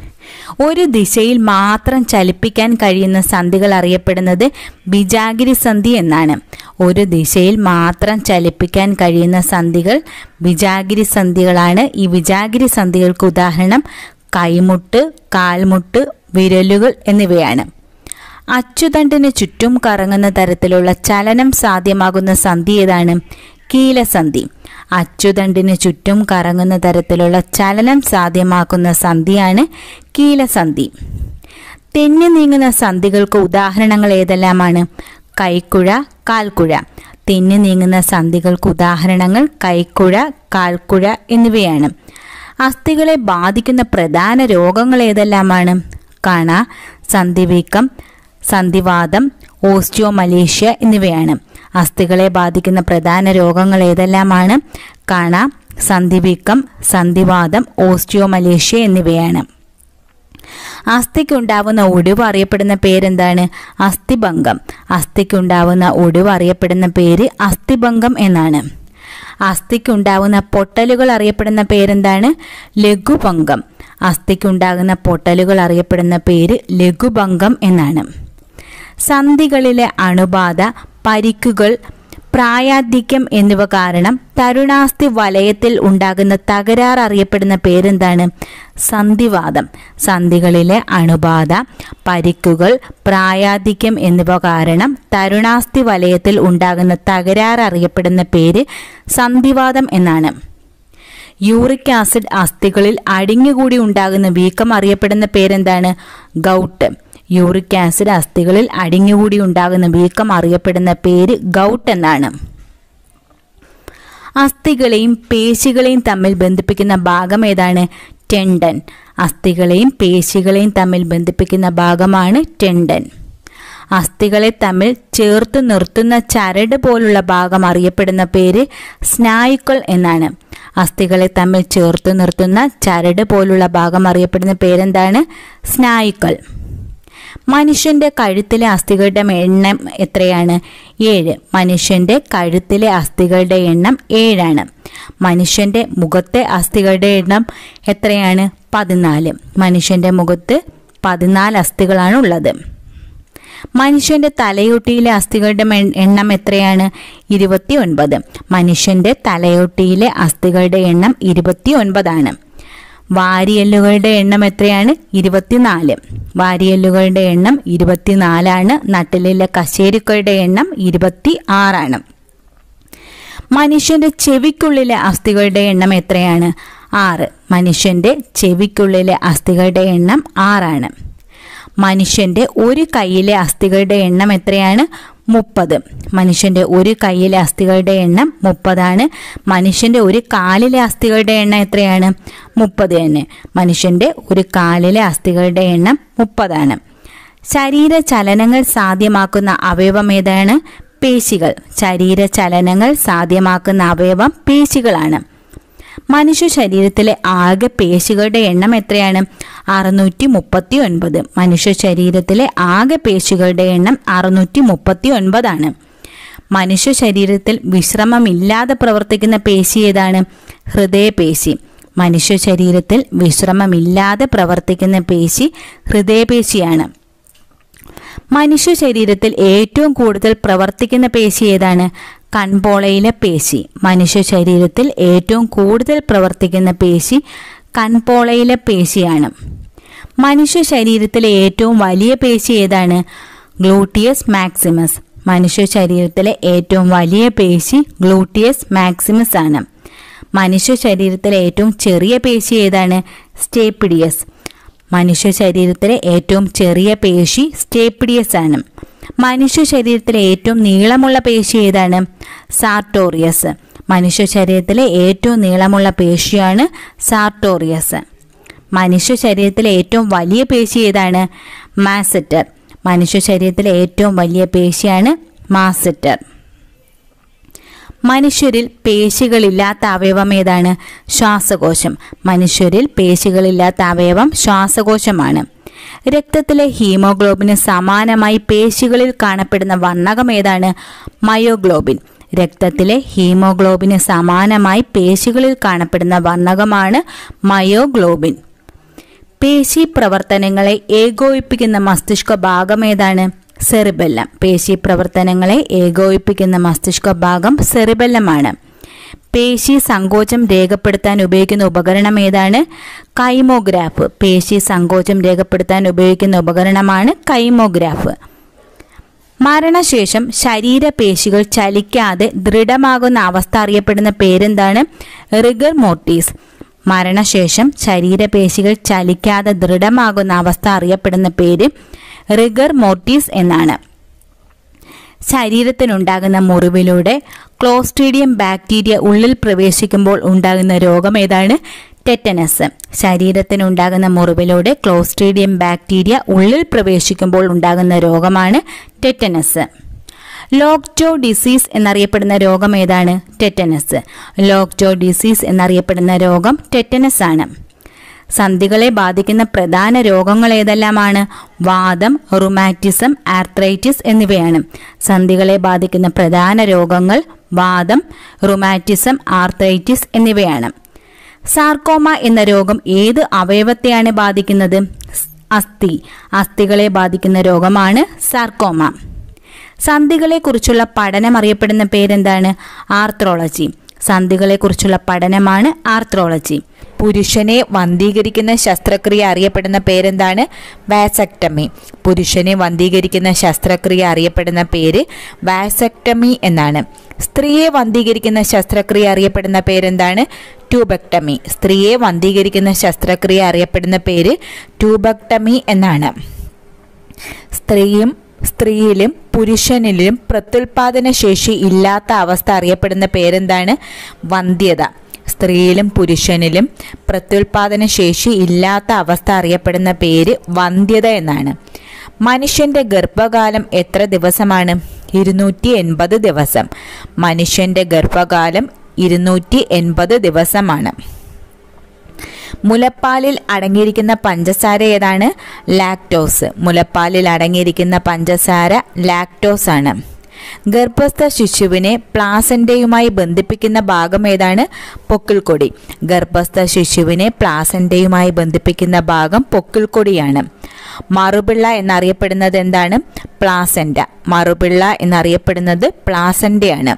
ഒരു ദിശയിൽ മാത്രം ചലിപ്പിക്കാൻ കഴിയുന്ന സന്ധികൾ അറിയപ്പെടുന്നത് ബിജാഗിരി സന്ധി എന്നാണ് ഒരു ദിശയിൽ മാത്രം ചലിപ്പിക്കാൻ കഴിയുന്ന സന്ധികൾ ബിജാഗിരി സന്ധികളാണ് ഈ വിജാഗിരി സന്ധികൾക്ക് ഉദാഹരണം കൈമുട്ട് കാൽമുട്ട് വിരലുകൾ എന്നിവയാണ് അച്ചുതണ്ടിന് ചുറ്റും കറങ്ങുന്ന തരത്തിലുള്ള ചലനം സാധ്യമാകുന്ന സന്ധി ഏതാണ് കീലസന്ധി അച്ചുതണ്ടിന് ചുറ്റും കറങ്ങുന്ന തരത്തിലുള്ള ചലനം സാധ്യമാക്കുന്ന സന്ധിയാണ് കീലസന്ധി തെന്നി നീങ്ങുന്ന സന്ധികൾക്ക് ഉദാഹരണങ്ങൾ ഏതെല്ലാമാണ് കൈക്കുഴ കാൽക്കുഴ തെന്നി നീങ്ങുന്ന സന്ധികൾക്ക് ഉദാഹരണങ്ങൾ കൈക്കുഴ കാൽക്കുഴ എന്നിവയാണ് അസ്ഥികളെ ബാധിക്കുന്ന പ്രധാന രോഗങ്ങൾ ഏതെല്ലാമാണ് കണ സന്ധിവീക്കം സന്ധിവാദം ഓസ്റ്റിയോമലേഷ്യ എന്നിവയാണ് അസ്ഥികളെ ബാധിക്കുന്ന പ്രധാന രോഗങ്ങൾ ഏതെല്ലാമാണ് കണ സന്ധിവീക്കം സന്ധിവാദം ഓസ്റ്റിയോമലേഷ്യ എന്നിവയാണ് അസ്ഥിക്കുണ്ടാവുന്ന ഒടിവ് അറിയപ്പെടുന്ന പേരെന്താണ് അസ്ഥിഭംഗം അസ്ഥിക്കുണ്ടാവുന്ന ഒടിവ് അറിയപ്പെടുന്ന പേര് അസ്ഥിഭംഗം എന്നാണ് അസ്ഥിക്കുണ്ടാവുന്ന പൊട്ടലുകൾ അറിയപ്പെടുന്ന പേരെന്താണ് ലഘുഭംഗം അസ്ഥിക്കുണ്ടാകുന്ന പൊട്ടലുകൾ അറിയപ്പെടുന്ന പേര് ലഘുഭംഗം എന്നാണ് സന്ധികളിലെ അണുബാധ പരിക്കുകൾ പ്രായാധിക്യം എന്നിവ കാരണം തരുണാസ്ഥി വലയത്തിൽ ഉണ്ടാകുന്ന തകരാർ അറിയപ്പെടുന്ന പേരെന്താണ് സന്ധിവാദം സന്ധികളിലെ അണുബാധ പരിക്കുകൾ പ്രായാധിക്യം എന്നിവ കാരണം തരുണാസ്ഥി വലയത്തിൽ ഉണ്ടാകുന്ന തകരാർ അറിയപ്പെടുന്ന പേര് സന്ധിവാദം എന്നാണ് യൂറിക് ആസിഡ് അസ്ഥികളിൽ അടിഞ്ഞുകൂടി ഉണ്ടാകുന്ന വീക്കം അറിയപ്പെടുന്ന പേരെന്താണ് ഗൗട്ട് യൂറിക് ആസിഡ് അസ്ഥികളിൽ അടിഞ്ഞുകൂടി ഉണ്ടാകുന്ന വീക്കം അറിയപ്പെടുന്ന പേര് ഗൗട്ട് എന്നാണ് അസ്ഥികളെയും പേശികളെയും തമ്മിൽ ബന്ധിപ്പിക്കുന്ന ഭാഗം ഏതാണ് ടെൻഡൻ അസ്ഥികളെയും പേശികളെയും തമ്മിൽ ബന്ധിപ്പിക്കുന്ന ഭാഗമാണ് ടെൻഡൻ അസ്ഥികളെ തമ്മിൽ ചേർത്ത് നിർത്തുന്ന ചരട് പോലുള്ള ഭാഗം അറിയപ്പെടുന്ന പേര് സ്നായുക്കൾ എന്നാണ് അസ്ഥികളെ തമ്മിൽ ചേർത്ത് നിർത്തുന്ന ചരട് പോലുള്ള ഭാഗം അറിയപ്പെടുന്ന പേരെന്താണ് സ്നായുക്കൾ മനുഷ്യന്റെ കഴുത്തിലെ അസ്ഥികളുടെ എണ്ണം എത്രയാണ് ഏഴ് മനുഷ്യന്റെ കഴുത്തിലെ അസ്ഥികളുടെ എണ്ണം ഏഴാണ് മനുഷ്യന്റെ മുഖത്തെ അസ്ഥികളുടെ എണ്ണം എത്രയാണ് പതിനാല് മനുഷ്യന്റെ മുഖത്ത് പതിനാല് അസ്ഥികളാണ് ഉള്ളത് മനുഷ്യന്റെ തലയൊട്ടിയിലെ അസ്ഥികളുടെ മെ- എണ്ണം എത്രയാണ് ഇരുപത്തി ഒൻപത് മനുഷ്യന്റെ തലയൊട്ടിയിലെ അസ്ഥികളുടെ എണ്ണം ഇരുപത്തി ഒൻപതാണ് വാരിയല്ലുകളുടെ എണ്ണം എത്രയാണ് ഇരുപത്തിനാല് വാരിയല്ലുകളുടെ എണ്ണം ഇരുപത്തിനാലാണ് നട്ടിലിലെ കശേരുക്കളുടെ എണ്ണം ഇരുപത്തി ആറാണ് മനുഷ്യന്റെ ചെവിക്കുള്ളിലെ അസ്ഥികളുടെ എണ്ണം എത്രയാണ് ആറ് മനുഷ്യന്റെ ചെവിക്കുള്ളിലെ അസ്ഥികളുടെ എണ്ണം ആറാണ് മനുഷ്യന്റെ ഒരു കൈയിലെ അസ്ഥികളുടെ എണ്ണം എത്രയാണ് മുപ്പത് മനുഷ്യന്റെ ഒരു കൈയിലെ അസ്ഥികളുടെ എണ്ണം മുപ്പതാണ് മനുഷ്യന്റെ ഒരു കാലിലെ അസ്ഥികളുടെ എണ്ണം എത്രയാണ് മുപ്പത് തന്നെ മനുഷ്യന്റെ ഒരു കാലിലെ അസ്ഥികളുടെ എണ്ണം മുപ്പതാണ് ശരീര ചലനങ്ങൾ സാധ്യമാക്കുന്ന അവയവം ഏതാണ് പേശികൾ ശരീര ചലനങ്ങൾ സാധ്യമാക്കുന്ന അവയവം പേശികളാണ് മനുഷ്യ ശരീരത്തിലെ ആകെ പേശികളുടെ എണ്ണം എത്രയാണ് അറുന്നൂറ്റി മുപ്പത്തി ഒൻപത് മനുഷ്യ ശരീരത്തിലെ ആകെ പേശികളുടെ എണ്ണം അറുന്നൂറ്റി മുപ്പത്തി ഒൻപതാണ് മനുഷ്യ ശരീരത്തിൽ വിശ്രമമില്ലാതെ പ്രവർത്തിക്കുന്ന പേശി ഏതാണ് ഹൃദയപേശി മനുഷ്യ ശരീരത്തിൽ വിശ്രമമില്ലാതെ പ്രവർത്തിക്കുന്ന പേശി ഹൃദയപേശിയാണ് മനുഷ്യ ശരീരത്തിൽ ഏറ്റവും കൂടുതൽ പ്രവർത്തിക്കുന്ന പേശി ഏതാണ് കൺപോളയിലെ പേശി മനുഷ്യ ശരീരത്തിൽ ഏറ്റവും കൂടുതൽ പ്രവർത്തിക്കുന്ന പേശി കൺപോളയിലെ പേശിയാണ് മനുഷ്യ ശരീരത്തിലെ ഏറ്റവും വലിയ പേശി ഏതാണ് ഗ്ലൂട്ടിയസ് മാക്സിമസ് മനുഷ്യ ശരീരത്തിലെ ഏറ്റവും വലിയ പേശി ഗ്ലൂട്ടിയസ് മാക്സിമസ് ആണ് മനുഷ്യ ശരീരത്തിലെ ഏറ്റവും ചെറിയ പേശി ഏതാണ് സ്റ്റേപ്പിഡിയസ് മനുഷ്യ ശരീരത്തിലെ ഏറ്റവും ചെറിയ പേശി സ്റ്റേപ്പിഡിയസ് ആണ് മനുഷ്യ ശരീരത്തിലെ ഏറ്റവും നീളമുള്ള പേശി ഏതാണ് സാർട്ടോറിയസ് മനുഷ്യ ശരീരത്തിലെ ഏറ്റവും നീളമുള്ള പേശിയാണ് സാർട്ടോറിയസ് മനുഷ്യ ശരീരത്തിലെ ഏറ്റവും വലിയ പേശി ഏതാണ് മാസെറ്റർ മനുഷ്യ ശരീരത്തിലെ ഏറ്റവും വലിയ പേശിയാണ് മാസെറ്റർ മനുഷ്യരിൽ പേശികളില്ലാത്ത അവയവം ഏതാണ് ശ്വാസകോശം മനുഷ്യരിൽ പേശികളില്ലാത്ത അവയവം ശ്വാസകോശമാണ് രക്തത്തിലെ ഹീമോഗ്ലോബിന് സമാനമായി പേശികളിൽ കാണപ്പെടുന്ന വർണ്ണകം ഏതാണ് മയോഗ്ലോബിൻ രക്തത്തിലെ ഹീമോഗ്ലോബിന് സമാനമായി പേശികളിൽ കാണപ്പെടുന്ന വർണ്ണകമാണ് മയോഗ്ലോബിൻ പേശി പ്രവർത്തനങ്ങളെ ഏകോപിപ്പിക്കുന്ന മസ്തിഷ്ക ഭാഗം ഏതാണ് സെറിബെല്ലം പേശി പ്രവർത്തനങ്ങളെ ഏകോപിപ്പിക്കുന്ന മസ്തിഷ്ക ഭാഗം സെറിബെല്ലമാണ് പേശി സങ്കോചം രേഖപ്പെടുത്താൻ ഉപയോഗിക്കുന്ന ഉപകരണം ഏതാണ് കൈമോഗ്രാഫ് പേശി സങ്കോചം രേഖപ്പെടുത്താൻ ഉപയോഗിക്കുന്ന ഉപകരണമാണ് കൈമോഗ്രാഫ് മരണശേഷം ശരീരപേശികൾ ചലിക്കാതെ ദൃഢമാകുന്ന അവസ്ഥ അറിയപ്പെടുന്ന പേരെന്താണ് റിഗർ മോർട്ടീസ് മരണശേഷം ശരീരപേശികൾ ചലിക്കാതെ ദൃഢമാകുന്ന അവസ്ഥ അറിയപ്പെടുന്ന പേര് റിഗർ മോർട്ടീസ് എന്നാണ് ശരീരത്തിനുണ്ടാകുന്ന മുറിവിലൂടെ ക്ലോസ്ട്രീഡിയം ബാക്ടീരിയ ഉള്ളിൽ പ്രവേശിക്കുമ്പോൾ ഉണ്ടാകുന്ന രോഗം ഏതാണ് ടെറ്റനസ് ശരീരത്തിനുണ്ടാകുന്ന മുറിവിലൂടെ ക്ലോസ്ട്രീഡിയം ബാക്ടീരിയ ഉള്ളിൽ പ്രവേശിക്കുമ്പോൾ ഉണ്ടാകുന്ന രോഗമാണ് ടെറ്റനസ് ലോക്ജോ ഡിസീസ് എന്നറിയപ്പെടുന്ന രോഗം ഏതാണ് ടെറ്റനസ് ലോക്ജോ ഡിസീസ് എന്നറിയപ്പെടുന്ന രോഗം ടെറ്റനസ് ആണ് സന്ധികളെ ബാധിക്കുന്ന പ്രധാന രോഗങ്ങൾ ഏതെല്ലാമാണ് വാദം റുമാറ്റിസം ആർത്രൈറ്റിസ് എന്നിവയാണ് സന്ധികളെ ബാധിക്കുന്ന പ്രധാന രോഗങ്ങൾ വാദം റുമാറ്റിസം ആർത്രൈറ്റിസ് എന്നിവയാണ് സാർക്കോമ എന്ന രോഗം ഏത് അവയവത്തെയാണ് ബാധിക്കുന്നത് അസ്ഥി അസ്ഥികളെ ബാധിക്കുന്ന രോഗമാണ് സാർക്കോമ സന്ധികളെക്കുറിച്ചുള്ള പഠനം അറിയപ്പെടുന്ന പേരെന്താണ് ആർത്രോളജി സന്ധികളെക്കുറിച്ചുള്ള പഠനമാണ് ആർത്രോളജി പുരുഷനെ വന്ധീകരിക്കുന്ന ശസ്ത്രക്രിയ അറിയപ്പെടുന്ന പേരെന്താണ് വാസക്ടമി പുരുഷനെ വന്ധീകരിക്കുന്ന ശസ്ത്രക്രിയ അറിയപ്പെടുന്ന പേര് വാസക്ടമി എന്നാണ് സ്ത്രീയെ വന്ധീകരിക്കുന്ന ശസ്ത്രക്രിയ അറിയപ്പെടുന്ന പേരെന്താണ് ട്യൂബക്ടമി സ്ത്രീയെ വന്ധീകരിക്കുന്ന ശസ്ത്രക്രിയ അറിയപ്പെടുന്ന പേര് ട്യൂബക്ടമി എന്നാണ് സ്ത്രീയും സ്ത്രീയിലും പുരുഷനിലും പ്രത്യുൽപാദന ശേഷി ഇല്ലാത്ത അവസ്ഥ അറിയപ്പെടുന്ന പേരെന്താണ് വന്ധ്യത സ്ത്രീയിലും പുരുഷനിലും പ്രത്യുൽപാദന ശേഷി ഇല്ലാത്ത അവസ്ഥ അറിയപ്പെടുന്ന പേര് വന്ധ്യത എന്നാണ് മനുഷ്യന്റെ ഗർഭകാലം എത്ര ദിവസമാണ് ഇരുന്നൂറ്റി എൺപത് ദിവസം മനുഷ്യന്റെ ഗർഭകാലം ഇരുന്നൂറ്റി എൺപത് ദിവസമാണ് മുലപ്പാലിൽ അടങ്ങിയിരിക്കുന്ന പഞ്ചസാര ഏതാണ് ലാക്ടോസ് മുലപ്പാലിൽ അടങ്ങിയിരിക്കുന്ന പഞ്ചസാര ലാക്ടോസ് ആണ് ഗർഭസ്ഥ ശിശുവിനെ പ്ലാസന്റയുമായി ബന്ധിപ്പിക്കുന്ന ഭാഗം ഏതാണ് പൊക്കിൾക്കൊടി ഗർഭസ്ഥ ശിശുവിനെ പ്ലാസന്റയുമായി ബന്ധിപ്പിക്കുന്ന ഭാഗം പൊക്കിൾക്കൊടിയാണ് മറുപിള്ള എന്നറിയപ്പെടുന്നത് എന്താണ് പ്ലാസന്റ മറുപിള്ള എന്നറിയപ്പെടുന്നത് പ്ലാസന്റയാണ്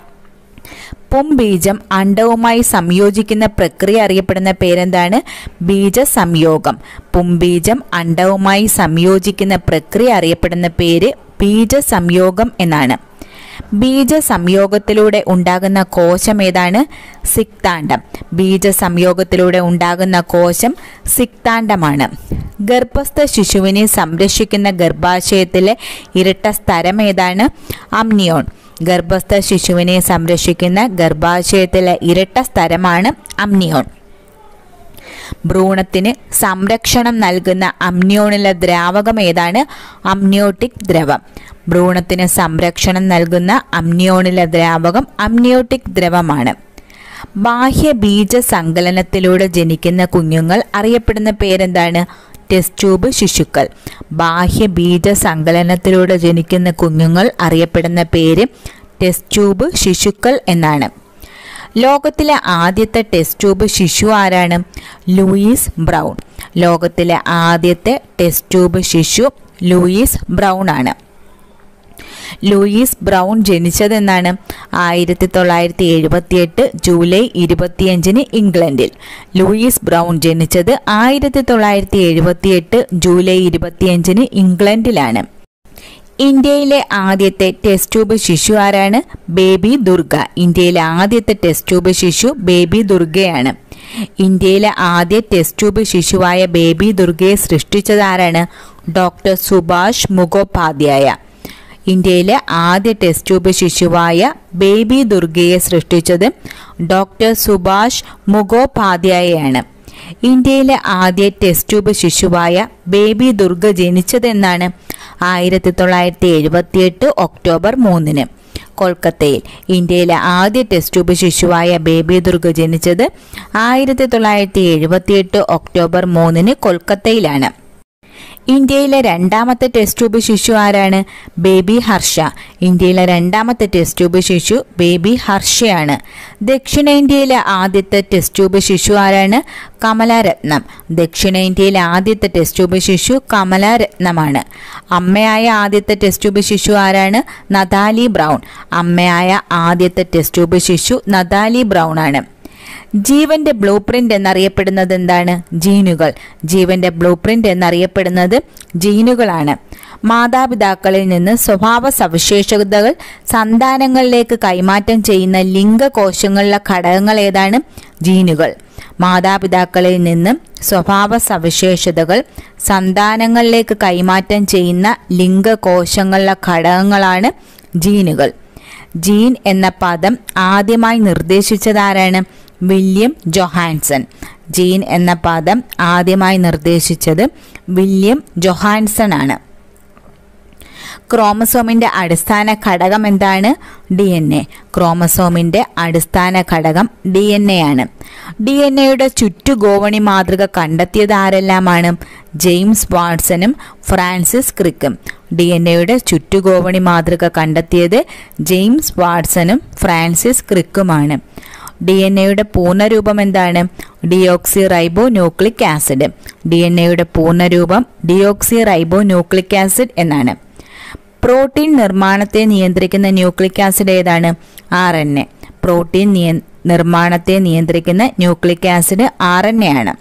പുംബീജം അണ്ടവുമായി സംയോജിക്കുന്ന പ്രക്രിയ അറിയപ്പെടുന്ന പേരെന്താണ് ബീജ സംയോഗം പുംബീജം അണ്ടവുമായി സംയോജിക്കുന്ന പ്രക്രിയ അറിയപ്പെടുന്ന പേര് ബീജ സംയോഗം എന്നാണ് ബീജ സംയോഗത്തിലൂടെ ഉണ്ടാകുന്ന കോശം ഏതാണ് സിക്താണ്ഡം ബീജ സംയോഗത്തിലൂടെ ഉണ്ടാകുന്ന കോശം സിക്താണ്ഡമാണ് ഗർഭസ്ഥ ശിശുവിനെ സംരക്ഷിക്കുന്ന ഗർഭാശയത്തിലെ ഇരട്ട സ്ഥലം ഏതാണ് അമ്നിയോൺ ഗർഭസ്ഥ ശിശുവിനെ സംരക്ഷിക്കുന്ന ഗർഭാശയത്തിലെ ഇരട്ട സ്ഥലമാണ് അമ്നിയോൺ ഭ്രൂണത്തിന് സംരക്ഷണം നൽകുന്ന അമ്നിയോണിലെ ദ്രാവകം ഏതാണ് അമ്നിയോട്ടിക് ദ്രവം ഭ്രൂണത്തിന് സംരക്ഷണം നൽകുന്ന അമ്നിയോണിലെ ദ്രാവകം അമ്നിയോട്ടിക് ദ്രവമാണ് ബാഹ്യ ബീജ സങ്കലനത്തിലൂടെ ജനിക്കുന്ന കുഞ്ഞുങ്ങൾ അറിയപ്പെടുന്ന പേരെന്താണ് ടെസ്റ്റ് ട്യൂബ് ശിശുക്കൾ ബാഹ്യ ബീജ സങ്കലനത്തിലൂടെ ജനിക്കുന്ന കുഞ്ഞുങ്ങൾ അറിയപ്പെടുന്ന പേര് ടെസ്റ്റ് ട്യൂബ് ശിശുക്കൾ എന്നാണ് ലോകത്തിലെ ആദ്യത്തെ ടെസ്റ്റ് ട്യൂബ് ശിശു ആരാണ് ലൂയിസ് ബ്രൗൺ ലോകത്തിലെ ആദ്യത്തെ ടെസ്റ്റ് ട്യൂബ് ശിശു ലൂയിസ് ബ്രൗൺ ആണ് ലൂയിസ് ബ്രൗൺ ജനിച്ചതെന്നാണ് ആയിരത്തി തൊള്ളായിരത്തി എഴുപത്തിയെട്ട് ജൂലൈ ഇരുപത്തിയഞ്ചിന് ഇംഗ്ലണ്ടിൽ ലൂയിസ് ബ്രൗൺ ജനിച്ചത് ആയിരത്തി തൊള്ളായിരത്തി എഴുപത്തിയെട്ട് ജൂലൈ ഇരുപത്തിയഞ്ചിന് ഇംഗ്ലണ്ടിലാണ് ഇന്ത്യയിലെ ആദ്യത്തെ ടെസ്റ്റ് ട്യൂബ് ശിശു ആരാണ് ബേബി ദുർഗ ഇന്ത്യയിലെ ആദ്യത്തെ ടെസ്റ്റ് ട്യൂബ് ശിശു ബേബി ദുർഗയാണ് ഇന്ത്യയിലെ ആദ്യ ടെസ്റ്റ് ട്യൂബ് ശിശുവായ ബേബി ദുർഗയെ സൃഷ്ടിച്ചത് ആരാണ് ഡോക്ടർ സുഭാഷ് മുഖോപാധ്യായ ഇന്ത്യയിലെ ആദ്യ ടെസ്റ്റ് ട്യൂബ് ശിശുവായ ബേബി ദുർഗയെ സൃഷ്ടിച്ചത് ഡോക്ടർ സുഭാഷ് മുഖോപാധ്യായയാണ് ഇന്ത്യയിലെ ആദ്യ ടെസ്റ്റ് ട്യൂബ് ശിശുവായ ബേബി ദുർഗ ജനിച്ചതെന്നാണ് ആയിരത്തി തൊള്ളായിരത്തി എഴുപത്തിയെട്ട് ഒക്ടോബർ മൂന്നിന് കൊൽക്കത്തയിൽ ഇന്ത്യയിലെ ആദ്യ ടെസ്റ്റ് ട്യൂബ് ശിശുവായ ബേബി ദുർഗ ജനിച്ചത് ആയിരത്തി തൊള്ളായിരത്തി എഴുപത്തിയെട്ട് ഒക്ടോബർ മൂന്നിന് കൊൽക്കത്തയിലാണ് ഇന്ത്യയിലെ രണ്ടാമത്തെ ടെസ്റ്റ് ട്യൂബ് ശിശു ആരാണ് ബേബി ഹർഷ ഇന്ത്യയിലെ രണ്ടാമത്തെ ടെസ്റ്റ് ട്യൂബ് ശിശു ബേബി ഹർഷയാണ് ദക്ഷിണേന്ത്യയിലെ ആദ്യത്തെ ടെസ്റ്റ് ട്യൂബ് ശിശു ആരാണ് കമലാരത്നം ദക്ഷിണേന്ത്യയിലെ ആദ്യത്തെ ടെസ്റ്റ് ട്യൂബ് ശിശു കമലാരത്നമാണ് അമ്മയായ ആദ്യത്തെ ടെസ്റ്റ് ട്യൂബ് ശിശു ആരാണ് നതാലി ബ്രൗൺ അമ്മയായ ആദ്യത്തെ ടെസ്റ്റ് ട്യൂബ് ശിശു നതാലി ബ്രൗൺ ആണ് ജീവന്റെ ബ്ലൂ പ്രിന്റ് എന്നറിയപ്പെടുന്നത് എന്താണ് ജീനുകൾ ജീവന്റെ ബ്ലൂ പ്രിന്റ് എന്നറിയപ്പെടുന്നത് ജീനുകളാണ് മാതാപിതാക്കളിൽ നിന്ന് സ്വഭാവ സവിശേഷതകൾ സന്താനങ്ങളിലേക്ക് കൈമാറ്റം ചെയ്യുന്ന ലിംഗകോശങ്ങളിലെ ഘടകങ്ങൾ ഏതാണ് ജീനുകൾ മാതാപിതാക്കളിൽ നിന്ന് സ്വഭാവ സവിശേഷതകൾ സന്താനങ്ങളിലേക്ക് കൈമാറ്റം ചെയ്യുന്ന ലിംഗകോശങ്ങളിലെ ഘടകങ്ങളാണ് ജീനുകൾ ജീൻ എന്ന പദം ആദ്യമായി നിർദ്ദേശിച്ചതാരാണ് വില്യം ജൊഹാൻസൺ ജീൻ എന്ന പദം ആദ്യമായി നിർദ്ദേശിച്ചത് വില്യം ജൊഹാൻസൺ ആണ് ക്രോമസോമിന്റെ അടിസ്ഥാന ഘടകം എന്താണ് ഡി എൻ എ ക്രോമസോമിന്റെ അടിസ്ഥാന ഘടകം ഡി എൻ എ ആണ് ഡി എൻ എയുടെ ചുറ്റുഗോവണി മാതൃക കണ്ടെത്തിയത് ആരെല്ലാമാണ് ജെയിംസ് വാട്സണും ഫ്രാൻസിസ് ക്രിക്കും ഡി എൻ എയുടെ ചുറ്റുഗോവണി മാതൃക കണ്ടെത്തിയത് ജെയിംസ് വാട്സണും ഫ്രാൻസിസ് ക്രിക്കുമാണ് ഡി എൻ എയുടെ പൂർണ്ണരൂപം എന്താണ് റൈബോ nucleic acid D N എയുടെ പൂർണ്ണരൂപം ഡിയോക്സി റൈബോ ന്യൂക്ലിക് ആസിഡ് എന്നാണ് പ്രോട്ടീൻ നിർമ്മാണത്തെ നിയന്ത്രിക്കുന്ന ന്യൂക്ലിക് ആസിഡ് ഏതാണ് ആർ എൻ എ പ്രോട്ടീൻ നിയ നിർമ്മാണത്തെ നിയന്ത്രിക്കുന്ന nucleic acid R N A ആണ്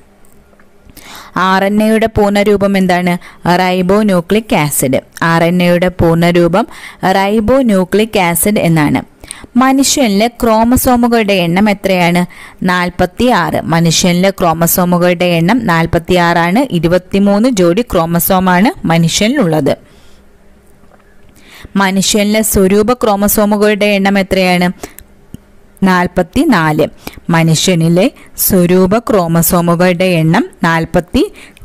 ആർ എൻ എയുടെ പൂർണ്ണരൂപം എന്താണ് റൈബോ ന്യൂക്ലിക് ആസിഡ് ആർ എൻ എയുടെ പൂർണ്ണരൂപം റൈബോ ന്യൂക്ലിക് ആസിഡ് എന്നാണ് മനുഷ്യനിലെ ക്രോമസോമുകളുടെ എണ്ണം എത്രയാണ് നാൽപ്പത്തി ആറ് മനുഷ്യനിലെ ക്രോമസോമുകളുടെ എണ്ണം നാൽപ്പത്തി ആറാണ് ഇരുപത്തിമൂന്ന് ജോഡി ക്രോമസോമാണ് മനുഷ്യനിലുള്ളത് മനുഷ്യനിലെ സ്വരൂപ ക്രോമസോമുകളുടെ എണ്ണം എത്രയാണ് നാൽപ്പത്തി നാല് മനുഷ്യനിലെ സ്വരൂപ ക്രോമസോമുകളുടെ എണ്ണം നാൽപ്പത്തി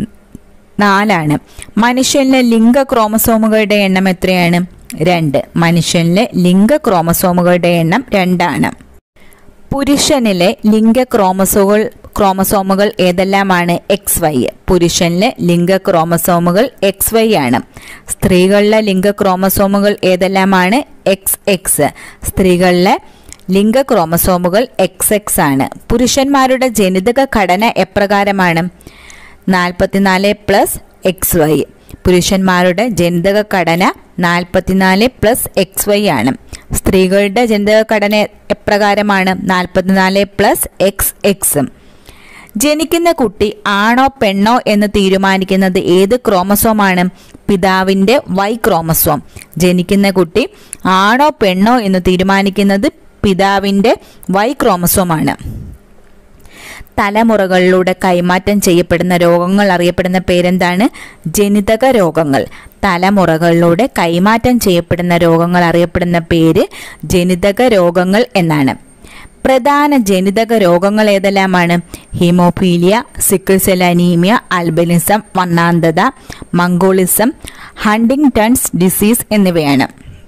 നാലാണ് മനുഷ്യനിലെ ലിംഗ ക്രോമസോമുകളുടെ എണ്ണം എത്രയാണ് രണ്ട് മനുഷ്യനിലെ ലിംഗ ക്രോമസോമുകളുടെ എണ്ണം രണ്ടാണ് പുരുഷനിലെ ലിംഗ ക്രോമസോകൾ ക്രോമസോമുകൾ ഏതെല്ലാമാണ് എക്സ് വൈ പുരുഷനിലെ ലിംഗ ക്രോമസോമുകൾ എക്സ് വൈ ആണ് സ്ത്രീകളിലെ ലിംഗ ക്രോമസോമുകൾ ഏതെല്ലാമാണ് എക്സ് എക്സ് സ്ത്രീകളിലെ ലിംഗ ക്രോമസോമുകൾ എക്സ് എക്സ് ആണ് പുരുഷന്മാരുടെ ജനിതക ഘടന എപ്രകാരമാണ് നാൽപ്പത്തിനാല് പ്ലസ് എക്സ് വൈ പുരുഷന്മാരുടെ ജനിതക ഘടന നാൽപ്പത്തിനാല് പ്ലസ് എക്സ് വൈ ആണ് സ്ത്രീകളുടെ ജനിതക ഘടന എപ്രകാരമാണ് നാൽപ്പത്തിനാല് പ്ലസ് എക്സ് എക്സും ജനിക്കുന്ന കുട്ടി ആണോ പെണ്ണോ എന്ന് തീരുമാനിക്കുന്നത് ഏത് ക്രോമസോമാണ് പിതാവിൻ്റെ വൈ ക്രോമസോം ജനിക്കുന്ന കുട്ടി ആണോ പെണ്ണോ എന്ന് തീരുമാനിക്കുന്നത് പിതാവിൻ്റെ വൈ ക്രോമസോമാണ് തലമുറകളിലൂടെ കൈമാറ്റം ചെയ്യപ്പെടുന്ന രോഗങ്ങൾ അറിയപ്പെടുന്ന പേരെന്താണ് ജനിതക രോഗങ്ങൾ തലമുറകളിലൂടെ കൈമാറ്റം ചെയ്യപ്പെടുന്ന രോഗങ്ങൾ അറിയപ്പെടുന്ന പേര് ജനിതക രോഗങ്ങൾ എന്നാണ് പ്രധാന ജനിതക രോഗങ്ങൾ ഏതെല്ലാമാണ് haemophilia sickle cell anaemia albinism വണ്ണാന്തത മംഗോളിസം ഹണ്ടിങ്ടൺസ് ഡിസീസ് എന്നിവയാണ്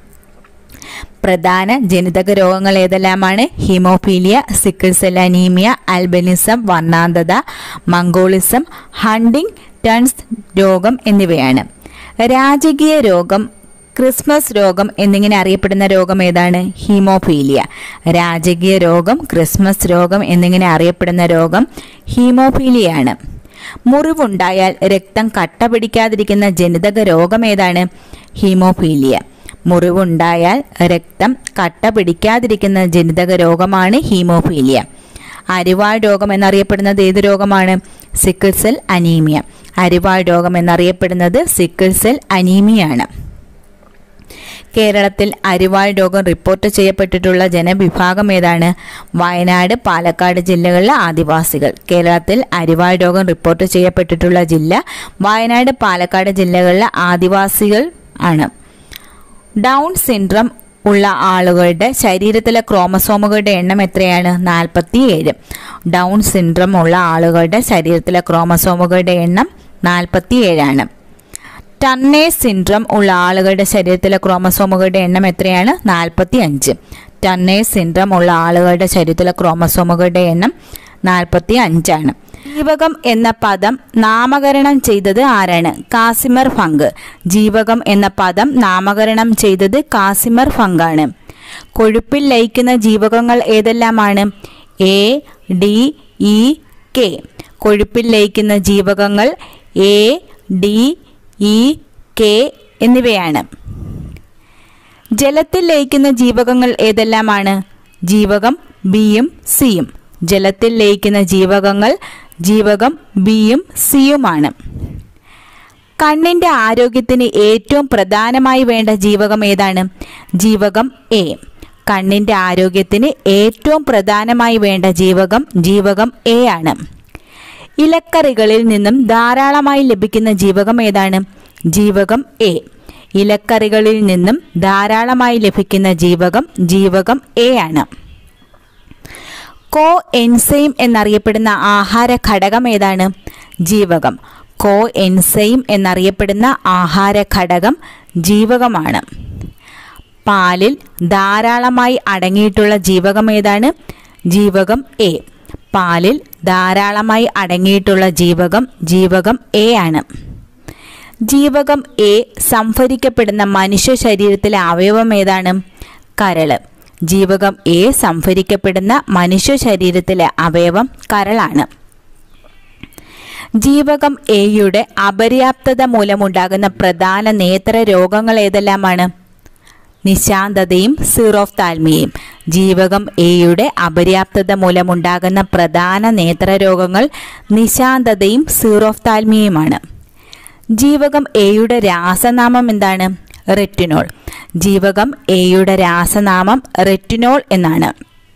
പ്രധാന ജനിതക രോഗങ്ങൾ ഏതെല്ലാമാണ് haemophilia sickle cell anaemia albinism വർണ്ണാന്തത മംഗോളിസം ഹണ്ടിങ് ടൺസ് രോഗം എന്നിവയാണ് രാജകീയ രോഗം ക്രിസ്മസ് രോഗം എന്നിങ്ങനെ അറിയപ്പെടുന്ന രോഗം ഏതാണ് ഹീമോഫീലിയ രാജകീയ രോഗം ക്രിസ്മസ് രോഗം എന്നിങ്ങനെ അറിയപ്പെടുന്ന രോഗം ഹീമോഫീലിയാണ് മുറിവുണ്ടായാൽ രക്തം കട്ട പിടിക്കാതിരിക്കുന്ന ജനിതക രോഗം ഏതാണ് ഹീമോഫീലിയ മുറിവുണ്ടായാൽ രക്തം കട്ട പിടിക്കാതിരിക്കുന്ന ജനിതക രോഗമാണ് ഹീമോഫീലിയ അരിവാൾ രോഗം എന്നറിയപ്പെടുന്നത് ഏത് രോഗമാണ് സിക്കിൾ സെൽ അനീമിയ അരിവാൾ രോഗം എന്നറിയപ്പെടുന്നത് സിക്കിൾ സെൽ അനീമിയാണ് കേരളത്തിൽ അരിവാൾ രോഗം റിപ്പോർട്ട് ചെയ്യപ്പെട്ടിട്ടുള്ള ജനവിഭാഗം ഏതാണ് വയനാട് പാലക്കാട് ജില്ലകളിലെ ആദിവാസികൾ കേരളത്തിൽ അരിവാൾ രോഗം റിപ്പോർട്ട് ചെയ്യപ്പെട്ടിട്ടുള്ള ജില്ല വയനാട് പാലക്കാട് ജില്ലകളിലെ ആദിവാസികൾ ആണ് ഡൗൺ സിൻഡ്രം ഉള്ള ആളുകളുടെ ശരീരത്തിലെ ക്രോമസോമുകളുടെ എണ്ണം എത്രയാണ് നാൽപ്പത്തിയേഴ് ഡൗൺ സിൻഡ്രം ഉള്ള ആളുകളുടെ ശരീരത്തിലെ ക്രോമസോമുകളുടെ എണ്ണം നാൽപ്പത്തിയേഴാണ് ടർണേഴ്സ് സിൻഡ്രം ഉള്ള ആളുകളുടെ ശരീരത്തിലെ ക്രോമസോമുകളുടെ എണ്ണം എത്രയാണ് നാൽപ്പത്തി അഞ്ച് ടർണേഴ്സ് സിൻഡ്രം ഉള്ള ആളുകളുടെ ശരീരത്തിലെ ക്രോമസോമുകളുടെ എണ്ണം നാൽപ്പത്തി അഞ്ചാണ് ജീവകം എന്ന പദം നാമകരണം ചെയ്തത് ആരാണ് കാസിമർ ഫങ്ക് ജീവകം എന്ന പദം നാമകരണം ചെയ്തത് കാസിമർ ഫങ്കാണ് കൊഴുപ്പിൽ ലയിക്കുന്ന ജീവകങ്ങൾ ഏതെല്ലാമാണ് എ ഡി ഇ കെ കൊഴുപ്പിൽ ലയിക്കുന്ന ജീവകങ്ങൾ എ ഡി ഇ കെ എന്നിവയാണ് ജലത്തിൽ ലയിക്കുന്ന ജീവകങ്ങൾ ഏതെല്ലാമാണ് ജീവകം ബിയും സിയും ജലത്തിൽ ലയിക്കുന്ന ജീവകങ്ങൾ ജീവകം ബിയും സിയുമാണ് കണ്ണിന്റെ ആരോഗ്യത്തിന് ഏറ്റവും പ്രധാനമായി വേണ്ട ജീവകം ഏതാണ് ജീവകം എ കണ്ണിന്റെ ആരോഗ്യത്തിന് ഏറ്റവും പ്രധാനമായി വേണ്ട ജീവകം ജീവകം എ ആണ് ഇലക്കറികളിൽ നിന്നും ധാരാളമായി ലഭിക്കുന്ന ജീവകം ഏതാണ് ജീവകം എ ഇലക്കറികളിൽ നിന്നും ധാരാളമായി ലഭിക്കുന്ന ജീവകം ജീവകം എ ആണ് കോ എൻസൈം എന്നറിയപ്പെടുന്ന ആഹാര ഘടകം ഏതാണ് ജീവകം കോ എൻസൈം എന്നറിയപ്പെടുന്ന ആഹാര ഘടകം ജീവകമാണ് പാലിൽ ധാരാളമായി അടങ്ങിയിട്ടുള്ള ജീവകം ഏതാണ് ജീവകം എ പാലിൽ ധാരാളമായി അടങ്ങിയിട്ടുള്ള ജീവകം ജീവകം എ ആണ് ജീവകം എ സംഭരിക്കപ്പെടുന്ന മനുഷ്യ ശരീരത്തിലെ അവയവം ഏതാണ് കരള് ജീവകം എ സംഭരിക്കപ്പെടുന്ന മനുഷ്യ ശരീരത്തിലെ അവയവം കരളാണ് ജീവകം എയുടെ അപര്യാപ്തത മൂലമുണ്ടാകുന്ന പ്രധാന നേത്ര രോഗങ്ങൾ ഏതെല്ലാമാണ് നിശാന്തതയും സീറോഫ്താൽമിയയും ജീവകം എയുടെ അപര്യാപ്തത മൂലമുണ്ടാകുന്ന പ്രധാന നേത്രരോഗങ്ങൾ നിശാന്തതയും സീറോഫ്താൽമിയയുമാണ് ജീവകം എയുടെ രാസനാമം എന്താണ് റെറ്റിനോൾ ജീവകം എയുടെ രാസനാമം റെറ്റിനോൾ എന്നാണ്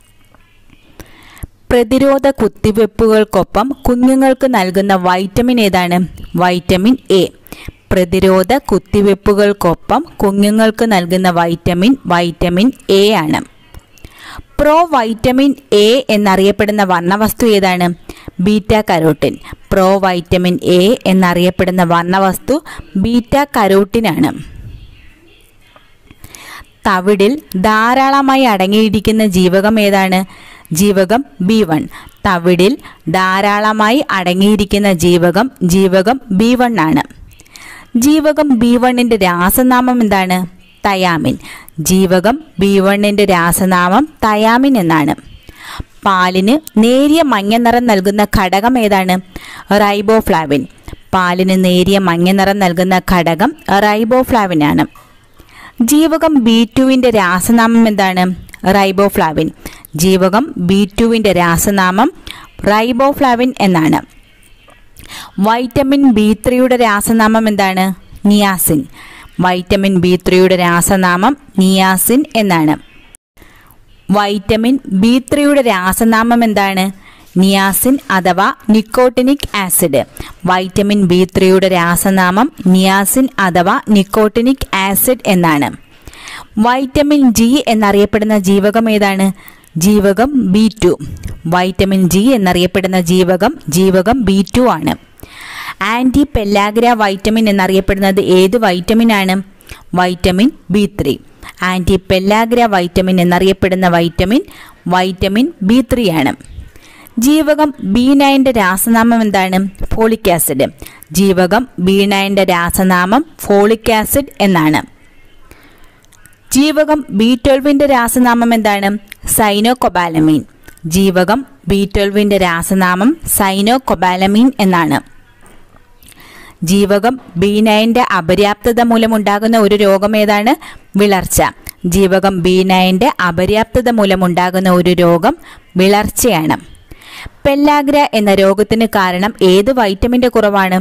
പ്രതിരോധ കുത്തിവെപ്പുകൾക്കൊപ്പം കുഞ്ഞുങ്ങൾക്ക് നൽകുന്ന വൈറ്റമിൻ ഏതാണ് വൈറ്റമിൻ എ പ്രതിരോധ കുത്തിവെപ്പുകൾക്കൊപ്പം കുഞ്ഞുങ്ങൾക്ക് നൽകുന്ന വൈറ്റമിൻ വൈറ്റമിൻ എ ആണ് പ്രോ വൈറ്റമിൻ എ എന്നറിയപ്പെടുന്ന വർണ്ണവസ്തു ഏതാണ് beta carotene pro vitamin A എന്നറിയപ്പെടുന്ന വർണ്ണവസ്തു ബീറ്റ കരോട്ടിനാണ് തവിടിൽ ധാരാളമായി അടങ്ങിയിരിക്കുന്ന ജീവകം ഏതാണ് ജീവകം ബി വൺ തവിടിൽ ധാരാളമായി അടങ്ങിയിരിക്കുന്ന ജീവകം ജീവകം ബി വൺ ആണ് ജീവകം ബി വണ്ണിൻ്റെ രാസനാമം എന്താണ് തയാമിൻ ജീവകം ബി വണ്ണിൻ്റെ രാസനാമം തയാമിൻ എന്നാണ് പാലിന് നേരിയ മഞ്ഞ നിറം നൽകുന്ന ഘടകം ഏതാണ് റൈബോഫ്ലാവിൻ പാലിന് നേരിയ മഞ്ഞ നിറം നൽകുന്ന ഘടകം റൈബോഫ്ലാവിൻ ആണ് ജീവകം ബി ടുവിൻ്റെ രാസനാമം എന്താണ് റൈബോഫ്ലാവിൻ ജീവകം ബി ടുവിൻ്റെ രാസനാമം റൈബോഫ്ലാവിൻ എന്നാണ് വൈറ്റമിൻ ബി ത്രീയുടെ രാസനാമം എന്താണ് നിയാസിൻ വൈറ്റമിൻ ബി ത്രീയുടെ രാസനാമം നിയാസിൻ എന്നാണ് വൈറ്റമിൻ ബി ത്രീയുടെ രാസനാമം എന്താണ് നിയാസിൻ അഥവാ നിക്കോട്ടിനിക് ആസിഡ് വൈറ്റമിൻ ബി ത്രീയുടെ രാസനാമം നിയാസിൻ അഥവാ നിക്കോട്ടിനിക് ആസിഡ് എന്നാണ് വൈറ്റമിൻ ജി എന്നറിയപ്പെടുന്ന ജീവകം ഏതാണ് ജീവകം ബി ടു വൈറ്റമിൻ ജി എന്നറിയപ്പെടുന്ന ജീവകം ജീവകം ബി ടു ആണ് ആൻറ്റി പെല്ലാഗ്ര വൈറ്റമിൻ എന്നറിയപ്പെടുന്നത് ഏത് വൈറ്റമിൻ ആണ് vitamin B three anti pellagra vitamin എന്നറിയപ്പെടുന്ന വൈറ്റമിൻ വൈറ്റമിൻ ബി ത്രീ ആണ് ജീവകം ബി നയൻ്റെ രാസനാമം എന്താണ് ഫോളിക് ആസിഡ് ജീവകം ബി നയൻ്റെ രാസനാമം ഫോളിക് ആസിഡ് എന്നാണ് ജീവകം ബി ട്വൽവിൻ്റെ രാസനാമം എന്താണ് സൈനോകൊബാലമീൻ ജീവകം ബി ട്വൽവിൻ്റെ രാസനാമം സൈനോകൊബാലമീൻ എന്നാണ് ജീവകം ബി നയൻ്റെ അപര്യാപ്തത മൂലമുണ്ടാകുന്ന ഒരു രോഗം ഏതാണ് വിളർച്ച ജീവകം ബി നയൻ്റെ അപര്യാപ്തത മൂലമുണ്ടാകുന്ന ഒരു രോഗം വിളർച്ചയാണ് പെല്ലാഗ്ര എന്ന രോഗത്തിന് കാരണം ഏത് വൈറ്റമിൻ്റെ കുറവാണ്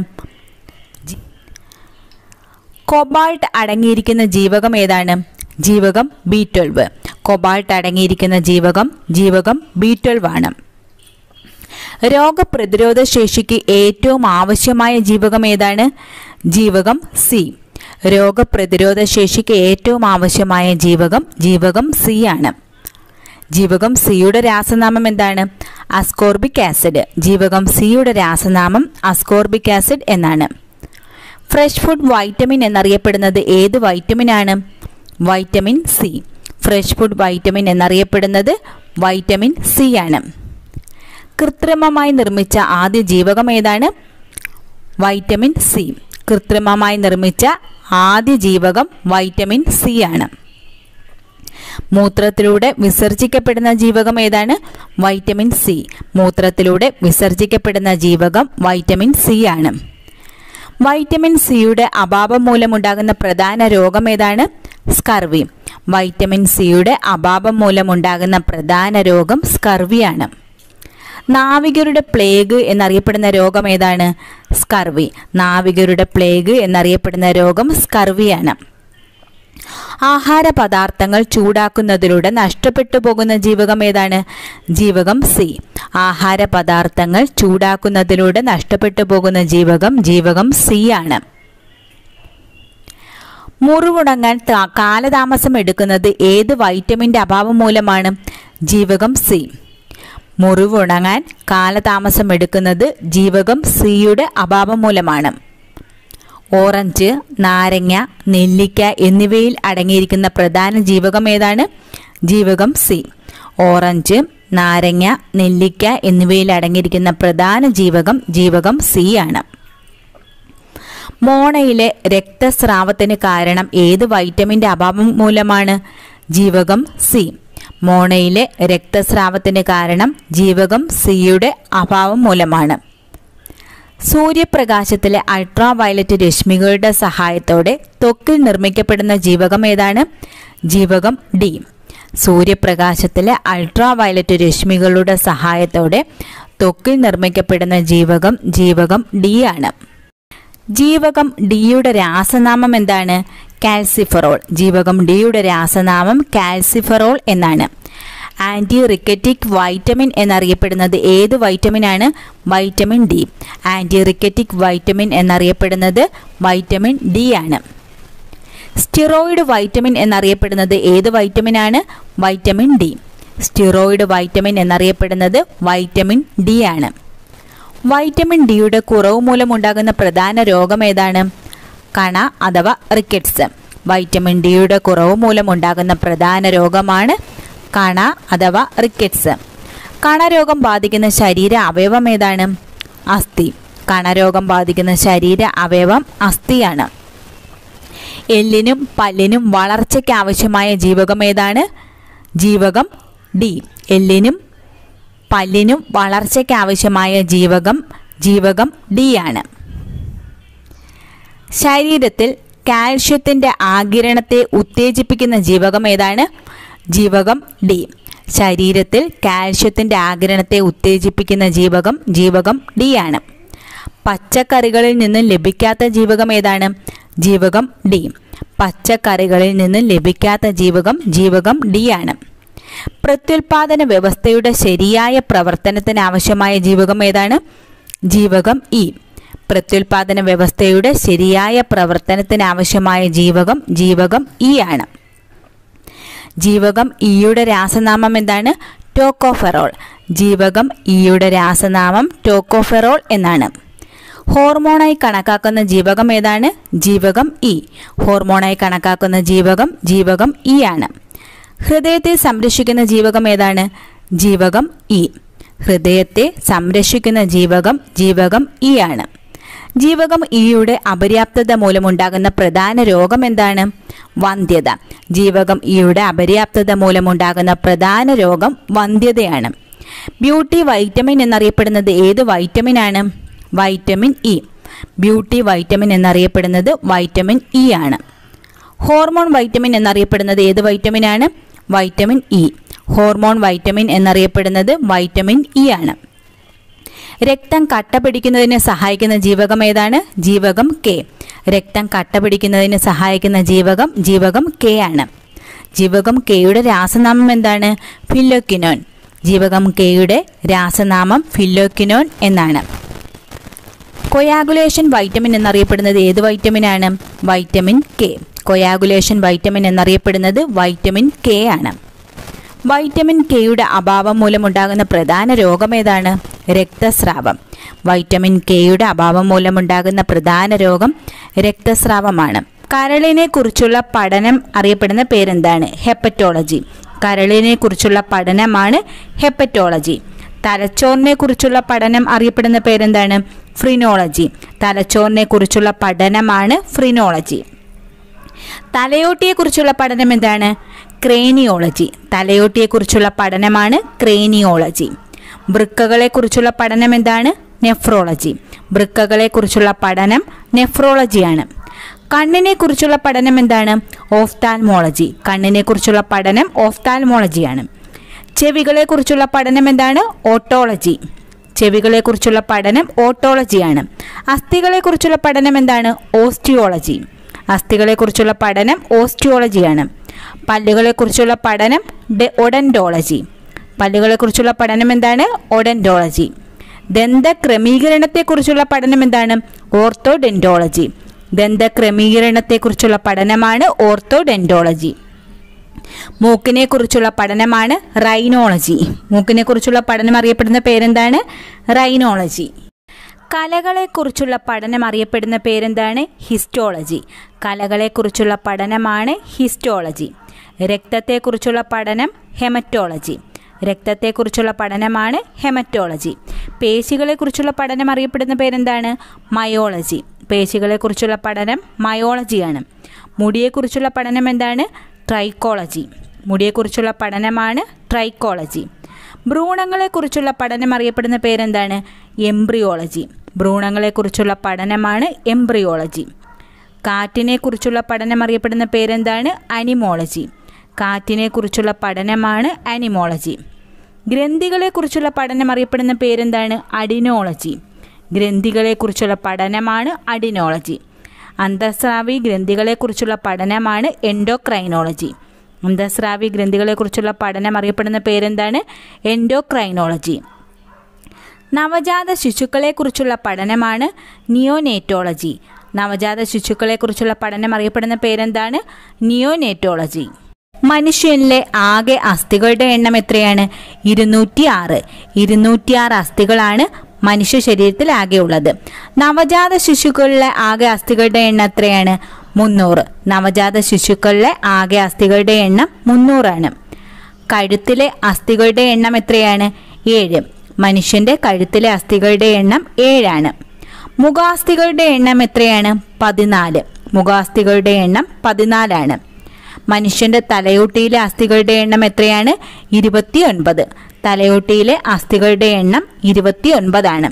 കൊബാൾട്ട് അടങ്ങിയിരിക്കുന്ന ജീവകം ഏതാണ് ജീവകം ബി ട്വൽവ് കൊബാൾട്ട് അടങ്ങിയിരിക്കുന്ന ജീവകം ജീവകം ബി ട്വൽവ് ആണ് രോഗപ്രതിരോധ ശേഷിക്ക് ഏറ്റവും ആവശ്യമായ ജീവകം ഏതാണ് ജീവകം സി രോഗപ്രതിരോധ ശേഷിക്ക് ഏറ്റവും ആവശ്യമായ ജീവകം ജീവകം സി ആണ് ജീവകം സിയുടെ രാസനാമം എന്താണ് അസ്കോർബിക് ആസിഡ് ജീവകം സിയുടെ രാസനാമം അസ്കോർബിക് ആസിഡ് എന്നാണ് ഫ്രഷ് ഫുഡ് വൈറ്റമിൻ എന്നറിയപ്പെടുന്നത് ഏത് വൈറ്റമിനാണ് vitamin C fresh food vitamin എന്നറിയപ്പെടുന്നത് വൈറ്റമിൻ സി ആണ് കൃത്രിമമായി നിർമ്മിച്ച ആദ്യ ജീവകം ഏതാണ് വൈറ്റമിൻ സി കൃത്രിമമായി നിർമ്മിച്ച ആദ്യ ജീവകം വൈറ്റമിൻ സി ആണ് മൂത്രത്തിലൂടെ വിസർജിക്കപ്പെടുന്ന ജീവകം ഏതാണ് വൈറ്റമിൻ സി മൂത്രത്തിലൂടെ വിസർജിക്കപ്പെടുന്ന ജീവകം വൈറ്റമിൻ സി ആണ് വൈറ്റമിൻ സിയുടെ അഭാവം മൂലമുണ്ടാകുന്ന പ്രധാന രോഗം ഏതാണ് സ്കർവി വൈറ്റമിൻ സിയുടെ അഭാവം മൂലമുണ്ടാകുന്ന പ്രധാന രോഗം സ്കർവിയാണ് നാവികരുടെ പ്ലേഗ് എന്നറിയപ്പെടുന്ന രോഗം ഏതാണ് സ്കർവി നാവികരുടെ പ്ലേഗ് എന്നറിയപ്പെടുന്ന രോഗം സ്കർവിയാണ് ആഹാര പദാർത്ഥങ്ങൾ ചൂടാക്കുന്നതിലൂടെ നഷ്ടപ്പെട്ടു പോകുന്ന ജീവകം ഏതാണ് ജീവകം സി ആഹാര പദാർത്ഥങ്ങൾ ചൂടാക്കുന്നതിലൂടെ നഷ്ടപ്പെട്ടു പോകുന്ന ജീവകം ജീവകം സി ആണ് മുറിവുണങ്ങാൻ ത- കാലതാമസം എടുക്കുന്നത് ഏത് വൈറ്റമിൻ്റെ അഭാവം മൂലമാണ് ജീവകം സി മുറിവുണങ്ങാൻ കാലതാമസം എടുക്കുന്നത് ജീവകം സിയുടെ അഭാവം മൂലമാണ് ഓറഞ്ച് നാരങ്ങ നെല്ലിക്ക എന്നിവയിൽ അടങ്ങിയിരിക്കുന്ന പ്രധാന ജീവകം ഏതാണ് ജീവകം സി ഓറഞ്ച് നാരങ്ങ നെല്ലിക്ക എന്നിവയിൽ അടങ്ങിയിരിക്കുന്ന പ്രധാന ജീവകം ജീവകം സി ആണ് മോണയിലെ രക്തസ്രാവത്തിന് കാരണം ഏത് വൈറ്റമിൻ്റെ അഭാവം മൂലമാണ് ജീവകം സി മോണയിലെ രക്തസ്രാവത്തിന് കാരണം ജീവകം സിയുടെ അഭാവം മൂലമാണ് സൂര്യപ്രകാശത്തിലെ അൾട്രാ വയലറ്റ് രശ്മികളുടെ സഹായത്തോടെ ത്വക്കിൽ നിർമ്മിക്കപ്പെടുന്ന ജീവകം ഏതാണ് ജീവകം ഡി സൂര്യപ്രകാശത്തിലെ അൾട്രാ വയലറ്റ് രശ്മികളുടെ സഹായത്തോടെ ത്വക്കിൽ നിർമ്മിക്കപ്പെടുന്ന ജീവകം ജീവകം ഡി ആണ് ജീവകം ഡിയുടെ രാസനാമം എന്താണ് കാൽസിഫറോൾ ജീവകം ഡിയുടെ രാസനാമം കാൽസിഫറോൾ എന്നാണ് ആൻറ്റി റിക്കറ്റിക് വൈറ്റമിൻ എന്നറിയപ്പെടുന്നത് ഏത് വൈറ്റമിനാണ് vitamin D anti rachitic vitamin എന്നറിയപ്പെടുന്നത് വൈറ്റമിൻ ഡി ആണ് സ്റ്റിറോയിഡ് വൈറ്റമിൻ എന്നറിയപ്പെടുന്നത് ഏത് വൈറ്റമിനാണ് വൈറ്റമിൻ ഡി സ്റ്റിറോയിഡ് വൈറ്റമിൻ എന്നറിയപ്പെടുന്നത് വൈറ്റമിൻ ഡി ആണ് വൈറ്റമിൻ ഡിയുടെ കുറവ് മൂലമുണ്ടാകുന്ന പ്രധാന രോഗം ഏതാണ് കണ അഥവാ റിക്കറ്റ്സ് വൈറ്റമിൻ ഡിയുടെ കുറവ് മൂലമുണ്ടാകുന്ന പ്രധാന രോഗമാണ് കണ അഥവാ റിക്കറ്റ്സ് കണരോഗം ബാധിക്കുന്ന ശരീര അവയവം ഏതാണ് അസ്ഥി കണരോഗം ബാധിക്കുന്ന ശരീര അവയവം അസ്ഥിയാണ് എല്ലിനും പല്ലിനും വളർച്ചയ്ക്ക് ആവശ്യമായ ജീവകം ഏതാണ് ജീവകം ഡി എല്ലിനും പല്ലിനും വളർച്ചയ്ക്ക് ആവശ്യമായ ജീവകം ജീവകം ഡി ആണ് ശരീരത്തിൽ കാൽഷ്യത്തിൻ്റെ ആകിരണത്തെ ഉത്തേജിപ്പിക്കുന്ന ജീവകം ഏതാണ് ജീവകം ഡി ശരീരത്തിൽ കാൽഷ്യത്തിൻ്റെ ആകിരണത്തെ ഉത്തേജിപ്പിക്കുന്ന ജീവകം ജീവകം ഡി ആണ് പച്ചക്കറികളിൽ നിന്നും ലഭിക്കാത്ത ജീവകം ഏതാണ് ജീവകം ഡി പച്ചക്കറികളിൽ നിന്നും ലഭിക്കാത്ത ജീവകം ജീവകം ഡി ആണ് പ്രത്യുൽപാദന വ്യവസ്ഥയുടെ ശരിയായ പ്രവർത്തനത്തിന് ആവശ്യമായ ജീവകം ഏതാണ് ജീവകം ഇ പ്രത്യുൽപാദന വ്യവസ്ഥയുടെ ശരിയായ പ്രവർത്തനത്തിന് ആവശ്യമായ ജീവകം ജീവകം ഇ ആണ് ജീവകം ഇയുടെ രാസനാമം എന്താണ് ടോക്കോഫെറോൾ ജീവകം ഇയുടെ രാസനാമം ടോക്കോഫെറോൾ എന്നാണ് ഹോർമോണായി കണക്കാക്കുന്ന ജീവകം ഏതാണ് ജീവകം ഇ ഹോർമോണായി കണക്കാക്കുന്ന ജീവകം ജീവകം ഇ ആണ് ഹൃദയത്തെ സംരക്ഷിക്കുന്ന ജീവകം ഏതാണ് ജീവകം ഇ ഹൃദയത്തെ സംരക്ഷിക്കുന്ന ജീവകം ജീവകം ഇ ആണ് ജീവകം ഇയുടെ അപര്യാപ്തത മൂലമുണ്ടാകുന്ന പ്രധാന രോഗം എന്താണ് വന്ധ്യത ജീവകം ഇയുടെ അപര്യാപ്തത മൂലമുണ്ടാകുന്ന പ്രധാന രോഗം വന്ധ്യതയാണ് ബ്യൂട്ടി വൈറ്റമിൻ എന്നറിയപ്പെടുന്നത് ഏത് വൈറ്റമിനാണ് വൈറ്റമിൻ ഇ ബ്യൂട്ടി വൈറ്റമിൻ എന്നറിയപ്പെടുന്നത് വൈറ്റമിൻ ഇ ആണ് ഹോർമോൺ വൈറ്റമിൻ എന്നറിയപ്പെടുന്നത് ഏത് വൈറ്റമിനാണ് വൈറ്റമിൻ ഇ ഹോർമോൺ വൈറ്റമിൻ എന്നറിയപ്പെടുന്നത് വൈറ്റമിൻ ഇ ആണ് രക്തം കട്ട പിടിക്കുന്നതിന് സഹായിക്കുന്ന ജീവകം ഏതാണ് ജീവകം കെ രക്തം കട്ട പിടിക്കുന്നതിന് സഹായിക്കുന്ന ജീവകം ജീവകം കെ ആണ് ജീവകം കെയുടെ രാസനാമം എന്താണ് ഫില്ലോക്കിനോൻ ജീവകം കെയുടെ രാസനാമം ഫില്ലോക്കിനോൻ എന്നാണ് കൊയാഗുലേഷൻ വൈറ്റമിൻ എന്നറിയപ്പെടുന്നത് ഏത് വൈറ്റമിനാണ് വൈറ്റമിൻ കെ കൊയാഗുലേഷൻ വൈറ്റമിൻ എന്നറിയപ്പെടുന്നത് വൈറ്റമിൻ കെ ആണ് വൈറ്റമിൻ കെയുടെ അഭാവം മൂലമുണ്ടാകുന്ന പ്രധാന രോഗം ഏതാണ് രക്തസ്രാവം വൈറ്റമിൻ കെയുടെ അഭാവം മൂലമുണ്ടാകുന്ന പ്രധാന രോഗം രക്തസ്രാവമാണ് കരളിനെ കുറിച്ചുള്ള പഠനം അറിയപ്പെടുന്ന പേരെന്താണ് ഹെപ്പറ്റോളജി കരളിനെ കുറിച്ചുള്ള പഠനമാണ് ഹെപ്പറ്റോളജി തലച്ചോറിനെ കുറിച്ചുള്ള പഠനം അറിയപ്പെടുന്ന പേരെന്താണ് ഫ്രിനോളജി തലച്ചോറിനെ കുറിച്ചുള്ള പഠനമാണ് ഫ്രിനോളജി തലയോട്ടിയെക്കുറിച്ചുള്ള പഠനം എന്താണ് ക്രേനിയോളജി തലയോട്ടിയെക്കുറിച്ചുള്ള പഠനമാണ് ക്രേനിയോളജി വൃക്കകളെക്കുറിച്ചുള്ള പഠനം എന്താണ് നെഫ്രോളജി വൃക്കകളെക്കുറിച്ചുള്ള പഠനം നെഫ്രോളജിയാണ് കണ്ണിനെക്കുറിച്ചുള്ള പഠനം എന്താണ് ഓഫ്താൽമോളജി കണ്ണിനെക്കുറിച്ചുള്ള പഠനം ഓഫ്താൽമോളജിയാണ് ചെവികളെക്കുറിച്ചുള്ള പഠനം എന്താണ് ഓട്ടോളജി ചെവികളെക്കുറിച്ചുള്ള പഠനം ഓട്ടോളജിയാണ് അസ്ഥികളെക്കുറിച്ചുള്ള പഠനം എന്താണ് ഓസ്റ്റിയോളജി അസ്ഥികളെക്കുറിച്ചുള്ള പഠനം ഓസ്റ്റിയോളജിയാണ് പല്ലുകളെക്കുറിച്ചുള്ള പഠനം ഡെ ഒഡൻറ്റോളജി പല്ലുകളെക്കുറിച്ചുള്ള പഠനം എന്താണ് ഒഡൻറ്റോളജി ദന്തക്രമീകരണത്തെക്കുറിച്ചുള്ള പഠനം എന്താണ് ഓർത്തോഡെൻറ്റോളജി ദന്തക്രമീകരണത്തെക്കുറിച്ചുള്ള പഠനമാണ് ഓർത്തോഡെൻറ്റോളജി മൂക്കിനെ കുറിച്ചുള്ള പഠനമാണ് റൈനോളജി മൂക്കിനെ കുറിച്ചുള്ള പഠനം അറിയപ്പെടുന്ന പേരെന്താണ് റൈനോളജി കലകളെക്കുറിച്ചുള്ള പഠനം അറിയപ്പെടുന്ന പേരെന്താണ് ഹിസ്റ്റോളജി കലകളെക്കുറിച്ചുള്ള പഠനമാണ് ഹിസ്റ്റോളജി രക്തത്തെക്കുറിച്ചുള്ള പഠനം ഹെമറ്റോളജി രക്തത്തെക്കുറിച്ചുള്ള പഠനമാണ് ഹെമറ്റോളജി പേശികളെക്കുറിച്ചുള്ള പഠനം അറിയപ്പെടുന്ന പേരെന്താണ് മയോളജി പേശികളെക്കുറിച്ചുള്ള പഠനം മയോളജിയാണ് മുടിയെക്കുറിച്ചുള്ള പഠനം എന്താണ് ട്രൈക്കോളജി മുടിയെക്കുറിച്ചുള്ള പഠനമാണ് ട്രൈക്കോളജി ഭ്രൂണങ്ങളെക്കുറിച്ചുള്ള പഠനം അറിയപ്പെടുന്ന പേരെന്താണ് എംബ്രിയോളജി ഭ്രൂണങ്ങളെക്കുറിച്ചുള്ള പഠനമാണ് എംബ്രിയോളജി കാറ്റിനെക്കുറിച്ചുള്ള പഠനം അറിയപ്പെടുന്ന പേരെന്താണ് അനിമോളജി കാറ്റിനെക്കുറിച്ചുള്ള പഠനമാണ് അനിമോളജി ഗ്രന്ഥികളെക്കുറിച്ചുള്ള പഠനം അറിയപ്പെടുന്ന പേരെന്താണ് അഡിനോളജി ഗ്രന്ഥികളെക്കുറിച്ചുള്ള പഠനമാണ് അഡിനോളജി അന്തസ്രാവി ഗ്രന്ഥികളെക്കുറിച്ചുള്ള പഠനമാണ് എൻഡോക്രൈനോളജി അന്തസ്രാവി ഗ്രന്ഥികളെക്കുറിച്ചുള്ള പഠനം അറിയപ്പെടുന്ന പേരെന്താണ് എൻഡോക്രൈനോളജി നവജാത ശിശുക്കളെക്കുറിച്ചുള്ള പഠനമാണ് നിയോനേറ്റോളജി നവജാത ശിശുക്കളെക്കുറിച്ചുള്ള പഠനം അറിയപ്പെടുന്ന പേരെന്താണ് നിയോനേറ്റോളജി മനുഷ്യനിലെ ആകെ അസ്ഥികളുടെ എണ്ണം എത്രയാണ് ഇരുന്നൂറ്റി ആറ് ഇരുന്നൂറ്റി ആറ് അസ്ഥികളാണ് മനുഷ്യ ശരീരത്തിൽ ആകെ ഉള്ളത് നവജാത ശിശുക്കളിലെ ആകെ അസ്ഥികളുടെ എണ്ണം എത്രയാണ് മുന്നൂറ് നവജാത ശിശുക്കളിലെ ആകെ അസ്ഥികളുടെ എണ്ണം മുന്നൂറാണ് കഴുത്തിലെ അസ്ഥികളുടെ എണ്ണം എത്രയാണ് ഏഴ് മനുഷ്യന്റെ കഴുത്തിലെ അസ്ഥികളുടെ എണ്ണം ഏഴാണ് മുഖാസ്ഥികളുടെ എണ്ണം എത്രയാണ് പതിനാല് മുഖാസ്ഥികളുടെ എണ്ണം പതിനാലാണ് മനുഷ്യന്റെ തലയോട്ടിയിലെ അസ്ഥികളുടെ എണ്ണം എത്രയാണ് ഇരുപത്തി ഒൻപത് തലയോട്ടിയിലെ അസ്ഥികളുടെ എണ്ണം ഇരുപത്തി ഒൻപതാണ്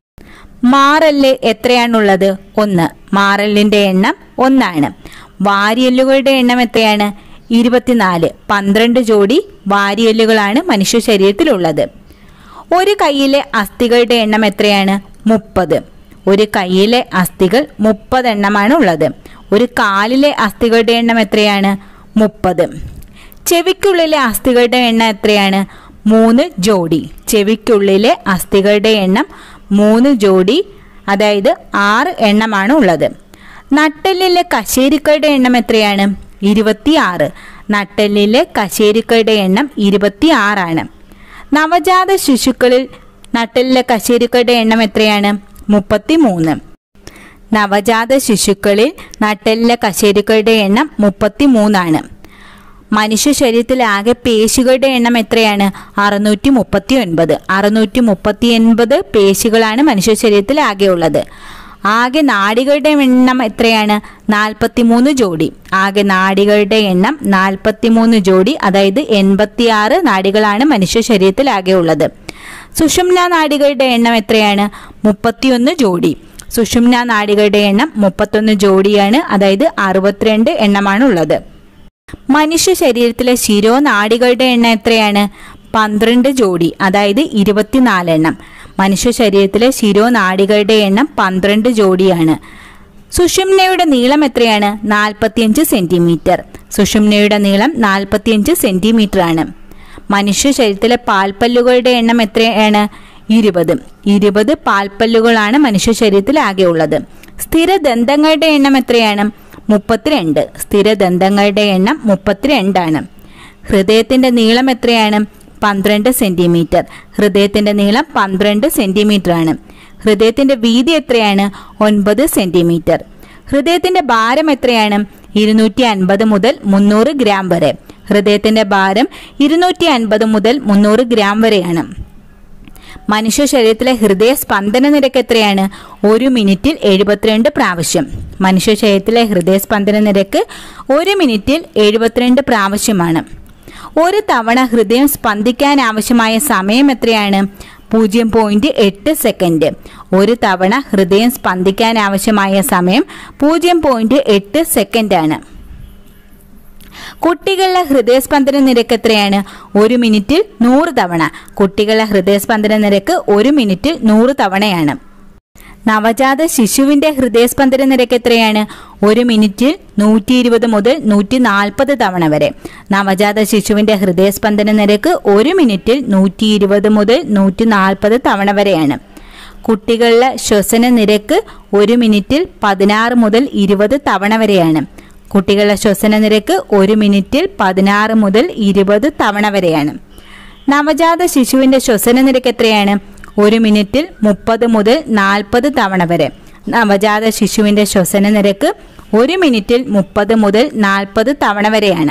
മാറല് എത്രയാണുള്ളത് ഒന്ന് മാറലിന്റെ എണ്ണം ഒന്നാണ് വാരിയല്ലുകളുടെ എണ്ണം എത്രയാണ് ഇരുപത്തിനാല് പന്ത്രണ്ട് ജോഡി വാരിയല്ലുകളാണ് മനുഷ്യ ശരീരത്തിലുള്ളത് ഒരു കൈയിലെ അസ്ഥികളുടെ എണ്ണം എത്രയാണ് മുപ്പത് ഒരു കൈയിലെ അസ്ഥികൾ മുപ്പതെണ്ണമാണ് ഉള്ളത് ഒരു കാലിലെ അസ്ഥികളുടെ എണ്ണം എത്രയാണ് മുപ്പത് ചെവിക്കുള്ളിലെ അസ്ഥികളുടെ എണ്ണം എത്രയാണ് മൂന്ന് ജോഡി ചെവിക്കുള്ളിലെ അസ്ഥികളുടെ എണ്ണം മൂന്ന് ജോഡി അതായത് ആറ് എണ്ണമാണ് ഉള്ളത് നട്ടെല്ലിലെ കശേരുക്കളുടെ എണ്ണം എത്രയാണ് ഇരുപത്തിയാറ് നട്ടെല്ലിലെ കശേരുക്കളുടെ എണ്ണം ഇരുപത്തി ആറാണ് നവജാത ശിശുക്കളിൽ നട്ടെല്ലിലെ കശേരുക്കളുടെ എണ്ണം എത്രയാണ് മുപ്പത്തി മൂന്ന് നവജാത ശിശുക്കളിൽ നട്ടെല്ലിലെ കശേരുക്കളുടെ എണ്ണം മുപ്പത്തി മൂന്നാണ് മനുഷ്യ ശരീരത്തിൽ ആകെ പേശികളുടെ എണ്ണം എത്രയാണ് അറുന്നൂറ്റി മുപ്പത്തി ഒൻപത് അറുന്നൂറ്റി മുപ്പത്തി ഒൻപത് പേശികളാണ് മനുഷ്യ ശരീരത്തിൽ ആകെ ഉള്ളത് ആകെ നാഡികളുടെ എണ്ണം എത്രയാണ് നാൽപ്പത്തി മൂന്ന് ജോഡി ആകെ നാഡികളുടെ എണ്ണം നാൽപ്പത്തി മൂന്ന് ജോഡി അതായത് എൺപത്തിയാറ് നാഡികളാണ് മനുഷ്യ ശരീരത്തിൽ ആകെ ഉള്ളത് സുഷുമ്ന നാഡികളുടെ എണ്ണം എത്രയാണ് മുപ്പത്തിയൊന്ന് ജോഡി സുഷുമ്ന നാഡികളുടെ എണ്ണം മുപ്പത്തൊന്ന് ജോഡിയാണ് അതായത് അറുപത്തിരണ്ട് എണ്ണമാണ് ഉള്ളത് മനുഷ്യ ശരീരത്തിലെ ശിരോനാഡികളുടെ എണ്ണം എത്രയാണ് പന്ത്രണ്ട് ജോഡി അതായത് ഇരുപത്തിനാല് എണ്ണം മനുഷ്യ ശരീരത്തിലെ ശിരോനാഡികളുടെ എണ്ണം പന്ത്രണ്ട് ജോഡിയാണ് സുഷുമ്നയുടെ നീളം എത്രയാണ് നാൽപ്പത്തിയഞ്ച് സെന്റിമീറ്റർ സുഷുമ്നയുടെ നീളം നാൽപ്പത്തിയഞ്ച് സെന്റിമീറ്റർ ആണ് മനുഷ്യ ശരീരത്തിലെ പാൽപ്പല്ലുകളുടെ എണ്ണം എത്രയാണ് ഇരുപത് ഇരുപത് പാൽപ്പല്ലുകളാണ് മനുഷ്യ ശരീരത്തിൽ ആകെ ഉള്ളത് സ്ഥിരദന്തങ്ങളുടെ എണ്ണം എത്രയാണ് മുപ്പത്തിരണ്ട് സ്ഥിരദന്തങ്ങളുടെ എണ്ണം മുപ്പത്തിരണ്ടാണ് ഹൃദയത്തിന്റെ നീളം എത്രയാണ് പന്ത്രണ്ട് സെന്റിമീറ്റർ ഹൃദയത്തിന്റെ നീളം പന്ത്രണ്ട് സെന്റിമീറ്റർ ആണ് ഹൃദയത്തിന്റെ വീതി എത്രയാണ് ഒൻപത് സെന്റിമീറ്റർ ഹൃദയത്തിന്റെ ഭാരം എത്രയാണ് ഇരുന്നൂറ്റി അൻപത് മുതൽ മുന്നൂറ് ഗ്രാം വരെ ഹൃദയത്തിന്റെ ഭാരം ഇരുന്നൂറ്റി അൻപത് മുതൽ മുന്നൂറ് ഗ്രാം വരെയാണ് മനുഷ്യ ശരീരത്തിലെ ഹൃദയ സ്പന്ദന നിരക്ക് എത്രയാണ് ഒരു മിനിറ്റിൽ എഴുപത്തിരണ്ട് പ്രാവശ്യം മനുഷ്യ ശരീരത്തിലെ ഹൃദയ സ്പന്ദന നിരക്ക് ഒരു മിനിറ്റിൽ എഴുപത്തിരണ്ട് പ്രാവശ്യമാണ് ഒരു തവണ ഹൃദയം സ്പന്ദിക്കാൻ ആവശ്യമായ സമയം എത്രയാണ് പൂജ്യം പോയിന്റ് എട്ട് സെക്കൻഡ് ഒരു തവണ ഹൃദയം സ്പന്ദിക്കാൻ ആവശ്യമായ സമയം പൂജ്യം പോയിന്റ് എട്ട് സെക്കൻഡാണ് കുട്ടികളുടെ ഹൃദയസ്പന്ദന നിരക്ക് എത്രയാണ് ഒരു മിനിറ്റിൽ നൂറ് തവണ കുട്ടികളുടെ ഹൃദയസ്പന്ദന നിരക്ക് ഒരു മിനിറ്റിൽ നൂറ് തവണയാണ് നവജാത ശിശുവിന്റെ ഹൃദയസ്പന്ദന നിരക്ക് എത്രയാണ് ഒരു മിനിറ്റിൽ നൂറ്റി ഇരുപത് മുതൽ നൂറ്റി നാൽപ്പത് തവണ വരെ നവജാത ശിശുവിന്റെ ഹൃദയസ്പന്ദന നിരക്ക് ഒരു മിനിറ്റിൽ നൂറ്റി ഇരുപത് മുതൽ നൂറ്റി നാൽപ്പത് തവണ വരെയാണ് കുട്ടികളുടെ ശ്വസന നിരക്ക് ഒരു മിനിറ്റിൽ പതിനാറ് മുതൽ ഇരുപത് തവണ വരെയാണ് കുട്ടികളുടെ ശ്വസന നിരക്ക് ഒരു മിനിറ്റിൽ പതിനാറ് മുതൽ ഇരുപത് തവണ വരെയാണ് നവജാത ശിശുവിന്റെ ശ്വസന നിരക്ക് എത്രയാണ് ഒരു മിനിറ്റിൽ മുപ്പത് മുതൽ നാൽപ്പത് തവണ വരെ നവജാത ശിശുവിന്റെ ശ്വസന നിരക്ക് ഒരു മിനിറ്റിൽ മുപ്പത് മുതൽ നാൽപ്പത് തവണ വരെയാണ്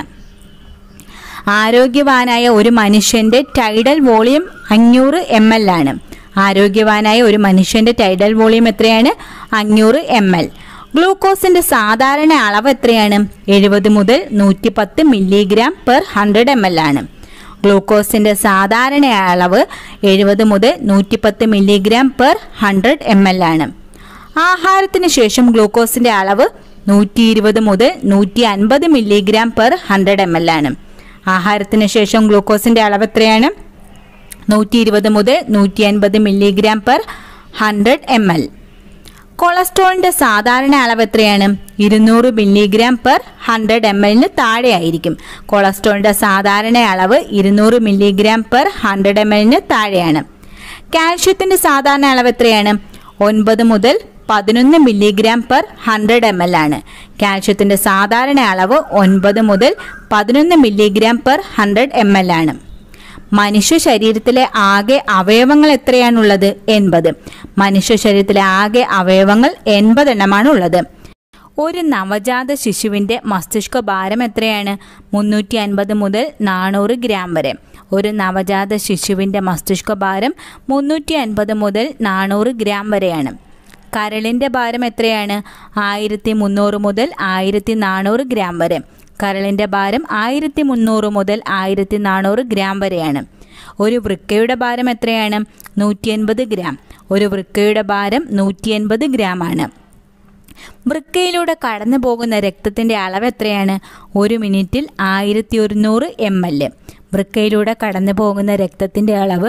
ആരോഗ്യവാനായ ഒരു മനുഷ്യന്റെ ടൈഡൽ വോളിയം അഞ്ഞൂറ് എം എൽ ആണ് ആരോഗ്യവാനായ ഒരു മനുഷ്യന്റെ ടൈഡൽ വോളിയം എത്രയാണ് അഞ്ഞൂറ് എം എൽ ഗ്ലൂക്കോസിന്റെ സാധാരണ അളവ് എത്രയാണ് എഴുപത് മുതൽ നൂറ്റി പത്ത് milligram per hundred M L ആണ് ഗ്ലൂക്കോസിന്റെ സാധാരണ അളവ് എഴുപത് മുതൽ നൂറ്റി പത്ത് milligram per hundred M L ആണ് ആഹാരത്തിന് ശേഷം ഗ്ലൂക്കോസിന്റെ അളവ് നൂറ്റി ഇരുപത് മുതൽ നൂറ്റി അൻപത് milligram per hundred M L ആണ് ആഹാരത്തിന് ശേഷം ഗ്ലൂക്കോസിന്റെ അളവ് എത്രയാണ് നൂറ്റി ഇരുപത് മുതൽ നൂറ്റി അൻപത് milligram per hundred M L കൊളസ്ട്രോളിന്റെ സാധാരണ അളവ് എത്രയാണ് ഇരുന്നൂറ് മില്ലിഗ്രാം പെർ ഹൺഡ്രഡ് എം എല്ലിന് താഴെയായിരിക്കും കൊളസ്ട്രോളിന്റെ സാധാരണ അളവ് ഇരുന്നൂറ് മില്ലിഗ്രാം പെർ ഹൺഡ്രഡ് എം എല്ലിന് താഴെയാണ് കാൽഷ്യത്തിന്റെ സാധാരണ അളവ് എത്രയാണ് ഒൻപത് മുതൽ പതിനൊന്ന് milligram per hundred M L ആണ് കാൽഷ്യത്തിന്റെ സാധാരണ അളവ് ഒൻപത് മുതൽ പതിനൊന്ന് milligram per hundred M L ആണ് മനുഷ്യ ശരീരത്തിലെ ആകെ അവയവങ്ങൾ എത്രയാണുള്ളത് എൺപത് മനുഷ്യ ശരീരത്തിലെ ആകെ അവയവങ്ങൾ എൺപത് എണ്ണമാണ് ഉള്ളത് ഒരു നവജാത ശിശുവിന്റെ മസ്തിഷ്ക ഭാരം എത്രയാണ് മുന്നൂറ്റി അൻപത് മുതൽ നാനൂറ് ഗ്രാം വരെ ഒരു നവജാത ശിശുവിന്റെ മസ്തിഷ്ക ഭാരം മുന്നൂറ്റി അൻപത് മുതൽ നാനൂറ് ഗ്രാം വരെയാണ് കരളിന്റെ ഭാരം എത്രയാണ് ആയിരത്തി മുന്നൂറ് മുതൽ ആയിരത്തി നാനൂറ് ഗ്രാം വരെ കരളിന്റെ ഭാരം ആയിരത്തി മുന്നൂറ് മുതൽ ആയിരത്തി നാനൂറ് ഗ്രാം വരെയാണ് ഒരു വൃക്കയുടെ ഭാരം എത്രയാണ് നൂറ്റി എൺപത് ഗ്രാം ഒരു വൃക്കയുടെ ഭാരം നൂറ്റി എൺപത് ഗ്രാം ആണ് വൃക്കയിലൂടെ കടന്നു പോകുന്ന രക്തത്തിന്റെ അളവ് എത്രയാണ് ഒരു മിനിറ്റിൽ ആയിരത്തി ഒരുന്നൂറ് എം എൽ വൃക്കയിലൂടെ കടന്നു പോകുന്ന രക്തത്തിന്റെ അളവ്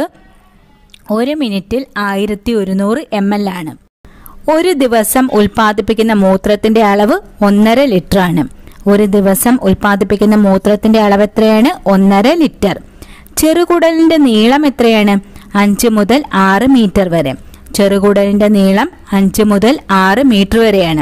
ഒരു മിനിറ്റിൽ ആയിരത്തി ഒരുന്നൂറ് എം എൽ ആണ് ഒരു ദിവസം ഉൽപ്പാദിപ്പിക്കുന്ന മൂത്രത്തിന്റെ അളവ് ഒന്നര ലിറ്റർ ആണ് ഒരു ദിവസം ഉൽപ്പാദിപ്പിക്കുന്ന മൂത്രത്തിന്റെ അളവ് എത്രയാണ് ഒന്നര ലിറ്റർ ചെറുകുടലിന്റെ നീളം എത്രയാണ് അഞ്ച് മുതൽ ആറ് മീറ്റർ വരെ ചെറുകുടലിന്റെ നീളം അഞ്ച് മുതൽ ആറ് മീറ്റർ വരെയാണ്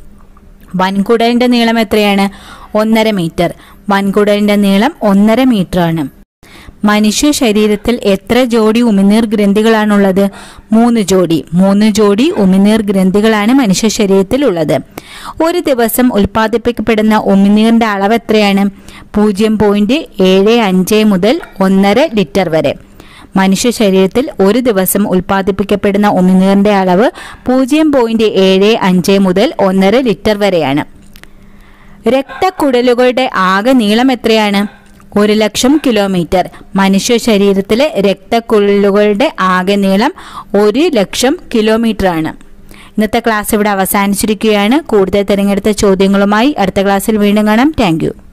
വൻകുടലിന്റെ നീളം എത്രയാണ് ഒന്നര മീറ്റർ വൻകുടലിന്റെ നീളം ഒന്നര മീറ്റർ ആണ് മനുഷ്യ ശരീരത്തിൽ എത്ര ജോഡി ഉമിനീർ ഗ്രന്ഥികളാണുള്ളത് മൂന്ന് ജോഡി മൂന്ന് ജോഡി ഉമിനീർ ഗ്രന്ഥികളാണ് മനുഷ്യ ശരീരത്തിൽ ഉള്ളത് ഒരു ദിവസം ഉൽപ്പാദിപ്പിക്കപ്പെടുന്ന ഉമിനീറിന്റെ അളവ് എത്രയാണ് പൂജ്യം പോയിന്റ് ഏഴ് അഞ്ച് മുതൽ ഒന്നര ലിറ്റർ വരെ മനുഷ്യ ശരീരത്തിൽ ഒരു ദിവസം ഉൽപ്പാദിപ്പിക്കപ്പെടുന്ന ഉമിനീറിന്റെ അളവ് പൂജ്യം പോയിന്റ് ഏഴ് അഞ്ച് മുതൽ ഒന്നര ലിറ്റർ വരെയാണ് രക്തക്കുടലുകളുടെ ആകെ നീളം എത്രയാണ് ഒരു ലക്ഷം കിലോമീറ്റർ മനുഷ്യ ശരീരത്തിലെ രക്തക്കുഴലുകളുടെ ആകെ നീളം ഒരു ലക്ഷം കിലോമീറ്റർ ആണ് ഇന്നത്തെ ക്ലാസ് ഇവിടെ അവസാനിച്ചിരിക്കുകയാണ് കൂടുതൽ തിരഞ്ഞെടുത്ത ചോദ്യങ്ങളുമായി അടുത്ത ക്ലാസ്സിൽ വീണ്ടും കാണാം താങ്ക്